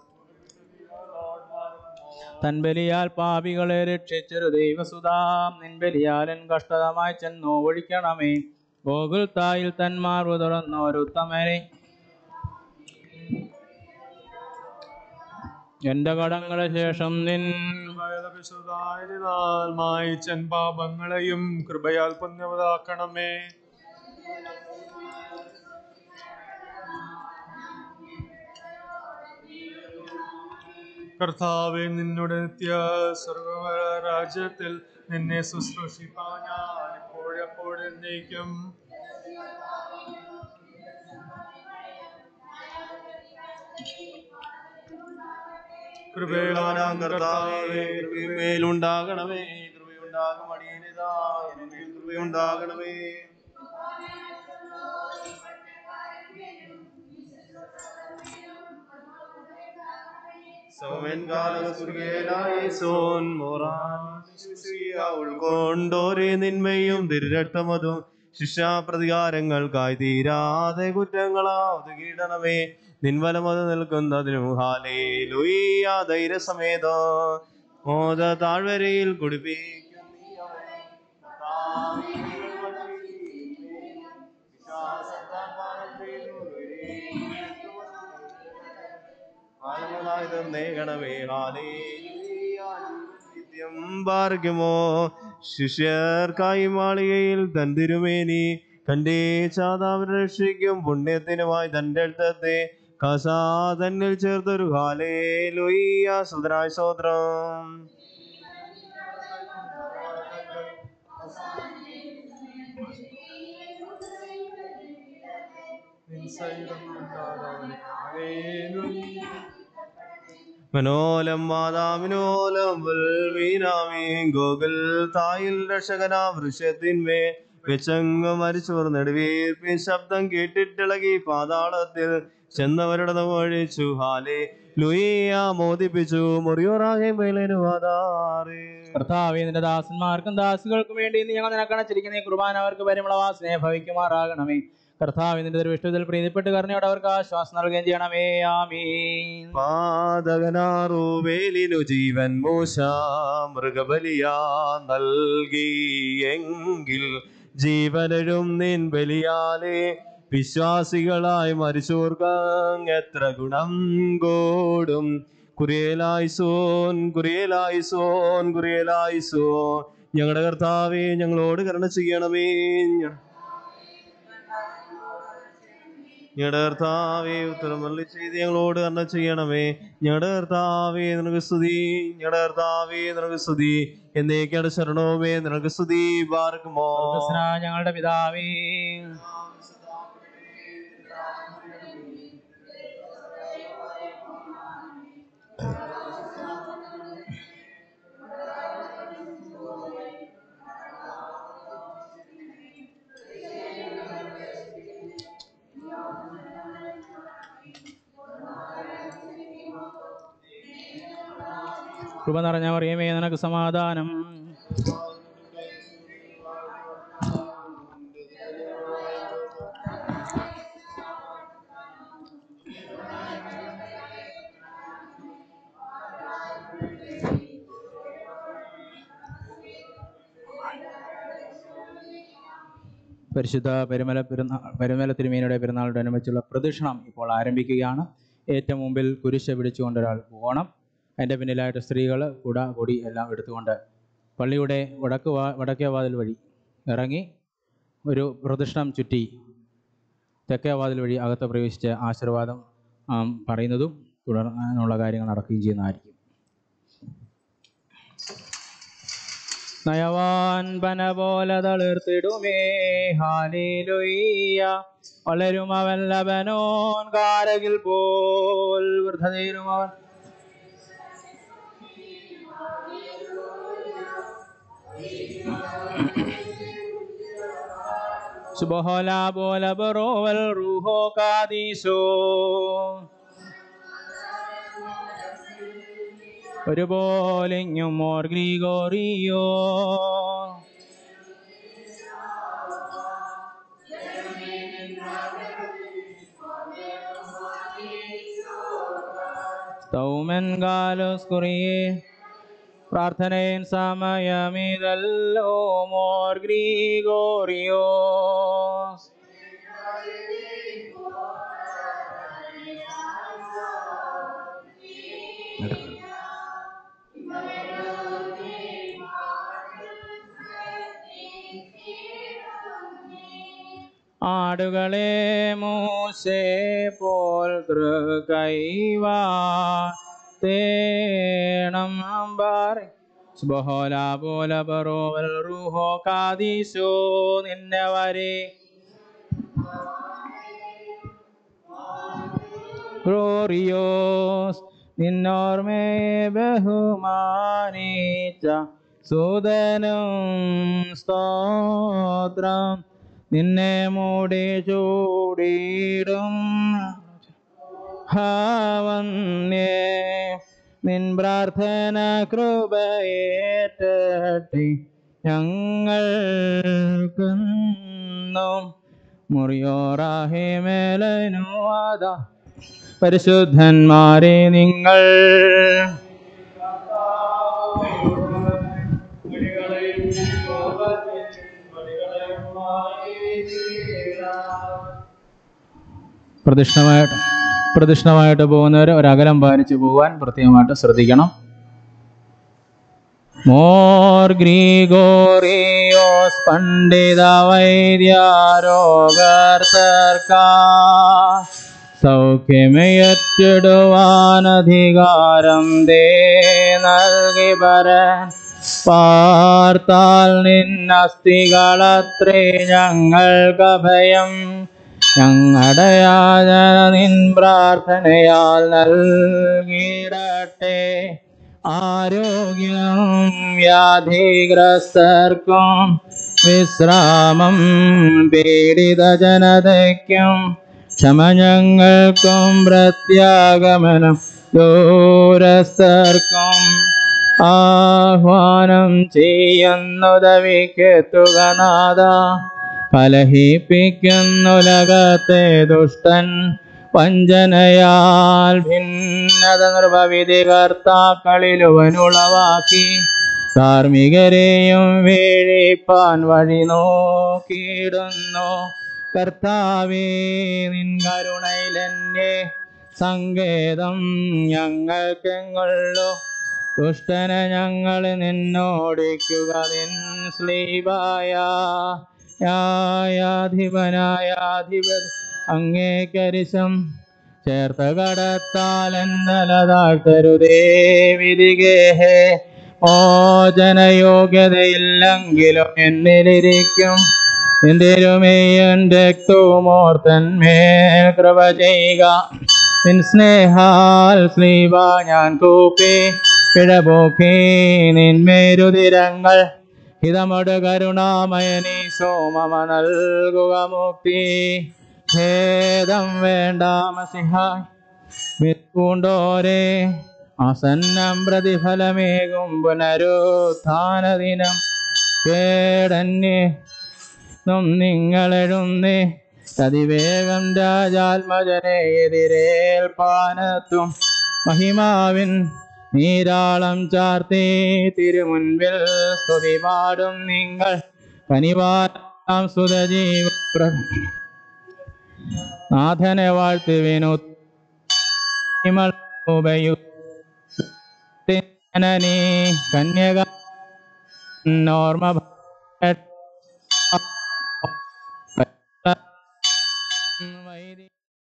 A: തൻ ബലിയാൽ പാപികളെ രക്ഷിച്ചൊരു ദൈവസുതാം നിൻ ബലിയാലൻ കഷ്ടതമായി ചെന്നു ഒഴിക്കണമേ ഗോകുൽ തായിൽ തന്മാർവ് തുറന്നോരുത്തമനെ എന്റെ കടങ്ങളെ ശേഷം നിൻ
F: കൃപയാൽ വിശുദ്ധായതിനാൽ മായിച്ചൻ പാപങ്ങളെയും കൃപയാൽ പുണ്യവതാക്കണമേ കർത്താവെ നിന്നുടെ നിത്യ സ്വർഗ രാജ്യത്തിൽ നിന്നെ ശുശ്രൂഷിപ്പാൻ ഞാൻ ഇപ്പോഴെപ്പോഴെന്നേക്കും
B: കൃപയുള്ളവനാം കർത്താവേ കൃപയുണ്ടാകണമേ കൃപയുണ്ടാകും അടിയനിതാ എന്നിൽ കൃപയുണ്ടാകണമേ ഉൾക്കൊണ്ടോരേ നിന്മയും തിരുരക്തമതും ശിക്ഷാപ്രതികാരങ്ങൾക്കായി തീരാതെ കുറ്റങ്ങളാവത് കീടണമേ നിൻവലമത് നിൽക്കുന്നതിനും ഹാലേ ലുയ്യ ധൈര്യസമേതോ മോദ താഴ്വരയിൽ കുടിപ്പിക്കും നീ അവനെ. കർത്താവേ, വിശ്വാസത്താൽ പാലത്തിലൂടെ ആനന്ദായത് നേകണമേ ഹാലേലൂയ. നിത്യം പാർക്കുമോ ശിഷ്യർക്കായി മാളികയിൽ തൻ തിരുമേനി തന്റെ ചാതാവിനെ രക്ഷിക്കും പുണ്യത്തിനുമായി തന്റെ അടുത്തത്തെ കസാ തന്നിൽ ചേർത്തൊരു ഹാലേ ലൊയ്യ സുതരായ സോത്രം മനോലം മാതാവിനോലം വീരാമേ ഗോകുൽ തായിൽ രക്ഷകനാ വൃക്ഷത്തിന്മേ വെച്ചങ്ങ് മരിച്ചവർ നെടുവീർപ്പിൻ ശബ്ദം കേട്ടിട്ടിളകി പാതാളത്തിൽ ചെന്നവരുടെ ഒഴിച്ചു ഹാലേ ലുയ്യ മോദിപ്പിച്ചു മുറിയോറാകെ മേലനുവാദാറേ
A: കർത്താവേ നിന്റെ ദാസന്മാർക്കും ദാസികൾക്കും വേണ്ടി നീ ഞങ്ങൾ നിനക്കണച്ചിരിക്കുന്ന ഈ കുർബാന അവർക്ക് പരിമളവാസനെ ഭവിക്കുമാറാകണമേ കർത്താവ് നിന്റെ ദൃഷ്ടത്തിൽ പ്രീതിപ്പെട്ട് കരുണയോടെ അവർക്ക് ആശ്വാസം നൽകുകയും ചെയ്യണമേ ആമീൻ
B: പാതകനാറുവേലിനു ജീവൻ മൂശ മൃഗബലിയാ നൽകി എങ്കിൽ ജീവനരും നിൻ ബലിയാലെ വിശ്വാസികളായി മരിച്ചോർക്കം എത്ര ഗുണം കോടും കുറിയലായി സോൻ കുറിയലായി സോൻ കുറിയലായി സോൻ ഞങ്ങളുടെ കർത്താവേ ഞങ്ങളോട് കരുണ ചെയ്യണമേ ഞ- ഞങ്ങളുടെ കർത്താവേ ഉത്തരമല്ലി ചെയ്ത് ഞങ്ങളോട് കർണ ചെയ്യണമേ ഞങ്ങളുടെ കർത്താവേ നിനക്ക് സ്തുതി ഞങ്ങളുടെ കർത്താവേ നിനക്ക് സ്തുതി എന്നേക്കാണ് ശരണവുമേ നിനക്ക് സ്തുതി പാർക്കുമോ
A: സ്വർഗ്ഗസ്ഥനായ ഞങ്ങളുടെ പിതാവേ കൃപ നിറഞ്ഞ മറിയമേ നിനക്ക് സമാധാനം പരിശുദ്ധ പെരുമല പെരുന്നാൾ പെരുമല തിരുമേനിയുടെ പെരുന്നാളിനോടനുബന്ധിച്ചുള്ള പ്രദക്ഷിണം ഇപ്പോൾ ആരംഭിക്കുകയാണ് ഏറ്റവും മുമ്പിൽ കുരിശ് പിടിച്ചുകൊണ്ട് ഒരാൾ പോകണം അതിൻ്റെ പിന്നിലായിട്ട് സ്ത്രീകൾ കുട കൊടി എല്ലാം എടുത്തുകൊണ്ട് പള്ളിയുടെ വടക്ക് വാ വടക്കേ വാതിൽ വഴി ഇറങ്ങി ഒരു പ്രദക്ഷിണം ചുറ്റി തെക്കേ വാതിൽ വഴി അകത്ത് പ്രവേശിച്ച് ആശീർവാദം ആം, പറയുന്നതും തുടർന്നുള്ള കാര്യങ്ങൾ നടക്കുകയും ചെയ്യുന്നതായിരിക്കും നയവാൻ പന പോലെ തളിർത്തിടുമേ ഹാലേലുയ്യ വളരും അവൻ ലബനോൻ കാരകിൽ പോൽ വൃദ്ധതയിലും അവൻ സുബഹോല പോല ബറോവൽ റൂഹോ കാദീസോ ഒരുപോലിങ്ങും മോർ ഗ്രിഗോറിയോ സ്തൗമൻ കാലോസ് കുറിയേ പ്രാർത്ഥനയിൻ സമയമിതല്ലോ മോർ ഗ്രിഗോറിയോസ് ആടുകളെ മൂശേ പോൽ കൈവാ തേണം ബാറി സുബഹോല പോല ബറോവൽ റൂഹോ കാദീശോ നിന്നെ വരെ ഗ്ലോറിയോസ് നിന്നോർമ്മയെ ബഹുമാനിച്ച സുതനും സ്തോത്രം നിന്നെ മൂടി ചൂടിയിടും ഹാവന്യേ നിൻ പ്രാർത്ഥന കൃപയേറ്റട്ടി ഞങ്ങൾക്കെന്നും മുറിയോറാഹിമേലനുവാദ പരിശുദ്ധന്മാരെ നിങ്ങൾ പ്രദക്ഷിണമായിട്ട് പ്രദക്ഷിണമായിട്ട് പോകുന്നവർ ഒരകലം പാലിച്ച് പോകാൻ പ്രത്യേകമായിട്ട് ശ്രദ്ധിക്കണം മോർ ഗ്രീഗോറിയോസ് പണ്ഡിത വൈദ്യാരോഗർത്തർക്ക സൗഖ്യമയറ്റിടുവാൻ അധികാരം ദേ നൽകി പരൻ പാർത്താൽ നിന്നസ്ഥികളത്രേ ഞങ്ങൾക്ക് ഭയം ഞങ്ങളുടെ യാചന നിൻ പ്രാർത്ഥനയാൽ നൽകിയിടട്ടെ ആരോഗ്യം വ്യാധിഗ്രസ്തർക്കും വിശ്രാമം പീഡിത ജനതയ്ക്കും ക്ഷമ ഞങ്ങൾക്കും പ്രത്യാഗമനം ദൂരസ്ഥർക്കും ആഹ്വാനം ചെയ്യുന്നുദവിക്കെത്തുക നാഥ കലഹിപ്പിക്കുന്നുലകത്തെ ദുഷ്ടൻ വഞ്ചനയാൽ ഭിന്നത നിർഭവിധി കർത്താക്കളിലുവനുളവാക്കി ധാർമ്മികരെയും വീഴിപ്പാൻ വഴി നോക്കിയിടുന്നു കർത്താവേ നിൻ കരുണയിലെന്നെ സങ്കേതം ഞങ്ങൾക്കെങ്ങുള്ളു ദുഷ്ടനെ ഞങ്ങൾ നിന്നോടിക്കുക നിൻ സ്ലീപായ യായാധിപനായാധിപതി അങ്ങേക്കരിശം ചേർത്ത കടത്താൽ എന്നല താഴ്ത്തരുതേ വിധികേഹേ മോചനയോഗ്യതയില്ലെങ്കിലും എന്നിലിരിക്കും എന്തിരുമേയൻ രക്തവുമോർത്തന്മേൽ കൃപ ചെയ്യുക നിൻ സ്നേഹാൽ സ്ലീവ ഞാൻ കൂപ്പി പിഴപോക്കി നിന്മേരുതിരങ്ങൾ ഹിതമൊട് കരുണാമയനീ സോമമ നൽകുക മുക്തി ഭേദം വേണ്ട മസിഹായ് വിത്പൂണ്ടോരെ ആസന്നം പ്രതിഫലമേകും പുനരുത്ഥാന ദിനം കേടന്യേ ും നിങ്ങളെഴുന്നേ തതിവേഗം രാജാത്മജനെ എതിരേൽപ്പാനത്തും മഹിമാവിൻ നീരാളം ചാർത്തി തിരുമുൻപിൽ സ്തുതി പാടും നിങ്ങൾ കനിവാ സുതജീവ നാഥനെ വാഴ്ത്തുവിനു ഉപയുനീ കന്യക നോർമ വൈദി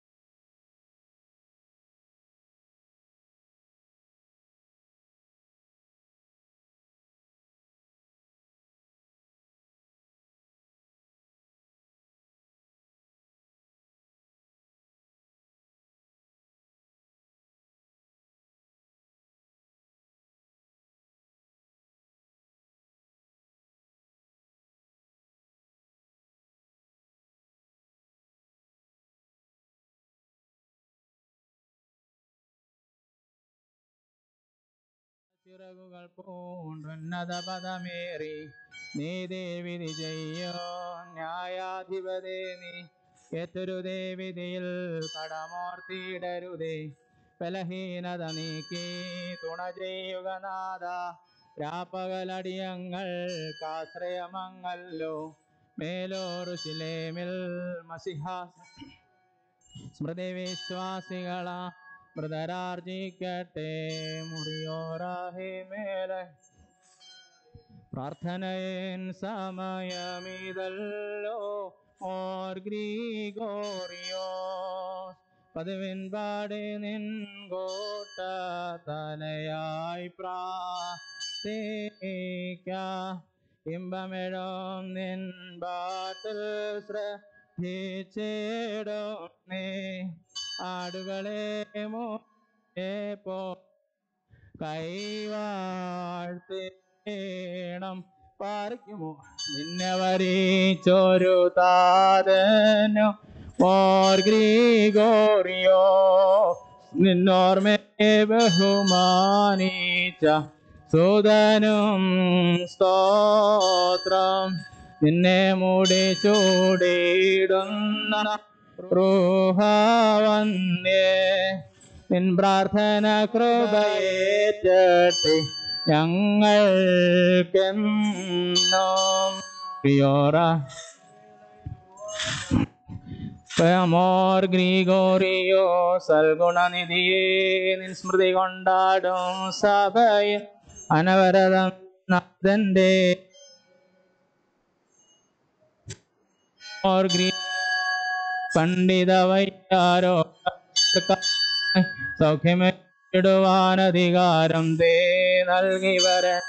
A: ചിറകുകൾ പൂണ്ടുന്നത പദമേറി നീതി വിധി ചെയ്യോ ന്യായാധിപതേ നീ എത്തരുതേ വിധിയിൽ കടമോർത്തിയിടരുതേ ബലഹീനത നീക്കി തുണ ചെയ്യുക നാഥ രാപ്പകലടിയങ്ങൾ കാശ്രയമങ്ങല്ലോ മേലോറുശിലേമിൽ മസിഹാസ സ്മൃതി വിശ്വാസികളാ മൃതരാർജിക്കട്ടെ മുറിയോറാഹി മേലെ പ്രാർത്ഥനയൻ സമയമിതല്ലോ ഓർ ഗ്രീഗോറിയോ പതിവിൻപാടെ നിൻ കോട്ട തലയായി പ്രാർത്ഥിക്ക ഇമ്പമിഴം നിൻ ബാട്ടിൽ ശ്രദ്ധിച്ചിടും നീ ആടുകളെ പോ കൈവാഴ്ത്തേണം പാർക്കുമോ നിന്നെ വരിച്ചൊരു താതനോ ഓർ ഗ്രീഗോറിയോ നിന്നോർമ്മയെ ബഹുമാനിച്ച സുതനും സ്തോത്രം നിന്നെ മൂടി ചൂടിയിടുന്ന റൂഹാവന്യേ നിൻ പ്രാർത്ഥന കൃപയേറ്റട്ടെ ഞങ്ങൾക്കെന്നും പ്രിയോറ മോർ ഗ്രീഗോറിയോ സൽഗുണനിധിയെ നിൻ സ്മൃതി കൊണ്ടാടും സഭയിൽ അനവരതം നാഥന്റെ മോർ ഗ്രീ പണ്ഡിത വൈദ്യാരോ സൗഖ്യമിടുവാനധികാരം തേ നൽകി വരൻ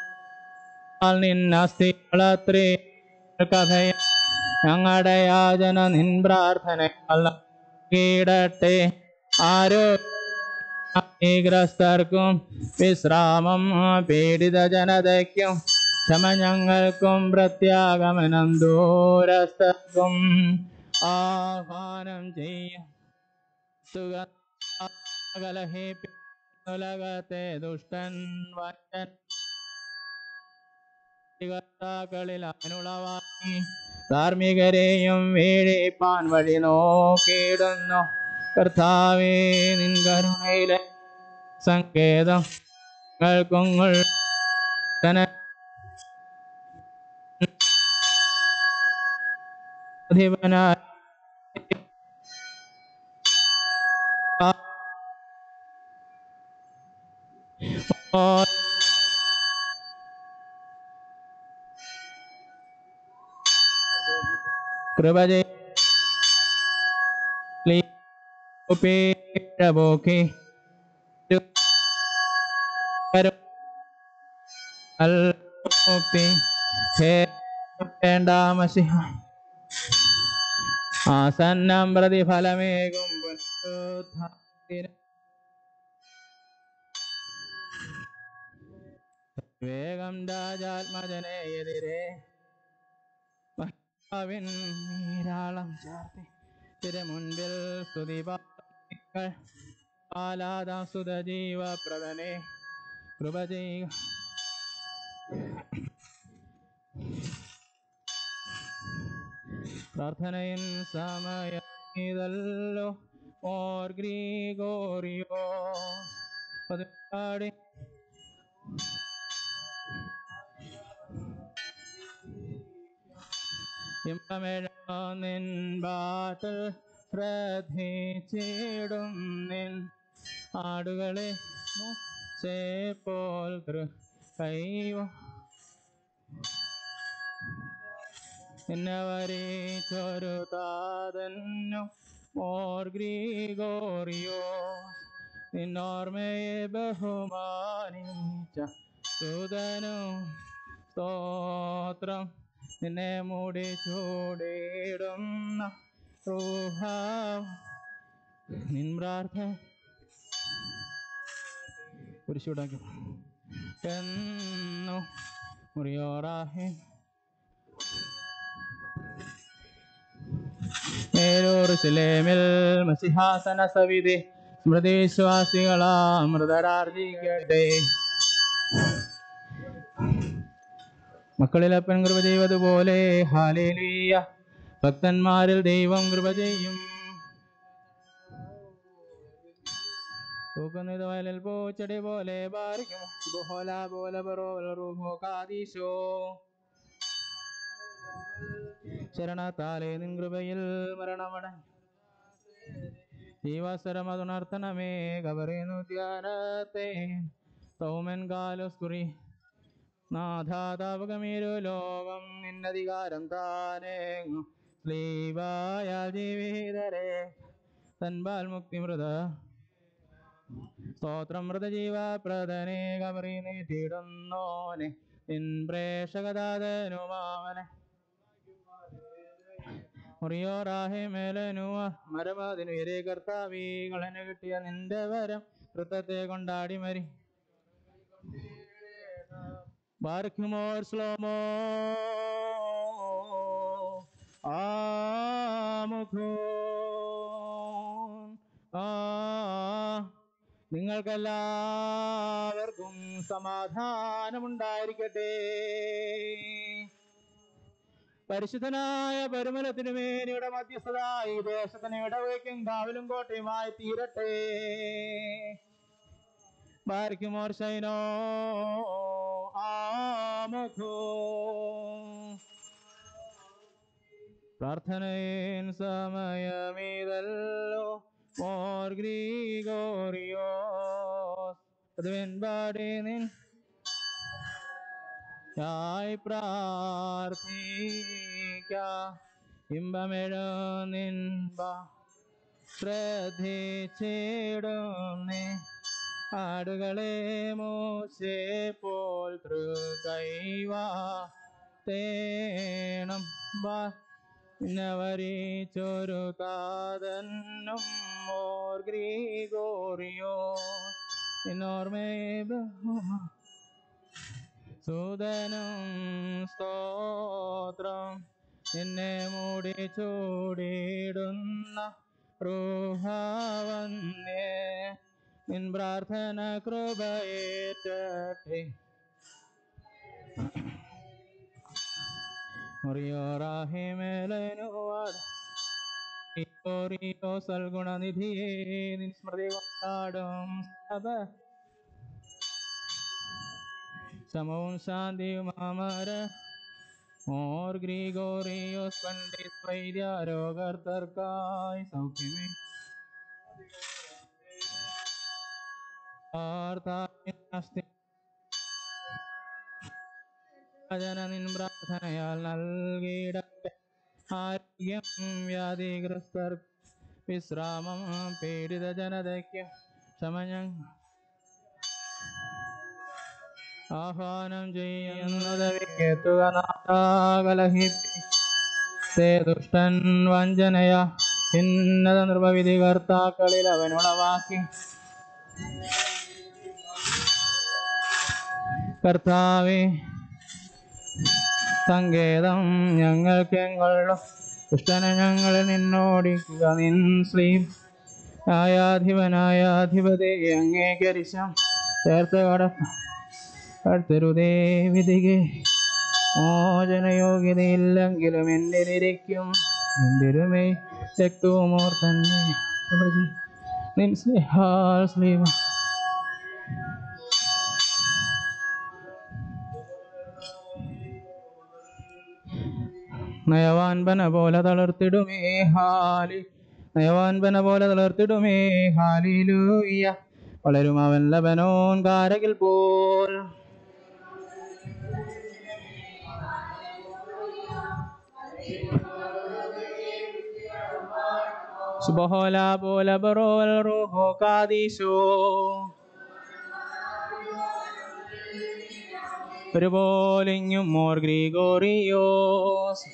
A: നിന്നസ്ഥികളത്രേ കഥയ ഞങ്ങളുടെ യാചന നിൻ പ്രാർത്ഥന കീടട്ടെ ആരോഗ്യഗ്രസ്തർക്കും വിശ്രാമം പീഡിത ജനതയ്ക്കും ക്ഷമ ഞങ്ങൾക്കും പ്രത്യാഗമനം ദൂരസ്ഥർക്കും ആഹ്വാനം ചെയ്യാം സുഖലഹിപ്പിലകത്തെ ദുഷ്ടൻ വച്ചൻ കളിൽ അവനുളവാക്കി ധാർമ്മികരെയും വീഴിപ്പാൻ വഴി നോക്കിയിടുന്നു കർത്താവേ നിൻ കരുണയിലെ സങ്കേതം കേൾക്കുങ്ങൾ തന അധിപനായ കൃപ ചെയ്പോക്കി മുക്തി വേണ്ട മസിഹ ആസന്നം പ്രതിഫലമേകും പുനരുത്ഥാനത്തിന് വേഗം രാജാത്മജനെ എതിരെ മഹാവിൻ നീരാളം ചാർത്തി തിരു മുൻപിൽ സ്തുതി ആലാദാം സുതജീവ പ്രദനെ കൃപ ചെയ്യുക പ്രാർത്ഥനയിൻ സമയമല്ലോ ഓർ ഗ്രീഗോറിയോ പതിനാടി ഇമ്പമേഴോ നിൻ ബാട്ടിൽ ശ്രദ്ധിച്ചിടും നിൻ ആടുകളെ പോൽ തൃ കൈവ എന്നവരീച്ചൊരു താതന്നു മോർ ഗ്രീഗോറിയോ നിന്നോർമ്മയെ ബഹുമാനിച്ച സുതനു സ്തോത്രം നിന്നെ മൂടി ചൂടിടുന്ന റൂഹ നിൻ പ്രാർത്ഥന കുരിശുടാക്കി എന്നു മുറിയോറാഹി മേലോറുശിലേമിൽ മസിഹാസന സവിധി സ്മൃതിശ്വാസികളാ മൃതരാർജിക്കട്ടെ മക്കളിലപ്പൻ കൃപ ചെയ്തതുപോലെ ഹാലേലീയ ഭക്തന്മാരിൽ ദൈവം കൃപ ചെയ്യും പൂക്കുന്നത് വയലിൽ പൂച്ചെടി പോലെ ബാരിക്കും ബോല പോലെ ബറോൽ റൂഹോ കാദീശോ ശരണത്താലെ നിൻ കൃപയിൽ മരണമട ജീവസരം അതുണർത്തണമേ കവറിയുന്നു ധ്യാനത്തെ സൗമൻ കാലോസ്കുറി നാഥാതാപകമേരു ലോകം നിന്നധികാരം താനേ സ്ലീവായ ജീവിതരെ തൻപാൽ മുക്തി മൃത സ്തോത്രം മൃതജീവ പ്രദനെ കബറി നീട്ടിയിടുന്നോനെ നിൻ പ്രേക്ഷകദാതനുമാവനെ മുറിയോറാഹെ മേലനുവ മരമാതിനു ഇരേ കർത്താവീകളന് കിട്ടിയ നിന്റെ വരം വൃത്തത്തെ കൊണ്ടാടി മരി ബാർക്കുമോർ സ്ലോമോ ആമുഖോ ആ നിങ്ങൾക്കെല്ലാവർക്കും സമാധാനമുണ്ടായിരിക്കട്ടെ പരിശുദ്ധനായ പരിമലത്തിനുമേനിയുടെ മധ്യസ്ഥതായി ദേശത്തിന് ഇടവയ്ക്കും കാവലും കോട്ടയുമായി തീരട്ടെ ബാരിക്കുമോർ ശൈനോ ആമധോ പ്രാർത്ഥനയിൻ സമയമീതല്ലോ മോർ ഗ്രീഗോറിയോസ് വെൺപാടി നിൻ ായി പ്രാർത്ഥിക്ക ഇമ്പമെഴോ നിൻപ ശ്രദ്ധിച്ചിടുന്നേ ആടുകളെ മോശെ പോൽ തൃകൈവാ തേണം വാ പിന്നവരിച്ചൊരു താതന്നും മോർ ഗ്രീഗോറിയോ എന്നോർമ്മയെ ബഹുമാ സൂതനും സ്തോത്രം നിന്നെ മൂടി ചൂടിയിടുന്ന റൂഹാവന്യേ നിൻ പ്രാർത്ഥന കൃപയേറ്റട്ടെ മുറിയോറാഹിമേലനുവാട് സൽഗുണനിധിയെ നിൻ സ്മൃതി കൊണ്ടാടും സഭ സമവും ശാന്തിയും അമര ഓർ ഗ്രിഗോറിയോസ് പണ്ഡിത് വൈദ്യ രോഗർത്തർക്കായി സൗഖ്യമേ ആർത്താസ്തി ജനനിൻ പ്രാർത്ഥനയാൽ നൽകിയിടട്ടെ ആരോഗ്യം വ്യാധിഗ്രസ്തർ വിശ്രാമം പീഡിത ജനതയ്ക്ക് ക്ഷമഞ്ഞ ആഹ്വാനം ചെയ്യുന്നത് വിക്കെത്തുക നാഗലഹിത്തേ ദുഷ്ടൻ വഞ്ചനയ ഭിന്നത നിർഭവിധി കർത്താക്കളിൽ അവൻ ഉളവാക്കി കർത്താവേ സങ്കേതം ഞങ്ങൾക്ക് ഞങ്ങളുടെ ദുഷ്ടനെ ഞങ്ങൾ നിന്നോടിക്കുക നിൻ സ്ലീം ന്യായാധിപനായ അധിപതി അംഗീകരിച്ചും ചേർത്ത് കടപ്പ കടത്തരുതേ വിധികെ മോചനയോഗ്യതയില്ലെങ്കിലും എന്നിലിരിക്കും എന്തിരുമേ രക്തവുമോർ തന്നെ പ്രഭജി. നിൻ സ്നേഹാൽ സ്ലീവ നയവാൻപന പോലെ തളർത്തിടുമേ ഹാലി നയവാൻപന പോലെ തളർത്തിടുമേ ഹാലിലൂയ വളരും അവൻ ലബനോൻ കാരകിൽ പോൽ സുബഹോല പോല ബറോൽ റൂഹോ കാദീശോ ഒരുപോലിങ്ങും മോർ ഗ്രിഗോറിയോസ്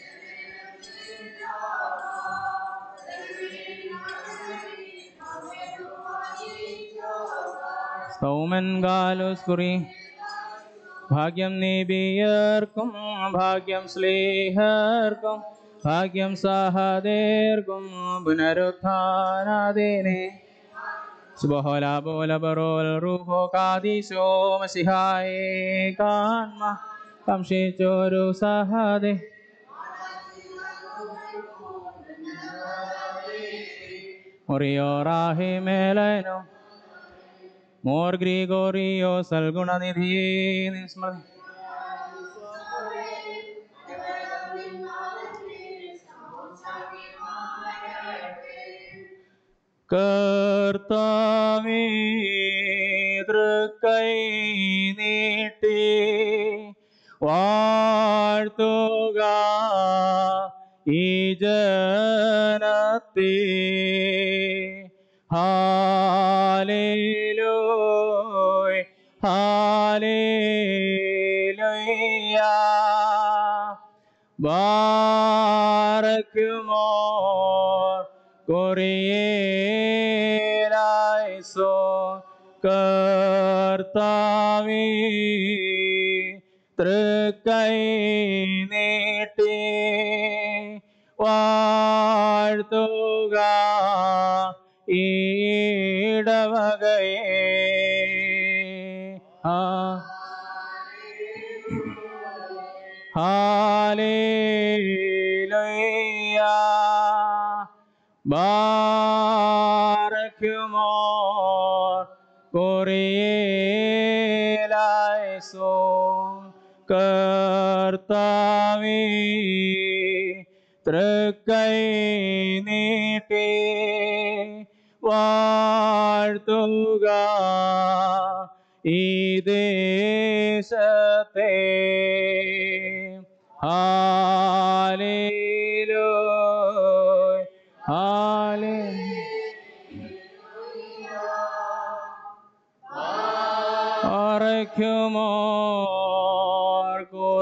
A: സൗമൻ ഗാലോസ് കുറി ഭാഗ്യം നീബിയർക്കും ഭാഗ്യം സ്ലേഹർക്കും ഭാഗ്യം സഹദേർക്കും പുനരുത്ഥാനാദേനെ സുബഹോല പോല ബറോൽ റൂഹോ കാദീശോ മസിഹായേ കാൺമ സംശയിച്ചോരു സഹദേ മുറിയോ റാഹി മേലനോ മോർ ഗ്രിഗോറിയോ സൽഗുണനിധി സ്മൃതി കർത്താവേ തൃക്കൈ നീട്ടി വാഴ്ത്തുക ഈ ജനത്തെ ഹാലേലൂയ ഹാലേലൂയ ബാറക്കുമോർ കൊറിയേലായിസോ കർത്താവേ തൃക്കൈ നീട്ടി വാഴ്ത്തുക ഈടവകയെ ആ ഹാലേലൂയ ബാറക്കുമോർ കൊറിയേലായിസോ കർത്താവേ തൃക്കൈ നീട്ടി വാഴ്ത്തുക ഈ ദേശത്തെ ഹാലേലൂയ ഹാലേ അറയ്ക്കുമോർ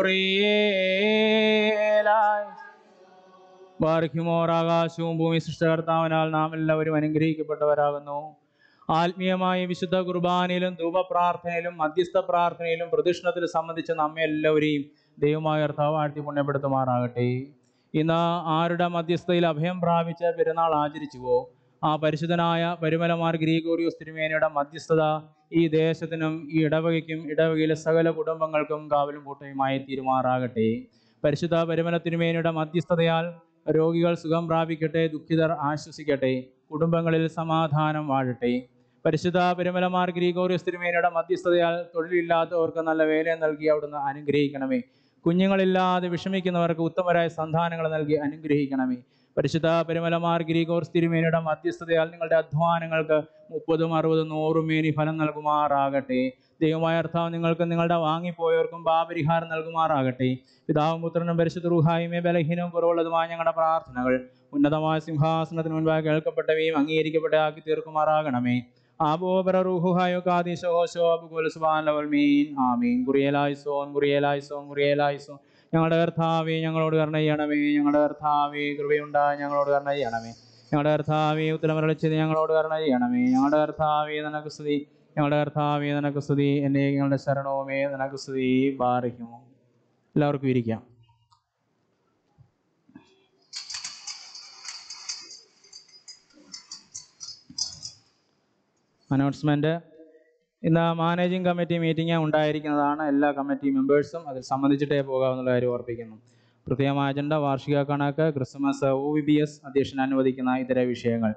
A: കൊറിയേലായി ബാർക്കുമോർ ആകാശവും ഭൂമി സൃഷ്ടകർത്താവിനാൽ നാം എല്ലാവരും അനുഗ്രഹിക്കപ്പെട്ടവരാകുന്നു ആത്മീയമായ വിശുദ്ധ കുർബാനയിലും ധൂപപ്രാർത്ഥനയിലും മധ്യസ്ഥ പ്രാർത്ഥനയിലും പ്രദക്ഷിണത്തിൽ സംബന്ധിച്ച് നമ്മെ എല്ലാവരെയും ദൈവമായ കർത്താവ് വാഴ്ത്തി പുണ്യപ്പെടുത്തുമാറാകട്ടെ ഇന്ന് ആരുടെ മധ്യസ്ഥയിൽ അഭയം പ്രാപിച്ച് പെരുന്നാൾ ആചരിച്ചുവോ ആ പരിശുദ്ധനായ പരിമലമാർ ഗ്രീഗോറിയോസ് തിരുമേനയുടെ മധ്യസ്ഥത ഈ ദേശത്തിനും ഈ ഇടവകയ്ക്കും ഇടവകയിലെ സകല കുടുംബങ്ങൾക്കും കാവലും കൂട്ടയുമായി തീരുമാറാകട്ടെ പരിശുദ്ധ പരിമല തിരുമേനയുടെ മധ്യസ്ഥതയാൽ രോഗികൾ സുഖം പ്രാപിക്കട്ടെ ദുഃഖിതർ ആശ്വസിക്കട്ടെ കുടുംബങ്ങളിൽ സമാധാനം വാഴട്ടെ പരിശുദ്ധ പെരുമലമാർ ഗ്രീഗോറിയസ് തിരുമേനയുടെ മധ്യസ്ഥതയാൽ തൊഴിലില്ലാത്തവർക്ക് നല്ല വേല നൽകി അവിടുന്ന് അനുഗ്രഹിക്കണമേ കുഞ്ഞുങ്ങളില്ലാതെ വിഷമിക്കുന്നവർക്ക് ഉത്തമരായ സന്താനങ്ങൾ നൽകി അനുഗ്രഹിക്കണമേ പരിശുദ്ധ പെരുമലമാർ ഗ്രീഗോർസ് തിരുമേനയുടെ മധ്യസ്ഥതയാൽ നിങ്ങളുടെ അധ്വാനങ്ങൾക്ക് മുപ്പതും അറുപതും നൂറും മേനി ഫലം നൽകുമാറാകട്ടെ ദൈവമായ അർത്ഥം നിങ്ങൾക്ക് നിങ്ങളുടെ വാങ്ങിപ്പോയവർക്കും പാപരിഹാരം നൽകുമാറാകട്ടെ പിതാവും പുത്രനും പരിശുദ്ധ റൂഹായുമേ ബലഹീനവും കുറവുള്ളതുമായ ഞങ്ങളുടെ പ്രാർത്ഥനകൾ ഉന്നതമായ സിംഹാസനത്തിന് മുൻപായി കേൾക്കപ്പെട്ടവയും അംഗീകരിക്കപ്പെട്ട ആക്കി തീർക്കുമാറാകണമേ ആബോബര റൂഹുഹായോ കാദീശോ ശോഭുലസുബാൻ ആമീൻ കുറിയലായി സോൻ കുറിയലായി സോൻ കുറിയലായി സോൻ ഞങ്ങളുടെ കർത്താവേ ഞങ്ങളോട് കരുണ ചെയ്യണമേ ഞങ്ങളുടെ കർത്താവേ കൃപയുണ്ടായി ഞങ്ങളോട് കരുണ ചെയ്യണമേ ഞങ്ങളുടെ കർത്താവേ ഉത്തരമരളിച്ചത് ഞങ്ങളോട് കരുണ ചെയ്യണമേ ഞങ്ങളുടെ കർത്താവേ നിനക്ക് സ്തുതി ഞങ്ങളുടെ കർത്താവേ നിനക്ക് സ്തുതി എന്നെ ഞങ്ങളുടെ ശരണവുമേ നിനക്ക് സ്തുതി ബാറിക്കുമോ എല്ലാവർക്കും ഇരിക്കാം അനൗൺസ്മെൻറ്റ് ഇന്ന് മാനേജിംഗ് കമ്മിറ്റി മീറ്റിംഗ് ഉണ്ടായിരിക്കുന്നതാണ് എല്ലാ കമ്മിറ്റി മെമ്പേഴ്സും അതിൽ സംബന്ധിച്ചിട്ടേ പോകാമെന്നുള്ള കാര്യം ഓർപ്പിക്കുന്നു പ്രത്യേകമായ അജണ്ട വാർഷിക കണക്ക് Christmas O V B S അധ്യക്ഷൻ അനുവദിക്കുന്ന ഇതര വിഷയങ്ങൾ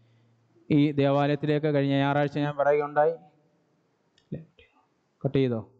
A: ഈ ദേവാലയത്തിലേക്ക് കഴിഞ്ഞ ഞായറാഴ്ച ഞാൻ പറയുകയുണ്ടായി കട്ട് ചെയ്തോ